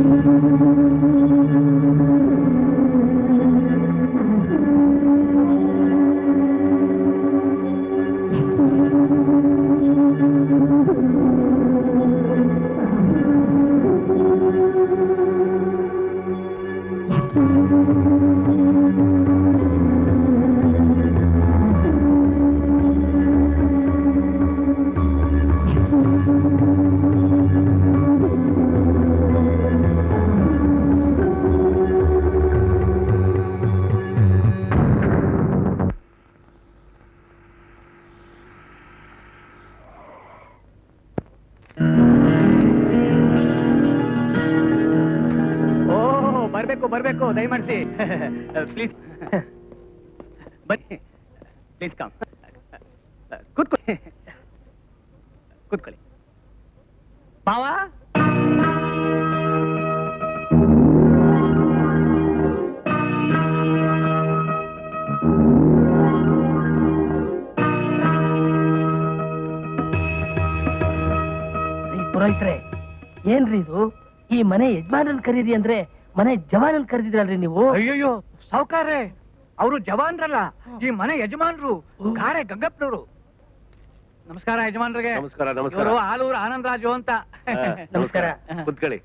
ಓ ಬರ್ಬೇಕು ಬರ್ಬೇಕು ದಯಮಾಡಿಸಿ ಪ್ಲೀಸ್ ಬನ್ನಿ ಪ್ಲೀಸ್ ಕಮ್ ಕೂತ್ಕೊಳ್ಳಿ ಕೂತ್ಕೊಳ್ಳಿ ಬಾವಾ ರೀ ಪುರೋಹಿತ್ರೆ ಏನ್ರಿ ಇದು ಈ ಮನೆ ಯಜಮಾನನ್ ಕರೀರಿ ಅಂದ್ರೆ ಮನೆ ಜವಾನನ್ ಕರೆದಿದ್ರಲ್ರಿ ನೀವು ಅಯ್ಯಯ್ಯೋ ಸಾವುಕಾರ್ರೆ ಅವರು ಜವಾನ್ರಲ್ಲ ಈ ಮನೆ ಯಜಮಾನ್ರು ಗಾರೆ ಗಂಗಪ್ಪನವರು ನಮಸ್ಕಾರ ಯಜಮಾನ್ರಿಗೆ ನಮಸ್ಕಾರ ನಮಸ್ಕಾರ ಇವರು ಆಲೂರು ಆನಂದರಾಜು ಅಂತ ನಮಸ್ಕಾರ. ಕುತ್ಕೊಳ್ಳಿ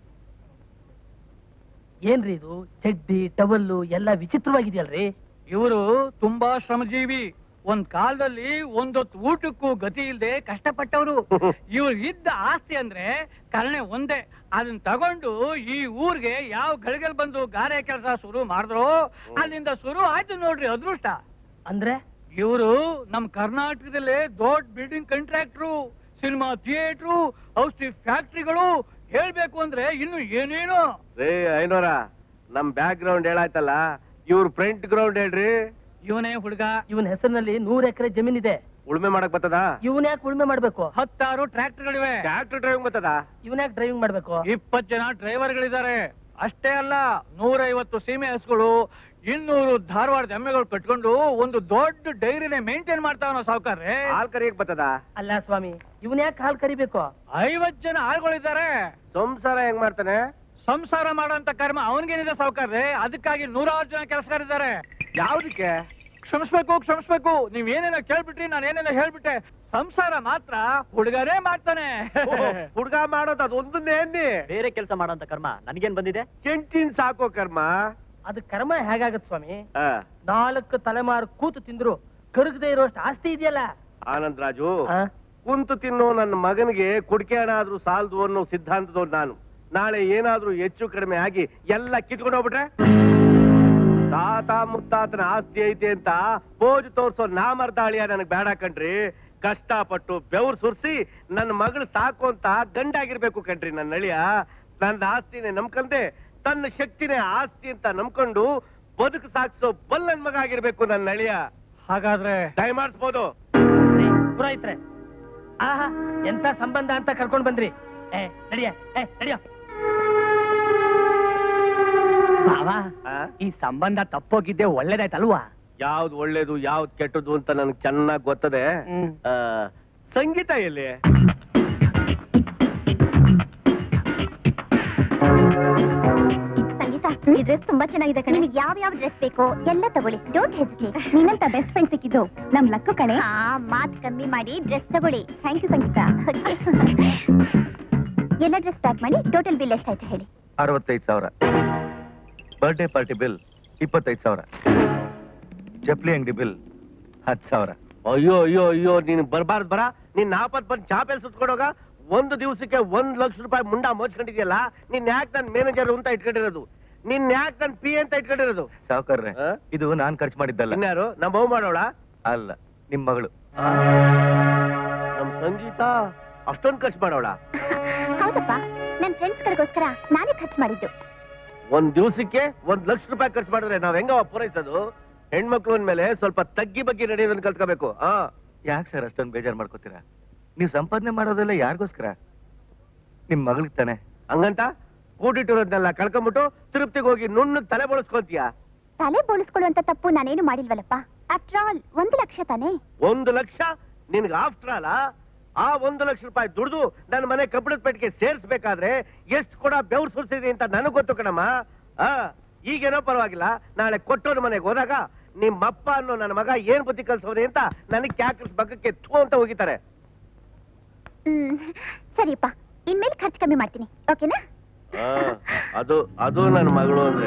ಏನ್ರಿ ಇದು ಚಡ್ಡಿ ಟವಲ್ಲು ಎಲ್ಲ ವಿಚಿತ್ರವಾಗಿದೆಯಲ್ರಿ ಇವರು ತುಂಬಾ ಶ್ರಮಜೀವಿ ಒಂದ್ ಕಾಲದಲ್ಲಿ ಒಂದೊತ್ತು ಊಟಕ್ಕೂ ಗತಿ ಇಲ್ಲದೆ ಕಷ್ಟಪಟ್ಟವರು ಇವ್ರು ಇದ್ದ ಆಸ್ತಿ ಅಂದ್ರೆ ಕರ್ಣೆ ಒಂದೇ ಅದನ್ನ ತಗೊಂಡು ಈ ಊರ್ಗೆ ಯಾವ ಗಳಿಗೆಲ್ ಬಂದು ಗಾರೆ ಕೆಲಸ ಶುರು ಮಾಡಿದ್ರು ಅಲ್ಲಿಂದ ಶುರು ಆಯ್ತು ನೋಡ್ರಿ ಅದೃಷ್ಟ ಅಂದ್ರೆ ಇವರು ನಮ್ ಕರ್ನಾಟಕದಲ್ಲೇ ದೊಡ್ಡ ಬಿಲ್ಡಿಂಗ್ ಕಾಂಟ್ರಾಕ್ಟ್ರು ಸಿನಿಮಾ ಥಿಯೇಟ್ರು ಔಷಧಿ ಫ್ಯಾಕ್ಟ್ರಿಗಳು ಹೇಳ್ಬೇಕು ಅಂದ್ರೆ ಇನ್ನು ಏನೇನೋ ರೇ ಐನೋರ ನಮ್ ಬ್ಯಾಕ್ ಗ್ರೌಂಡ್ ಹೇಳಾಯ್ತಲ್ಲ ಇವ್ರ ಫ್ರಂಟ್ ಗ್ರೌಂಡ್ ಹೇಳ್ರಿ ಇವನೇ ಹುಡುಗ ಇವನ್ ಹೆಸರಿನಲ್ಲಿ ನೂರ್ ಎಕರೆ ಜಮೀನ್ ಇದೆ ಉಳ್ಮೆ ಮಾಡಕ್ ಬರ್ತದ ಇವನ್ ಯಾಕೆ ಉಳ್ಮೆ ಮಾಡ್ಬೇಕು ಹತ್ತಾರು ಟ್ರ್ಯಾಕ್ಟರ್ಗಳಿವೆ ಟ್ರ್ಯಾಕ್ಟರ್ ಡ್ರೈವಿಂಗ್ ಬರ್ತದ ಇವನ್ ಯಾಕೆ ಡ್ರೈವಿಂಗ್ ಮಾಡ್ಬೇಕು ಇಪ್ಪತ್ ಜನ ಡ್ರೈವರ್ಗಳಿದ್ದಾರೆ ಅಷ್ಟೇ ಅಲ್ಲ ನೂರೈವತ್ತು ಸೀಮೆ ಹಸುಗಳು ಇನ್ನೂರು ಧಾರವಾಡದ ಎಮ್ಮೆಗಳು ಕಟ್ಕೊಂಡು ಒಂದು ದೊಡ್ಡ ಡೈರಿನೇ ಮೇಂಟೈನ್ ಮಾಡ್ತಾವನ ಸಾವುಕಾರ್ರೆ ಹಾಲ್ ಕರಿಯಕ್ ಬರ್ತದ ಅಲ್ಲ ಸ್ವಾಮಿ ಇವನ್ ಯಾಕೆ ಹಾಲ್ ಕರಿಬೇಕು ಐವತ್ ಜನ ಆಳ್ಗಳಿದ್ದಾರೆ ಸಂಸಾರ ಹೆಂಗ್ ಮಾಡ್ತಾನೆ ಸಂಸಾರ ಮಾಡೋಂತ ಕರ್ಮ ಅವನಿಗೇನಿದೆ ಸಾವುಕಾರ್ರೆ ಅದಕ್ಕಾಗಿ ನೂರಾರು ಜನ ಕೆಲಸಗಾರಿದ್ದಾರೆ ಯಾವ್ದಕ್ಕೆ ಕ್ಷಮಿಸ್ಬೇಕು ಕ್ಷಮಿಸ್ಬೇಕು ನೀವ್ ಏನೇನೋ ಕೇಳ್ಬಿಟ್ರಿ ನಾನು ಏನೇನೋ ಹೇಳ್ಬಿಟ್ಟೆ ಸಂಸಾರ ಮಾತ್ರ ಹುಡುಗರೇ ಮಾಡ್ತಾನೆ ಹುಡ್ಗ ಮಾಡೋದು ಅದೊಂದನ್ನೇ ಅನ್ನಿ ಬೇರೆ ಕೆಲಸ ಮಾಡೋಂತ ಕರ್ಮ ನನಗೇನ್ ಬಂದಿದೆ ಕೆಂಟಿನ್ ಸಾಕೋ ಕರ್ಮ ಅದು ಕರ್ಮ ಹೇಗಾಗತ್ ಸ್ವಾಮಿ ಆ, ನಾಲ್ಕು ತಲೆಮಾರು ಕೂತು ತಿಂದ್ರು ಕರಗದೆ ಇರೋಷ್ಟು ಆಸ್ತಿ ಇದೆಯಲ್ಲ ಆನಂದ್ ರಾಜು ಆ? ಕುಂತು ತಿನ್ನೋ ನನ್ನ ಮಗನಿಗೆ ಕುಡಿಕೆ ಹಣ ಆದ್ರೂ ಸಾಲದು ಅನ್ನೋ ಸಿದ್ಧಾಂತದವ್ರು ನಾನು ನಾಳೆ ಏನಾದ್ರೂ ಹೆಚ್ಚು ಕಡಿಮೆ ಆಗಿ ಎಲ್ಲ ಕಿತ್ಕೊಂಡು ಹೋಗ್ಬಿಟ್ರೆ ತಾತ ಮುತ್ತಾತನ ಆಸ್ತಿ ಐತೆ ಅಂತ ಪೋಜು ತೋರ್ಸೋ ನಾಮರ್ದಾಳಿಯ ನನಗ್ ಬೇಡ ಕಣ್ರಿ ಕಷ್ಟಪಟ್ಟು ಬೆವ್ರು ಸುರ್ಸಿ ನನ್ನ ಮಗಳು ಸಾಕು ಅಂತ ಗಂಡಾಗಿರ್ಬೇಕು ಕಣ್ರಿ ನನ್ನ ಅಳಿಯ ನನ್ನ ಆಸ್ತಿನೇ ನಂಬ್ಕಂದೆ ತನ್ನ ಶಕ್ತಿನೇ ಆಸ್ತಿ ಅಂತ ನಂಬ್ಕೊಂಡು ಬದುಕು ಸಾಕ್ಸೋ ಬಲ್ಲನ್ ಮಗ ಆಗಿರ್ಬೇಕು ನನ್ನ ಅಳಿಯ ಹಾಗಾದ್ರೆ ದಯಮಾಡಿಸ್ಬೋದು ರೀ, ಪುರೋಹಿತ್ರೆ ಆಹಾ ಎಂತ ಸಂಬಂಧ ಅಂತ ಕರ್ಕೊಂಡ್ ಬಂದ್ರಿ ಏ ನಡಿಯ ಏ ನಡಿಯ ಬಾವಾ ಆ? ಈ ಸಂಬಂಧ ತಪ್ಪೋಗಿದ್ದೆ ಒಳ್ಳೇದಾಯ್ತಲ್ವಾ ಯಾವ್ದು ಒಳ್ಳೇದು ಯಾವ್ದು ಕೆಟ್ಟದ್ದು ಅಂತ ನನಗೆ ಚೆನ್ನಾಗಿ ಗೊತ್ತದೆ ಆ, ಸಂಗೀತ ಎಲ್ಲಿ ಸಂಗೀತ ಈ ಡ್ರೆಸ್ ತುಂಬಾ ಚೆನ್ನಾಗಿದೆ ಕಣೆ ನಿಮಗೆ ಯಾವ ಯಾವ ಡ್ರೆಸ್ ಬೇಕೋ ಎಲ್ಲ ತಗೊಳ್ಳಿ ಡೋಂಟ್ ಹೆಸಿಟೇಟ್ ನಿನ್ನಂತ ಬೆಸ್ಟ್ ಫ್ರೆಂಡ್ ಸಿಕ್ಕಿದ್ದು ನಮ್ ಲಕ್ಕು ಕಣೆ ಮಾತ್ ಕಮ್ಮಿ ಮಾಡಿ ಡ್ರೆಸ್ ತಗೊಳ್ಳಿ ಥ್ಯಾಂಕ್ ಯು ಸಂಗೀತ ಎಲ್ಲ ಡ್ರೆಸ್ ಪ್ಯಾಕ್ ಮಾಡಿ ಟೋಟಲ್ ಬಿಲ್ ಎಷ್ಟಾಯ್ತು ಹೇಳಿ ಅರವತ್ತೈದು ಸಾವಿರ ಬರ್ಡೇ ಪಾರ್ಟಿ ಬಿಲ್ ಇಪ್ಪತ್ತೈದು ಸಾವಿರ ಚಪ್ಲಿ ಅಂಗಡಿ ಬಿಲ್ ಹತ್ತು ಸಾವಿರ ಅಯ್ಯೋ ಅಯ್ಯೋ ಅಯ್ಯೋ ನೀನ್ ಬರ್ಬಾರ್ದು ಬರ ನೀನ್ ನಾಪತ್ ಬಂದ್ ಚಾಪೆಲ್ ಸುತ್ಕೊಂಡೋಗ ಒಂದು ದಿವಸಕ್ಕೆ ಒಂದ್ ಲಕ್ಷ ರೂಪಾಯಿ ಮುಂಡ ಮೋಚ್ಕೊಂಡಿದ್ಯಲ್ಲ ನೀನ್ ಯಾಕೆ ನನ್ ಮ್ಯಾನೇಜರ್ ಅಂತ ಇಟ್ಕೊಂಡಿರೋದು ನಿನ್ ಯಾಕೆ ನನ್ ಪಿ ಅಂತ ಇಟ್ಕೊಂಡಿರೋದು ಸಾವುಕಾರ್ರೆ ಆ? ಇದು ನಾನ್ ಖರ್ಚು ಮಾಡಿದ್ದಲ್ಲ ಇನ್ಯಾರು ನಮ್ಮ ಬಹು ಮಾಡೋಳ ಅಲ್ಲ ನಿಮ್ ಮಗಳು ನಮ್ ಸಂಗೀತ ಅಷ್ಟೊಂದ್ ಖರ್ಚು ಮಾಡೋಳ ಹೌದಪ್ಪ ನನ್ ಫ್ರೆಂಡ್ಸ್ ಗಳಿಗೋಸ್ಕರ ನಾನೇ ಖರ್ಚು ಮಾಡಿದ್ದು ಒಂದ್ ದಿವಸಕ್ಕೆ ಒಂದ್ ಲಕ್ಷ ರೂಪಾಯಿ ಖರ್ಚು ಮಾಡಿದ್ರೆ ನಾವ್ ಹೆಂಗವ ಪೂರೈಸೋದು ಹೆಣ್ಮಕ್ಳು ಅಂದ್ಮೇಲೆ ಸ್ವಲ್ಪ ತಗ್ಗಿ ಬಗ್ಗೆ ನಡೆಯೋದನ್ನ ಕಲ್ತ್ಕೋಬೇಕು ಆ ಯಾಕೆ ಸರ್ ಅಷ್ಟೊಂದು ಬೇಜಾರ್ ಮಾಡ್ಕೋತೀರಾ ನೀವು ಸಂಪಾದನೆ ಮಾಡೋದೆಲ್ಲ ಯಾರಿಗೋಸ್ಕರ ನಿಮ್ ಮಗಳಿಗೆ ತಾನೆ ಹಂಗಂತ ಕೂಡಿಟ್ಟಿರೋದ್ನೆಲ್ಲ ಕಳ್ಕೊಂಬಿಟ್ಟು ತಿರುಪ್ತಿಗೆ ಹೋಗಿ ನುಣ್ಣು ತಲೆ ಬಳಸ್ಕೊಂತೀಯ ತಲೆ ಬೋಳಿಸ್ಕೊಳ್ಳುವಂತ ತಪ್ಪು ನಾನೇನು ಮಾಡಿಲ್ವಲ್ಲಪ್ಪ ಆಫ್ಟರ್ ಆಲ್ ಒಂದು ಲಕ್ಷ ತಾನೇ ಒಂದು ಲಕ್ಷ ನಿನ್ಗೆ ಆಫ್ಟರ್ ಅಲ್ಲ ಆ ಒಂದು ಲಕ್ಷ ರೂಪಾಯಿ ದುಡ್ದು ನನ್ನ ಮನೆ ಕಬ್ಬಣದ ಪೆಟ್ಟಿಗೆ ಸೇರಿಸ್ಬೇಕಾದ್ರೆ ಎಷ್ಟು ಕೂಡ ಬೆವ್ರು ಸುರಿಸಿದೆ ಅಂತ ನನಗ್ ಗೊತ್ತು ಕಣಮ್ಮ ಆ ಈಗೇನೋ ಪರವಾಗಿಲ್ಲ ನಾಳೆ ಕೊಟ್ಟೋರ್ ಮನೆಗೆ ಹೋದಾಗ ನಿಮ್ಮಪ್ಪ ಅನ್ನೋ ನನ್ನ ಮಗ ಏನ್ ಬುದ್ಧಿ ಕಲ್ಸವ್ರೆ ಅಂತ ನನಗೆ ಕ್ಯಾಕರ್ಸ್ ಬಗ್ಗಕ್ಕೆ ಥೂ ಅಂತ ಹೋಗಿತಾರೆ ಹ್ಮ್ ಸರಿಯಪ್ಪ ಇನ್ಮೇಲೆ ಖರ್ಚು ಕಮ್ಮಿ ಮಾಡ್ತೀನಿ ಓಕೆನಾ ಆ, ಅದು ಅದು ನನ್ನ ಮಗಳು ಅಂದ್ರೆ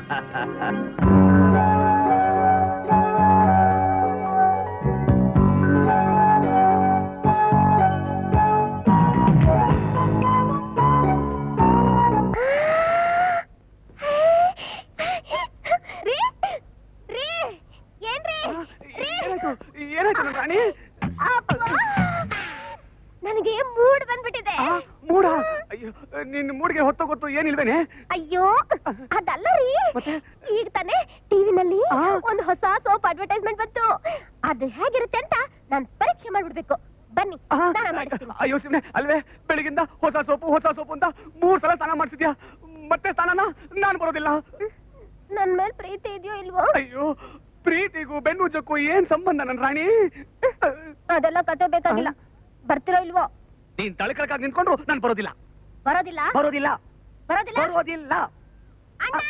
ರೀ ರೀ ಏನ್ರಿ ರೀ ಏನಾಯ್ತು ನನ್ ರಾಣಿ ಅಬ್ಬಾ! ನನಗೆ ಮೂಡ್ ಬಂದ್ಬಿಟ್ಟಿದೆ ಮೂಡ ಅಯ್ಯೋ ನಿನ್ ಮೂಡ್ಗೆ ಹೊತ್ತು ಗೊತ್ತು ಏನಿಲ್ವೇನೆ ಅಯ್ಯೋ ಅದಲ್ಲ ರೀ ಮತ್ತೆ? ಈಗ ತಾನೇ ಟಿವಿನಲ್ಲಿ ಆ. ಒಂದು ಹೊಸ ಸೋಪ್ ಅಡ್ವರ್ಟೈಸ್ಮೆಂಟ್ ಬಂತು ಅದು ಹೇಗಿರುತ್ತೆ ಅಂತ ನಾನ್ ಪರೀಕ್ಷೆ ಮಾಡ್ಬಿಡ್ಬೇಕು ಬನ್ನಿ ಸ್ನಾನ ಮಾಡಿಸ್ತೀನಿ ಅಯ್ಯೋ ಶಿವನೆ ಅಲ್ವೇ ಬೆಳಗಿಂದ ಹೊಸ ಸೋಪು ಹೊಸ ಸೋಪು ಅಂತ ಮೂರ್ ಸಲ ಸ್ನಾನ ಮಾಡ್ಸಿದ್ಯಾ ಮತ್ತೆ ಸ್ನಾನನ ನಾನ್ ಬರೋದಿಲ್ಲ ನನ್ ಮೇಲ್ ಪ್ರೀತಿ ಇದೆಯೋ ಇಲ್ವೋ ಅಯ್ಯೋ ಪ್ರೀತಿಗೂ ಬೆನ್ನುಜಕ್ಕೂ ಏನ್ ಸಂಬಂಧ ನನ್ ರಾಣಿ ಅದೆಲ್ಲ ಕತೆ ಬೇಕಾಗಿಲ್ಲ ಬರ್ತಿರೋ ಇಲ್ವೋ ನೀನ್ ತಳಕಳಕಾಗಿ ನಿಂತ್ಕೊಂಡ್ರು ನಾನ್ ಬರೋದಿಲ್ಲ ಬರೋದಿಲ್ಲ ಬರೋದಿಲ್ಲ ಬರೋದಿಲ್ಲ ಬರೋದಿಲ್ಲ ಅಣ್ಣ!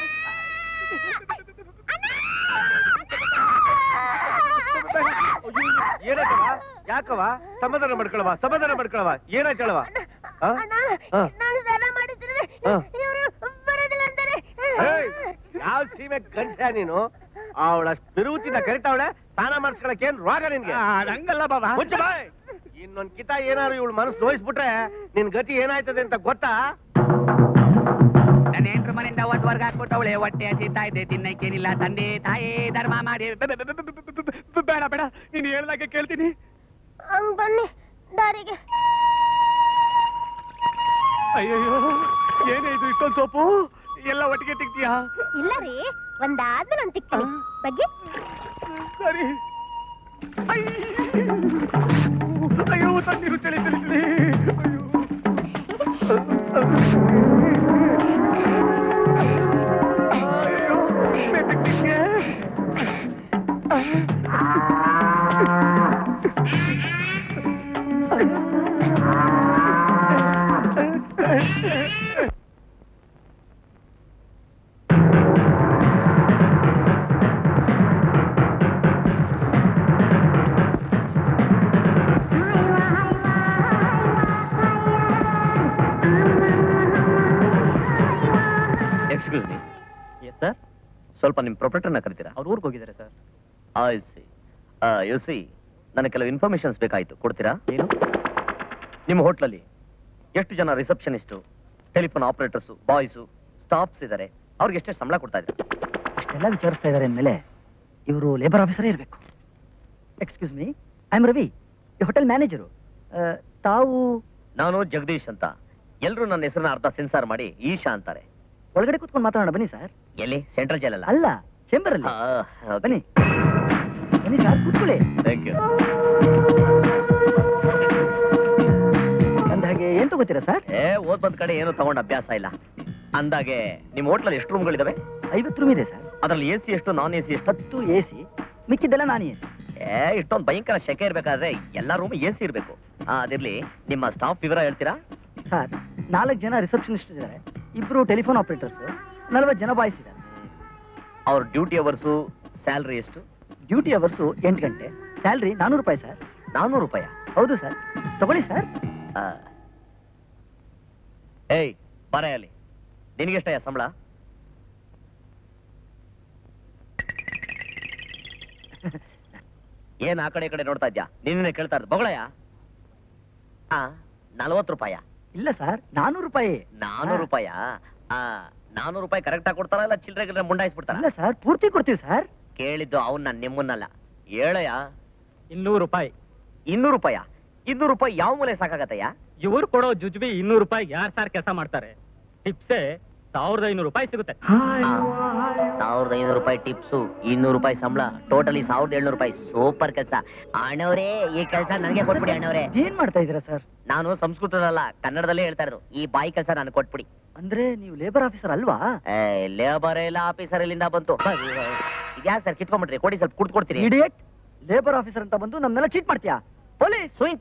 ಏನಾಯ್ತವ ಯಾಕವ ಸಮಾಧಾನ ಮಾಡ್ಕೊಳವ ಸಮಾಧಾನ ಮಾಡ್ಕೊಳವ ಏನಾಯ್ತು ಹೇಳವ ಆ? ಅಣ್ಣ ಆ. ನಾನು ಸ್ನಾನ ಮಾಡಿದ್ರೆ ಆ. ಇವರು ಬರೋದಿಲ್ಲ ಅಂತಾರೆ ಏಯ್, ಯಾವ ಸೀಮೆ ಗಂಡ್ಸ ನೀನು ಅವಳ ತಿರುವುತಿನ ಕರಿತಾವಳೆ ಸ್ನಾನ ಮಾಡಿಸ್ಕೊಳಕ್ ಏನ್ ರೋಗ ನಿನ್ಗೆ ಹಂಗಲ್ಲ ಬಾಬಾ ಮುಚ್ಚ ಬಾಯ್ ಇನ್ನೊಂದ್ ಕಿತ ಏನಾದ್ರು ಇವಳು ಮನಸ್ಸು ನೋಯಿಸ್ಬಿಟ್ರೆ ನಿನ್ ಗತಿ ಏನಾಯ್ತದೆ ಅಂತ ಗೊತ್ತಾ ನನ್ನ ಹೆಂಡ್ರ ಮನೆಯಿಂದ ಒಂದ್ ವರ್ಗ ಹಾಕ್ಬಿಟ್ಟವಳೆ ಹೊಟ್ಟೆ ಹಸಿತಾ ಇದೆ ತಿನ್ನಕ್ಕೇನಿಲ್ಲ ತಂದೆ ತಾಯಿ ಧರ್ಮ ಮಾಡಿ ಬೆ- ಬೆ- ಬೆ- ಬೆ- ಬೆ- ಬೆ- ಬೆ- ಬೇಡ ಬೇಡ ನೀನ್ ಹೇಳ್ದಾಗೆ ಕೇಳ್ತೀನಿ ಹಂಗ್ ಬನ್ನಿ ದಾರಿಗೆ ಅಯ್ಯಯ್ಯೋ ಏನೇ ಇದು ಇಷ್ಟೊಂದು ಸೋಪು ಎಲ್ಲ ಒಟ್ಟಿಗೆ ತಿಕ್ತೀಯಾ ಇಲ್ಲ ರೀ ಒಂದಾದ್ಮೇಲೆ ಒಂದ್ ತಿಕ್ತೀನಿ ಬಗ್ಗೆ ಸರಿ ಅಯ್ಯ್. ಅಯ್ಯೋ ತಣ್ಣೀರು ಚಳಿ ಚಳಿ ಚಳಿ ಅಯ್ಯೋ ಅಯ್ಯೋ ಬೆಟ್ಟಕ್ಕೆ ಎಕ್ಸ್ಕ್ಯೂಸ್ ಮೀ ಸರ್ ಸ್ವಲ್ಪ ನಿಮ್ಮ ಪ್ರೊಪರೇಟರ್ನ ಕರಿತೀರಾ ಅವ್ರ ಊರಿಗೆ ಹೋಗಿದ್ದಾರೆ sir I see you see ನನಗೆ ಕೆಲವು ಇನ್ಫಾರ್ಮೇಶನ್ಸ್ ಬೇಕಾಯ್ತು ಕೊಡ್ತೀರಾ ಏನು ನಿಮ್ಮ ಹೋಟ್ಲಲ್ಲಿ ಎಷ್ಟು ಜನ receptionist telephone operators boys staffs ಇದ್ದಾರೆ ಅವ್ರಿಗೆ ಎಷ್ಟೇ ಸಂಬಳ ಕೊಡ್ತಾ ಇದ್ದಾರೆ ಅಷ್ಟೆಲ್ಲ ವಿಚಾರಿಸ್ತಾ ಇದ್ದಾರೆ ಅಂದಮೇಲೆ ಇವರು ಲೇಬರ್ ಆಫೀಸರೇ ಇರಬೇಕು excuse me I am Ravi ಈ ಹೋಟೆಲ್ ಮ್ಯಾನೇಜರು ತಾವು ನಾನು ಜಗದೀಶ್ ಅಂತ ಎಲ್ಲರೂ ನನ್ನ ಹೆಸರನ್ನ ಅರ್ಧ ಸೆನ್ಸಾರ್ ಮಾಡಿ ಈಶಾ ಅಂತಾರೆ ಒಳಗಡೆ ಕೂತ್ಕೊಂಡು ಮಾತಾಡೋಣ ಬನ್ನಿ ಸರ್ ಎಲ್ಲಿ ಸೆಂಟ್ರಲ್ ಜೈಲ್ ಅಲ್ಲ ಅಲ್ಲ ಚೇಂಬರ್ ಅಲ್ಲಿ ಬನ್ನಿ ಬನ್ನಿ ಸರ್ ಕೂತ್ಕೊಳ್ಳಿ ಥ್ಯಾಂಕ್ ಯು ಅಂದ ಹಾಗೆ ಏನ್ ತಗೋತೀರಾ ಸರ್ ಏ ಓದ್ ಬಂದ್ ಕಡೆ ಏನು ತಗೊಂಡ್ ಅಭ್ಯಾಸ ಇಲ್ಲ ಅಂದಾಗೆ ನಿಮ್ಮ ಹೋಟ್ಲಲ್ಲಿ ಎಷ್ಟು ರೂಮ್ಗಳಿದಾವೆ ಐವತ್ತು ರೂಮ್ ಇದೆ ಸರ್ ಅದ್ರಲ್ಲಿ ಎ ಸಿ ಎಷ್ಟು ನಾನ್ ಎ ಸಿ ಎಷ್ಟು ಹತ್ತು ಎ ಸಿ ಮಿಕ್ಕಿದ್ದೆಲ್ಲ ನಾನು ಎ ಸಿ ಏ ಇಷ್ಟೊಂದು ಭಯಂಕರ ಶೆಕೆ ಇರ್ಬೇಕಾದ್ರೆ ಎಲ್ಲಾ ರೂಮ್ ಎ ಸಿ ಇರ್ಬೇಕು ಆ, ಅದಿರ್ಲಿ ನಿಮ್ಮ ಸ್ಟಾಫ್ ವಿವರ ಹೇಳ್ತೀರಾ ಸರ್ ನಾಲ್ಕು ಜನ ರಿಸೆಪ್ಷನಿಸ್ಟ್ ಇದ್ದಾರೆ ಇಬ್ರು ಟೆಲಿಫೋನ್ ಆಪರೇಟರ್ಸ್ ನಲವತ್ತು ಜನ ಬಾಯ್ಸ್ ಇದ್ದಾರೆ ಅವ್ರ ಡ್ಯೂಟಿ ಅವರ್ಸು ಸ್ಯಾಲ್ರಿ ಎಷ್ಟು ಡ್ಯೂಟಿ ಅವರ್ಸು ಎಂಟು ಗಂಟೆ ಸ್ಯಾಲ್ರಿ ನಾನೂರು ರೂಪಾಯಿ ಸರ್ ನಾನ್ನೂರು ರೂಪಾಯ ಹೌದು ಸರ್ ತಗೊಳ್ಳಿ ಸರ್ ಏಯ್ ಬರ ಅಲ್ಲಿ ನಿನಗೆಷ್ಟಯ್ಯ ಸಂಬಳ ಏನ್ ಆ ಕಡೆ ಈ ಕಡೆ ನೋಡ್ತಾ ಇದ್ಯಾ ನಿನ್ನೆ ಕೇಳ್ತಾ ಇರೋದು ಬಗಳಯ್ಯ ಆ ನಲ್ವತ್ತು ರೂಪಾಯ ಇಲ್ಲ ಸರ್ ನಾನೂರು ರೂಪಾಯಿ ನಾನೂರು ರೂಪಾಯ ಆ ನಾನೂರು ರೂಪಾಯಿ ಕರೆಕ್ಟ್ ಆಗಿ ಕೊಡ್ತಾರ ಇಲ್ಲ ಚಿಲ್ಲರೆ ಗಿಲ್ರೆ ಮುಂಡಾಯಿಸ್ಬಿಡ್ತಾರ ಇಲ್ಲ ಸರ್ ಪೂರ್ತಿ ಕೊಡ್ತೀವಿ ಸರ್ ಕೇಳಿದ್ದು ಅವ್ನ ನಿಮ್ಮನ್ನಲ್ಲ ಹೇಳಯ್ಯ ಇನ್ನೂರು ರೂಪಾಯಿ ಇನ್ನೂರು ರೂಪಾಯ ಇನ್ನೂರು ರೂಪಾಯಿ ಯಾವ ಮೂಲೆ ಸಾಕಾಗತ್ತಯ್ಯ ಇವ್ರು ಕೊಡೋ ಜುಜ್ಬಿ ಇನ್ನೂರು ರೂಪಾಯಿ ಯಾರ್ ಸಾರ್ ಕೆಲಸ ಮಾಡ್ತಾರೆ ಟಿಪ್ಸೆ ಸಾವಿರದ ಐನೂರು ರೂಪಾಯಿ ಸಿಗುತ್ತೆ ಸಾವಿರದ ಐನೂರು ರೂಪಾಯಿ ಟಿಪ್ಸು ಇನ್ನೂರು ರೂಪಾಯಿ ಸಂಬಳ ಟೋಟಲಿ ಸಾವಿರದ ಏಳ್ನೂರು ರೂಪಾಯಿ ಸೂಪರ್ ಕೆಲಸ ಅಣ್ಣವ್ರೇ ಈ ಕೆಲಸ ನನಗೆ ಕೊಟ್ಬಿಡಿ ಅಣ್ಣವ್ರೆ ಏನ್ ಮಾಡ್ತಾ ಇದ್ದೀರಾ ಸರ್ ನಾನು ಸಂಸ್ಕೃತದಲ್ಲ ಕನ್ನಡದಲ್ಲೇ ಹೇಳ್ತಾ ಇರೋದು ಈ ಬಾಯಿ ಕೆಲಸ ನಾನು ಕೊಟ್ಬಿಡಿ ಅಂದ್ರೆ ನೀವು ಲೇಬರ್ ಆಫೀಸರ್ ಅಲ್ವಾ ಲೇಬರ್ ಇಲ್ಲ ಆಫೀಸರ್ ಇಲ್ಲಿಂದ ಬಂತು ಇದ್ಯಾ ಸರ್ ಕಿತ್ಕೊಂಡ್ಬಿಟ್ರಿ ಕೊಡಿ ಸ್ವಲ್ಪ ಕುಡ್ದು ಕೊಡ್ತೀರಿ ಇಡಿಯಟ್ ಲೇಬರ್ ಆಫೀಸರ್ ಅಂತ ಬಂದು ನಮ್ನೆಲ್ಲ ಚೀಟ್ ಮಾಡ್ತೀಯಾ ಪೊಲೀಸ್ ಸುಯಿಂಟ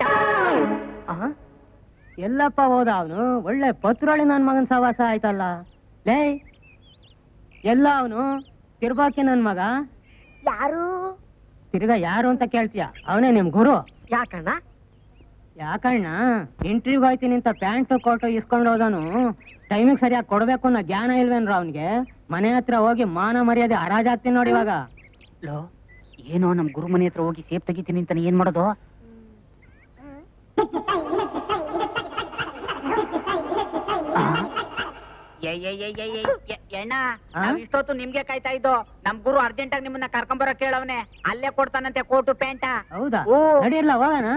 ಎಲ್ಲಪ್ಪ ಹೋದ ಅವನು ಒಳ್ಳೆ ಪತ್ರೊಳಿ ನನ್ ಮಗನ್ ಸವಾಸ ಆಯ್ತಲ್ಲ ಲೇ ಎಲ್ಲ ಅವನು ತಿರ್ಬಾಕಿ ನನ್ ಮಗ ಯಾರು ತಿರ್ಗಾ ಯಾರು ಅಂತ ಕೇಳ್ತೀಯ ಅವನೇ ನಿಮ್ ಗುರು ಯಾಕಣ್ಣ ಯಾಕಣ್ಣ ಇಂಟರ್ವ್ಯೂ ಹೋಯ್ತೀನಿ ಅಂತ ಪ್ಯಾಂಟ್ ಕೋಟು ಇಸ್ಕೊಂಡು ಹೋದನು ಟೈಮಿಗೆ ಸರಿಯಾಗಿ ಕೊಡ್ಬೇಕು ಅನ್ನೋ ಜ್ಞಾನ ಇಲ್ವೇನ್ರ ಅವನ್ಗೆ ಮನೆ ಹತ್ರ ಹೋಗಿ ಮಾನ ಮರ್ಯಾದೆ ಹರಾಜಾಗ್ತೀನಿ ನೋಡಿ ಇವಾಗ ಲೋ ಏನೋ ನಮ್ ಗುರು ಮನೆ ಹತ್ರ ಹೋಗಿ ಸೇಫ್ ತೆಗಿತೀನಿ ಅಂತಾನೆ ಏನ್ ಮಾಡೋದು ಎಣ್ಣ ಆ? ನಾವ್ ಇಷ್ಟೊತ್ತು ನಿಮ್ಗೆ ಕಾಯ್ತಾ ಇದ್ದು ನಮ್ ಗುರು ಅರ್ಜೆಂಟ್ ಆಗಿ ನಿಮ್ಮನ್ನ ಕರ್ಕೊಂಬರೋ ಕೇಳವನೆ ಅಲ್ಲೇ ಕೊಡ್ತಾನಂತೆ ಕೋಟು ಪ್ಯಾಂಟ ಹೌದಾ ಓ. ನಡಿಯಲ್ಲ ಹೋಗೋಣ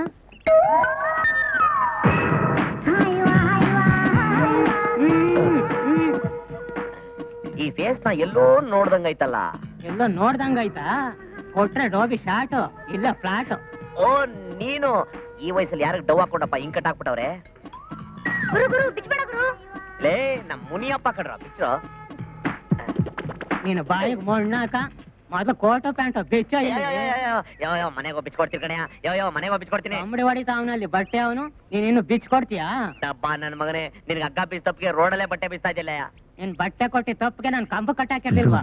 ಈ ಫೇಸ್ ನ ಎಲ್ಲೋ ನೋಡ್ದಂಗೈತಲ್ಲ ಎಲ್ಲ ನೋಡ್ದಂಗಾಯ್ತಾ ಕೊಟ್ರೆ ಡೋಬಿ ಶಾರ್ಟ್ ಇಲ್ಲ ಫ್ಲಾಟ್ ಓ ನೀನು ಈ ವಯಸ್ಸಲ್ಲಿ ಯಾರಿಗೆ ಡವ್ ಹಾಕೊಂಡಪ್ಪ ಹಿಂಗ್ ಕಟ್ ಹಾಕ್ಬಿಟ್ಟವ್ರೆ ಗುರು ಗುರು ಬಿಚ್ಬೇಡ ಗುರು ಲೇ ನಮ್ ಮುನಿಯಪ್ಪ ಕಡ್ರ ಪಿಕ್ಚರ್ ನೀನು ಬಾಯಿಗೆ ಮೊಣ್ಣಾಕ ಮೊದ್ಲು ಕೋಟು ಪ್ಯಾಂಟ್ ಬೆಚ್ಚ ಯಾವ ಯಾವ ಮನೆಗೆ ಒಪ್ಪಿಸ್ಕೊಡ್ತೀನಿ ಕಣಯ್ಯ ಯಾವ ಯಾವ ಮನೆಗೆ ಒಪ್ಪಿಸ್ಕೊಡ್ತೀನಿ ಅಂಬಡಿ ಹೊಡಿತಾ ಅವನಲ್ಲಿ ಬಟ್ಟೆ ಅವನು ನೀನಿನ್ನು ಬಿಚ್ ಕೊಡ್ತೀಯಾ ಡಬ್ಬ ನನ್ ಮಗನೇ ನಿನ್ಗೆ ಹಗ್ಗ ಬೀಸ್ ತಪ್ಪಿಗೆ ರೋಡಲ್ಲೇ ಬಟ್ಟೆ ಬೀಸ್ತಾ ಇದ್ದಿಲ್ಲ ನೀನ್ ಬಟ್ಟೆ ಕೊಟ್ಟಿ ತಪ್ಪಿಗೆ ನಾನು ಕಂಬ ಕಟ್ಟಾಕಿರ್ಲಿಲ್ವಾ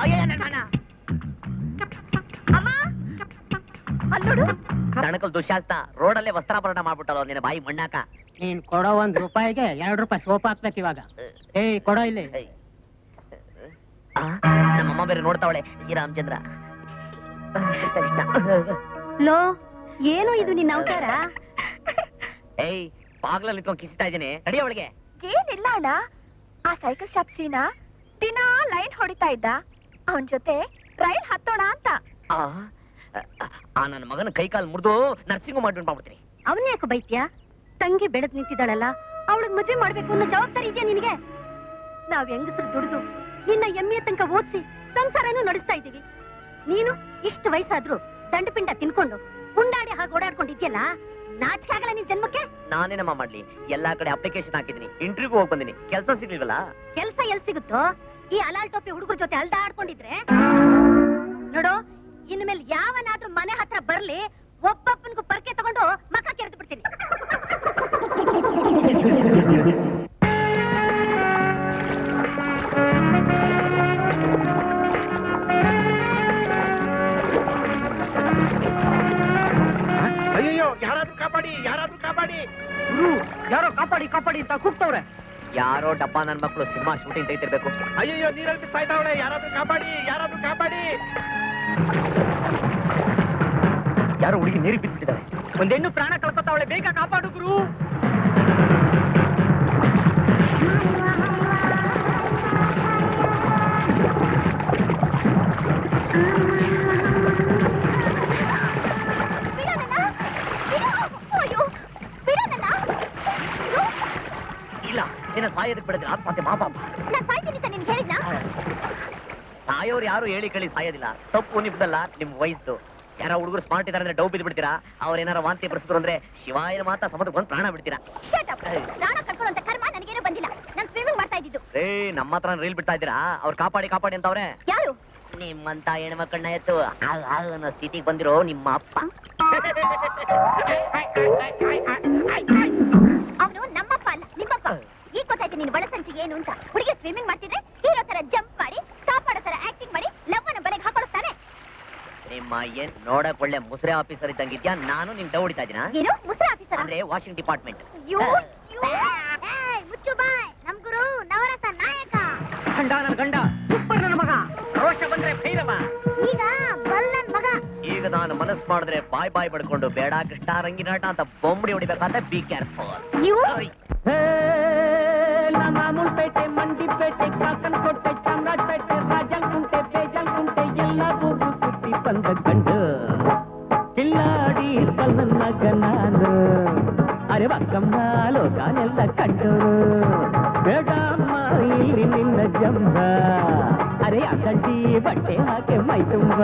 ಅಮ್ಮ ಅಲ್ಲೋಡು ಸಣಕಲ್ ದುಶ್ಯಾಸ್ತ ರೋಡಲ್ಲೇ ವಸ್ತ್ರಾಭರಣ ಮಾಡ್ಬಿಟ್ಟಲ್ಲ ನಿನ್ನ ಬಾಯಿ ಮಣ್ಣಾಕ ನೀನ್ ಕೊಡೋ ಒಂದ್ ರೂಪಾಯಿಗೆ ಎರಡ್ ರೂಪಾಯಿ ಸೋಪ್ ಹಾಕ್ಬೇಕು ಇವಾಗ ಏಯ್ ಕೊಡೋ ಇಲ್ಲಿ ಆ, ನಮ್ಮಮ್ಮ ಬೇರೆ ನೋಡ್ತಾವಳೆ ಶ್ರೀರಾಮಚಂದ್ರ ಆ, ಕೃಷ್ಣ ಕೃಷ್ಣ ಲೋ ಏನು ಇದು ನಿನ್ನ ಅವತಾರ ಏಯ್ ಬಾಗ್ಲಲ್ಲಿ ನಿಂತ್ಕೊಂಡು ಕಿಸಿತಾ ಇದ್ದೀನಿ ನಡಿ ಅವಳಿಗೆ ಏನಿಲ್ಲ ಅಣ್ಣ ಆ ಸೈಕಲ್ ಶಾಪ್ ಸೀನಾ ದಿನಾ ಲೈನ್ ಹೊಡಿತಾ ಇದ್ದ ಅವನ್ ಜೊತೆ ರೈಲ್ ಹತ್ತೋಣ ಅಂತ ಆ ಆ ನನ್ನ ಮಗನ ಕೈ ಕಾಲು ಮುರಿದು ನರ್ಸಿಂಗ್ ಮಾಡ್ಬಿಟ್ಟು ಮಾಡ್ಬಿಡ್ತೀನಿ ಅವನೇ ಯಾಕೆ ಬೈತ್ಯಾ ತಂಗಿ ಬೆಳೆದ್ ನಿಂತಿದ್ದಾಳಲ್ಲ ಅವಳಿಗೆ ಮದ್ವೆ ಮಾಡ್ಬೇಕು ಅನ್ನೋ ಜವಾಬ್ದಾರಿ ಇದೆಯಾ ನಿನಗೆ ನಾವ್ ಹೆಂಗಸರು ದುಡಿದು ನಿನ್ನ ಎಮ್ಮೆ ತನಕ ಓದಿಸಿ ಸಂಸಾರನೂ ನಡೆಸ್ತಾ ಇದ್ದೀವಿ ನೀನು ಇಷ್ಟು ವಯಸ್ಸಾದ್ರೂ ದಂಡಪಿಂಡ ತಿನ್ಕೊಂಡು ಉಂಡಾಡಿ ಹಾಗೆ ಓಡಾಡ್ಕೊಂಡಿದ್ಯಲ್ಲ ನಾಚಿಕೆ ಆಗಲ್ಲ ನಿನ್ ಜನ್ಮಕ್ಕೆ ನಾನೇನಮ್ಮ ಮಾಡ್ಲಿ ಎಲ್ಲಾ ಕಡೆ ಅಪ್ಲಿಕೇಶನ್ ಹಾಕಿದೀನಿ ಇಂಟರ್ವ್ಯೂ ಹೋಗಿ ಬಂದಿನಿ ಕೆಲಸ ಸಿಗ್ಲಿಲ್ವಲ್ಲ ಕೆಲ್ಸ ಎಲ್ ಸಿಗುತ್ತೋ ಈ ಅಲಾಲ್ ಟೋಪಿ ಹುಡುಗರ ಜೊತೆ ಅಲ್ದಾಡ್ಕೊಂಡಿದ್ರೆ ನೋಡು ಇನ್ಮೇಲೆ ಯಾವನಾದ್ರೂ ಮನೆ ಹತ್ರ ಬರ್ಲಿ ಒಬ್ಬೊಬ್ಬನಿಗೂ ಪರ್ಕೆ ತಗೊಂಡು ಮಕ್ಕ ಕೆರೆದು ಬಿಡ್ತೀನಿ ಅಯ್ಯೋ ಯಾರಾದ್ರೂ ಕಾಪಾಡಿ ಯಾರಾದ್ರೂ ಕಾಪಾಡಿ ಯಾರೋ ಕಾಪಾಡಿ ಕಾಪಾಡಿ ಅಂತ ಕೂಗ್ತವ್ರೆ ಯಾರೋ ಡಬ್ಬ ನನ್ ಮಕ್ಕಳು ಸಿನಿಮಾ ಶೂಟಿಂಗ್ ತೆಗಿತಿರ್ಬೇಕು ಅಯ್ಯಯ್ಯೋ ನೀರಲ್ಲಿ ಬಿಸ್ತಾ ಇದ್ದಾವಳೆ ಯಾರಾದ್ರೂ ಕಾಪಾಡಿ ಯಾರಾದ್ರೂ ಕಾಪಾಡಿ ಯಾರೋ ಹುಡುಗಿ ನೀರಿಗೆ ಬಿದ್ಬಿಟ್ಟಿದ್ದಾರೆ ಒಂದ್ ಹೆಣ್ಣು ಪ್ರಾಣ ಕಳ್ಕೊತಾವಳೆ ಬೇಗ ಕಾಪಾಡು ಗುರು ಅಯ್ಯೋ ಬಿಡೋದನ್ನ ಇಲ್ಲ ನಿನ್ನ ಸಾಯೋದಕ್ಕೆ ಬಿಡಿದ್ರೆ ಆತ್ಮಹತ್ಯೆ ಮಾಪಾಪ ನಾನು ಸಾಯ್ತೀನಿ ಅಂತ ನಿನ್ಗೆ ಹೇಳಿದ್ನಾ ಸಾಯೋರು ಯಾರು ಹೇಳಿ ಕೇಳಿ ಸಾಯೋದಿಲ್ಲ ತಪ್ಪು ನಿಮ್ದಲ್ಲ ನಿಮ್ ವಯಸ್ಸು ಯಾರೋ ಹುಡುಗರು ಸ್ಮಾರ್ಟ್ ಇದಾರೆ ಅಂದ್ರೆ ಡೌ ಬಿದ್ದು ಬಿಡ್ತೀರಾ ಅವ್ರ ಏನಾರ ವಾಂತಿ ಬರ್ಸಿದ್ರು ಅಂದ್ರೆ ಶಿವಾಯನ ಮಾತ್ರ ಸಮುದ್ರಕ್ಕೆ ಬಂದು ಪ್ರಾಣ ಬಿಡ್ತೀರಾ ಶಟ್ ಅಪ್ ಪ್ರಾಣ ಕಳ್ಕೊಳ್ಳುವಂತ ಕರ್ಮ ನನಗೇನು ಬಂದಿಲ್ಲ ನಾನು ಸ್ವಿಮ್ಮಿಂಗ್ ಮಾಡ್ತಾ ಇದ್ದಿದ್ದು ಏ ನಮ್ಮ ಹತ್ರ ರೀಲ್ ಬಿಡ್ತಾ ಇದ್ದೀರಾ ಅವ್ರು ಕಾಪಾಡಿ ಕಾಪಾಡಿ ಅಂತವ್ರೆ ಯಾರು ನಿಮ್ಮಂತ ಹೆಣ್ಮಕ್ಕಳನ್ನ ಎತ್ತು ಆಗ್ ಆಗ್ ಅನ್ನೋ ಸ್ಥಿತಿಗೆ ಬಂದಿರೋ ನಿಮ್ಮ ಅಪ್ಪ ಅವನು ನಮ್ಮಪ್ಪ ಅಲ್ಲ ನಿಮ್ಮಪ್ಪ ಈಗ ಗೊತ್ತಾಯ್ತು ನೀನು ಬಳಸಂಚು ಏನು ಅಂತ ಹುಡುಗಿ ಸ್ವಿಮ್ಮಿಂಗ್ ಮಾಡ್ತಿದ್ರೆ ಹೀರೋ ತರ ಜಂಪ್ ಮಾಡಿ ಕಾಪಾಡೋ ತರ ಆಕ್ಟಿಂಗ್ ಮಾಡಿ ಲವ್ವನ ಬಲೆಗೆ ಹಾಕೊಡುತ್ತಾನೆ ನಿಮ್ಮ ಏನ್ ನೋಡಕ್ ಒಳ್ಳೆ ಮುಸ್ರೆ ಆಫೀಸರ್ ಇದ್ದಂಗಿದ್ಯಾ ನಾನು ನಿಮ್ ಡೌ ಹೊಡಿತಾ ಇದೀನಾ ಏನು ಮುಸ್ರಾ ಆಫೀಸರ್ ಅಂದ್ರೆ ವಾಷಿಂಗ್ ಡಿಪಾರ್ಟ್ಮೆಂಟ್ ಅಯ್ಯೋ ಮುಚ್ಚು ಬಾಯ್ ನಮ್ ಗುರು ನವರಸ ನಾಯಕ ಗಂಡ ನನ್ನ ಗಂಡ ಸೂಪರ್ ನನ್ನ ಮಗ ರೋಷ ಬಂದ್ರೆ ಭೈರವ ಈಗ ಬಲ್ಲನ್ ಮಗ ಈಗ ನಾನು ಮನಸ್ಸು ಮಾಡಿದ್ರೆ ಬಾಯ್ ಬಾಯ್ ಪಡ್ಕೊಂಡು ಬೇಡ ಕೃಷ್ಣ ರಂಗಿನಾಟ ಅಂತ ಬೊಂಬಡಿ ಹೊಡಿಬೇಕಂತ ಬಿ ಕೇರ್ಫುಲ್ ಇವು ಮಾಮೂಲ್ಪೇಟೆ ಮಂಡಿಪೇಟೆ ಕಾಕನಕೋಟೆ ಚಾಮರಾಜಪೇಟೆ ರಾಜಂಕುಂಟೆ ಬೇಜಂಕುಂಟೆ ಎಲ್ಲ ಊರು ಸುತ್ತಿ ಬಂದ ಗಂಡು ಕಿಲ್ಲಾಡಿ ಬಲ್ಲನ್ನಾಗ ನಾನು ಅರೆ ಬಕ್ಕಮ್ಮ ಲೋಕಾನೆಲ್ಲ ಕಂಡರು ಬೇಡಮ್ಮ ಇಲ್ಲಿ ನಿನ್ನ ಜಂಬ ಅರೆ ಅದಂಡಿ ಬಟ್ಟೆ ಹಾಕಿ ಮೈ ತುಂಬ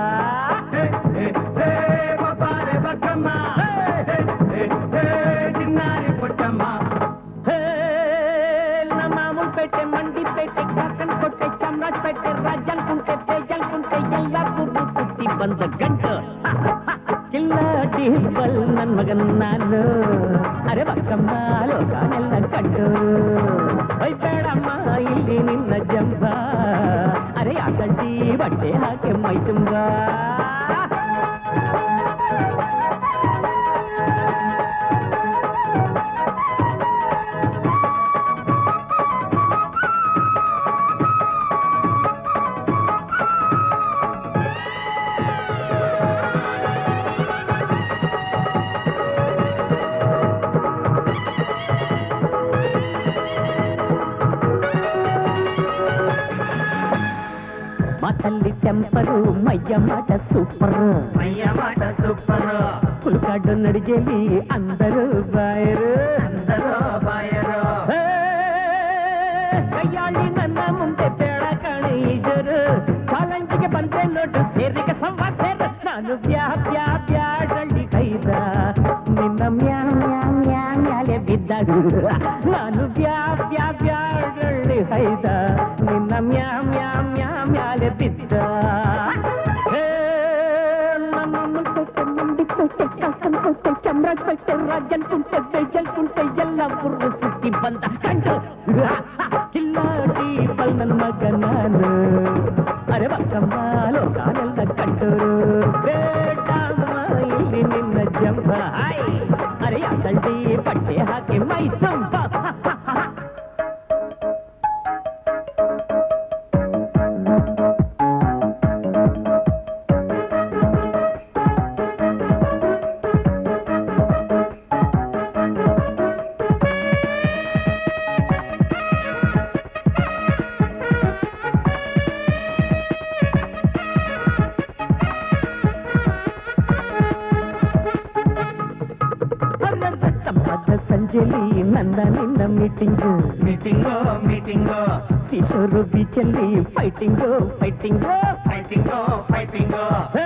ಹೇ, ನಮ್ಮ ಮುಲ್ಪೇಟೆ ಮಂಡಿಪೇಟೆ ಕಾಕನಕೋಟೆ ಚಾಮರಾಜಪೇಟೆ ರಾಜಂಕುಂಟೆ ಬೇಜಂಕುಂಟೆ ಎಲ್ಲ ಊರು ಸುತ್ತಿ ಬಂದ ಗಂಡು ಕಿಲ್ಲಾಡಿ ಡೀಪಲ್ ನನ್ ಮಗನ್ ನಾನು ಅರೆ ಬಕ್ಕಮ್ಮ ಲೋಕನೆಲ್ಲ ಕಂಡು ಒಯ್ ಬೇಡಮ್ಮ ಇಲ್ಲಿ ನಿನ್ನ ಜಂಬ ಅರೆ ಯಾಕಂಟಿ ಬಟ್ಟೆ ಹಾಕಿ ಮೈ ತುಂಬಾ ಮಾತಲ್ಲಿ ಟೆಂಪರು ಮಯ್ಯ ಮಾಟ ಸೂಪರ್ ಮಯ್ಯ ಮಾಟ ಸೂಪರ್ ಕುಲ್ಕಾಡು ನಡಿಗೆಲಿ ಅಂದರು ಬಾಯರು ಅಂದರೋ ಬಾಯರೋ ಹೇ, ಕೈಯಾಳಿ ನನ್ನ ಮುಂದೆ ಬೇಡ ಕಾಣೆ ಈಜರು ಚಾಲೆಂಜ್ಗೆ ಬಂದ್ರೆ ನೋಡು ಸೇರಿಗೆ ಸವ್ವ ಸೇರ ನಾನು ಬ್ಯಾ ಬ್ಯಾ ಬ್ಯಾಡಳ್ಳಿ ಕೈದ ನಿನ್ನ ಮ್ಯಾ ಮ್ಯಾ ಮ್ಯಾ ಮ್ಯಾಲೆ ಬಿದ್ದಾಗ ನಾನು ಬ್ಯಾ ಬ್ಯಾ ಬ್ಯಾಡಳ್ಳಿ ಕೈದ ನಿನ್ನ ಮ್ಯಾ ಮ್ಯಾ ಮ್ಯಾ ಮ್ಯಾಲೆ ಬಿದ್ದ ಹೇ, ನನ್ನ ಮುಟ್ಟೆ ಮಂಡಿ ಕೊಟ್ಟೆ ಕಾಕನ್ ಕೊಟ್ಟೆ ಚಾಮರಾಜ್ ಪೇಟೆ ರಾಜನ್ ಕುಂಟೆ ಬೇಜಲ್ ಕುಂಟೆ ಎಲ್ಲ ಬುರ್ರು ಸುತ್ತಿ ಬಂದ ಕಂಡು ಕಿಲ್ಲಾಡಿ ಬಲ್ ನನ್ನ ಮಗ ನಾನು ಅರೆ ಬಕ್ಕಮ್ಮ ಲೋಕಾನೆಲ್ಲ ಕಂಡರು ಬೇಡಮ್ಮ ಇಲ್ಲಿ ನಿನ್ನ ಜಂಬ ಹಾಯ್ ಅರೆ ಯಾಕಂಡಿ ಬಟ್ಟೆ ಹಾಕಿ ಮೈ ತುಂಬ ತಂಪಾದ ಸಂಜೆಲಿ ನನ್ನ ನಿನ್ನ ಮೀಟಿಂಗ್ ಮೀಟಿಂಗೋ ಮೀಟಿಂಗೋ ಕಿಶೋರು ಬೀಚಲ್ಲಿ ಫೈಟಿಂಗು ಫೈಟಿಂಗು ಫೈಟಿಂಗೋ ಫೈಟಿಂಗೋ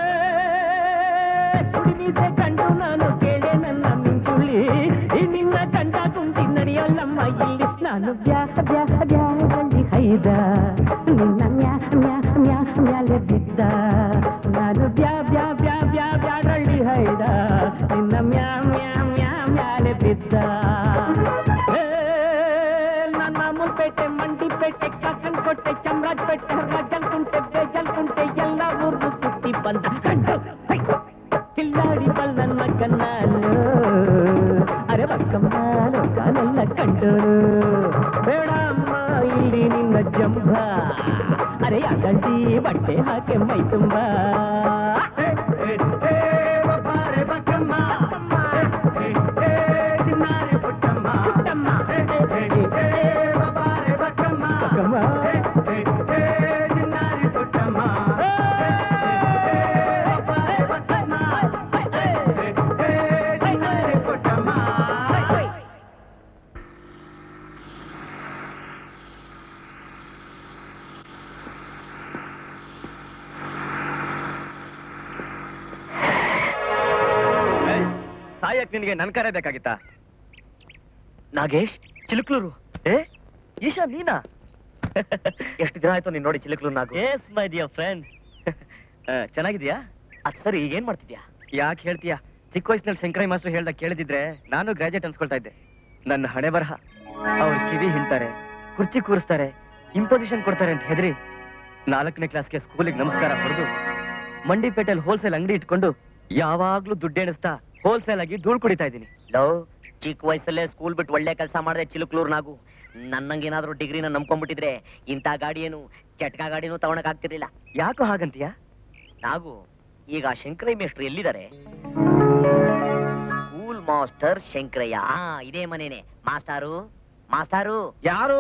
ಕುಡಿಮೀಸೆ ಕಂಡು ನಾನು ಕೇಳೆ ನನ್ನ ಮಿಂಚುಳಿ ಈ ನಿನ್ನ ಕಂಡ ಕುಂಟಿ ನಡೆಯಲ್ಲಮ್ಮ ಇಲ್ಲಿ ನಾನು ಬ್ಯಾ ಬ್ಯಾ ಬ್ಯಾಡಲ್ಲಿ ಹೈದ ನಿನ್ನ ಮ್ಯಾ ಮ್ಯಾ ಮ್ಯಾ ಮ್ಯಾಲೆ ಬಿದ್ದ ನಾನು ಬ್ಯಾ ಬ್ಯಾ ಬ್ಯಾ ಬ್ಯಾ ಬ್ಯಾಡಳ್ಳಿ ಹೈದ ನಿನ್ನ ಮ್ಯಾ ಮ್ಯಾ ಮ್ಯಾ ಮ್ಯಾಲೆ ಬಿದ್ದ ಏ, ನನ್ನ ಮುಲ್ಪೇಟೆ ಮಂಡಿಪೇಟೆ ಕಾಕನ್ ಕೊಟ್ಟೆ ಚಾಮರಾಜ್ ಪೇಟೆ ರಾಜಲ್ ಕುಂಟೆ ಬೇಜಲ್ ಕುಂಟೆ ಎಲ್ಲ ಊರ್ದು ಸುತ್ತಿ ಬಂದ ಕಂಡು ಹೈ! ಕಿಲ್ಲಾಡಿ ಬಲ್ ನನ್ನ ಕಣ್ಣಾನು ಅರೆ ಬಕ್ಕಮ್ಮ ಲೋಕಾನೆಲ್ಲ ಕಂಡರು ಬೇಡಮ್ಮ ಇಲ್ಲಿ ನಿನ್ನ ಜಂಬ ಅರೆ ಯಾಕಂಡಿ ಬಟ್ಟೆ ಹಾಕಿ ಮೈ ತುಂಬ ಬಾರೆ ಬಕ್ಕಮ್ಮ ಏ, ಏ, ಚಿನ್ನಾರಿ ಪುಟ್ಟಮ್ಮ ಪುಟ್ಟಮ್ಮ. ಏ, ಏ, ಬಾರೆ ಬಕ್ಕಮ್ಮ ಬಕ್ಕಮ್ಮ. ಏ, ಏ, ಚಿನ್ನಾರಿ ಪುಟ್ಟಮ್ಮ ಏ, ಏ, ಬಾರೆ ಬಕ್ಕಮ್ಮ ಏ, ಏ, ಚಿನ್ನಾರಿ ಪುಟ್ಟಮ್ಮ ಸಾಯಕ್ ನಿನಗೆ ನನ್ ಕರೆ ಬೇಕಾಗಿತ್ತಾ ನಾಗೇಶ್ ಚಿಲುಕ್ಲೂರು ಏ ಈಶಾ ನೀನಾ ಎಷ್ಟು ದಿನ ಆಯ್ತು ನೀನ್ ನೋಡಿ Chilukluru Nagu yes my dear friend ಚೆನ್ನಾಗಿದ್ಯಾ ಅದ್ ಸರಿ ಈಗ ಏನ್ ಮಾಡ್ತಿದ್ಯಾ ಯಾಕೆ ಹೇಳ್ತೀಯಾ ಚಿಕ್ಕ ವಯಸ್ಸಿನಲ್ಲಿ ಶಂಕರೈ ಮಾಸ್ಟರ್ ಹೇಳ್ದಾಗ ಕೇಳಿದಿದ್ರೆ ನಾನು ಗ್ರಾಜುಯೇಟ್ ಅನ್ಸ್ಕೊಳ್ತಾ ಇದ್ದೆ ನನ್ನ ಹಣೆ ಬರಹ ಅವ್ರ ಕಿವಿ ಹಿಂಡ್ತಾರೆ ಕುರ್ಚಿ ಕೂರಿಸ್ತಾರೆ ಇಂಪೋಸಿಷನ್ ಕೊಡ್ತಾರೆ ಅಂತ ಹೆದರಿ ನಾಲ್ಕನೇ ಕ್ಲಾಸ್ಗೆ ಸ್ಕೂಲಿಗೆ ನಮಸ್ಕಾರ ಹೊಡೆದು ಮಂಡಿಪೇಟೆಲ್ ಹೋಲ್ಸೇಲ್ ಅಂಗಡಿ ಇಟ್ಕೊಂಡು ಯಾವಾಗ್ಲೂ ದುಡ್ಡು ಎಣಿಸ್ತಾ ಹೋಲ್ಸೇಲ್ ಆಗಿ ಧೂಳ್ ಕುಡಿತಾ ಇದ್ದೀನಿ ಲವ್ ಚಿಕ್ಕ ವಯಸ್ಸಲ್ಲೇ ಸ್ಕೂಲ್ ಬಿಟ್ಟು ಒಳ್ಳೆ ಕೆಲಸ ಮಾಡಿದೆ ಚಿಲುಕ್ಲೂರ್ ನಾಗು ನನ್ನಂಗೇನಾದ್ರೂ ಡಿಗ್ರಿನ ನಂಬ್ಕೊಂಡ್ಬಿಟ್ಟಿದ್ರೆ ಇಂಥ ಗಾಡಿ ಏನು ಚಟ್ಕ ಗಾಡಿನೂ ತಗೊಳಕ್ ಆಗ್ತಿರ್ಲಿಲ್ಲ ಯಾಕೋ ಹಾಗಂತೀಯ ನಾಗು ಈಗ ಶಂಕರೈ ಮೇಷ್ಟ್ರು ಎಲ್ಲಿದ್ದಾರೆ ಸ್ಕೂಲ್ ಮಾಸ್ಟರ್ ಶಂಕರಯ್ಯ ಆ ಇದೇ ಮನೇನೆ ಮಾಸ್ಟಾರು ಮಾಸ್ಟಾರು ಯಾರು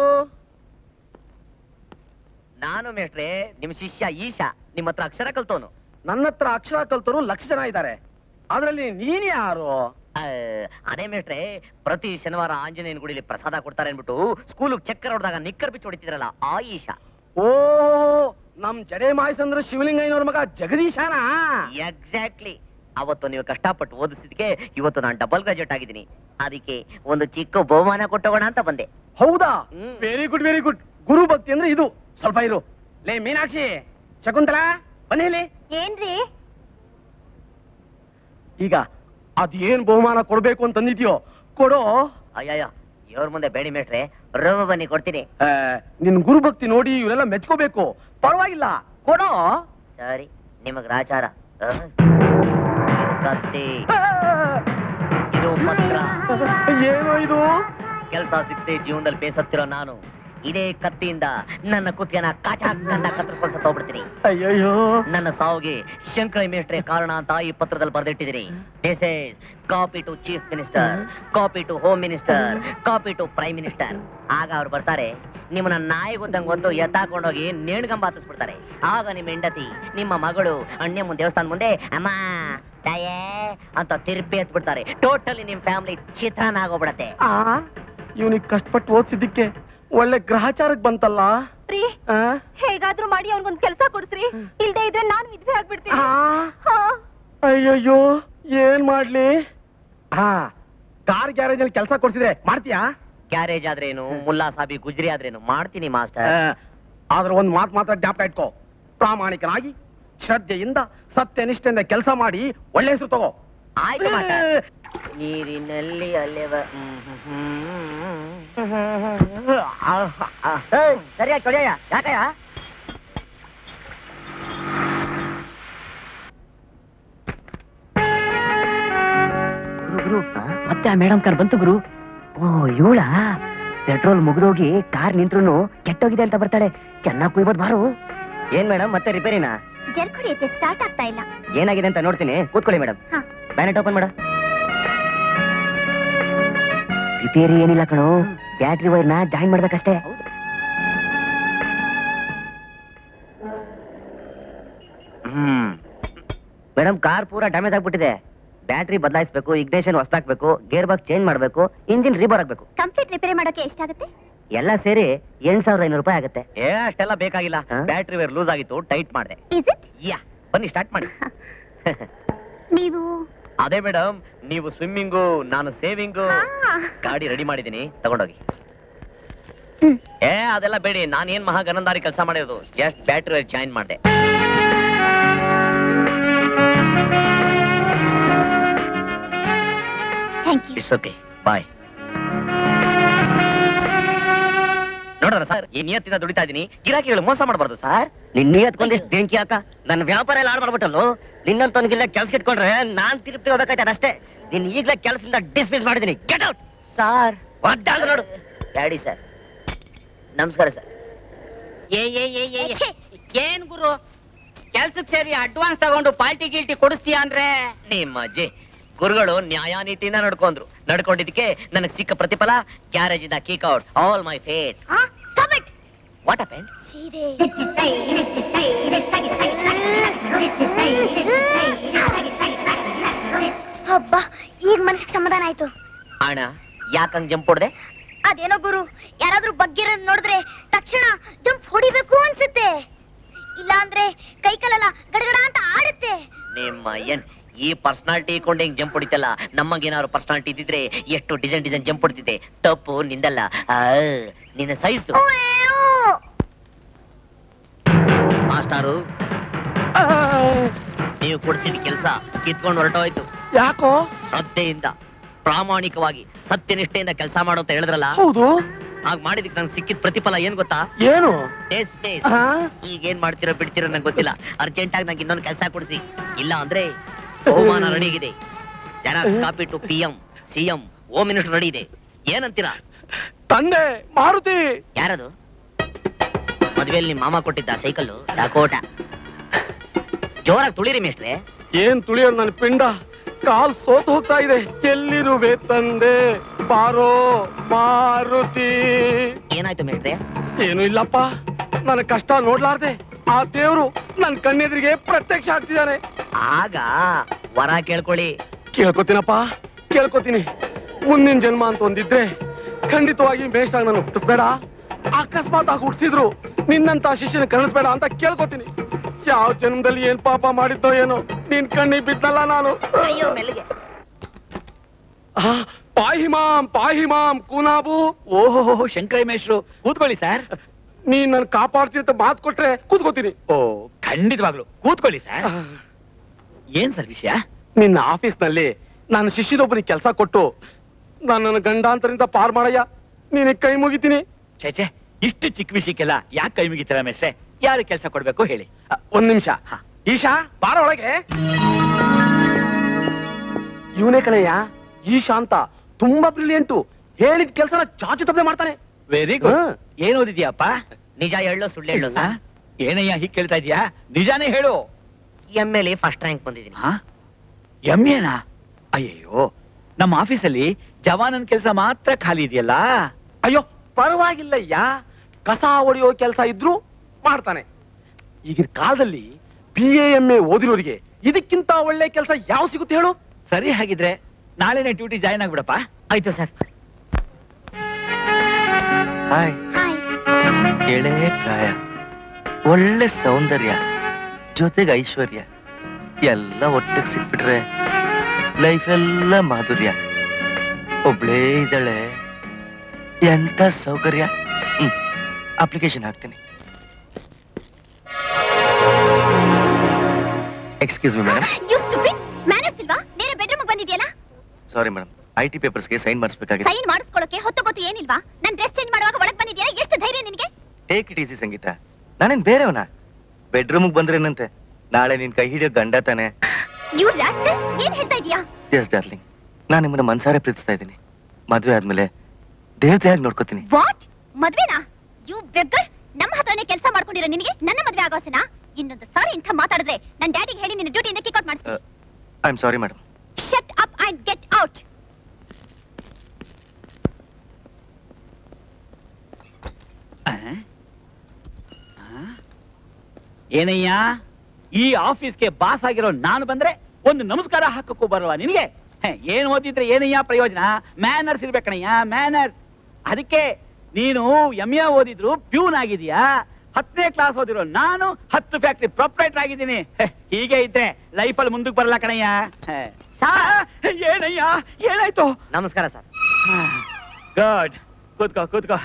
ನಾನು ಮೇಷ್ಟ್ರೆ ನಿಮ್ ಶಿಷ್ಯ ಈಶಾ ನಿಮ್ ಹತ್ರ ಅಕ್ಷರ ಕಲ್ತವನು ನನ್ನ ಹತ್ರ ಅಕ್ಷರ ಕಲ್ತರು ಲಕ್ಷ ಜನ ಇದ್ದಾರೆ ಅದ್ರಲ್ಲಿ ನೀನ್ ಯಾರು ಆ, ಅದೇ ಮೇಟ್ರೆ ಪ್ರತಿ ಶನಿವಾರ ಆಂಜನೇಯನ ಗುಡಿಲಿ ಪ್ರಸಾದ ಕೊಡ್ತಾರೆ ಅನ್ಬಿಟ್ಟು ಸ್ಕೂಲ್ ಚಕ್ಕರ್ ಹೊಡೆದಾಗ ನಿಕ್ಕರ್ ಬಿಚ್ಚಿ ಹೊಡಿತಿದ್ರಲ್ಲ ಆ ಈಶಾ ಓ ನಮ್ ಜಡೆ ಮಾಯಸಂದ್ರ ಶಿವಲಿಂಗಯ್ಯನವ್ರ ಮಗ ಜಗದೀಶಾನ ಎಕ್ಸಾಕ್ಟ್ಲಿ ಅವತ್ತು ನೀವು ಕಷ್ಟಪಟ್ಟು ಓದಿಸಿದ್ಕೆ ಇವತ್ತು ನಾನು ಡಬಲ್ ಗ್ರಾಜುಯೇಟ್ ಆಗಿದ್ದೀನಿ ಅದಕ್ಕೆ ಒಂದು ಚಿಕ್ಕ ಬಹುಮಾನ ಕೊಟ್ಟೋಗೋಣ ಅಂತ ಬಂದೆ ಹೌದಾ ಹ್ಮ್. ವೆರಿ ಗುಡ್ ವೆರಿ ಗುಡ್ ಗುರು ಭಕ್ತಿ ಅಂದ್ರೆ ಇದು ಸ್ವಲ್ಪ ಇರು ಲೇ ಮೀನಾಕ್ಷಿ ಶಕುಂತಲಾ ಬನ್ನಿ ಇಲ್ಲಿ ಏನ್ರಿ ಈಗ ಅದೇನ್ ಬಹುಮಾನ ಕೊಡ್ಬೇಕು ಅಂತಂದಿದ್ಯೋ ಕೊಡೋ ಅಯ್ಯಯ್ಯ ಇವ್ರ ಮುಂದೆ ಬೇಡಿ ಮೇಟ್ರೆ ರವ ಬನ್ನಿ ಕೊಡ್ತೀನಿ ಆ, ನಿನ್ ಗುರುಭಕ್ತಿ ನೋಡಿ ಇವರೆಲ್ಲ ಮೆಚ್ಕೋಬೇಕು ಪರವಾಗಿಲ್ಲ ಕೊಡೋ ಸರಿ ನಿಮಗ್ ರಾಚಾರ ಆ? ಇದು ಕತ್ತಿ ಇದು ಪತ್ರ ಏನೋ ಇದು ಕೆಲಸ ಸಿಗದೆ ಜೀವನದಲ್ಲಿ ಬೇಸತ್ತಿರೋ ನಾನು ಇದೇ ಕತ್ತಿಯಿಂದ ನನ್ನ ಕುತ್ತಿಗೆನ ಕಾಚಾಕ್ ನನ್ನ ಕತ್ತರಿಸ್ಕೊಂಡು ಸತ್ತೋಗ್ಬಿಡ್ತೀನಿ ಅಯ್ಯಯ್ಯೋ ನನ್ನ ಸಾವಿಗೆ ಶಂಕರ ಮೇಷ್ಟ್ರೆ ಕಾರಣ ಅಂತ ಈ ಪತ್ರದಲ್ಲಿ ಬರೆದಿಟ್ಟಿದ್ದೀನಿ this is copy to chief minister copy to home minister copy to prime minister ಆಗ ಅವ್ರು ಬರ್ತಾರೆ ನಿಮ್ಮನ್ನ ನಾಯಿ ಗೊತ್ತಂಗ್ ಒಂದು ಎತ್ತಾಕೊಂಡೋಗಿ ನೇಣ್ಗಂಬ ಹತ್ತಿಸ್ಬಿಡ್ತಾರೆ ಆಗ ನಿಮ್ಮ ಹೆಂಡತಿ ನಿಮ್ಮ ಮಗಳು ಅಣ್ಣ ದೇವಸ್ಥಾನ ಮುಂದೆ ಅಮ್ಮ ತಾಯೇ ಅಂತ ತಿರುಪಿ ಎತ್ಬಿಡ್ತಾರೆ ಟೋಟಲಿ ನಿಮ್ ಫ್ಯಾಮಿಲಿ ಚಿತ್ರಾನ್ನ ಆಗೋಗ್ಬಿಡತ್ತೆ ಆ ಇವನಿಗೆ ಕಷ್ಟಪಟ್ಟು ಓದಿಸಿದ್ದಕ್ಕೆ ಒಳ್ಳೆ ಗ್ರಹಚಾರಕ್ಕೆ ಬಂತಲ್ಲ ರೀ ಆ? ಹೇಗಾದ್ರೂ ಮಾಡಿ ಅವ್ನಿಗೊಂದ್ ಕೆಲ್ಸ ಕೊಡ್ಸ್ರಿ ಇಲ್ದೇ ಇದ್ರೆ ನಾನ್ ವಿಧವೆ ಆಗ್ಬಿಡ್ತೀನಿ ಆ? ಹಾ. ಅಯ್ಯಯ್ಯೋ ಏನ್ ಮಾಡ್ಲಿ ಹಾ ಕಾರ್ ಗ್ಯಾರೇಜ್ ಅಲ್ಲಿ ಕೆಲಸ ಕೊಡ್ಸಿದ್ರೆ ಮಾಡ್ತೀಯಾ ಗ್ಯಾರೇಜ್ ಆದ್ರೇನು ಮುಲ್ಲಾ ಸಾಬಿ ಗುಜ್ರಿ ಆದ್ರೇನು ಮಾಡ್ತೀನಿ ಮಾಸ್ಟರ್ ಆ, ಆದ್ರೆ ಒಂದ್ ಮಾತು ಮಾತ್ರ ಜ್ಞಾಪಕ ಇಟ್ಕೋ ಪ್ರಾಮಾಣಿಕನಾಗಿ ಶ್ರದ್ಧೆಯಿಂದ ಸತ್ಯನಿಷ್ಠೆಯಿಂದ ಕೆಲಸ ಮಾಡಿ ಒಳ್ಳೆ ಹೆಸರು ತಗೋ ಆಯ್ತು ಮಾಸ್ಟರ್ ನೀರಿನಲ್ಲಿ ಅಲೆವ ಸರಿಯಾಗಿ ತೊಳೆಯ ಯಾಕಯ್ಯ ಗುರು ಗುರು ಮತ್ತೆ ಆ ಮೇಡಮ್ ಕಾರ್ ಬಂತು ಗುರು ಓ ಇವಳ ಪೆಟ್ರೋಲ್ ಮುಗಿದೋಗಿ ಕಾರ್ ನಿಂತ್ರು ಕೆಟ್ಟೋಗಿದೆ ಅಂತ ಬರ್ತಾಳೆ ಚೆನ್ನಾಗಿ ಕುಯ್ಬೋದು ಬಾರು ಏನ್ ಮೇಡಮ್ ಮತ್ತೆ ರಿಪೇರಿನಾ ಜರ್ಕ್ ಹೊಡಿಯತ್ತೆ ಸ್ಟಾರ್ಟ್ ಆಗ್ತಾ ಇಲ್ಲ ಏನಾಗಿದೆ ಅಂತ ನೋಡ್ತೀನಿ ಕೂತ್ಕೊಳ್ಳಿ ಮೇಡಮ್ ಹಾ. ಬ್ಯಾನೆಟ್ ಓಪನ್ ಮಾಡ ರಿಪೇರಿ ಏನಿಲ್ಲ ಕಣೋ ಬ್ಯಾಟ್ರಿ ವೈರ್ನ ಜಾಯಿನ್ ಮಾಡ್ಬೇಕಷ್ಟೇ ಹ್ಮ್ ಮೇಡಮ್ ಕಾರ್ ಪೂರಾ ಡ್ಯಾಮೇಜ್ ಆಗ್ಬಿಟ್ಟಿದೆ ಬ್ಯಾಟ್ರಿ ಬದಲಾಯಿಸಬೇಕು ಇಗ್ನೇಷನ್ ಹೊಸದಾಕ್ಬೇಕು ಗೇರ್ ಬಾಕ್ಸ್ ಚೇಂಜ್ ಮಾಡಬೇಕು ಇಂಜಿನ್ ರಿಬರ್ ಆಗ್ಬೇಕು ಕಂಪ್ಲೀಟ್ ರಿಪೇರಿ ಮಾಡೋಕೆ ಎಷ್ಟಾಗುತ್ತೆ ಎಲ್ಲ ಸೇರಿ ಎಂಟ್ ಸಾವಿರದ ಐನೂರು ರೂಪಾಯಿ ಆಗುತ್ತೆ ಏ ಅಷ್ಟೆಲ್ಲ ಬೇಕಾಗಿಲ್ಲ ಬ್ಯಾಟ್ರಿ ವೇರ್ ಲೂಸ್ ಆಗಿತ್ತು ಟೈಟ್ ಮಾಡಿದೆ ಇಸ್ ಇಟ್ ಯಾ ಬನ್ನಿ ಸ್ಟಾರ್ಟ್ ಮಾಡಿ ನೀವು ಅದೇ ಮೇಡಮ್ ನೀವು ಸ್ವಿಮ್ಮಿಂಗು ನಾನು ಸೇವಿಂಗು ಗಾಡಿ ರೆಡಿ ಮಾಡಿದ್ದೀನಿ ತಗೊಂಡೋಗಿ ಹ್ಮ್. ಏ ಅದೆಲ್ಲ ಬೇಡಿ ನಾನು ಏನ್ ಮಹಾ ಗನಂದಾರಿ ಕೆಲಸ ಮಾಡಿರೋದು ಜಸ್ಟ್ ಬ್ಯಾಟ್ರಿ ಜಾಯಿನ್ ಮಾಡಿದೆ thank you it's okay bye ನೋಡ್ರ ಸರ್ ಈ ನಿಯತ್ತಿಂದ ದುಡಿತಾ ಇದೀನಿ ಗಿರಾಕಿಗಳು ಮೋಸ ಮಾಡಬಾರ್ದು ಸರ್ ನಿನ್ ನಿಯತ್ಕೊಂದಿಷ್ಟು ಬೆಂಕಿ ಹಾಕ ನನ್ನ ವ್ಯಾಪಾರ ಎಲ್ಲ ಹಾಳು ಮಾಡ್ಬಿಟ್ಟಲ್ಲೋ ನಿನ್ನಂತವನಿಗಿಲ್ಲ ಕೆಲ್ಸ ಇಟ್ಕೊಂಡ್ರೆ ನಾನ್ ತಿರುಪ್ತಿ ಹೋಗ್ಬೇಕಾಯ್ತದ ಅಷ್ಟೇ ನೀನ್ ಈಗ್ಲೇ ಕೆಲಸದಿಂದ ಡಿಸ್ಮಿಸ್ ಮಾಡಿದೀನಿ ಗೆಟ್ ಔಟ್ ಸಾರ್ ಒದ್ದಾಳ ನೋಡು ಡ್ಯಾಡಿ ಸರ್ ನಮಸ್ಕಾರ ಸರ್ ಏ ಏ ಏ ಏ ಏ. ಏನ್ ಗುರು ಕೆಲ್ಸಕ್ ಸೇರಿ ಅಡ್ವಾನ್ಸ್ ತಗೊಂಡು ಪಾರ್ಟಿ ಗೀಲ್ಟಿ ಕೊಡಿಸ್ತೀಯ ಅಂದ್ರೆ ನಿಮ್ಮ ಅಜ್ಜಿ ಗುರುಗಳು ನ್ಯಾಯ ನೀತಿಯಿಂದ ನಡ್ಕೊಂಡ್ರು ನಡ್ಕೊಂಡಿದ್ದಕ್ಕೆ ನನಗೆ ಸಿಕ್ಕ ಪ್ರತಿಫಲ ಗ್ಯಾರೇಜ್ ಇಂದ kick out all my fate stop it what happened ಸೀರೆ ಹಬ್ಬ ಈಗ ಮನ್ಸಿಗೆ ಸಮಾಧಾನ ಆಯ್ತು ಅಣ್ಣ ಯಾಕಂಗ್ ಜಂಪ್ ಹೊಡ್ದೆ ಅದೇನೋ ಗುರು ಯಾರಾದ್ರೂ ಬಗ್ಗಿರೋದ್ ನೋಡಿದ್ರೆ ತಕ್ಷಣ ಜಂಪ್ ಹೊಡಿಬೇಕು ಅನ್ಸುತ್ತೆ ಇಲ್ಲ ಅಂದ್ರೆ ಕೈ ಕಾಲೆಲ್ಲ ಗಡಗಡ ಅಂತ ಆಡುತ್ತೆ ನಿಮ್ಮ ಏನ್ ಈ ಪರ್ಸನಾಲಿಟಿ ಕೊಂಡು ಹಿಂಗ್ ಜಂಪ್ ಹೊಡಿತಲ್ಲ ನಮ್ಮಂಗೆ ಏನಾದ್ರು ಪರ್ಸನಾಲಿಟಿ ಇದ್ದಿದ್ರೆ ಎಷ್ಟು ಡಿಸೈನ್ ಡಿಸೈನ್ ಜಂಪ್ ಹೊಡಿತಿದ್ದೆ ತಪ್ಪು ನಿಂದಲ್ಲ ಆ, ನಿನ್ನ ಸೈಜ್ ಮಾಸ್ಟಾರು ನೀವು ಕೊಡ್ಸಿದ ಕೆಲಸ ಕಿತ್ಕೊಂಡು ಹೊರಟೋಯ್ತು ಯಾಕೋ ಶ್ರದ್ಧೆಯಿಂದ ಪ್ರಾಮಾಣಿಕವಾಗಿ ಸತ್ಯನಿಷ್ಠೆಯಿಂದ ಕೆಲಸ ಮಾಡು ಅಂತ ಹೇಳಿದ್ರಲ್ಲ ಹೌದು ಹಾಗ್ ಮಾಡಿದಕ್ಕೆ ನಂಗೆ ಸಿಕ್ಕಿದ ಪ್ರತಿಫಲ ಏನ್ ಗೊತ್ತಾ ಏನು ಟೇಸ್ಟ್ ಸ್ಪೇಸ್ ಆ? ಈಗ ಏನ್ ಮಾಡ್ತಿರೋ ಬಿಡ್ತಿರೋ ನಂಗೆ ಗೊತ್ತಿಲ್ಲ ಅರ್ಜೆಂಟ್ ಆಗಿ ನಂಗೆ ಇನ್ನೊಂದು ಕೆಲಸ ಕೊಡಿಸಿ ಇಲ್ಲ ಅಂದ್ರೆ ಬಹುಮಾನ ರೆಡಿ ಇದೆ xerox copy to P M C M home minister ready ಇದೆ ಏನಂತೀರಾ ತಂದೆ ಮಾರುತಿ ಯಾರದು ಮದ್ವೆಯಲ್ಲಿ ನಿಮ್ ಮಾಮ ಕೊಟ್ಟಿದ್ದ ಸೈಕಲ್ ಡಕೋಟ ಜೋರಾಗಿ ತುಳಿರಿ ಮೇಷ್ಟ್ರೆ ಏನ್ ತುಳಿಯೋದು ನನ್ನ ಪಿಂಡ ಕಾಲ್ ಸೋತು ಹೋಗ್ತಾ ಇದೆ ಎಲ್ಲಿರುವೆ ತಂದೆ ಬಾರೋ ಮಾರುತಿ ಏನಾಯ್ತು ಮೇಷ್ಟ್ರೆ ಏನು ಇಲ್ಲಪ್ಪ ನನ್ನ ಕಷ್ಟ ನೋಡ್ಲಾರ್ದೆ ಆ ದೇವ್ರು ನನ್ ಕಣ್ಣೆದ್ರಿಗೆ ಪ್ರತ್ಯಕ್ಷ ಆಗ್ತಿದ್ದಾನೆ ಆಗ ವರ ಕೇಳ್ಕೊಳ್ಳಿ ಕೇಳ್ಕೊತೀನಪ್ಪ ಕೇಳ್ಕೊತೀನಿ ಮುಂದಿನ ಜನ್ಮ ಅಂತ ಒಂದಿದ್ರೆ ಖಂಡಿತವಾಗಿ ಮೇಷ್ಟಾಗ ನಾನು ಹುಟ್ಟಿಸ್ಬೇಡ ಅಕಸ್ಮಾತ್ ಆಗಿ ಹುಟ್ಟಿಸಿದ್ರು ನಿನ್ನಂತ ಶಿಷ್ಯನ ಕಳಿಸ್ಬೇಡ ಅಂತ ಕೇಳ್ಕೊತೀನಿ ಯಾವ ಜನ್ಮದಲ್ಲಿ ಏನ್ ಪಾಪ ಮಾಡಿದ್ದೋ ಏನೋ ನಿನ್ ಕಣ್ಣಿ ಬಿದ್ದಲ್ಲ ನಾನು ಅಯ್ಯೋ ಮೆಲ್ಲಿಗೆ ಆ, ಪಾಹಿಮಾಂ ಪಾಹಿಮಾಂ ಕೂನಾಬು ಓಹೋ ಶಂಕರ ಮೇಶ್ರು ಕೂತ್ಕೊಳ್ಳಿ ಸರ್ ನೀನ್ ನನ್ ಕಾಪಾಡ್ತೀನಿ ಅಂತ ಮಾತು ಕೊಟ್ರೆ ಕೂತ್ಕೋತೀನಿ ಓ ಖಂಡಿತವಾಗ್ಲು ಕೂತ್ಕೊಳ್ಳಿ ಸರ್ ಏನ್ ಸರ್ ವಿಷಯ ನಿನ್ನ ಆಫೀಸ್ ನಲ್ಲಿ ನಾನು ಶಿಷ್ಯದೊಬ್ಬನಿಗೆ ಕೆಲಸ ಕೊಟ್ಟು ನನ್ನನ್ನು ಗಂಡಾಂತರಿಂದ ಪಾರ್ ಮಾಡಯ್ಯ ನಿನಗೆ ಕೈ ಮುಗಿತೀನಿ ಛೇ ಇಷ್ಟು ಚಿಕ್ಕ ವಿಷಯಕ್ಕೆಲ್ಲ ಯಾಕೆ ಕೈ ಮುಗಿತೀರ ಮೇಷ್ಟ್ರೆ ಯಾರು ಕೆಲಸ ಕೊಡ್ಬೇಕು ಹೇಳಿ ಅ, ಒಂದ್ ನಿಮಿಷ ಈಶಾ ಬಾರ ಒಳಗೆ ಇವನೇ ಕಣಯ್ಯ ಈಶಾ ಅಂತ ತುಂಬಾ ಬ್ರಿಲಿಯಂಟು ಹೇಳಿದ ಕೆಲಸನ ಚಾಚು ತಪ್ಪದೆ ಮಾಡ್ತಾನೆ ವೆರಿ ಗುಡ್ ಹಾ. ಏನ್ ಓದಿದ್ಯಪ್ಪ ನಿಜ ಹೇಳು ಸುಳ್ಳು ಹೇಳು ಆ? ಏನಯ್ಯ ಹೀಗ್ ಕೇಳ್ತಾ ಇದೀಯಾ ನಿಜಾನೇ ಹೇಳು ಎಮ್ ಎಲ್ ಫಸ್ಟ್ ರ್ಯಾಂಕ್ ಬಂದಿದ್ದೀನಿ ಎಂ ಎನಾ ಅಯ್ಯಯ್ಯೋ ನಮ್ಮ ಆಫೀಸಲ್ಲಿ ಜವಾನನ್ ಕೆಲಸ ಮಾತ್ರ ಖಾಲಿ ಇದೆಯಲ್ಲ ಅಯ್ಯೋ ಪರವಾಗಿಲ್ಲಯ್ಯ ಕಸ ಹೊಡೆಯೋ ಕೆಲಸ ಇದ್ರು ಮಾಡ್ತಾನೆ ಈಗಿನ ಕಾಲದಲ್ಲಿ ಬಿ ಎಂ ಎ ಓದಿರೋರಿಗೆ ಇದಕ್ಕಿಂತ ಒಳ್ಳೆ ಕೆಲಸ ಯಾವ ಸಿಗುತ್ತೆ ಹೇಳು ಸರಿ ಹಾಗಿದ್ರೆ ನಾಳೆನೆ ಡ್ಯೂಟಿ ಜಾಯ್ನ್ ಆಗ್ಬಿಡಪ್ಪ ಆಯ್ತು ಸರ್ ಹಾಯ್ ಎಳೆ ಪ್ರಾಯ ಒಳ್ಳೆ ಸೌಂದರ್ಯ ಜೊತೆಗೆ ಐಶ್ವರ್ಯ ಎಲ್ಲ ಒಟ್ಟಿಗೆ ಸಿಕ್ಬಿಟ್ರೆ ಲೈಫ್ ಎಲ್ಲ ಮಾಧುರ್ಯ ಒಬ್ಳೇ ಇದ್ದಾಳೆ ಎಂತ ಸೌಕರ್ಯ ಹ್ಮ್ ಅಪ್ಲಿಕೇಶನ್ ಹಾಕ್ತೀನಿ excuse me madam you stupid manners ಇಲ್ವಾ ನೇರ ಬೆಡ್ರೂಮ್ ಬಂದಿದ್ಯಲ್ಲ ಸಾರಿ ಮೇಡಮ್ ಐ ಟಿ ಪೇಪರ್ಸ್ಗೆ ಸೈನ್ ಮಾಡಿಸ್ಬೇಕಾಗಿದೆ ಸೈನ್ ಮಾಡಿಸ್ಕೊಳ್ಳೋಕೆ ಹೊತ್ತು ಗೊತ್ತು ಏನಿಲ್ವಾ ನನ್ ಡ್ರೆಸ್ ಚೇಂಜ್ ಮಾಡುವಾಗ ಒಳಗ್ ಬಂದಿದ್ಯಾ ಎಷ್ಟು ಧೈರ್ಯ ನಿನಗೆ ಟೇಕ್ ಇಟ್ ಈಸಿ ಸಂಗೀತ ನಾನೇನ್ ಬೇರೆಯವನ ಬೆಡ್ರೂಮ್ಗೆ ಬಂದ್ರೇನಂತೆ ನಾಳೆ ನಿನ್ ಕೈ ಹಿಡಿಯೋ ಗಂಡ ತಾನೆ ಯು ರಾಸ್ಕಲ್ ಏನ್ ಹೇಳ್ತಾ ಇದೀಯಾ ಎಸ್ ಡಾರ್ಲಿಂಗ್ ನಾನು ನಿಮ್ಮನ್ನ ಮನ್ಸಾರೆ ಪ್ರೀತಿಸ್ತಾ ಇದ್ದೀನಿ ಮದ್ವೆ ಆದ್ಮೇಲೆ ದೇವತೆಯಾಗಿ ನೋಡ್ಕೋತೀನಿ ವಾಟ್ ಮದ್ವೆನಾ ಯು ಬೆಗ್ಗರ್ ನಮ್ಮ ಹತ್ರನೇ ಕೆಲಸ ಮಾಡ್ಕೊಂಡಿರೋ ನಿನಗೆ ನನ್ನ ಮದ್ವೆ ಆಗೋಸನ ಇನ್ನೊಂದು ಸಾರಿ ಇಂಥ ಮಾತಾಡಿದ್ರೆ ನನ್ನ ಡ್ಯಾಡಿಗೆ ಹೇಳಿ ನಿನ್ನ ಡ್ಯೂಟಿಯಿಂದ ಕಿಕ್ ಔಟ್ ಮಾಡಿಸ್ತೀನಿ I am sorry madam shut up and get out ಏನಯ್ಯ ಈ ಆಫೀಸ್ಗೆ ಬಾಸ್ ಆಗಿರೋ ನಾನು ಬಂದ್ರೆ ಒಂದು ನಮಸ್ಕಾರ ಹಾಕಕ್ಕೂ ಬರಲ್ವಾ ನಿನಗೆ ಹೆ, ಏನ್ ಓದಿದ್ರೆ ಏನಯ್ಯ ಪ್ರಯೋಜನ ಮ್ಯಾನರ್ಸ್ ಇರ್ಬೇಕಣಯ್ಯ ಮ್ಯಾನರ್ಸ್ ಅದಕ್ಕೆ ನೀನು ಎಂ ಎ ಓದಿದ್ರು ಪ್ಯೂನ್ ಆಗಿದೀಯಾ ಹತ್ತನೇ ಕ್ಲಾಸ್ ಓದಿರೋ ನಾನು ಹತ್ತು ಫ್ಯಾಕ್ಟ್ರಿ ಪ್ರೊಪ್ರೈಟರ್ ಆಗಿದ್ದೀನಿ ಹೆ, ಹೀಗೆ ಇದ್ರೆ ಲೈಫಲ್ಲಿ ಮುಂದಕ್ಕೆ ಬರಲ್ಲ ಕಣಯ್ಯ ಹೆ. ಆ, ಏನಯ್ಯ ಏನಾಯ್ತು ನಮಸ್ಕಾರ ಸರ್ ಗುಡ್ ಕೂತ್ಕೋ ಕೂತ್ಕೋ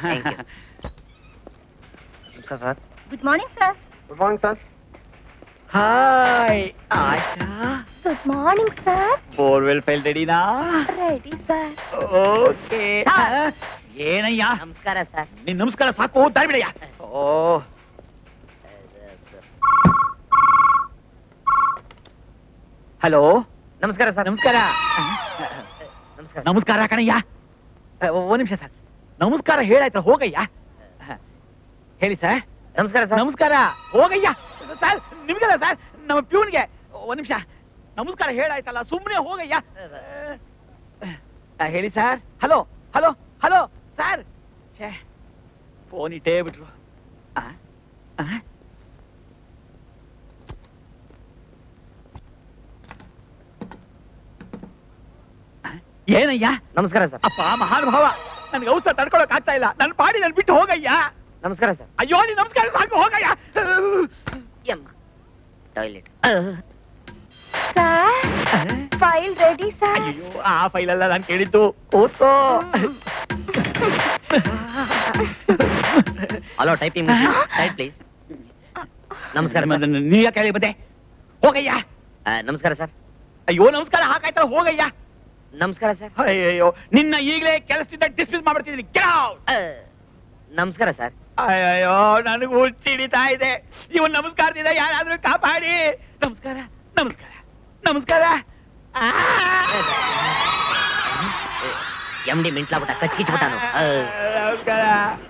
sir good morning sir good morning sir hi Asha good morning sir borewell file ರೆಡಿನಾ ರೆಡಿ ಸರ್ ಓಕೆ ಏನಯ್ಯ ನಮಸ್ಕಾರ ಸರ್ ನಿನ್ ನಮಸ್ಕಾರ ಸಾಕು ತಾಳ್ಬಿಡಯ್ಯ ಓ ಹಲೋ ನಮಸ್ಕಾರ ಸರ್ ನಮಸ್ಕಾರ ನಮಸ್ಕಾರ ನಮಸ್ಕಾರ ಕಣಯ್ಯ ಅ, ಒಂದ್ ನಿಮಿಷ ಸರ್ ನಮಸ್ಕಾರ ಹೇಳಾಯ್ತಾ ಹೋಗಯ್ಯ ಹೇಳಿ ಸರ್ ನಮಸ್ಕಾರ ಸರ್ ನಮಸ್ಕಾರ ಹೋಗಯ್ಯ ಸರ್ ನಿಮ್ಗಲ್ಲ ಸರ್ ನಮ್ಮ ಪ್ಯೂನ್ಗೆ ಒಂದ್ ನಿಮಿಷ ನಮಸ್ಕಾರ ಹೇಳಾಯ್ತಲ್ಲ ಸುಮ್ಮನೆ ಹೋಗಯ್ಯ ಆ, ಹೇಳಿ sir hello hello hello sir ಛೇ ಫೋನ್ ಇಟ್ಟೇ ಬಿಟ್ರು ಆ, ಆ? ಆ, ಏನಯ್ಯ ನಮಸ್ಕಾರ ಸರ್ ಅಪ್ಪ ಮಹಾನುಭಾವ ನನ್ಗೆ ಔಷಧ ತಡ್ಕೊಳಕ್ ಆಗ್ತಾ ಇಲ್ಲ ನನ್ನ ಪಾಡಿ ನನ್ ಬಿಟ್ಟು ಹೋಗಯ್ಯ ನಮಸ್ಕಾರ ಸರ್ ಅಯ್ಯೋ ನೀ ನಮಸ್ಕಾರ ಸಾಕು ಹೋಗಯ್ಯ ಯಮ್ಮ toilet sir file ready sir ಅಯ್ಯೋ ಆ ಫೈಲ್ ಎಲ್ಲ ನಾನು ಕೇಳಿದ್ದು ಓದ್ಕೋ ಹಲೋ ಟೈಪಿಂಗ್ ಟೈಪ್ ಪ್ಲೀಸ್ ನಮಸ್ಕಾರ ಸರ್ ನೀ ಯಾಕೆ ಹೇಳಿ ಬಂದೆ ಹೋಗಯ್ಯ ಆ, ನಮಸ್ಕಾರ ಸರ್ ಅಯ್ಯೋ ನಮಸ್ಕಾರ ಹಾಕಾಯ್ತಲ್ಲ ಹೋಗಯ್ಯ ನಮಸ್ಕಾರ ಸರ್ ಅಯ್ಯೋ ನಿನ್ನ ಈಗಲೇ ಕೆಲಸದಿಂದ ಡಿಸ್ಮಿಸ್ ಮಾಡ್ಬಿಡ್ತಿದ್ದೀನಿ Get out! ಆ, ನಮಸ್ಕಾರ ಸರ್ ಅಯ್ಯೋ ನನಗೂ ಹುಚ್ಚಿ ಹಿಡಿತಾ ಇದೆ ಇವನ್ ನಮಸ್ಕಾರದಿಂದ ಯಾರಾದ್ರೂ ಕಾಪಾಡಿ ನಮಸ್ಕಾರ ನಮಸ್ಕಾರ ನಮಸ್ಕಾರ ಆ! ಎಮ್ ಡಿ ಮಿಂಟ್ಲಾಬಿಟ್ಟ ಕಚ್ ಕಿಚ್ಬಿಟ್ಟಾನು ಆ, ನಮಸ್ಕಾರ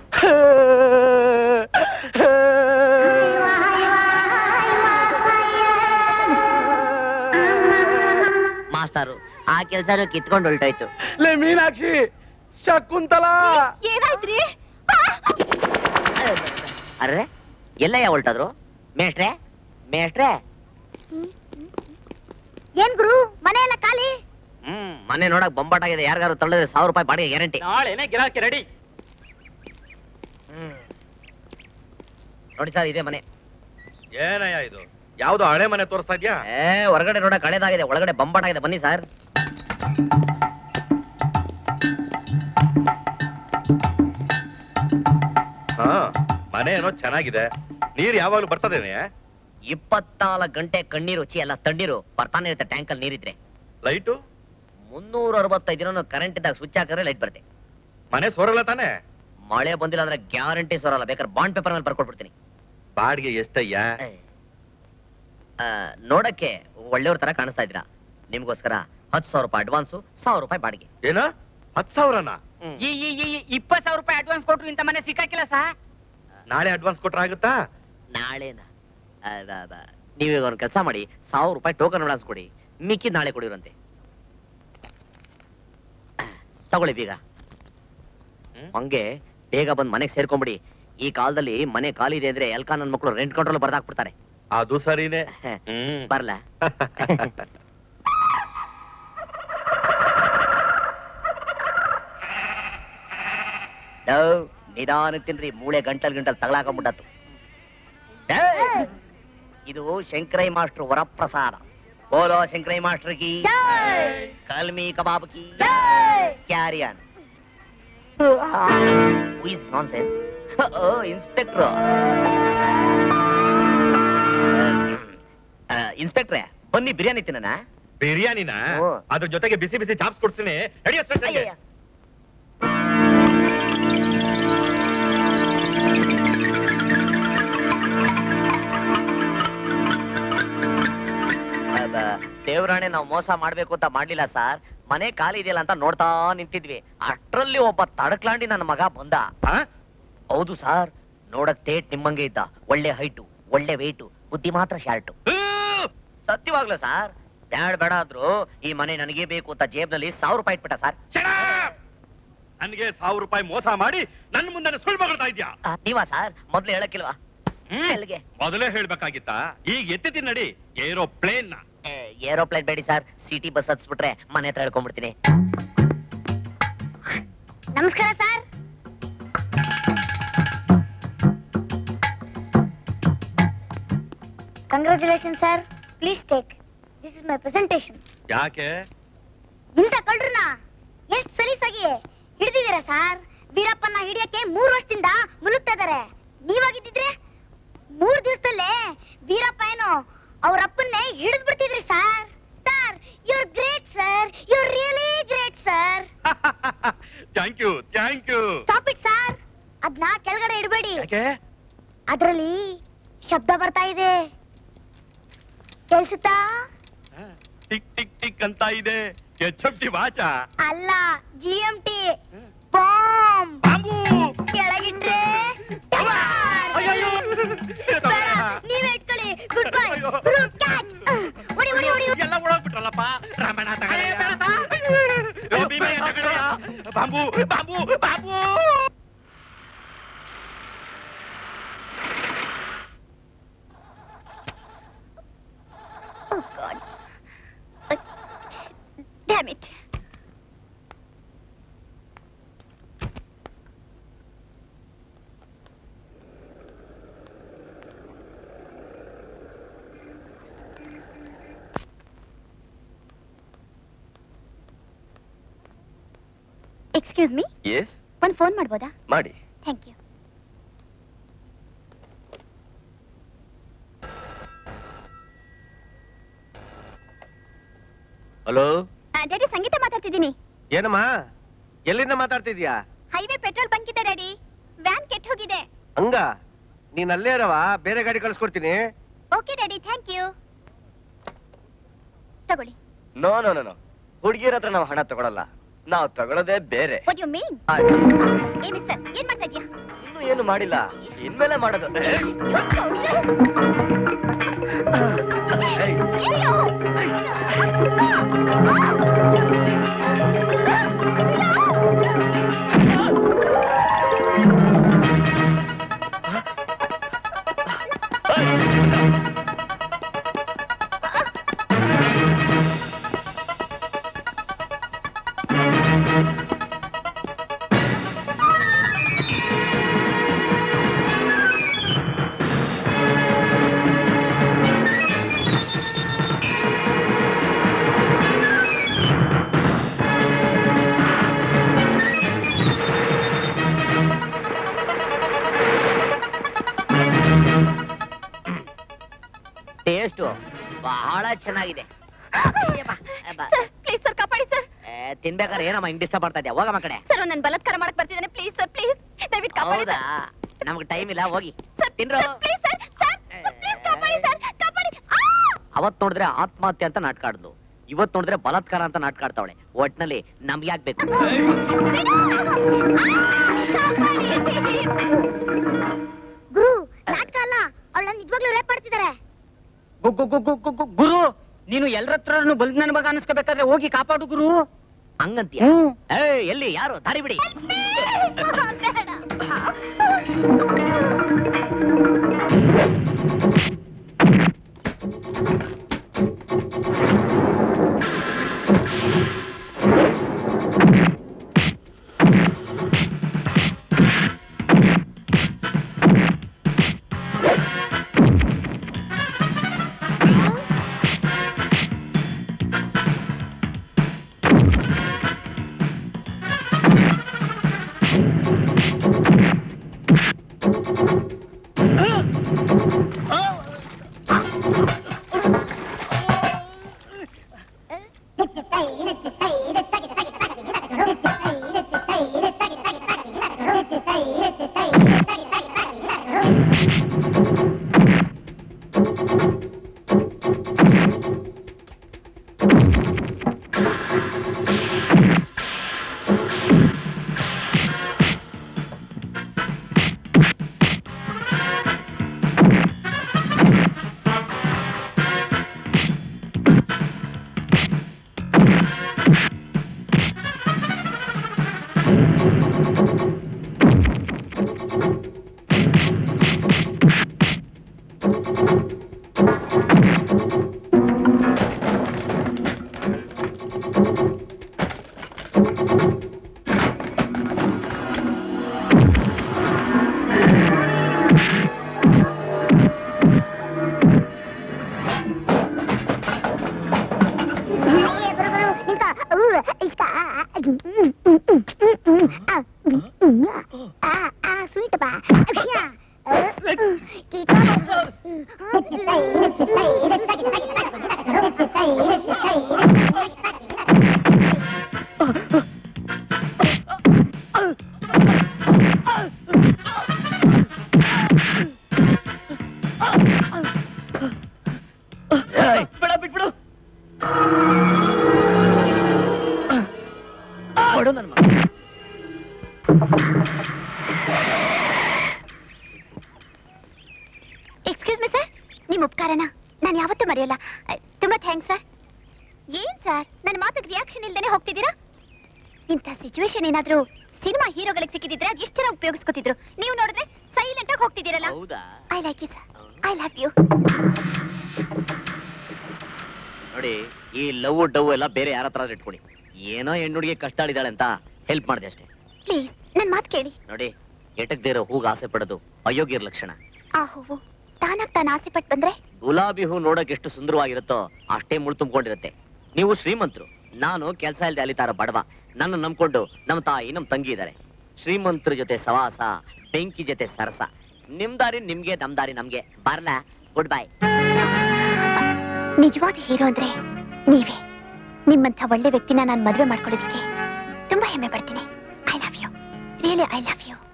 ಮಾಸ್ಟರು ಆ ಕೆಲ್ಸನೂ ಕಿತ್ಕೊಂಡು ಹೊಲ್ಟೋಯ್ತು ಲೇ ಮೀನಾಕ್ಷಿ ಶಕುಂತಲಾ ಏನಾಯ್ತ್ರಿ ಅರ್ರೆ ಎಲ್ಲಯ್ಯ ಹೊಲ್ಟದ್ರು ಮೇಷ್ಟ್ರೆ ಮೇಷ್ಟ್ರೆ ಏನ್ ಗುರು ಮನೆ ಎಲ್ಲ ಖಾಲಿ ಹ್ಮ್ ಮನೆ ನೋಡಕ್ ಬೊಂಬಾಟಾಗಿದೆ ಯಾರಿಗಾರು ತಳ್ಳಿದ್ರೆ ಸಾವಿರ ರೂಪಾಯಿ ಬಾಡಿಗೆ ಗ್ಯಾರಂಟಿ ನಾಳೆನೆ ಗಿರಾಕಿ ರೆಡಿ ನೋಡಿ ಸರ್ ಇದೇ ಮನೆ ಏನಯ್ಯ ಇದು ಯಾವ್ದೋ ಹಳೆ ಮನೆ ತೋರಿಸ್ತಾ ಇದ್ಯಾ ಏ ಹೊರಗಡೆ ನೋಡಕ್ ಹಳೇದಾಗಿದೆ ಒಳಗಡೆ ಬೊಂಬಾಟಾಗಿದೆ ಬನ್ನಿ ಸರ್ ಹಾ ಮನೆ ಏನೋ ಚೆನ್ನಾಗಿದೆ ನೀರ್ ಯಾವಾಗ್ಲೂ ಬರ್ತದೇನೆ ಇಪ್ಪತ್ನಾಲ್ಕು ಗಂಟೆ ಕಣ್ಣೀರು ರುಚಿ ಎಲ್ಲ ತಣ್ಣೀರು ಬರ್ತಾನೆ ಇರುತ್ತೆ ಟ್ಯಾಂಕಲ್ಲಿ ನೀರಿದ್ರೆ ಲೈಟು ಮುನ್ನೂರ ಅರವತ್ತೈದು ದಿನ ಕರೆಂಟ್ ಇದ್ದಾಗ ಸ್ವಿಚ್ ಹಾಕಿದ್ರೆ ಲೈಟ್ ಬರುತ್ತೆ ಮನೆ ಸೋರಲ್ಲ ತಾನೆ ಮಳೆ ಬಂದಿಲ್ಲ ಅಂದ್ರೆ ಗ್ಯಾರಂಟಿ ಸೋರಲ್ಲ ಬೇಕಾದ್ರೆ ಬಾಂಡ್ ಪೇಪರ್ ಮೇಲೆ ಬರ್ಕೊಟ್ಬಿಡ್ತೀನಿ ಬಾಡಿಗೆ ಎಷ್ಟಯ್ಯ ಆ, ನೋಡಕ್ಕೆ ಒಳ್ಳೆಯವ್ರ ತರ ಕಾಣಿಸ್ತಾ ಇದ್ದೀರಾ ನಿಮ್ಗೋಸ್ಕರ ಹತ್ತು ಸಾವಿರ ರೂಪಾಯಿ ಅಡ್ವಾನ್ಸು ಸಾವಿರ ರೂಪಾಯಿ ಬಾಡಿಗೆ ಏನ ಹತ್ ಸಾವಿರನ ಈ ಈ ಈ ಇಪ್ಪತ್ ಸಾವಿರ ರೂಪಾಯಿ ಅಡ್ವಾನ್ಸ್ ಕೊಟ್ರು ಇಂತ ಮನೆ ಸಿಕ್ಕಾಕಿಲ್ಲ ಸಾ ನಾಳೆ ಅಡ್ವಾನ್ಸ್ ಕೊಟ್ರ ಆಗುತ್ತಾ ನಾಳೆನ ನೀವೀಗ ಒಂದು ಕೆಲಸ ಮಾಡಿ ಸಾವಿರ ರೂಪಾಯಿ ಟೋಕನ್ ಅಡ್ವಾನ್ಸ್ ಕೊಡಿ ಮಿಕ್ಕಿ ನಾಳೆ ಕೊಡಿರಂತೆ ತಗೊಳ್ಳಿ ಬೀಗ ಹಂಗೆ ಬೇಗ ಬಂದ್ ಮನೆಗೆ ಸೇರ್ಕೊಂಬಿಡಿ ಈ ಕಾಲದಲ್ಲಿ ಮನೆ ಖಾಲಿ ಇದೆ ಅಂದ್ರೆ ಎಲ್ಕ ನನ್ನ ಮಕ್ಕಳು ರೆಂಟ್ ಕಂಟ್ರೋಲ್ ಬರ್ದಾಕ್ಬಿಡ್ತಾರೆ ಅದು ಸರಿನೇ ಬರ್ಲಾ ಡವ್, ನಿಧಾನ ತಿನ್ರಿ ಮೂಳೆ ಗಂಟಲ್ ಗಂಟಲ್ ತಗಲಾಕೊಂಡ್ಬಿಟ್ಟತ್ತು ಡವ್, ಇದು ಶಂಕರೈ ಮಾಸ್ಟರ್ ವರಪ್ರಸಾದ ಬೋಲೋ ಶಂಕರೈ ಮಾಸ್ಟರ್ ಕಿ ಕಲ್ಮಿ ಕಬಾಬ್ ಕಿ ಕ್ಯಾರಿಯನ್ ಇಸ್ ನಾನ್ ಸೆನ್ಸ್ ಇನ್ಸ್ಪೆಕ್ಟರ್ ಇನ್ಸ್ಪೆಕ್ಟ್ರೆ ಬನ್ನಿ ಬಿರಿಯಾನಿ ತಿನ್ನಣ ಬಿರಿಯಾನಿನ ಅದ್ರ ಜೊತೆಗೆ ಬಿಸಿ ಬಿಸಿ ಚಾಪ್ಸ್ ಕೊಡ್ತೀನಿ ನಡೆಯೋ ಸ್ಟೇಷನ್ಗೆ. ದೇವರಾಣೆ ನಾವು ಮೋಸ ಮಾಡ್ಬೇಕು ಅಂತ ಮಾಡ್ಲಿಲ್ಲ ಸರ್ ಮನೆ ಖಾಲಿ ಇದೆಯಲ್ಲ ಅಂತ ನೋಡ್ತಾ ನಿಂತಿದ್ವಿ ಅಷ್ಟ್ರಲ್ಲಿ ಒಬ್ಬ ತಡಕ್ಲಾಂಡಿ ನನ್ನ ಮಗ ಬಂದ ಹೌದು ಸರ್ ನೋಡಕ್ ತೇಟ್ ನಿಮ್ಮಂಗೆ ಇದ್ದ ಒಳ್ಳೆ ಹೈಟು ಒಳ್ಳೆ ವೆಯ್ಟು ಬುದ್ಧಿ ಮಾತ್ರ ಶಾರ್ಟು ಸತ್ಯವಾಗ್ಲು ಸರ್ ಬ್ಯಾಡ್ ಬೇಡ ಆದ್ರೂ ಈ ಮನೆ ನನಗೆ ಬೇಕು ಅಂತ ಜೇಬ್ನಲ್ಲಿ ಸಾವಿರ ರೂಪಾಯಿ ಇಟ್ಬಿಟ್ಟ ಸರ್ ನನ್ಗೆ ಸಾವಿರ ರೂಪಾಯಿ ಮೋಸ ಮಾಡಿ ನನ್ನ ಮುಂದೆ ಸುಳ್ಳು ಮಗಳ್ತಾ ಇದ್ಯಾ ನೀವಾ ಸರ್ ಮೊದ್ಲು ಹೇಳಕ್ಕಿಲ್ವಾ ಎಲ್ಲಿಗೆ ಮೊದಲೇ ಹೇಳ್ಬೇಕಾಗಿತ್ತಾ ಈಗ ಎತ್ತಿದ್ದೀನಿ ನಡಿ ಏರೋ ಪ್ಲೇನ್ ನ ಏರೋಪ್ಲೇನ್ ಬೇಡಿ ಸರ್ ಸಿಟಿ ಬಸ್ ಹತ್ಸ್ಬಿಟ್ರೆ ಮನೆ ಹತ್ರ ಹೇಳ್ಕೊಂಡ್ಬಿಡ್ತೀನಿ ನಮಸ್ಕಾರ sir congratulation sir please take this is my presentation ಯಾಕೆ ಇಂಥ ಕಳ್ರನ್ನ ಎಷ್ಟ್ ಸಲೀಸಾಗಿ ಹಿಡಿದಿದ್ದೀರಾ ಸರ್ ವೀರಪ್ಪನ ಹಿಡಿಯಕ್ಕೆ ಮೂರ್ ವರ್ಷದಿಂದ ಮುಲುಗ್ತಾ ಇದಾರೆ ನೀವಾಗಿದ್ದಿದ್ರೆ ಮೂರ್ ದಿವಸದಲ್ಲೇ ವೀರಪ್ಪ ಏನು ಅವ್ರ ಅಪ್ಪನ್ನೇ ಹಿಡಿದು ಬಿಡ್ತಿದ್ರಿ sir sir you're great sir you're really great sir thank you thank you stop it sir ಅದ್ನ ಕೆಳಗಡೆ ಇಡಬೇಡಿ ಯಾಕೆ ಅದ್ರಲ್ಲಿ ಶಬ್ದ ಬರ್ತಾ ಇದೆ ಕೇಳಿಸುತ್ತಾ ಟಿಕ್ ಟಿಕ್ ಟಿಕ್ ಅಂತ ಇದೆ ಎಚ್ ಎಫ್ ಟಿ ವಾಚ ಅಲ್ಲ ಜಿ ಎಂ ಟಿ ಬಾಂಬ್ ಕೆಳಗಿಟ್ರೆ ನೀವೇ ಇಟ್ಕೊಳ್ಳಿ ಗುಡ್ ಬೈ ಕ್ಯಾಚ್ ಹೊಡಿ ಹೊಡಿ ಹೊಡಿ ಎಲ್ಲ ಓಡೋಗ್ಬಿಟ್ರಲ್ಲಪ್ಪ Ramanna bomb bomb bomb Oh God. Uh, damn it. Excuse me yes ಒಂದು ಫೋನ್ ಮಾಡ್ಬೋದಾ ಮಾಡಿ thank you hello daddy Sangeetha ಮಾತಾಡ್ತಿದ್ದೀನಿ ಏನಮ್ಮ ಎಲ್ಲಿಂದ ಮಾತಾಡ್ತಿದ್ಯಾ ಹೈವೇ ಪೆಟ್ರೋಲ್ ಬಂಕ್ ಇದೆ ಡ್ಯಾಡಿ ವ್ಯಾನ್ ಕೆಟ್ಟ ಹೋಗಿದೆ ಹಂಗ ನೀನ್ ಅಲ್ಲೇ ಇರವ ಬೇರೆ ಗಾಡಿ ಕಳ್ಸ್ಕೊಡ್ತೀನಿ ಓಕೆ ಡ್ಯಾಡಿ ಥ್ಯಾಂಕ್ ಯು ತಗೊಳ್ಳಿ ನೋ ನೋ ನೋ ಹುಡುಗಿರ ಹತ್ರ ನಾವು ಹಣ ತಗೊಳಲ್ಲ ನಾವು ತಗೊಳ್ಳೋದೇ ಬೇರೆ ವಾಟ್ ಯು ಮೀನ್ ಏ ಮಿಸ್ಟರ್ ಏನ್ ಮಾಡ್ತಾ ಇದ್ಯಾ ಇನ್ನು ಏನು ಮಾಡಿಲ್ಲ ಇನ್ಮೇಲೆ ಮಾಡೋದು ಟೇಸ್ಟು ಬಹಳ ಚೆನ್ನಾಗಿದೆ ಪ್ಲೀಸ್ ಸರ್ ಕಾಪಾಡಿ ಸರ್ ತಿನ್ಬೇಕಾದ್ರೆ ಏನಮ್ಮ ಹಿಂಗ್ ಡಿಸ್ಟರ್ಬ್ ಮಾಡ್ತಾ ಇದ್ಯಾ ಹೋಗಮ್ಮ ಆ ಕಡೆ ಸರ್ ನನ್ ಬಲಾತ್ಕಾರ ಮಾಡಕ್ ಬರ್ತಿದ್ದಾನೆ ಪ್ಲೀಸ್ ಸರ್ ಪ್ಲೀಸ್ ದಯವಿಟ್ಟು ಕಾಪಾಡಿ ಹೌದಾ ನಮ್ಗೆ ಟೈಮ್ ಇಲ್ಲ ಹೋಗಿ ತಿನ್ರೋ ಪ್ಲೀಸ್ ಸರ್ ಸರ್ ಪ್ಲೀಸ್ ಕಾಪಾಡಿ ಸರ್ ಕಾಪಾಡಿ ಅವತ್ ನೋಡಿದ್ರೆ ಆತ್ಮಹತ್ಯೆ ಅಂತ ನಾಟಕ ಆಡ್ದು ಇವತ್ ನೋಡಿದ್ರೆ ಬಲಾತ್ಕಾರ ಅಂತ ನಾಟಕ ಆಡ್ತಾವಳೆ ಒಟ್ನಲ್ಲಿ ನಮ್ಗೆ ಯಾಕೆ ಬೇಕು ಗುರು ನಾಟಕ ಅಲ್ಲ ಅವಳನ್ನ ನಿಜವಾಗ್ಲೂ ರೇಪ್ ಮಾಡ್ತಿದ್ದಾರೆ ಗು- ಗು- ಗು- ಗು- ಗು- ಗು- ಗುರು ನೀನು ಎಲ್ಲರ ಹತ್ರನು ಬಲ್ದ್ ನನ್ ಮಗ ಅನ್ಸ್ಕೋಬೇಕಾದ್ರೆ ಹೋಗಿ ಕಾಪಾಡು ಗುರು ಹಂಗಂತೀಯ ಏ ಎಲ್ಲಿ ಯಾರು ದಾರಿ ಬಿಡಿ ಬಿಡ ಬಿಟ್ಬಿಡು ಕೊಡು ನನ್ ಮಗ ಎಕ್ಸ್ಕ್ಯೂಸ್ ಮಿ ಸರ್ ನಿಮ್ ಉಪಕಾರನ ನಾನು ಯಾವತ್ತೂ ಮರೆಯಲ್ಲ ಅಹ್, ತುಂಬಾ ಥ್ಯಾಂಕ್ಸ್ ಸರ್ ಏನ್ ಸರ್ ನನ್ನ ಮಾತಿಗೆ ರಿಯಾಕ್ಷನ್ ಇಲ್ದೇನೆ ಹೋಗ್ತಿದ್ದೀರಾ ಇಂಥ ಸಿಚುವೇಶನ್ ಏನಾದ್ರೂ ಸಿನಿಮಾ ಹೀರೋಗಳಿಗೆ ಸಿಕ್ಕಿದ್ರೆ ಅದ್ ಎಷ್ಟು ಚೆನ್ನಾಗಿ ಉಪಯೋಗಿಸ್ಕೊತಿದ್ರು ನೀವು ನೋಡಿದ್ರೆ ಸೈಲೆಂಟ್ ಆಗಿ ಹೋಗ್ತಿದ್ದೀರಲ್ಲ ಹೌದಾ I like you sir I love you ನೋಡಿ ಈ ಲವ್ ಡವ್ ಎಲ್ಲ ಬೇರೆ ಯಾರ ಹತ್ರ ಇಟ್ಕೊಳ್ಳಿ ಏನೋ ಹೆಣ್ಣುಡಿಗೆ ಕಷ್ಟ ಆಡಿದಾಳೆ ಅಂತ ಹೆಲ್ಪ್ ಮಾಡಿದೆ ಅಷ್ಟೇ ಪ್ಲೀಸ್ ನನ್ ಮಾತು ಕೇಳಿ ನೋಡಿ ಎಟಕ್ದೇ ಇರೋ ಹೂಗ್ ಆಸೆ ಪಡೋದು ಅಯೋಗ್ಯರ ಲಕ್ಷಣ ಆ ಹೂವು ತಾನಾಗ್ ತಾನು ಆಸೆ ಪಟ್ಟು ಬಂದ್ರೆ ಗುಲಾಬಿ ಹೂ ನೋಡಕ್ ಎಷ್ಟು ಸುಂದರವಾಗಿರುತ್ತೋ ಅಷ್ಟೇ ಮುಳ್ ತುಂಬಿಕೊಂಡಿರುತ್ತೆ ನೀವು ಶ್ರೀಮಂತರು ನಾನು ಕೆಲಸ ಇಲ್ಲದೆ ಅಲಿತಾರ ಬಡವ ನನ್ನ ನಂಬ್ಕೊಂಡು ನಮ್ಮ ತಾಯಿ ನಮ್ ತಂಗಿ ಇದ್ದಾರೆ ಶ್ರೀಮಂತರ ಜೊತೆ ಸವಾಸ ಬೆಂಕಿ ಜೊತೆ ಸರಸ ನಿಮ್ ದಾರಿ ನಿಮ್ಗೆ ನಮ್ ದಾರಿ ನಮ್ಗೆ ಬರ್ಲಾ ಗುಡ್ ಬೈ ನಿಜವಾದ ಹೀರೋ ಅಂದ್ರೆ ನೀವೇ ನಿಮ್ಮಂಥ ಒಳ್ಳೆ ವ್ಯಕ್ತಿನ ನಾನು ಮದುವೆ ಮಾಡ್ಕೊಳ್ಳೋದಕ್ಕೆ ತುಂಬಾ ಹೆಮ್ಮೆ ಪಡ್ತೀನಿ I love you really I love you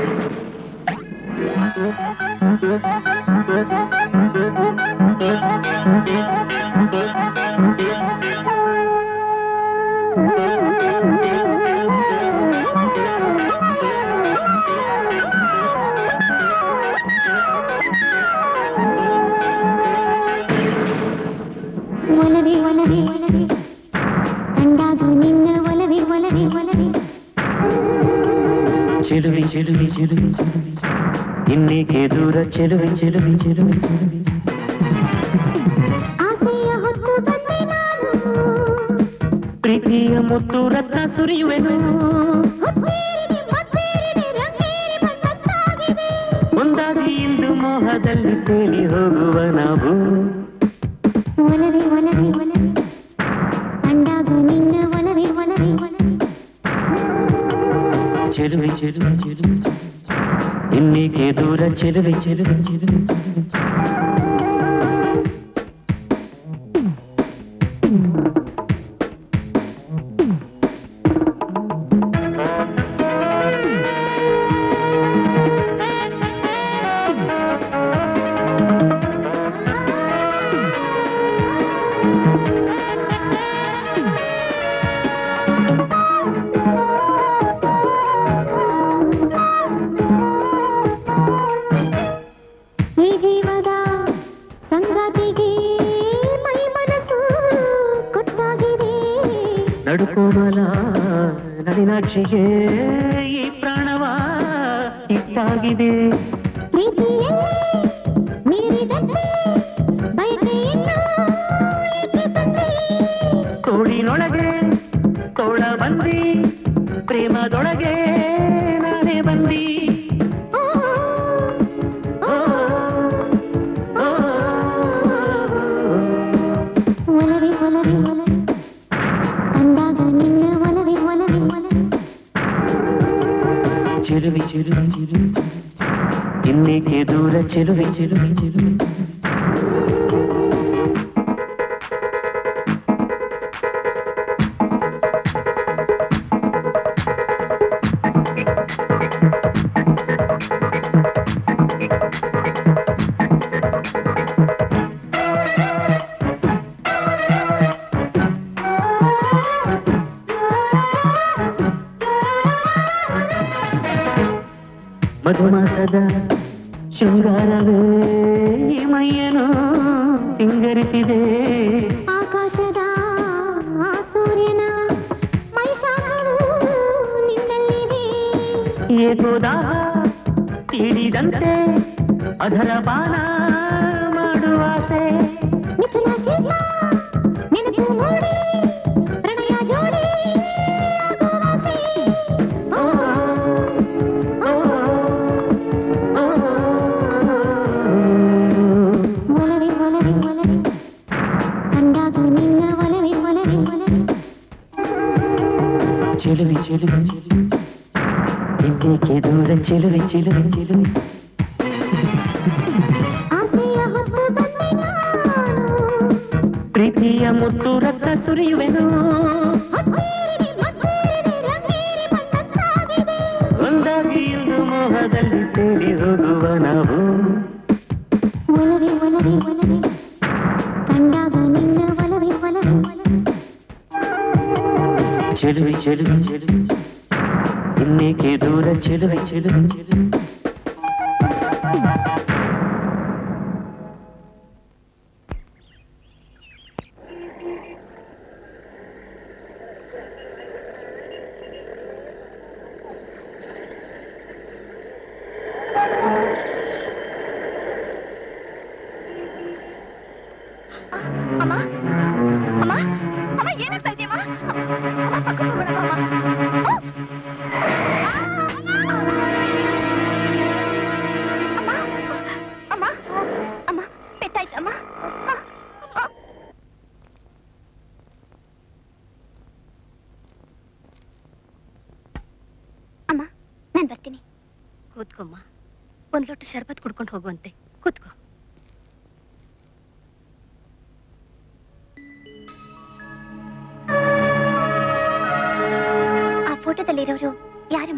ಒಲವೇ ಒಲವೇ ಒಲವೇ ಕಂಡಾಗ ನಿನ್ನ ಒಲವೇ ಒಲವೇ ಒಲವೇ ಚೆಲುವೆ ಚೆಲುವೆ ಚೆಲುವೆ ಚೆಲುವೆ ಇನ್ನೇಕೆ ದೂರ ಚೆಲುವೆ ಚೆಲುವೆ ಚೆಲುವೆ ಚೆಲುವೆ ಆಸೆಯ ಹೊತ್ತು ಬಂದೆ ನಾನು ಪ್ರೀತಿಯ ಮುತ್ತು ರತ್ನ ಸುರಿಯುವೆನು ಹೊತ್ತೇರಿದೆ ಮತ್ತೇರಿದೆ ರಂಗೇರಿ ಬಂದಂತಾಗಿದೆ ಒಂದಾಗಿ ಇಂದು ಮೋಹದಲ್ಲಿ ತೇಲಿ ಹೋಗುವ ನಾವು ಒಲವೇ ಒಲವೇ ಒಲವೇ ಕಂಡಾಗ ನಿನ್ನ ಒಲವೇ ಒಲವೇ ಒಲವೇ ಚೆಲುವೆ ಚೆಲುವೆ ಚೆಲುವೆ ಚೆಲುವೆ ಇನ್ನೇಕೆ ದೂರ ಚೆಲುವೆ ಚೆಲುವೆ ಚೆಲುವೆ ಚೆಲುವೆ ಕೋಮಲ ನಳಿನಾಕ್ಷಿಗೆ ಈ ಪ್ರಾಣವ ಇಟ್ಟಾಗಿದೆ ತೋಳಿನೊಳಗೆ ತೋಳ ಬಂದಿ ಪ್ರೇಮದೊಳಗೆ ನಾನೇ ಬಂದಿ ಒಲವಿ ಒಲವಿ ಒಲವಿ ಕಂಡಾಗ ನಿನ್ನ ಒಲವಿ ಒಲವಿ ಒಲವಿ ಚೆಲುವಿ ಚೆಲುವಿ ಚೆಲುವಿ ಇನ್ನೇಕೆ ದೂರ ಚೆಲುವಿ ಚೆಲುವಿ ಚೆಲುವಿ ಮಧುಮಾಸದ ಶೃಂಗಾರವೇ ಈ ಮೈಯನು ಸಿಂಗರಿಸಿದೆ ಆಕಾಶದ ಆ ಸೂರ್ಯನ ಮೈಶಾಖವು ನಿನ್ನಲ್ಲಿದೆ ಏಕೋದಾಹ ತಿಳಿದಂತೆ ಅದರ ಪಾನ ಮಾಡುವಾಸೆ ಮಿಥುನ ಶಿಲ್ಪ ನೆನಪು ಮೂಡಿ ಪ್ರಣಯ ಜೋಡಿ ಆಗುವಾಸೆ. ಓ, ಓ, ಓ, ಒಲವಿ ಒಲವಿ ಒಲವಿ ಕಂಡಾಗ ನಿನ್ನ ಒಲವಿ ಒಲವಿ ಒಲವಿ ಚೆಲುವಿ ಚೆಲುವಿ ಚೆಲುವಿ ಇನ್ನೇಕೆ ದೂರ ಚೆಲುವಿ ಚೆಲುವಿ ಚೆಲುವಿ ಆಸೆಯ ಹೊತ್ತು ಬಂದೆ ನಾನು ಪ್ರೀತಿಯ ಮುತ್ತು ರಕ್ತ ಸುರಿಯುವೆನು ಹೊತ್ತೇರಿದೆ ಮತ್ತೇರಿದೆ ರಂಗೇರಿ ಬಂದಂತಾಗಿದೆ ಒಂದಾಗಿ ಇಂದು ಮೋಹದಲ್ಲಿ ತೇಲಿ ಹೋಗುವ ನಾವು ಒಲವಿ ಒಲವಿ ಒಲವಿ ಕಂಡಾಗ ನಿನ್ನ ಒಲವಿ ಒಲವಿ ಒಲವಿ ಚೆಲುವಿ ಚೆಲುವಿ ಚೆಲುವಿ ಇನ್ನೇಕೆ ದೂರ ಚೆಲುವಿ ಚೆಲುವಿ ಚೆಲುವಿ ಅಮ್ಮ ಅಮ್ಮ ಅಮ್ಮ ಏನಾಗ್ತಾ ಇದೆಯಮ್ಮ ಅಮ್ಮ ಪಕ್ಕಕ್ಕೆ ಹೋಗೋಣ ಅಮ್ಮ ಅಮ್ಮ ಅಮ್ಮ ಅಮ್ಮ ಪೆಟ್ಟಾಯ್ತಮ್ಮ ಅಮ್ಮ ನಾನು ಬರ್ತೀನಿ ಕೂತ್ಕೊಮ್ಮ ಒಂದ್ ಲೋಟ ಶರ್ಬತ್ ಕುಡ್ಕೊಂಡು ಹೋಗುವಂತೆ ಕೂತ್ಕೋ ಆ ಫೋಟೋದಲ್ಲಿರೋರು ಯಾರಮ್ಮ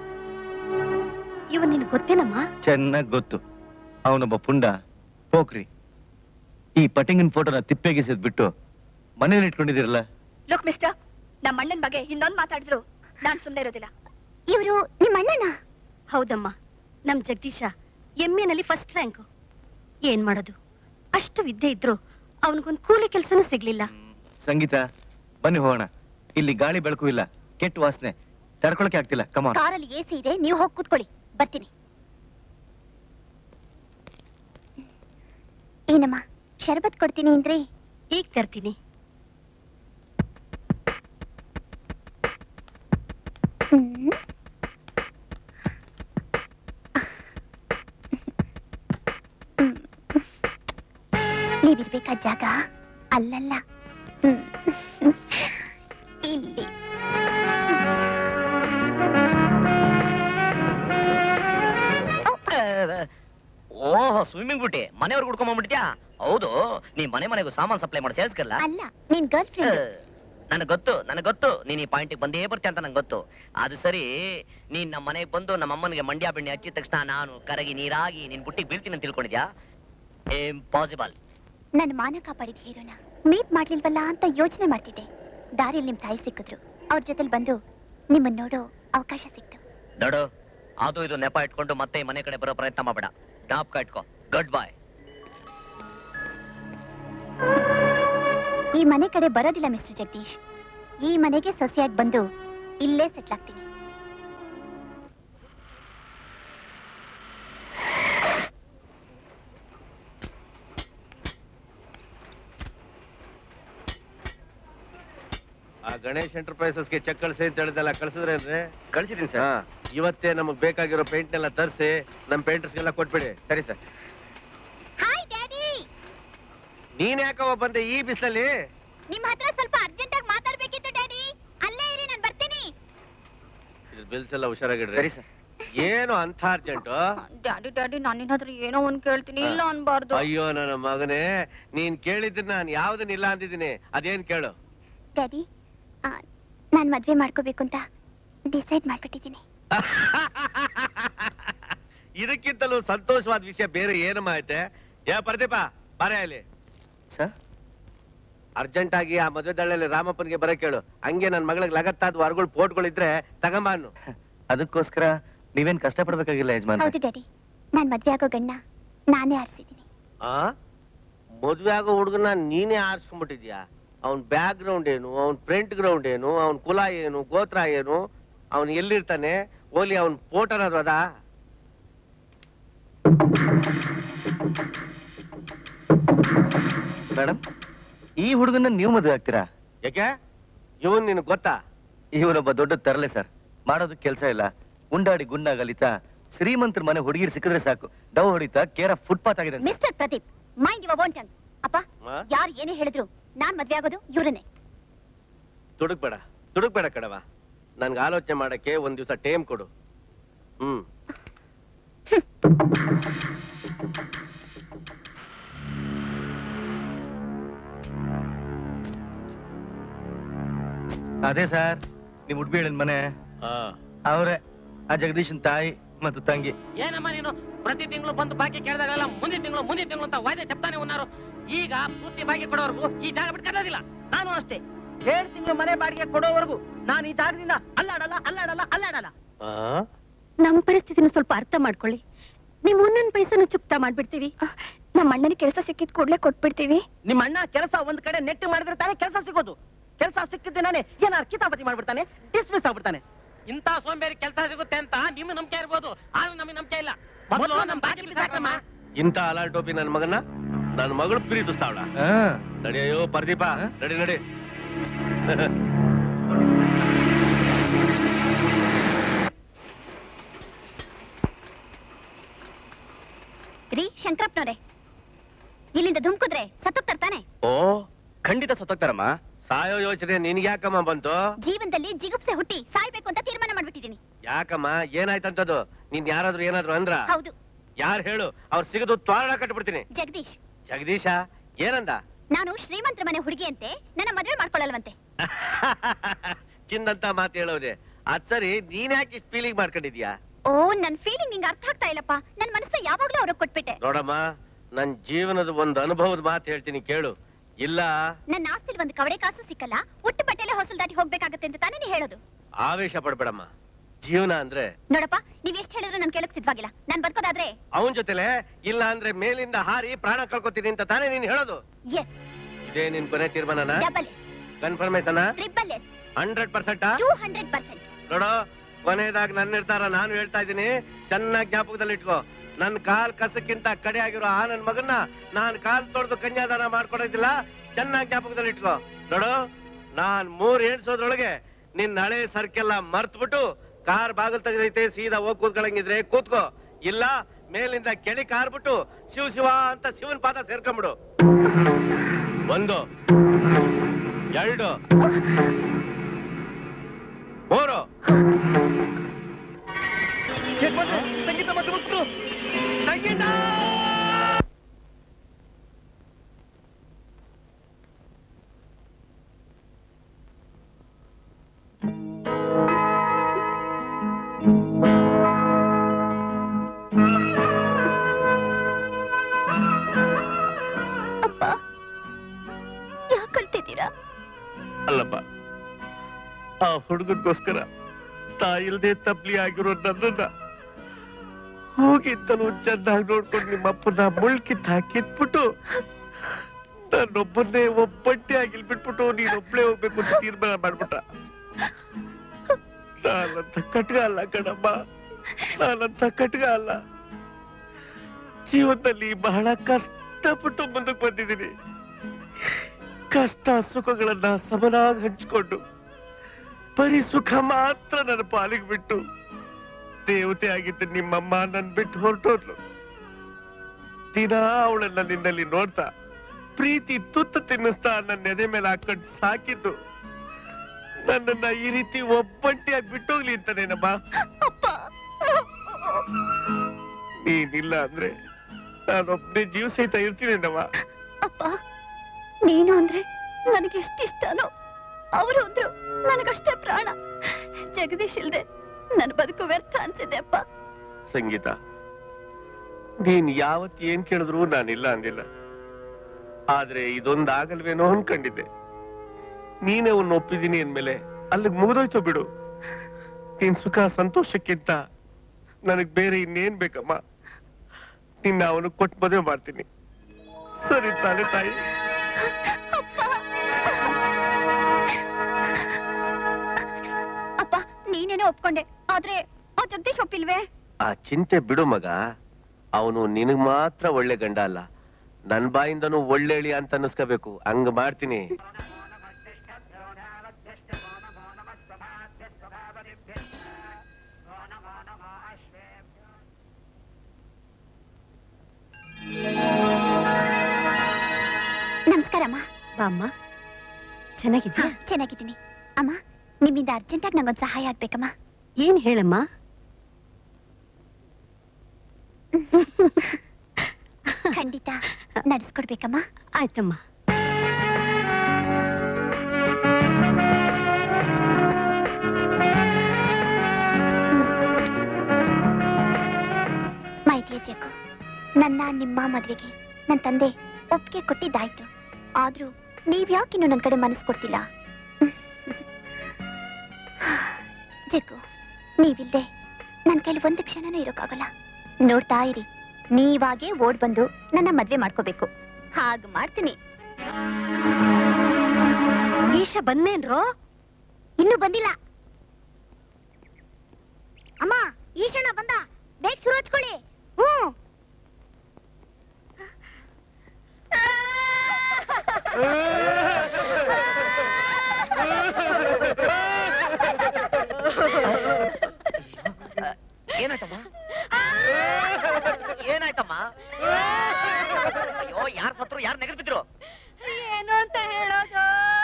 ಇವನ್ ನಿನ್ ಗೊತ್ತೇನಮ್ಮ ಚೆನ್ನಾಗ್ ಗೊತ್ತು ಅವನೊಬ್ಬ ಪುಂಡ ಪೋಖ್ರಿ ಈ ಪಟಿಂಗನ್ ಫೋಟೋನ ತಿಪ್ಪೆಗೆಸೆದ್ ಬಿಟ್ಟು ಮನೇಲಿ ಇಟ್ಕೊಂಡಿದ್ದೀರಲ್ಲ ಲೋಕ್ ಮಿಸ್ಟರ್ ನಮ್ಮ ಅಣ್ಣನ್ ಬಗ್ಗೆ ಇನ್ನೊಂದ್ ಮಾತಾಡಿದ್ರು ನಾನ್ ಸುಮ್ನೆ ಇರೋದಿಲ್ಲ ಇವರು ನಿಮ್ಮ ಅಣ್ಣನ ಹೌದಮ್ಮ ನಮ್ ಜಗದೀಶ ಎಮ್ಮೆನಲ್ಲಿ ಫಸ್ಟ್ ರ್ಯಾಂಕ್ ಏನ್ ಮಾಡೋದು ಅಷ್ಟು ವಿದ್ಯೆ ಇದ್ರು ಅವನಿಗೊಂದ್ ಕೂಲಿ ಕೆಲ್ಸನೂ ಸಿಗ್ಲಿಲ್ಲ ಸಂಗೀತ ಬನ್ನಿ ಹೋಗೋಣ ಇಲ್ಲಿ ಗಾಳಿ ಬೆಳಕು ಇಲ್ಲ ಕೆಟ್ಟ ವಾಸನೆ ತಡ್ಕೊಳಕ್ಕೆ ಆಗ್ತಿಲ್ಲ ಕಮಾನ್ ಕಾರಲ್ಲಿ ಎಸಿ ಇದೆ ನೀವು ಹೋಗಿ ಕೂತ್ಕೊಳ್ಳಿ ಬರ್ತೀನಿ ಏನಮ್ಮ ಶರಬತ್ ಕೊಡ್ತೀನಿ ಅಂದ್ರೆ ಈಗ ತರ್ತೀನಿ ಹ್ಮ್. ಹ್ಮ್. ನೀವಿರ್ಬೇಕಾದ ಜಾಗ ಅಲ್ಲಲ್ಲ ಹ್ಮ್. ಇಲ್ಲಿ ಓಹೋ ಸ್ವಿಮ್ಮಿಂಗ್ ಬಿಟ್ಟಿ ಮನೆಯವ್ರಿಗೆ ಹುಡ್ಕೊಂಡ್ ಬಂದ್ಬಿಡ್ತ್ಯಾ ಹೌದು ನೀ ಮನೆ ಮನೆಗೂ ಸಾಮಾನ್ ಸಪ್ಲೈ ಮಾಡಿ ಸೇಲ್ಸ್ಕಲ್ಲ ಅಲ್ಲ ನಿನ್ ಗರ್ಲ್ ಫ್ರೆಂಡ್ ನನಗ್ ಗೊತ್ತು ನನಗ್ ಗೊತ್ತು ನೀನ್ ಈ ಪಾಯಿಂಟಿಗೆ ಬಂದೇ ಬರ್ತೀಯ ಅಂತ ನಂಗೆ ಗೊತ್ತು ಅದು ಸರಿ ನೀನ್ ನಮ್ಮ ಮನೆಗೆ ಬಂದು ನಮ್ಮ ಅಮ್ಮನಿಗೆ ಮಂಡ್ಯ ಬೆಣ್ಣೆ ಹಚ್ಚಿದ ತಕ್ಷಣ ನಾನು ಕರಗಿ ನೀರಾಗಿ ನಿನ್ ಬುಟ್ಟಿಗೆ ಬೀಳ್ತೀನಿ ಅಂತ ತಿಳ್ಕೊಂಡಿದ್ಯಾ ಇಂಪಾಸಿಬಲ್ ನನ್ನ ಮಾನ ಕಾಪಾಡಿದ ಹೀರೋನ ಮೀಟ್ ಮಾಡ್ಲಿಲ್ವಲ್ಲ ಅಂತ ಯೋಚನೆ ಮಾಡ್ತಿದ್ದೆ ದಾರಿಯಲ್ಲಿ ನಿಮ್ ತಾಯಿ ಸಿಕ್ಕಿದ್ರು ಅವ್ರ ಜೊತೆಲಿ ಬಂದು ನಿಮ್ಮನ್ನ ನೋಡೋ ಅವಕಾಶ ಸಿಕ್ತು ನೋಡು ಅದು ಇದು ನೆಪ ಇಟ್ಕೊಂಡು ಮತ್ತೆ ಈ ಮನೆ ಕಡೆ ಬರೋ ಪ್ರಯತ್ನ ಮಾಡಬೇಡ ಜ್ಞಾಪಕ ಇಟ್ಕೋ ಗುಡ್ ಬಾಯ್ ಈ ಮನೆ ಕಡೆ ಬರೋದಿಲ್ಲ ಮಿಸ್ಟರ್ ಜಗದೀಶ್ ಈ ಮನೆಗೆ ಸೊಸೆಯಾಗಿ ಬಂದು ಇಲ್ಲೇ ಸೆಟ್ಲ್ ಆಗ್ತೀನಿ ಆ ಗಣೇಶ್ ಎಂಟರ್ಪ್ರೈಸಸ್ಗೆ ಚೆಕ್ ಕಳ್ಸಿ ಅಂತ ಹೇಳಿದಲ್ಲ ಕಳ್ಸಿದ್ರೇನ್ರಿ ಕಳ್ಸಿದೀನಿ ಸರ್ ಹಾ ಇವತ್ತೇ ನಮಗ್ ಬೇಕಾಗಿರೋ ಪೇಂಟ್ನೆಲ್ಲ ತರಿಸಿ ನಮ್ ಪೇಂಟರ್ಸ್ಗೆಲ್ಲ ಕೊಟ್ಬಿಡಿ ಸರಿ ಸರ್ ಹಾಯ್ ಡ್ಯಾಡಿ ನೀನ್ ಯಾಕವ ಬಂದೆ ಈ ಬಿಸಿಲಲ್ಲಿ ನಿಮ್ ಹತ್ರ ಸ್ವಲ್ಪ ಅರ್ಜೆಂಟ್ ಆಗಿ ಮಾತಾಡ್ಬೇಕಿತ್ತು ಡ್ಯಾಡಿ ಅಲ್ಲೇ ಇರಿ ನಾನು ಬರ್ತೀನಿ ಬಿಲ್ಸ್ ಎಲ್ಲ ಹುಷಾರಾಗಿಡ್ರಿ ಸರಿ ಸರ್ ಏನು ಅಂತ ಅರ್ಜೆಂಟು ಡ್ಯಾಡಿ ಡ್ಯಾಡಿ ನಾನು ನಿನ್ನ ಹತ್ರ ಏನೋ ಒಂದ್ ಕೇಳ್ತೀನಿ ಇಲ್ಲ ಅನ್ಬಾರ್ದು ಅಯ್ಯೋ ನನ್ನ ಮಗನೇ ನೀನ್ ಕೇಳಿದ್ದನ್ನ ನಾನು ಯಾವ್ದನ್ನ ಇಲ್ಲ ಅಂದಿದ್ದೀನಿ ಅದೇನ್ ಕೇಳು ಡ್ಯಾಡಿ ನಾನ್ ಮದ್ವೆ ಮಾಡ್ಕೋಬೇಕು ಅಂತ ಡಿಸೈಡ್ ಮಾಡ್ಬಿಟ್ಟಿದ್ದೀನಿ ಇದಕ್ಕಿಂತಲೂ ಸಂತೋಷವಾದ ವಿಷಯ ಬೇರೆ ಏನಮ್ಮ ಐತೆ ಏ ಪ್ರದೀಪ ಬಾರೆ ಅಲ್ಲಿ ಸರ್ ಅರ್ಜೆಂಟ್ ಆಗಿ ಆ ಮದುವೆ ದಳ್ಳಲ್ಲಿ ರಾಮಪ್ಪನಿಗೆ ಬರಕ್ ಕೇಳು ಹಂಗೆ ನನ್ ಮಗಳಿಗೆ ಲಗತ್ತಾದ ವರ್ಗಳು ಪೋಟ್ಗಳಿದ್ರೆ ತಗೊಂಬ ಅನ್ನು ಅದಕ್ಕೋಸ್ಕರ ನೀವೇನ್ ಕಷ್ಟ ಪಡ್ಬೇಕಾಗಿಲ್ಲ ಯಜಮಾನ್ ಹೌದು ಡ್ಯಾಡಿ ನಾನ್ ಮದ್ವೆ ಆಗೋ ಗಂಡ ನಾನೇ ಆರಿಸಿದ್ದೀನಿ ಆ ಮದ್ವೆ ಆಗೋ ಹುಡುಗನ ನೀನೇ ಆರಿಸ್ಕೊಂಡ್ಬಿಟ್ಟಿದ್ಯಾ ಅವನ್ ಬ್ಯಾಕ್ ಗ್ರೌಂಡ್ ಏನು ಅವನ್ ಫ್ರಂಟ್ ಗ್ರೌಂಡ್ ಏನು ಅವನ್ ಕುಲ ಏನು ಗೋತ್ರ ಏನು ಅವನ್ ಎಲ್ಲಿರ್ತಾನೆ ಓಲಿ ಅವನ್ ಫೋಟೋನಾದ್ರು ಅದಾ ಮೇಡಮ್ ಈ ಹುಡುಗನ ನೀವು ಮದುವೆ ಆಗ್ತೀರಾ ಯಾಕೆ ಇವನ್ ನಿನ್ ಗೊತ್ತಾ ಇವನೊಬ್ಬ ದೊಡ್ಡ ತರಲೆ ಸರ್ ಮಾಡೋದಕ್ಕೆ ಕೆಲಸ ಇಲ್ಲ ಉಂಡಾಡಿ ಗುಂಡಾಗಲಿತಾ ಶ್ರೀಮಂತರ ಮನೆ ಹುಡುಗಿರು ಸಿಕ್ಕಿದ್ರೆ ಸಾಕು ಡವ್ ಹೊಡಿತಾ ಕೇರ ಫುಟ್ಪಾತ್ ಆಗಿದೆ sir. Mister Pradeep mind your own tongue ಅಪ್ಪ ಯಾರು ಏನೇ ಹೇಳಿದ್ರು ನಾನ್ ಮದ್ವೆ ಆಗೋದು ಇವ್ರನ್ನೇ ತುಡುಕ್ಬೇಡ ತುಡುಕ್ಬೇಡ ಕಡವ ನನ್ಗೆ ಆಲೋಚನೆ ಮಾಡಕ್ಕೆ ಒಂದ್ ದಿವಸ ಟೈಮ್ ಕೊಡು ಹ್ಮ್ ಅದೇ ಸರ್ ನಿಮ್ ಉಡ್ಬಿ ಹೇಳಿದ ಮನೆ ಅವ್ರೆ ಆ ಜಗದೀಶನ್ ತಾಯಿ ಮತ್ತು ತಂಗಿ ಏನಮ್ಮ ನೀನು ಪ್ರತಿ ತಿಂಗಳು ಬಂದು ಬಾಕಿ ಕೇಳಿದಾಗಲ್ಲ ಮುಂದಿನ ತಿಂಗಳು ಮುಂದಿನ ತಿಂಗಳು ಅಂತ ವಾಯ್ದೆ ಚೆಪ್ತಾನೆ ಉన్నారు ಈಗ ಪೂರ್ತಿ ಬಾಕಿ ಕೊಡೋವರೆಗೂ ಈ ಜಾಗ ಬಿಟ್ಟು ಕಟ್ಟೋದಿಲ್ಲ ನಾನು ಅಷ್ಟೇ ಏಳು ತಿಂಗಳು ಮನೆ ಬಾಡಿಗೆ ಕೊಡೋವರೆಗೂ ನಾನು ಈ ಜಾಗದಿಂದ ಅಲ್ಲಾಡಲ್ಲ ಅಲ್ಲಾಡಲ್ಲ ಅಲ್ಲಾಡಲ್ಲ ನಮ್ ಪರಿಸ್ಥಿತಿನ ಸ್ವಲ್ಪ ಅರ್ಥ ಮಾಡ್ಕೊಳ್ಳಿ ನಿಮ್ ಒಂದೊಂದ್ ಪೈಸನು ಚುಕ್ತಾ ಮಾಡ್ಬಿಡ್ತೀವಿ ನಮ್ಮ ಅಣ್ಣನಿಗೆ ಕೆಲಸ ಸಿಕ್ಕಿದ್ ಕೂಡ್ಲೆ ಕೊಟ್ಬಿಡ್ತೀವಿ ನಿಮ್ಮ ಅಣ್ಣ ಕೆಲಸ ಒಂದ್ ಕಡೆ ನೆಟ್ಟು ಮಾಡಿದ್ರೆ ತಾನೇ ಕೆಲಸ ಸಿಗೋದು ಕೆಲಸ ಸಿಕ್ಕಿದ್ದೆ ನಾನೇ ಏನಾರು ಕಿತಾಪತಿ ಮಾಡ್ಬಿಡ್ತಾನೆ ಡಿಸ್ಮಿಸ್ ಆಗ್ಬಿಡ್ತಾನೆ ಇಂಥ ಸೋಂಬೇರಿ ಕೆಲಸ ಸಿಗುತ್ತೆ ಅಂತ ನಿಮ್ ನಂಬಿಕೆ ಇರ್ಬೋದು ಆದ್ರೆ ನಮಗೆ ನಂಬಿಕೆ ಇಲ್ಲ ಮೊದಲು ನಮ್ ಬಾಕಿ ಬಿಸಾಕಮ್ಮ ಇಂಥ ಅಲಾಲ್ ಟೋಪಿ ನನ್ ಮಗನ ನನ್ ಮಗಳು ಪ್ರೀತಿಸ್ತಾವಳ ನಡಿಯೋ ಪ್ರದೀಪ ನಡಿ ನಡಿ ರೀ ಶಂಕರಪ್ಪನವ್ರೆ ಇಲ್ಲಿಂದ ಧುಮ್ಕುದ್ರೆ ಸತ್ತೋಗ್ತಾರ್ ತಾನೆ ಓ ಖಂಡಿತ ಸತ್ತೋಗ್ತಾರಮ್ಮ ಸಾಯೋ ಯೋಚನೆ ನಿನ್ಗ್ಯಾಕಮ್ಮ ಬಂತು ಜೀವನದಲ್ಲಿ ಜಿಗುಪ್ಸೆ ಹುಟ್ಟಿ ಸಾಯ್ಬೇಕು ಅಂತ ತೀರ್ಮಾನ ಮಾಡ್ಬಿಟ್ಟಿದೀನಿ ಯಾಕಮ್ಮ ಏನಾಯ್ತಂತದ್ದು ನೀನ್ ಯಾರಾದ್ರೂ ಏನಾದ್ರು ಅಂದ್ರ ಹೌದು ಯಾರು ಹೇಳು ಅವ್ರು ಸಿಗದು ತ್ವಾರಣ ಕಟ್ಬಿಡ್ತೀನಿ ಜಗದೀಶ್ ಜಗದೀಶ ಏನಂದ ನಾನು ಶ್ರೀಮಂತರ ಮನೆ ಹುಡುಗಿಯಂತೆ ನನ್ನ ಮದುವೆ ಮಾಡ್ಕೊಳ್ಳಲ್ವಂತೆ ಚಿನ್ನಂತ ಮಾತು ಹೇಳೋದೆ ಅದ್ ಸರಿ ನೀನ್ ಯಾಕೆ ಇಷ್ಟು ಫೀಲಿಂಗ್ ಮಾಡ್ಕೊಂಡಿದ್ಯಾ ಓ ನನ್ ಫೀಲಿಂಗ್ ನಿಂಗೆ ಅರ್ಥ ಆಗ್ತಾ ಇಲ್ಲಪ್ಪ ನನ್ ಮನಸ್ಸು ಯಾವಾಗ್ಲೂ ಅವ್ರಿಗೆ ಕೊಟ್ಬಿಟ್ಟೆ ನೋಡಮ್ಮ ನನ್ ಜೀವನದ ಒಂದು ಅನುಭವದ ಮಾತು ಹೇಳ್ತೀನಿ ಕೇಳು ಇಲ್ಲ ನನ್ನ ಆಸ್ತಿಲ್ ಒಂದು ಕವಡೆ ಕಾಸು ಸಿಕ್ಕಲ್ಲ ಉಟ್ಟು ಬಟ್ಟೆಲೆ ಹೊಸಲ್ ದಾಟಿ ಹೋಗ್ಬೇಕಾಗತ್ತೆ ಅಂತ ತಾನೇ ನೀ ಹೇಳೋದು ಆವೇಶ ಪಡ್ಬೇಡಮ್ಮ ಜೀವನ ಅಂದ್ರೆ ನೋಡಪ್ಪ ನೀವ್ ಎಷ್ಟ್ ಹೇಳಿದ್ರು ನನ್ ಕೇಳಕ್ ಸಿದ್ವಾಗಿಲ್ಲ ನಾನ್ ಬದುಕೋದಾದ್ರೆ ಅವನ್ ಜೊತೆಲೆ ಇಲ್ಲ ಅಂದ್ರೆ ಮೇಲಿಂದ ಹಾರಿ ಪ್ರಾಣ ಕಳ್ಕೊತೀನಿ ಅಂತ ತಾನೇ ನೀನ್ ಹೇಳೋದು ಎಸ್ ಇದೇ ನಿನ್ ಕೊನೆ ತೀರ್ಮಾನನ double yes confirmation triple yes hundred percent two hundred percent ನೋಡು ಕೊನೆಯದಾಗ ನನ್ನ ನಿರ್ಧಾರ ನಾನು ಹೇಳ್ತಾ ಇದ್ದೀನಿ ಚೆನ್ನಾಗಿ ಜ್ಞಾಪಕದಲ್ಲಿ ಇಟ್ಕೋ ನನ್ ಕಾಲ್ ಕಸಕ್ಕಿಂತ ಕಡೆ ಆಗಿರೋ ಆ ನನ್ ಮಗನ್ನ ನಾನ್ ಕಾಲ್ ತೊಳೆದು ಕನ್ಯಾದಾನ ಮಾಡ್ಕೊಡೋದಿಲ್ಲ ಚೆನ್ನಾಗಿ ಜ್ಞಾಪಕದಲ್ಲಿ ಇಟ್ಕೋ ನೋಡು ನಾನ್ ಮೂರ್ ಏಳ್ಸೋದ್ರೊಳಗೆ ನಿನ್ ಹಳೆ ಸರ್ಕೆಲ್ಲ ಮರ್ತ್ಬಿಟ್ಟು ಕಾರ್ ಬಾಗಿಲು ತೆಗೆದೈತೆ ಸೀದಾ ಹೋಗಿ ಕೂತ್ಕೊಳಂಗಿದ್ರೆ ಕೂತ್ಕೋ ಇಲ್ಲ ಮೇಲಿಂದ ಕೆಳಿ ಕಾರ್ಬಿಟ್ಟು ಶಿವ ಶಿವ ಅಂತ ಶಿವನ್ ಪಾದ ಸೇರ್ಕೊಂಬಿಡು ಒಂದು ಎರಡು ಮೂರು ಸಂಗೀತ ಮತ್ತು ಮುತ್ತು ಸಂಗೀತ ಅಪ್ಪ ಯಾಕೆ ಕಳ್ತಿದ್ದೀರಾ ಅಲ್ಲಪ್ಪ ಆ ಹುಡುಗನ್ಗೋಸ್ಕರ ತಾಯಿಲ್ದೆ ತಪ್ಲಿ ಆಗಿರೋ ನನ್ನನ್ನ ಹೋಗಿದ್ದಲು ಚೆನ್ನಾಗಿ ನೋಡ್ಕೊಂಡು ನಿಮ್ಮಪ್ಪನ ಮುಳ್ಕಿತ್ತ ಕಿತ್ಬಿಟ್ಟು ನಾನೊಬ್ಬನ್ನೇ ಒಬ್ಬಂಟಿ ಆಗಿ ಬಿಟ್ಬಿಟ್ಟು ನೀನೊಬ್ಳೇ ಹೋಗ್ಬೇಕು ಅಂತ ತೀರ್ಮಾನ ಮಾಡ್ಬಿಟ್ಟ ನಾನಂತ ಕಟ್ಗ ಅಲ್ಲ ಕಣಮ್ಮ ನಾನಂತ ಕಟ್ಗ ಅಲ್ಲ ಜೀವನದಲ್ಲಿ ಬಹಳ ಕಷ್ಟಪಟ್ಟು ಮುಂದಕ್ಕೆ ಬಂದಿದ್ದೀನಿ ಕಷ್ಟ ಸುಖಗಳನ್ನ ಸಮನಾಗಿ ಹಂಚಿಕೊಂಡು ಬರೀ ಸುಖ ಮಾತ್ರ ನನ್ನ ಪಾಲಿಗೆ ಬಿಟ್ಟು ದೇವತೆ ಆಗಿದ್ದ ನಿಮ್ಮಮ್ಮ ನನ್ ಬಿಟ್ಟು ಹೊರಟೋದ್ಲು ದಿನ ಅವಳನ್ನ ನಿನ್ನಲ್ಲಿ ನೋಡ್ತಾ ಪ್ರೀತಿ ತುತ್ತ ತಿನ್ನಿಸ್ತಾ ನನ್ನ ಎದೆ ಮೇಲೆ ಹಾಕೊಂಡು ಸಾಕಿದ್ದು ನನ್ನನ್ನ ಈ ರೀತಿ ಒಬ್ಬಂಟಿಯಾಗಿ ಬಿಟ್ಟೋಗ್ಲಿ ಅಂತಾನೇನಮ್ಮ ನೀನಿಲ್ಲ ಅಂದ್ರೆ ನಾನೊಬ್ಬನೇ ಜೀವ ಸಹಿತ ಇರ್ತೀನೇನಮ್ಮ ಅಪ್ಪ ನೀನು ಅಂದ್ರೆ ನನಗೆ ಎಷ್ಟಿಷ್ಟನೋ ಅವರು ಅಂದ್ರು ನನಗಷ್ಟೇ ಪ್ರಾಣ ಜಗದೀಶ್ ಇಲ್ದೆ ನನ್ನ ಬದುಕು ವ್ಯರ್ಥ ಅನ್ಸಿದೆ ಅಪ್ಪ ಸಂಗೀತ ನೀನ್ ಯಾವತ್ ಏನ್ ಕೇಳಿದ್ರು ನಾನಿಲ್ಲ ಅಂದಿಲ್ಲ ಆದ್ರೆ ಇದೊಂದ್ ಆಗಲ್ವೇನೋ ಅನ್ಕೊಂಡಿದ್ದೆ ನೀನೇ ಅವ್ನ ಒಪ್ಪಿದೀನಿ ಅಂದ್ಮೇಲೆ ಅಲ್ಲಿಗೆ ಮುಗಿದೋಯ್ತು ಬಿಡು ನಿನ್ ಸುಖ ಸಂತೋಷಕ್ಕಿಂತ ನನಗ್ ಬೇರೆ ಇನ್ನೇನ್ ಬೇಕಮ್ಮ ನಿನ್ನ ಅವನು ಕೊಟ್ಟು ಮದುವೆ ಮಾಡ್ತೀನಿ ಸರಿ ತಾನೆ ತಾಯಿ ಅಪ್ಪ ನೀನೇನೋ ಒಪ್ಕೊಂಡೆ ಆದ್ರೆ ಆ ಜಗದೀಶ್ ಒಪ್ಪಿಲ್ವೇ ಆ ಚಿಂತೆ ಬಿಡು ಮಗ ಅವನು ನಿನಗ್ ಮಾತ್ರ ಒಳ್ಳೆ ಗಂಡ ಅಲ್ಲ ನನ್ ಬಾಯಿಂದನೂ ಒಳ್ಳೆಳಿ ಅಂತ ಅನ್ನಿಸ್ಕೋಬೇಕು ಹಂಗ ಮಾಡ್ತೀನಿ ನಮಸ್ಕಾರ ಅಮ್ಮ ಬಾಮ್ಮ ಚೆನ್ನಾಗಿದ್ಯಾ ಚೆನ್ನಾಗಿದ್ದೀನಿ ಅಮ್ಮ ನಿಮ್ಮಿಂದ ಅರ್ಜೆಂಟಾಗಿ ನಂಗೊಂದು ಸಹಾಯ ಆಗ್ಬೇಕಮ್ಮ ಏನ್ ಹೇಳಮ್ಮ ಖಂಡಿತ ನಡೆಸ್ಕೊಡ್ಬೇಕಮ್ಮ ಆಯ್ತಮ್ಮ ಮೈತ್ರಿಯ ಜಗ್ಗು ನನ್ನ ನಿಮ್ಮ ಮದ್ವೆಗೆ ನನ್ನ ತಂದೆ ಒಪ್ಪಿಗೆ ಕೊಟ್ಟಿದ್ದಾಯ್ತು ಆದ್ರೂ ನೀವ್ಯಾಕಿನ್ನು ನನ್ನ ಕಡೆ ಮನಸ್ಸು ಕೊಡ್ತಿಲ್ಲ ಜಗ್ಗು ನೀವಿಲ್ದೆ ನನ್ನ ಕೈಲಿ ಒಂದು ಕ್ಷಣನೂ ಇರೋಕ್ಕಾಗಲ್ಲ ನೋಡ್ತಾ ಇರಿ ನೀವಾಗೆ ಓಡ್ ಬಂದು ನನ್ನ ಮದ್ವೆ ಮಾಡ್ಕೋಬೇಕು ಹಾಗ್ ಮಾಡ್ತೀನಿ ಈಶ ಬಂದೇನ್ರೋ ಇನ್ನೂ ಬಂದಿಲ್ಲ ಅಮ್ಮ ಈಶಣ್ಣ ಬಂದ ಬೇಗ ಶುರು ಹಚ್ಕೊಳ್ಳಿ ಹ್ಮ್ ಏನಾಯ್ತಮ್ಮ ಏನಾಯ್ತಮ್ಮ ಅಯ್ಯೋ ಯಾರ್ ಸತ್ರು ಯಾರು ನೆಗೆದ್ ಬಿದ್ರು ಏನು ಅಂತ ಹೇಳೋದು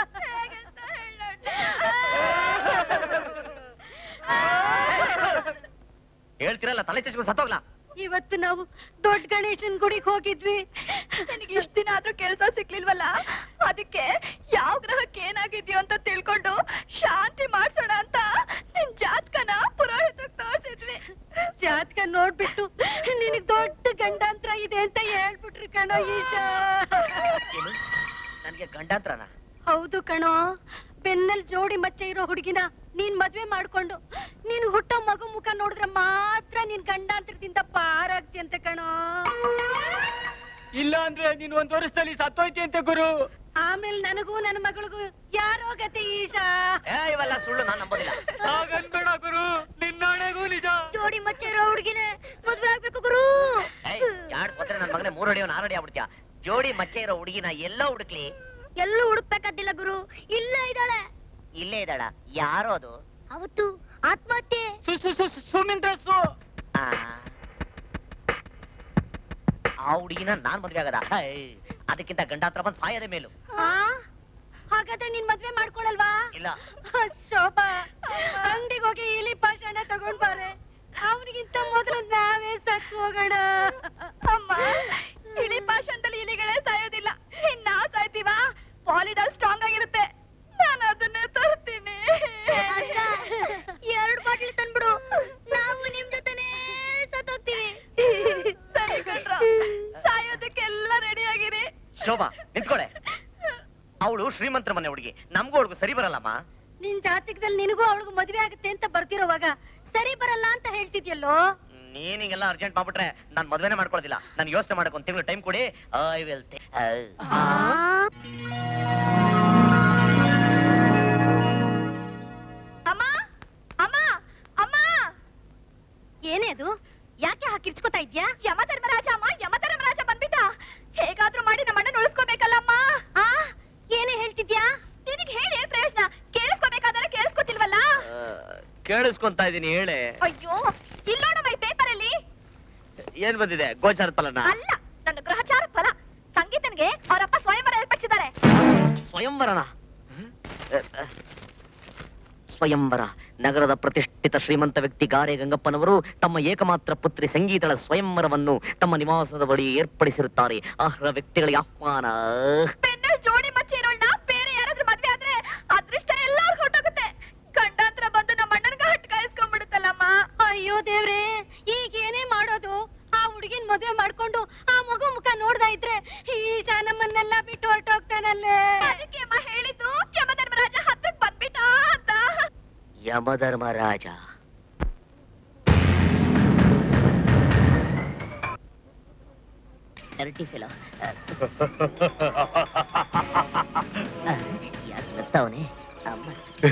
ಹೇಳ್ತಿರಲ್ಲ ತಲೆ ಚಚ್ಕೊಂಡು ಸತ್ತೋಗ್ಲಾ ಇವತ್ತು ನಾವು ದೊಡ್ಡ ಗಣೇಶನ್ ಗುಡಿಗೆ ಹೋಗಿದ್ವಿ ನನಗೆ ಇಷ್ಟ ದಿನ ಆದ್ರೂ ಕೆಲಸ ಸಿಕ್ಲಿಲ್ವಲ್ಲ ಅದಕ್ಕೆ ಯಾವ ಗ್ರಹಕ್ಕೆ ಏನಾಗಿದ್ಯೋ ಅಂತ ತಿಳ್ಕೊಂಡು ಶಾಂತಿ ಮಾಡ್ಸೋಣ ಅಂತ ನಿನ್ ಜಾತಕನ ಪುರೋಹಿತಕ್ ತೋರ್ಸಿದ್ವಿ ಜಾತಕ ನೋಡ್ಬಿಟ್ಟು ನಿನಗ್ ದೊಡ್ಡ ಗಂಡಾಂತರ ಇದೆ ಅಂತ ಹೇಳ್ಬಿಟ್ರು ಕಣೋ ಈಶ ಏನು ನನ್ಗೆ ಗಂಡಾಂತ್ರನ ಹೌದು ಕಣೋ ಬೆನ್ನಲ್ ಜೋಡಿ ಮಚ್ಚೆ ಇರೋ ಹುಡುಗಿನ ನೀನ್ ಮದ್ವೆ ಮಾಡ್ಕೊಂಡು ನೀನ್ ಹುಟ್ಟೋ ಮಗು ಮುಖ ನೋಡಿದ್ರೆ ಮಾತ್ರ ನೀನ್ ಗಂಡಾಂತರದಿಂದ ಪಾರಾಗ್ತಿ ಕಣೋ ಇಲ್ಲ ಅಂದ್ರೆ ನೀನ್ ಒಂದ್ ವರ್ಷದಲ್ಲಿ ಸತ್ತೋಯ್ತಿ ಅಂತೆ ಗುರು ಆಮೇಲೆ ನನಗೂ ನನ್ನ ಮಗಳಿಗೂ ಯಾರೋ ಗತಿ ಈಶಾ ಏ ಇವೆಲ್ಲ ಸುಳ್ಳು ನಾನು ನಂಬೋದಿಲ್ಲ ಹಾಗನ್ಬೇಡ ಗುರು ನಿನ್ನಾಣೆಗೂ ನಿಜ ಜೋಡಿ ಮಚ್ಚೆ ಇರೋ ಹುಡುಗಿನೇ ಮದ್ವೆ ಆಗ್ಬೇಕು ಗುರು ಏಯ್ ಯಾಡ್ ಸ್ವತ್ರ ನನ್ ಮಗನೇ ಮೂರ್ ಅಡಿಯೋ ನಾರ್ ಅಡಿ ಆಗ್ಬಿಡ್ತೀಯ ಜೋಡಿ ಮಚ್ಚೆ ಇರೋ ಹುಡುಗಿನ ಎಲ್ಲೋ ಹುಡುಕ್ಲಿ ಎಲ್ಲೂ ಹುಡುಕ್ಬೇಕಾದಿಲ್ಲ ಗುರು ಇಲ್ಲೇ ಇದ್ದಾಳೆ ಇಲ್ಲೇ ಇದ್ದಾಳ ಯಾರೋ ಅದು ಅವತ್ತು ಆತ್ಮಹತ್ಯೆ ಸುಮಿಂದ್ರಸ್ಸು ಆ ಆ ಹುಡುಗಿನ ನಾನ್ ಮದ್ವೆ ಆಗದ ಹೈ, ಅದಕ್ಕಿಂತ ಗಂಡಾಂತರ ಬಂದ್ ಸಾಯದೆ ಮೇಲು ಆ? ಹಾಗಾದ್ರೆ ನೀನ್ ಮದ್ವೆ ಮಾಡ್ಕೊಳಲ್ವಾ ಇಲ್ಲ ಶೋಭಾ ಅಂಗಡಿಗೆ ಹೋಗಿ ಇಲಿ ಪಾಷಾಣ ತಗೊಂಡ್ ಬಾರೆ ಅವನಿಗಿಂತ ಮೊದಲು ನಾವೇ ಸತ್ತು ಹೋಗೋಣ ಅಮ್ಮ ಇಲಿ ಪಾಷಾಣದಲ್ಲಿ ಇಲಿಗಳೇ ಸಾಯೋದಿಲ್ಲ ಇನ್ ನಾವ್ ಸಾಯ್ತೀವ ಪಾಲಿಡಾಲ್ ಸ್ಟ್ರಾಂಗ್ ಆಗಿರುತ್ತೆ ನಾನು ಅದನ್ನೇ ತರ್ತೀನಿ ಎರಡು ಬಾಟ್ಲಿ ತಂದ್ಬಿಡು ನಾವು ನಿಮ್ ಜೊತೆನೇ ಸತ್ತೋಗ್ತೀವಿ ಸರಿ ಕಣ್ರೋ ಸಾಯೋದಕ್ಕೆಲ್ಲ ರೆಡಿ ಆಗಿರಿ ಶೋಭಾ ನಿಂತ್ಕೊಳೆ ಅವಳು ಶ್ರೀಮಂತರ ಮನೆ ಹುಡುಗಿ ನಮ್ಗೂ ಅವಳಿಗೂ ಸರಿ ಬರಲ್ಲಮ್ಮ ನಿನ್ ಜಾತಕದಲ್ಲಿ ನಿನಗೂ ಅವಳಿಗೂ ಮದ್ವೆ ಆಗುತ್ತೆ ಅಂತ ಬರ್ತಿರೋವಾಗ ಸರಿ ಬರಲ್ಲ ಅಂತ ಹೇಳ್ತಿದ್ಯಲ್ಲೋ ನೀನ್ ಹಿಂಗೆಲ್ಲ ಅರ್ಜೆಂಟ್ ಮಾಡ್ಬಿಟ್ರೆ ನಾನ್ ಮದ್ವೆನೇ ಮಾಡ್ಕೊಳ್ಳೋದಿಲ್ಲ ನಾನು ಯೋಚನೆ ಮಾಡಕ್ ಒಂದ್ ತಿಂಗಳು ಟೈಮ್ ಕೊಡಿ ಐ ವಿಲ್ ಅದು ಯಾಕೆ ಹಾಕಿರ್ಚ್ಕೋತಾ ಇದ್ಯಾ ಯಮಧರ್ಮರಾಜ ಅಮ್ಮ ಯಮಧರ್ಮರಾಜ ಬಂದ್ಬಿಟ್ಟ ಹೇಗಾದ್ರೂ ಮಾಡಿ ನಮ್ಮ ಅಣ್ಣನ ಉಳಿಸ್ಕೋಬೇಕಲ್ಲಮ್ಮ ಆ ಏನೇ ಹೇಳ್ತಿದ್ಯಾ ನಿನಗೆ ಹೇಳಿ ಏನ್ ಪ್ರಯೋಜನ ಕೇಳಿಸ್ಕೋಬೇಕಾದ್ರೆ ಕೇಳಿಸ್ಕೊತಿಲ್ವಲ್ಲ ಕೇಳಿಸ್ಕೊಂತ ಇದೀನಿ ಹೇಳೆ ಅಯ್ಯೋ ಇಲ್ಲೋಡಮ್ಮ ಈ ಪೇಪರ್ ಅಲ್ಲಿ ಏನ್ ಬಂದಿದೆ ಗೋಚಾರ ಫಲನ ಅಲ್ಲ ನನ್ನ ಗ್ರಹಚಾರ ಫಲ ಸಂಗೀತನ್ಗೆ ಅವರಪ್ಪ ಸ್ವಯಂವರ ಏರ್ಪಡಿಸಿದ್ದಾರೆ ಸ್ವಯಂವರನ ಸ್ವಯಂವರ ನಗರದ ಪ್ರತಿಷ್ಠಿತ ಶ್ರೀಮಂತ ವ್ಯಕ್ತಿ ಗಾರೆ ಗಂಗಪ್ಪನವರು ತಮ್ಮ ಏಕಮಾತ್ರ ಪುತ್ರಿ ಸಂಗೀತಳ ಸ್ವಯಂವರವನ್ನು ತಮ್ಮ ನಿವಾಸದ ಬಳಿ ಏರ್ಪಡಿಸಿರುತ್ತಾರೆ ಅರ್ಹ ವ್ಯಕ್ತಿಗಳಿಗೆ ಆಹ್ವಾನ ಬೆನ್ನಲ್ಲಿ ಜೋಡಿ ಮಚ್ಚಿ ಇರೋಳ್ನ ಬೇರೆ ಯಾರಾದ್ರೂ ಮದ್ವೆ ಆದ್ರೆ ಅದೃಷ್ಟ ಎಲ್ಲಾರ್ಗೂ ಹೊಟ್ಟೋಗುತ್ತೆ ಗಂಡಾಂತರ ಬಂದು ನಮ್ಮ ಅಣ್ಣನ್ಗ ಹಟ್ ಕಾಯಿಸ್ಕೊಂಡ್ಬಿಡುತ್ತಲ್ಲಮ್ಮ ಅಯ್ಯೋ ದೇವ್ರೆ ಈಗ ಏನೇ ಮಾಡೋದು ಆ ಹುಡುಗಿನ ಮದುವೆ ಮಾಡ್ಕೊಂಡು ಆ ಮಗು ಮುಖ ನೋಡ್ದಾ ಇದ್ರೆ ಈ ನಮ್ಮನ್ನೆಲ್ಲ ಬಿಟ್ಟು ಹೊರಟೋಗ್ತಾನಲ್ಲೇ ಅದಕ್ಕೆ ಅಮ್ಮ ಹೇಳಿದ್ದು ಯಮಧರ್ಮರಾಜ ಹತ್ರಕ್ ಬಂದ್ಬಿಟ್ಟ ಅಂತ ಯಮಧರ್ಮರಾಜ ಡರ್ಟಿ ಫೆಲೋ ಯಾಕೆ ನಗ್ತಾವನೆ ಅಮ್ಮ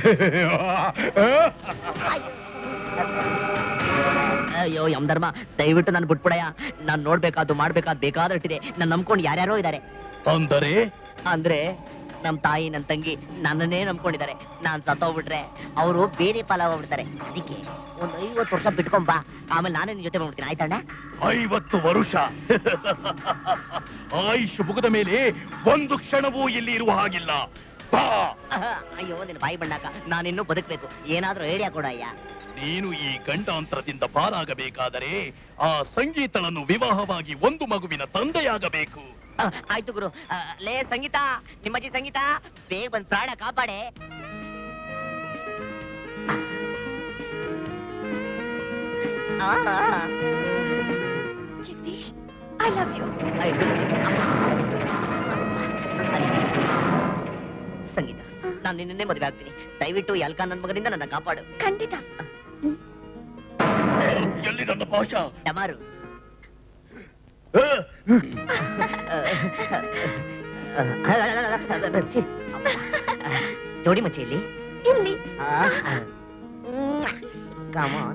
ಅಯ್ಯೋ ಯಮಧರ್ಮ ದಯವಿಟ್ಟು ನಾನು ಬಿಟ್ಬಿಡಯ್ಯ ನಾನ್ ನೋಡ್ಬೇಕಾದ್ದು ಮಾಡ್ಬೇಕಾದ್ ಬೇಕಾದಷ್ಟಿದೆ ನಾನು ನಂಬ್ಕೊಂಡು ಯಾರ್ಯಾರೋ ಇದ್ದಾರೆ ಅಂದರೆ ಅಂದ್ರೆ ನಮ್ ತಾಯಿ ನನ್ ತಂಗಿ ನನ್ನನ್ನೇ ನಂಬ್ಕೊಂಡಿದ್ದಾರೆ ನಾನ್ ಸತ್ತೋಗ್ಬಿಟ್ರೆ ಅವರು ಬೇರೆ ಪಾಲಾಗ್ಬಿಡ್ತಾರೆ ಅದಕ್ಕೆ ಒಂದ್ ಐವತ್ತು ವರ್ಷ ಬಿಟ್ಕೊಂಡ್ ಬಾ ಆಮೇಲೆ ನಾನೇ ನಿನ್ ಜೊತೆ ಬಂದ್ಬಿಡ್ತೀನಿ ಆಯ್ತಣ್ಣ ಐವತ್ತು ವರುಷ ಆಯುಷ್ ಮುಗಿದ ಮೇಲೆ ಒಂದು ಕ್ಷಣವೂ ಇಲ್ಲಿ ಇರುವ ಹಾಗಿಲ್ಲ ಬಾ ಅಯ್ಯೋ ನಿನ್ ಬಾಯಿ ಬಣ್ಣಾಕ ನಾನಿನ್ನೂ ಬದುಕ್ಬೇಕು ಏನಾದ್ರೂ ಐಡಿಯಾ ಕೊಡ ಅಯ್ಯ ನೀನು ಈ ಗಂಡಾಂತರದಿಂದ ಪಾರಾಗಬೇಕಾದರೆ ಆ ಸಂಗೀತಳನ್ನು ವಿವಾಹವಾಗಿ ಒಂದು ಮಗುವಿನ ತಂದೆಯಾಗಬೇಕು ಆ, ಆಯ್ತು ಗುರು ಆ, ಲೇ ಸಂಗೀತ ನಿಮ್ಮಜ್ಜಿ ಸಂಗೀತ ಬೇಗ ಬಂದ್ ಪ್ರಾಣ ಕಾಪಾಡೆ ಆ, ಆ. ಜಗದೀಶ್ ಐ ಲವ್ ಯು ಆಯ್ತು. ಸಂಗೀತ ನಾನು ನಿನ್ನೆ ಮದುವೆ ಆಗ್ತೀನಿ ದಯವಿಟ್ಟು ಈ ಅಲ್ಕಾ ನನ್ ಮಗನಿಂದ ನನ್ನ ಕಾಪಾಡು ಖಂಡಿತ ಎಲ್ಲಿ ನನ್ನ ಭಾಷಾ ಡಮಾರು ಜೋಡಿ ಮಚ್ಚೆಯಲ್ಲಿ ಇಲ್ಲಿ ಕಮಾನ್